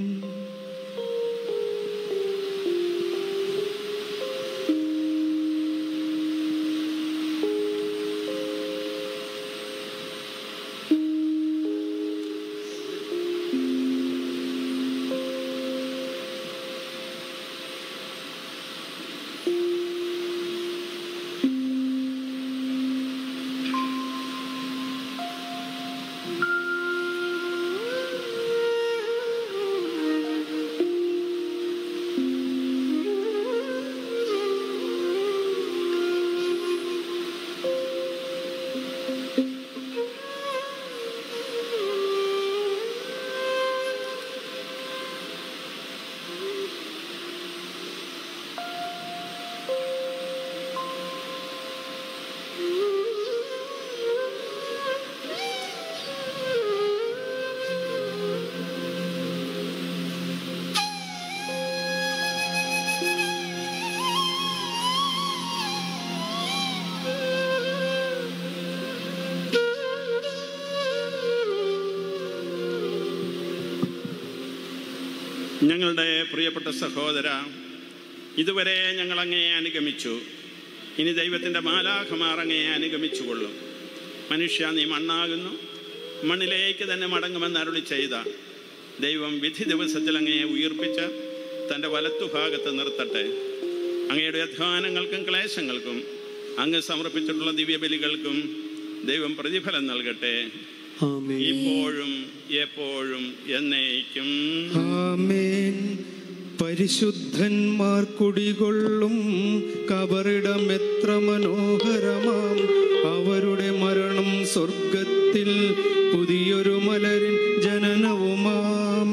ഞങ്ങളുടെ പ്രിയപ്പെട്ട സഹോദര ഇതുവരെ ഞങ്ങൾ അങ്ങയെ അനുഗമിച്ചു ഇനി ദൈവത്തിൻ്റെ മാലാഖമാർ അങ്ങയെ അനുഗമിച്ചുകൊള്ളും മനുഷ്യ നീ മണ്ണാകുന്നു മണ്ണിലേക്ക് തന്നെ മടങ്ങുമെന്ന് അരുളി ചെയ്ത ദൈവം വിധി ദിവസത്തിൽ അങ്ങയെ ഉയർപ്പിച്ച് തൻ്റെ വലത്തുഭാഗത്ത് നിർത്തട്ടെ അങ്ങയുടെ അധ്വാനങ്ങൾക്കും ക്ലേശങ്ങൾക്കും അങ്ങ് സമർപ്പിച്ചിട്ടുള്ള ദിവ്യബലികൾക്കും ദൈവം പ്രതിഫലം നൽകട്ടെ ഇപ്പോഴും എപ്പോഴും എന്നേക്കും ആമേൻ പരിശുദ്ധന്മാർ കുടികൊള്ളും കബറിടം എത്ര മനോഹരമാം അവരുടെ മരണം സ്വർഗത്തിൽ പുതിയൊരു മലരിൻ ജനനവുമാം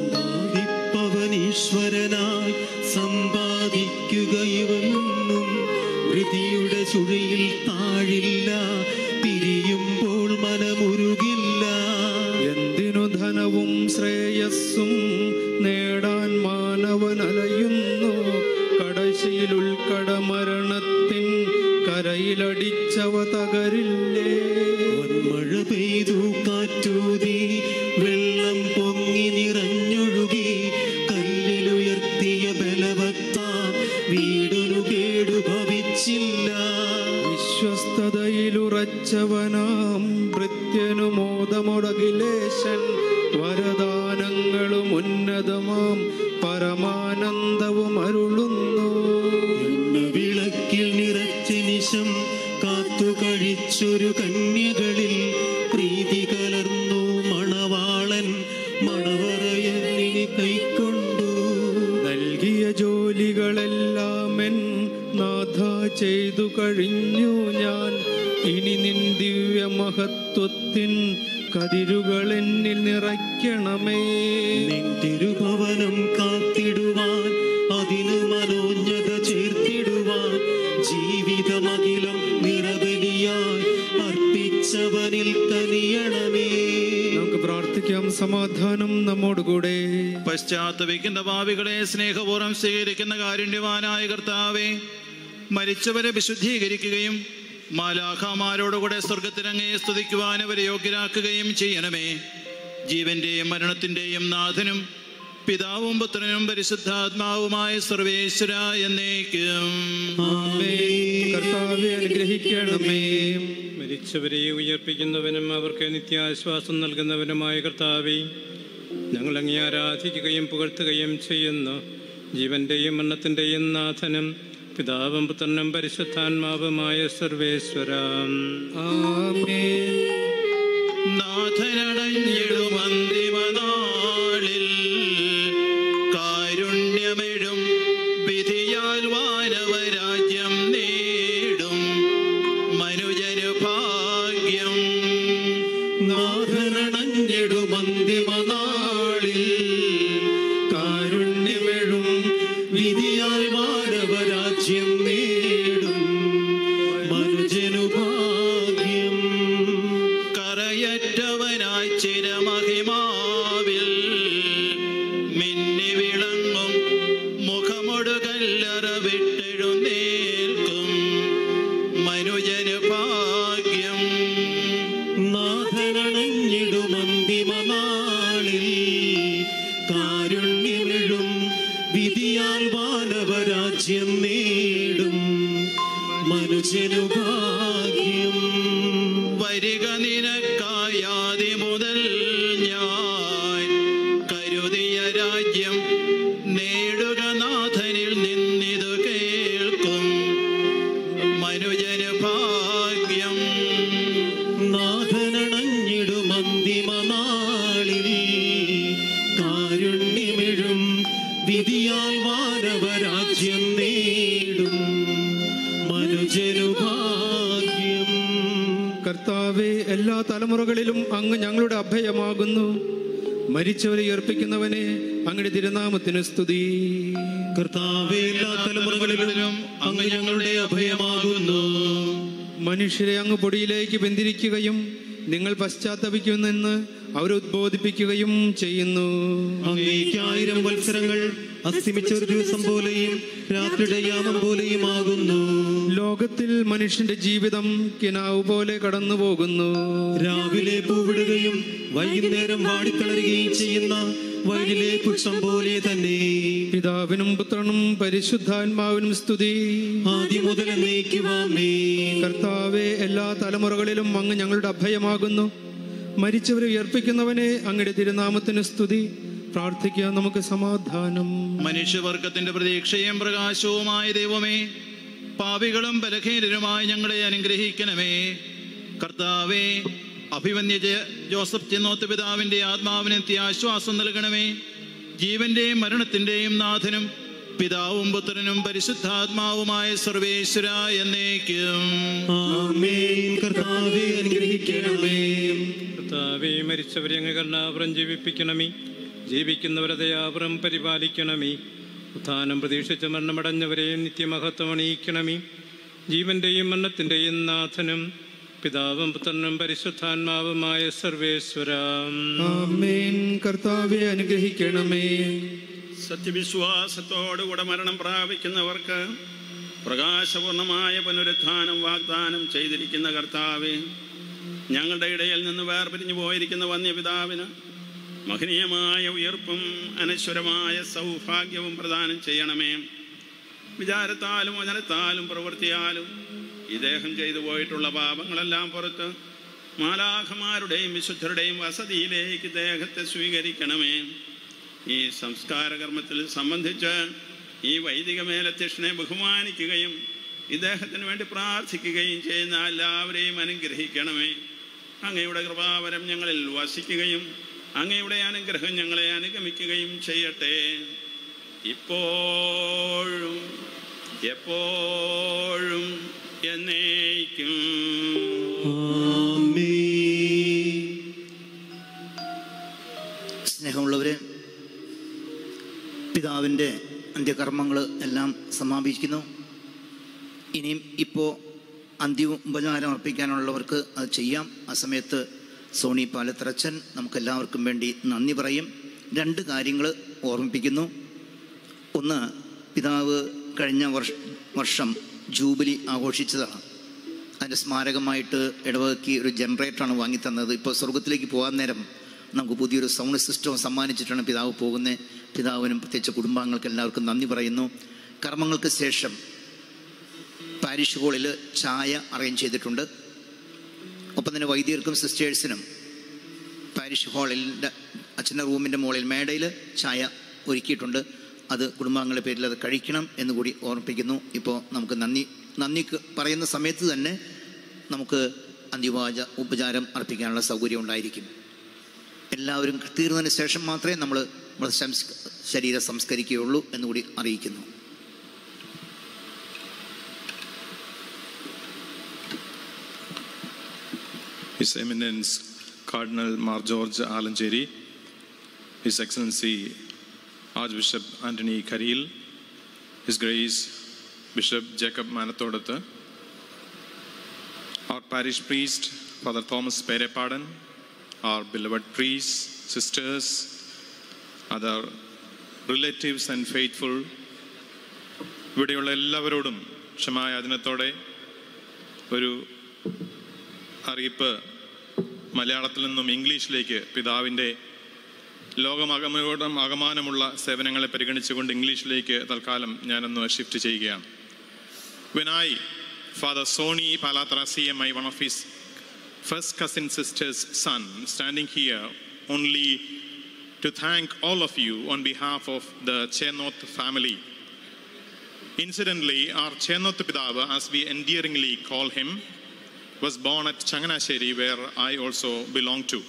സമ്പാദിപ്പവനീശ്വരനായി സമ്പാദിക്കുക ഇവയൊന്നും വൃതിയുടെ ചുഴിയിൽ താഴില്ല പിരിയുമ്പോൾ മോദമോടഖിലേശൻ വരദാനങ്ങളും ഉന്നതമാം പരമാനന്ദവും അരുളുന്നു വിളക്കിൽ നിറച്ച നിശം കാത്തു കഴിച്ചൊരു കന്യകളിൽ പ്രീതി കലർന്നു മണവാളൻ മണവറയന്നിനെ കൈക്കൊണ്ടു നൽകിയ ജോലികളെല്ലാം എൻ നാഥ ചെയ്തു കഴിഞ്ഞു ഞാൻ ഇനി നിൻ ദിവ്യ മഹത്വത്തിൻ കതിരുകൾ എന്നിൽ നിറയ്ക്കണമേ നിൻ തിരുഭവനം കാത്തിടുവാൻ അതിന് മനോജ്ഞത ചേർത്തിടുവാൻ ജീവിതമകിലം നിറബലിയായി അർപ്പിച്ചവനിൽ കനിയണമേ നമുക്ക് പ്രാർത്ഥിക്കാം സമാധാനം നമ്മോടുകൂടെ പശ്ചാത്തപിക്കുന്ന ഭാവികളെ സ്നേഹപൂർവ്വം സ്വീകരിക്കുന്ന കാരുണ്യവാനായ കർത്താവെ മരിച്ചവരെ വിശുദ്ധീകരിക്കുകയും മാലാഖമാരോടുകൂടെ സ്വർഗത്തിനങ്ങയെ സ്തുതിക്കുവാൻ അവരെ യോഗ്യരാക്കുകയും ചെയ്യണമേ ജീവന്റെയും മരണത്തിന്റെയും നാഥനും പിതാവും പുത്രനും പരിശുദ്ധാത്മാവുമായ സർവേശ്വര എന്നേക്കും കർത്താവെ അനുഗ്രഹിക്കണമേ മരിച്ചവരെ ഉയർപ്പിക്കുന്നവനും അവർക്ക് നിത്യാശ്വാസം നൽകുന്നവനുമായ കർത്താവെ ഞങ്ങൾ അങ്ങേ ആരാധിക്കുകയും പുകഴ്ത്തുകയും ചെയ്യുന്നു ജീവന്റെയും മരണത്തിന്റെയും നാഥനും പിതാവും പുത്രനും പരിശുദ്ധാത്മാവുമായ സർവേശ്വര നാഥനടഞ്ഞിടുമന്തിമനാളിൽ കാരുണ്യമെഴും വിധിയാൽ വാനവരാജ്യം നേടും മനുജനു ഭാഗ്യം നാഥനണഞ്ഞിടുമന്തിമനാളിൽ കാരുണ്യമെഴും വിധിയാൽ മാനവരാജ്യം നേടും മനുജനു ഭാഗ്യം കറയറ്റവനായി ചിരമഹിമാവിൽ മിന്നി വിളങ്ങും മുഖമൊടു കല്ലറ വിട്ടെഴുന്നേൽക്കും മനുജന് ഭാഗ്യം നാഥനണഞ്ഞിടുമന്തിമനാളിൽ കാരുണ്യമെഴും വിധിയാൽ മാനവരാജ്യം നേടും മനുജനു ഭാഗ്യം വരിക നിനക്കായാതി മുതൽ ഞാൻ കരുതിയ രാജ്യം നേടുക നാഥനിൽ നിന്നിതു കേൾക്കും മനുജന് ഭാഗ്യം നാഥനണഞ്ഞിടുമന്തിമനാളിൽ കാരുണ്യമെഴും വിധിയാൽ മാനവരാജ്യം നേടും മനുജനു ഭാഗ്യം കർത്താവെ എല്ലാ തലമുറകളിലും അങ്ങ് ഞങ്ങളുടെ അഭയമാകുന്നു മരിച്ചവരെ ഉയർപ്പിക്കുന്നവനെ അങ്ങയുടെ തിരുനാമത്തിന് സ്തുതി കർത്താവെ എല്ലാ തലമുറകളിലും അങ്ങ് ഞങ്ങളുടെ അഭയമാകുന്നു മനുഷ്യരെ അങ്ങ് പൊടിയിലേക്ക് ബന്ധിരിക്കുകയും നിങ്ങൾ പശ്ചാത്തപിക്കുമെന്ന് അവരെ ഉദ്ബോധിപ്പിക്കുകയും ചെയ്യുന്നു അങ്ങേക്ക് ആയിരം വത്സരങ്ങൾ അസ്തമിച്ച ഒരു ദിവസം പോലെയും രാത്രിയുടെ യാമം പോലെയും ആകുന്നു ലോകത്തിൽ മനുഷ്യന്റെ ജീവിതം കിനാവ് പോലെ കടന്നു പോകുന്നു രാവിലെ പൂവിടുകയും വൈകുന്നേരം വാടിക്കളരുകയും ചെയ്യുന്ന വയലിലെ പുഷ്പം പോലെ തന്നെ പിതാവിനും പുത്രനും പരിശുദ്ധാത്മാവിനും സ്തുതി ആദ്യം മുതൽ എന്നേക്കുവാമേ കർത്താവെ എല്ലാ തലമുറകളിലും അങ്ങ് ഞങ്ങളുടെ അഭയമാകുന്നു മരിച്ചവരെ ഉയർപ്പിക്കുന്നവനെ അങ്ങയുടെ തിരുനാമത്തിന് സ്തുതി പ്രാർത്ഥിക്കാം നമുക്ക് സമാധാനം മനുഷ്യവർഗത്തിന്റെ പ്രതീക്ഷയും പ്രകാശവുമായ ദൈവമേ പാപികളും ബലഹീനരുമായി ഞങ്ങളെ അനുഗ്രഹിക്കണമേ കർത്താവേ അഭിമന്യ ജയ- ജോസഫ് ചെന്നോത്ത് പിതാവിന്റെ ആത്മാവിന് നിത്യാശ്വാസം നൽകണമേ ജീവന്റെയും മരണത്തിന്റെയും നാഥനും പിതാവും പുത്രനും പരിശുദ്ധാത്മാവുമായ സർവേശ്വര എന്നേക്കും ആമേൻ കർത്താവെ അനുഗ്രഹിക്കണമേ കർത്താവേ മരിച്ചവരെ അങ്ങ് കരുണാപുരം ജീവിപ്പിക്കണമേ ജീവിക്കുന്നവരെ ദയാപുരം പരിപാലിക്കണമേ ഉത്ഥാനം പ്രതീക്ഷിച്ച് മരണമടഞ്ഞവരെയും നിത്യമഹത്വം അണിയിക്കണമേ ജീവന്റെയും മരണത്തിന്റെയും നാഥനും പിതാവും പുത്രനും പരിശുദ്ധാത്മാവുമായ സർവേശ്വര ആമേൻ കർത്താവെ അനുഗ്രഹിക്കണമേ സത്യവിശ്വാസത്തോടുകൂടെ മരണം പ്രാപിക്കുന്നവർക്ക് പ്രകാശപൂർണമായ പുനരുത്ഥാനം വാഗ്ദാനം ചെയ്തിരിക്കുന്ന കർത്താവെ ഞങ്ങളുടെ ഇടയിൽ നിന്ന് വേർപിരിഞ്ഞു പോയിരിക്കുന്ന വന്യപിതാവിന് മഹനീയമായ ഉയർപ്പും അനശ്വരമായ സൗഭാഗ്യവും പ്രദാനം ചെയ്യണമേ വിചാരത്താലും വചനത്താലും പ്രവൃത്തിയാലും ഇദ്ദേഹം ചെയ്തു പോയിട്ടുള്ള പാപങ്ങളെല്ലാം പുറത്ത് മാലാഖമാരുടെയും വിശുദ്ധരുടെയും വസതിയിലേക്ക് ദേഹത്തെ സ്വീകരിക്കണമേ ഈ സംസ്കാര കർമ്മത്തിൽ സംബന്ധിച്ച് ഈ വൈദിക മേലധ്യക്ഷനെ ബഹുമാനിക്കുകയും ഇദ്ദേഹത്തിന് വേണ്ടി പ്രാർത്ഥിക്കുകയും ചെയ്യുന്ന എല്ലാവരെയും അനുഗ്രഹിക്കണമേ അങ്ങയുടെ കൃപാവരം ഞങ്ങളിൽ വസിക്കുകയും അങ്ങയുടെ അനുഗ്രഹം ഞങ്ങളെ അനുഗമിക്കുകയും ചെയ്യട്ടെ ഇപ്പോഴും എപ്പോഴും എന്നേക്കും സ്നേഹമുള്ളവരെ പിതാവിൻ്റെ അന്ത്യകർമ്മങ്ങൾ എല്ലാം സമാപിക്കുന്നു ഇനിയും ഇപ്പോൾ അന്ത്യോപചാരം അർപ്പിക്കാനുള്ളവർക്ക് അത് ചെയ്യാം ആ സമയത്ത് സോണി പാലത്തറച്ചൻ നമുക്കെല്ലാവർക്കും വേണ്ടി നന്ദി പറയും രണ്ട് കാര്യങ്ങൾ ഓർമ്മിപ്പിക്കുന്നു ഒന്ന് പിതാവ് കഴിഞ്ഞ വർഷ വർഷം ജൂബിലി ആഘോഷിച്ചതാണ് അതിൻ്റെ സ്മാരകമായിട്ട് ഇടവകയ്ക്ക് ഒരു ജനറേറ്ററാണ് വാങ്ങിത്തന്നത് ഇപ്പോൾ സ്വർഗത്തിലേക്ക് പോകാൻ നേരം നമുക്ക് പുതിയൊരു സൗണ്ട് സിസ്റ്റം സമ്മാനിച്ചിട്ടാണ് പിതാവ് പോകുന്നത് പിതാവിനും പ്രത്യേകിച്ച് കുടുംബാംഗങ്ങൾക്ക് എല്ലാവർക്കും നന്ദി പറയുന്നു കർമ്മങ്ങൾക്ക് ശേഷം പാരിഷ് ഹാളിൽ ചായ അറേഞ്ച് ചെയ്തിട്ടുണ്ട് ഒപ്പം തന്നെ വൈദികർക്കും സിസ്റ്റേഴ്സിനും പാരിഷ് ഹാളിൻ്റെ അച്ഛൻ്റെ റൂമിൻ്റെ മുകളിൽ മേടയിൽ ചായ ഒരുക്കിയിട്ടുണ്ട് അത് കുടുംബാംഗങ്ങളുടെ പേരിൽ അത് കഴിക്കണം എന്ന് കൂടി ഓർമ്മിപ്പിക്കുന്നു ഇപ്പോൾ നമുക്ക് നന്ദി നന്ദി ക- പറയുന്ന സമയത്ത് തന്നെ നമുക്ക് അന്തിമോപച ഉപചാരം അർപ്പിക്കാനുള്ള സൗകര്യം ഉണ്ടായിരിക്കും എല്ലാവരും തീർന്നതിന് ശേഷം മാത്രമേ നമ്മൾ നമ്മുടെ സംസ് ശരീരം സംസ്കരിക്കുകയുള്ളൂ എന്നുകൂടി അറിയിക്കുന്നു His Eminence Cardinal Mar George Alanjeri, His Excellency Archbishop Anthony Karil, His Grace Bishop Jacob Manathodata, our parish priest Father Thomas Perepadan, our beloved priests, sisters, other relatives and faithful, ഇവിടെയുള്ള എല്ലാവരോടും ക്ഷമായാചനത്തോടെ ഒരു അറിയിപ്പ് മലയാളത്തിൽ നിന്നും ഇംഗ്ലീഷിലേക്ക് പിതാവിൻ്റെ ലോകമകമയോടും അകമാനമുള്ള സേവനങ്ങളെ പരിഗണിച്ചുകൊണ്ട് ഇംഗ്ലീഷിലേക്ക് തൽക്കാലം ഞാനൊന്ന് ഷിഫ്റ്റ് ചെയ്യുകയാണ് When I, Father Soni Palatrasi, am I one of his first cousin sister's son, standing here only to thank all of you on behalf of the Chenoth family. Incidentally, our Chenoth Pidava, as we endearingly call him, was born at Changanasheri, where I also belong to.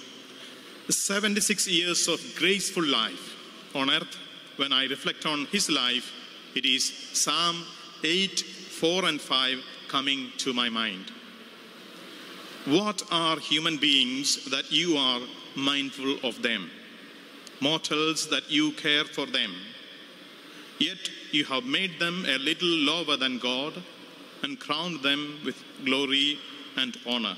76 years of graceful life on earth. When I reflect on his life, it is Psalm 8, 4 and 5 coming to my mind. What are human beings that you are mindful of them? Mortals that you care for them. Yet you have made them a little lower than God and crowned them with glory and honor.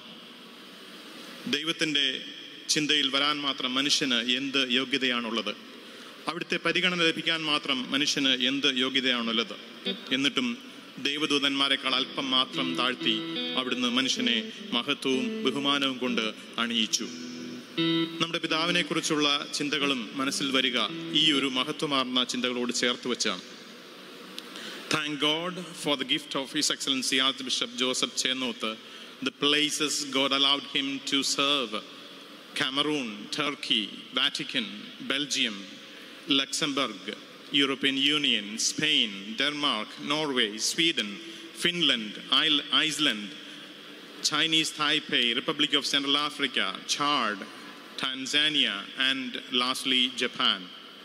ദൈവത്തിൻ്റെ ചിന്തയിൽ വരാൻ മാത്രം മനുഷ്യന് എന്ത് യോഗ്യതയാണുള്ളത് അവിടുത്തെ പരിഗണന ലഭിക്കാൻ മാത്രം മനുഷ്യന് എന്ത് യോഗ്യതയാണുള്ളത് എന്നിട്ടും ദൈവദൂതന്മാരെക്കാൾ അല്പം മാത്രം താഴ്ത്തി അവിടുന്ന് മനുഷ്യനെ മഹത്വവും ബഹുമാനവും കൊണ്ട് അണിയിച്ചു നമ്മുടെ പിതാവിനെ കുറിച്ചുള്ള ചിന്തകളും മനസ്സിൽ വരിക ഈ ഒരു മഹത്വമാർന്ന ചിന്തകളോട് ചേർത്ത് വെച്ചാണ് Thank God for the gift of His Excellency Archbishop Joseph Chenoth, the places God allowed him to serve Cameroon, Turkey, Vatican, Belgium, Luxembourg, European Union, Spain, Denmark, Norway, Sweden, Finland, Isle- Iceland, Chinese Taipei, Republic of Central Africa, Chad, Tanzania, and lastly, Japan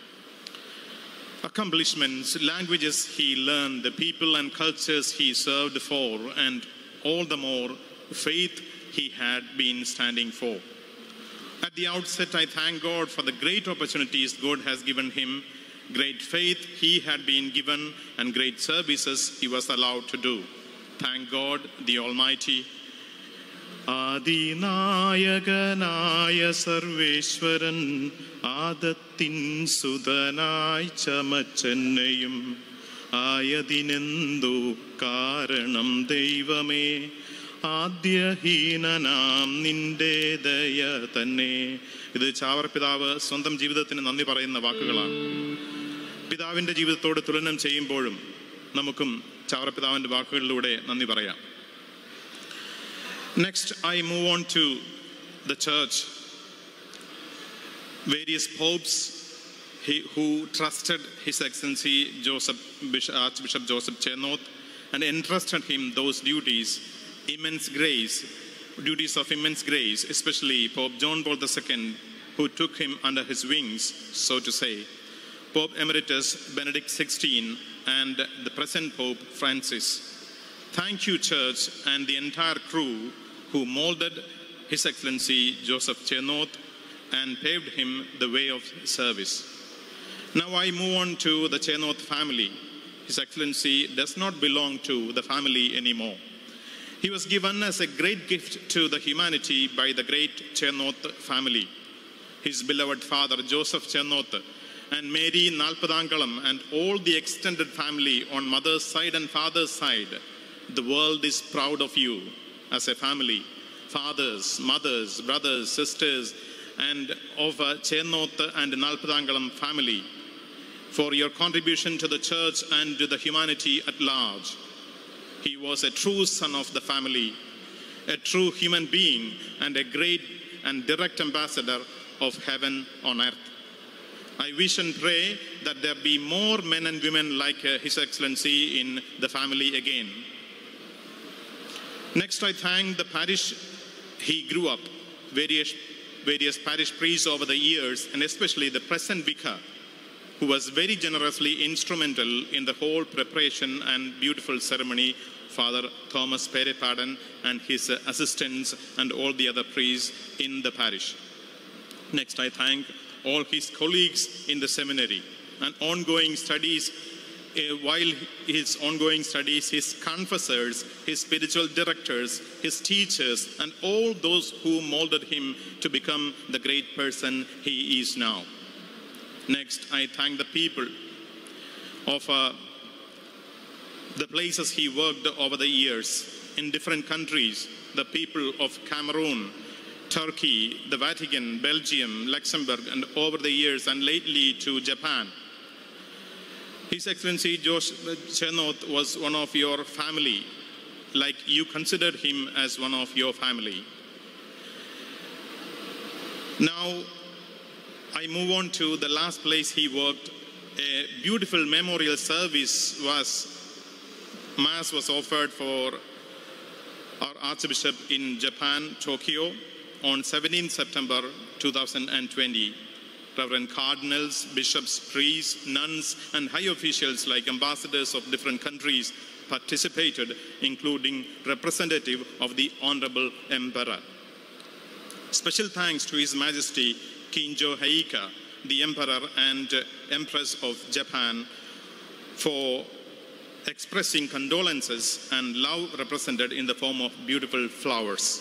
accomplishments, languages he learned, the people and cultures he served for, and all the more faith he had been standing for. At the outset, I thank God for the great opportunities God has given him, great faith he had been given, and great services he was allowed to do. Thank God, the Almighty. ആദിനായകനായ സർവേശ്വരൻ ആദത്തിൻ സുതനായി ചമച്ചെന്നെയും ആയതിനെന്തോ കാരണം ദൈവമേ ആദ്യഹീനനാം നിന്റെ ദയ തന്നെ ഇത് ചാവർ പിതാവ് സ്വന്തം ജീവിതത്തിന് നന്ദി പറയുന്ന വാക്കുകളാണ് പിതാവിൻ്റെ ജീവിതത്തോട് തുലനം ചെയ്യുമ്പോഴും നമുക്കും ചാവർ പിതാവിൻ്റെ വാക്കുകളിലൂടെ നന്ദി പറയാം Next, I move on to the church, various popes he, who trusted His Excellency Joseph, Bishop, Archbishop Joseph Chernoth and entrusted him those duties, immense grace, duties of immense grace, especially Pope John Paul II, who took him under his wings, so to say. Pope Emeritus Benedict XVI and the present Pope Francis. Thank you, Church, and the entire crew who molded His Excellency Joseph Chernoth and paved him the way of service. Now I move on to the Chernoth family. His Excellency does not belong to the family anymore. He was given as a great gift to the humanity by the great Chernoth family. His beloved father, Joseph Chernoth, and Mary Nalpadangalam, and all the extended family on mother's side and father's side. The world is proud of you as a family. Fathers, mothers, brothers, sisters, and of uh, Chernoth and Nalpadangalam family for your contribution to the church and to the humanity at large. He was a true son of the family, a true human being, and a great and direct ambassador of heaven on earth. I wish and pray that there be more men and women like uh, His Excellency in the family again. Next, I thank the parish he grew up, various, various parish priests over the years, and especially the present vicar who was very generously instrumental in the whole preparation and beautiful ceremony, Father Thomas Perepadan and his uh, assistants and all the other priests in the parish. Next, I thank all his colleagues in the seminary and ongoing studies. uh, while his ongoing studies, his confessors, his spiritual directors, his teachers, and all those who molded him to become the great person he is now. Next, I thank the people of uh, the places he worked over the years in different countries, the people of Cameroon, Turkey, the Vatican, Belgium, Luxembourg, and over the years, and lately to Japan. His Excellency Josh Chernoth was one of your family, like you considered him as one of your family. Now, I move on to the last place he worked. A beautiful memorial service was, Mass was offered for our Archbishop in Japan, Tokyo, on 17 September 2020. Reverend cardinals, bishops, priests, nuns, and high officials like ambassadors of different countries participated, including representative of the Honorable Emperor. Special thanks to His Majesty Kinjo Heika, the Emperor and Empress of Japan, for expressing condolences and love represented in the form of beautiful flowers.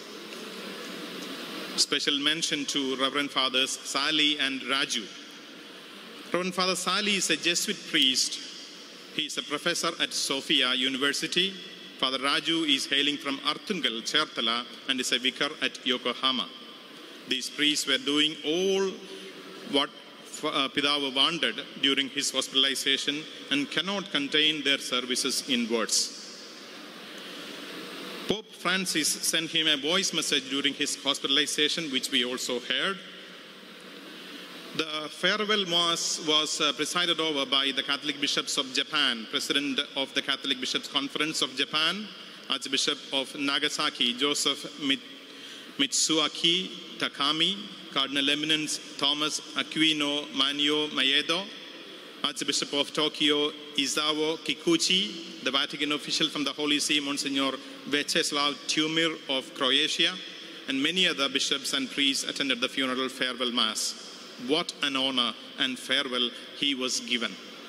Special mention to Reverend Fathers Sali and Raju. Reverend Father Sali is a Jesuit priest. He is a professor at Sofia University. Father Raju is hailing from Arthungal, Chertala, and is a vicar at Yokohama. These priests were doing all what uh, Pidava wanted during his hospitalization and cannot contain their services in words. Pope Francis sent him a voice message during his hospitalization, which we also heard. The farewell mass was uh, presided over by the Catholic bishops of Japan, President of the Catholic Bishops' Conference of Japan, Archbishop of Nagasaki, Joseph Mitsuaki Takami, Cardinal Eminence Thomas Aquino Manio Maiedo, Archbishop of Tokyo Izawo Kikuchi, the Vatican official from the Holy See, Monsignor Vyacheslav Tumir of Croatia, and many other bishops and priests attended the funeral farewell mass. What an honor and farewell he was given.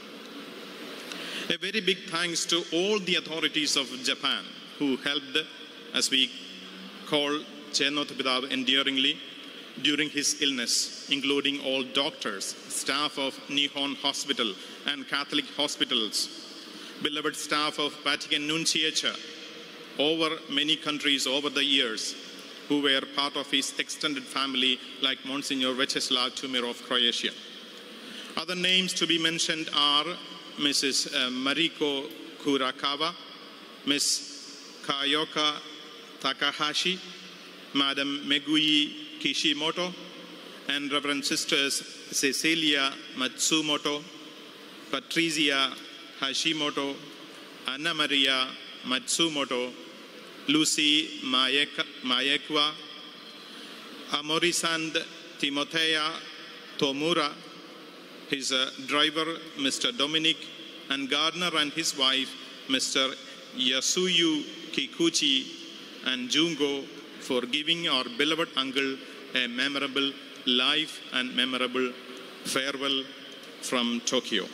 A very big thanks to all the authorities of Japan who helped, as we call Chenoth Pidav endearingly, during his illness, including all doctors, staff of Nihon Hospital and Catholic hospitals, beloved staff of Vatican Nunciature, over many countries over the years, who were part of his extended family, like Monsignor Vyacheslav Tumir of Croatia. Other names to be mentioned are Mrs. uh, Mariko Kurakawa, Ms. Kayoka Takahashi, Madam Megui Kishimoto, and Reverend Sisters Cecilia Matsumoto, Patricia Hashimoto, Anna Maria Matsumoto, Lucy Mayek- Mayekwa, Amorisand Timothea Tomura, his uh, driver, Mr. Dominic, and Gardner and his wife, Mr. Yasuyu Kikuchi, and Jungo for giving our beloved uncle a memorable life and memorable farewell from Tokyo.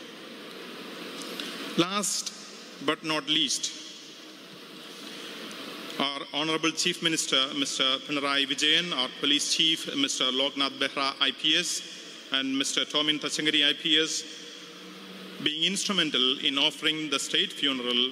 Last but not least, our Honorable Chief Minister, Mr. Pinarayi Vijayan, our Police Chief, Mr. Loknath Behra, IPS, and Mr. Tomin Tachangari, IPS, being instrumental in offering the state funeral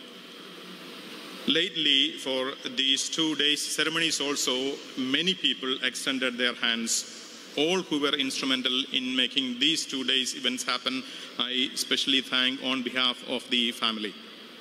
lately for these two days ceremonies also many people extended their hands all who were instrumental in making these two days events happen i especially thank on behalf of the family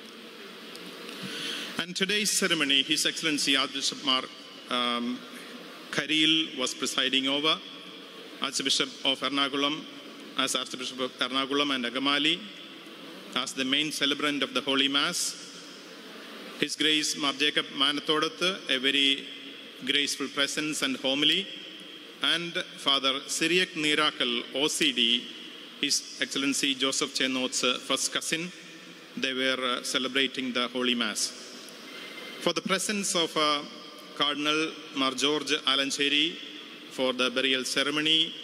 and today's ceremony his excellency archbishop mar um, karil was presiding over archbishop of ernakulam as archbishop of ernakulam and agamali as the main celebrant of the holy mass his Grace Mar Jacob Manathodath, a very graceful presence and homily, and Father Syriac Nirakal, OCD, His Excellency Joseph Chenot's uh, first cousin. They were uh, celebrating the Holy Mass. For the presence of uh, Cardinal Mar George Alancheri for the burial ceremony,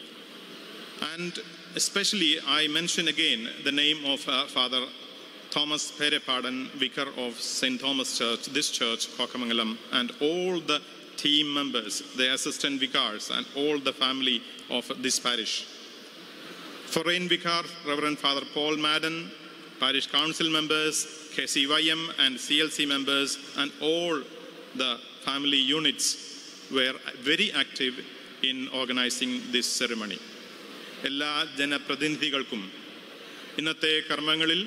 and especially I mention again the name of uh, Father Thomas Perepadan, vicar of St. Thomas Church, this church, Kokamangalam, and all the team members, the assistant vicars, and all the family of this parish. Foreign vicar, Reverend Father Paul Madden, parish council members, KCYM and CLC members, and all the family units were very active in organizing this ceremony. എല്ലാ ജനപ്രതിനിധികൾക്കും ഇന്നത്തെ കർമ്മങ്ങളിൽ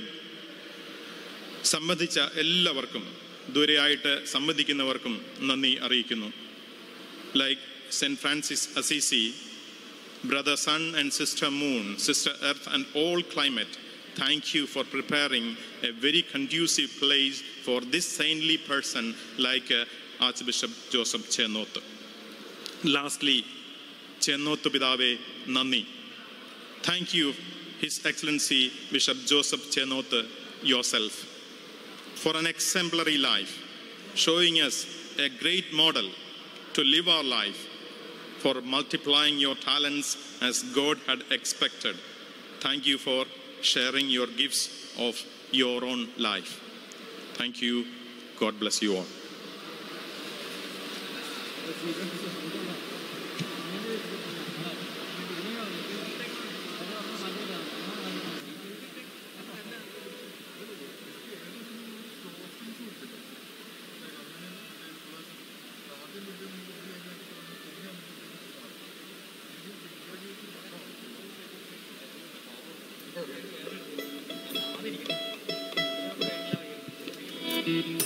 സംബന്ധിച്ച എല്ലാവർക്കും ദൂരെയായിട്ട് സംബന്ധിക്കുന്നവർക്കും നന്ദി അറിയിക്കുന്നു like Saint Francis Assisi brother sun and sister moon sister earth and all climate thank you for preparing a very conducive place for this saintly person like archbishop Joseph Chennoth lastly Chennoth പിതാവെ നന്ദി thank you his excellency bishop Joseph Chennoth yourself for an exemplary life, showing us a great model to live our life, for multiplying your talents as God had expected. Thank you for sharing your gifts of your own life. Thank you. God bless you all. Thank you.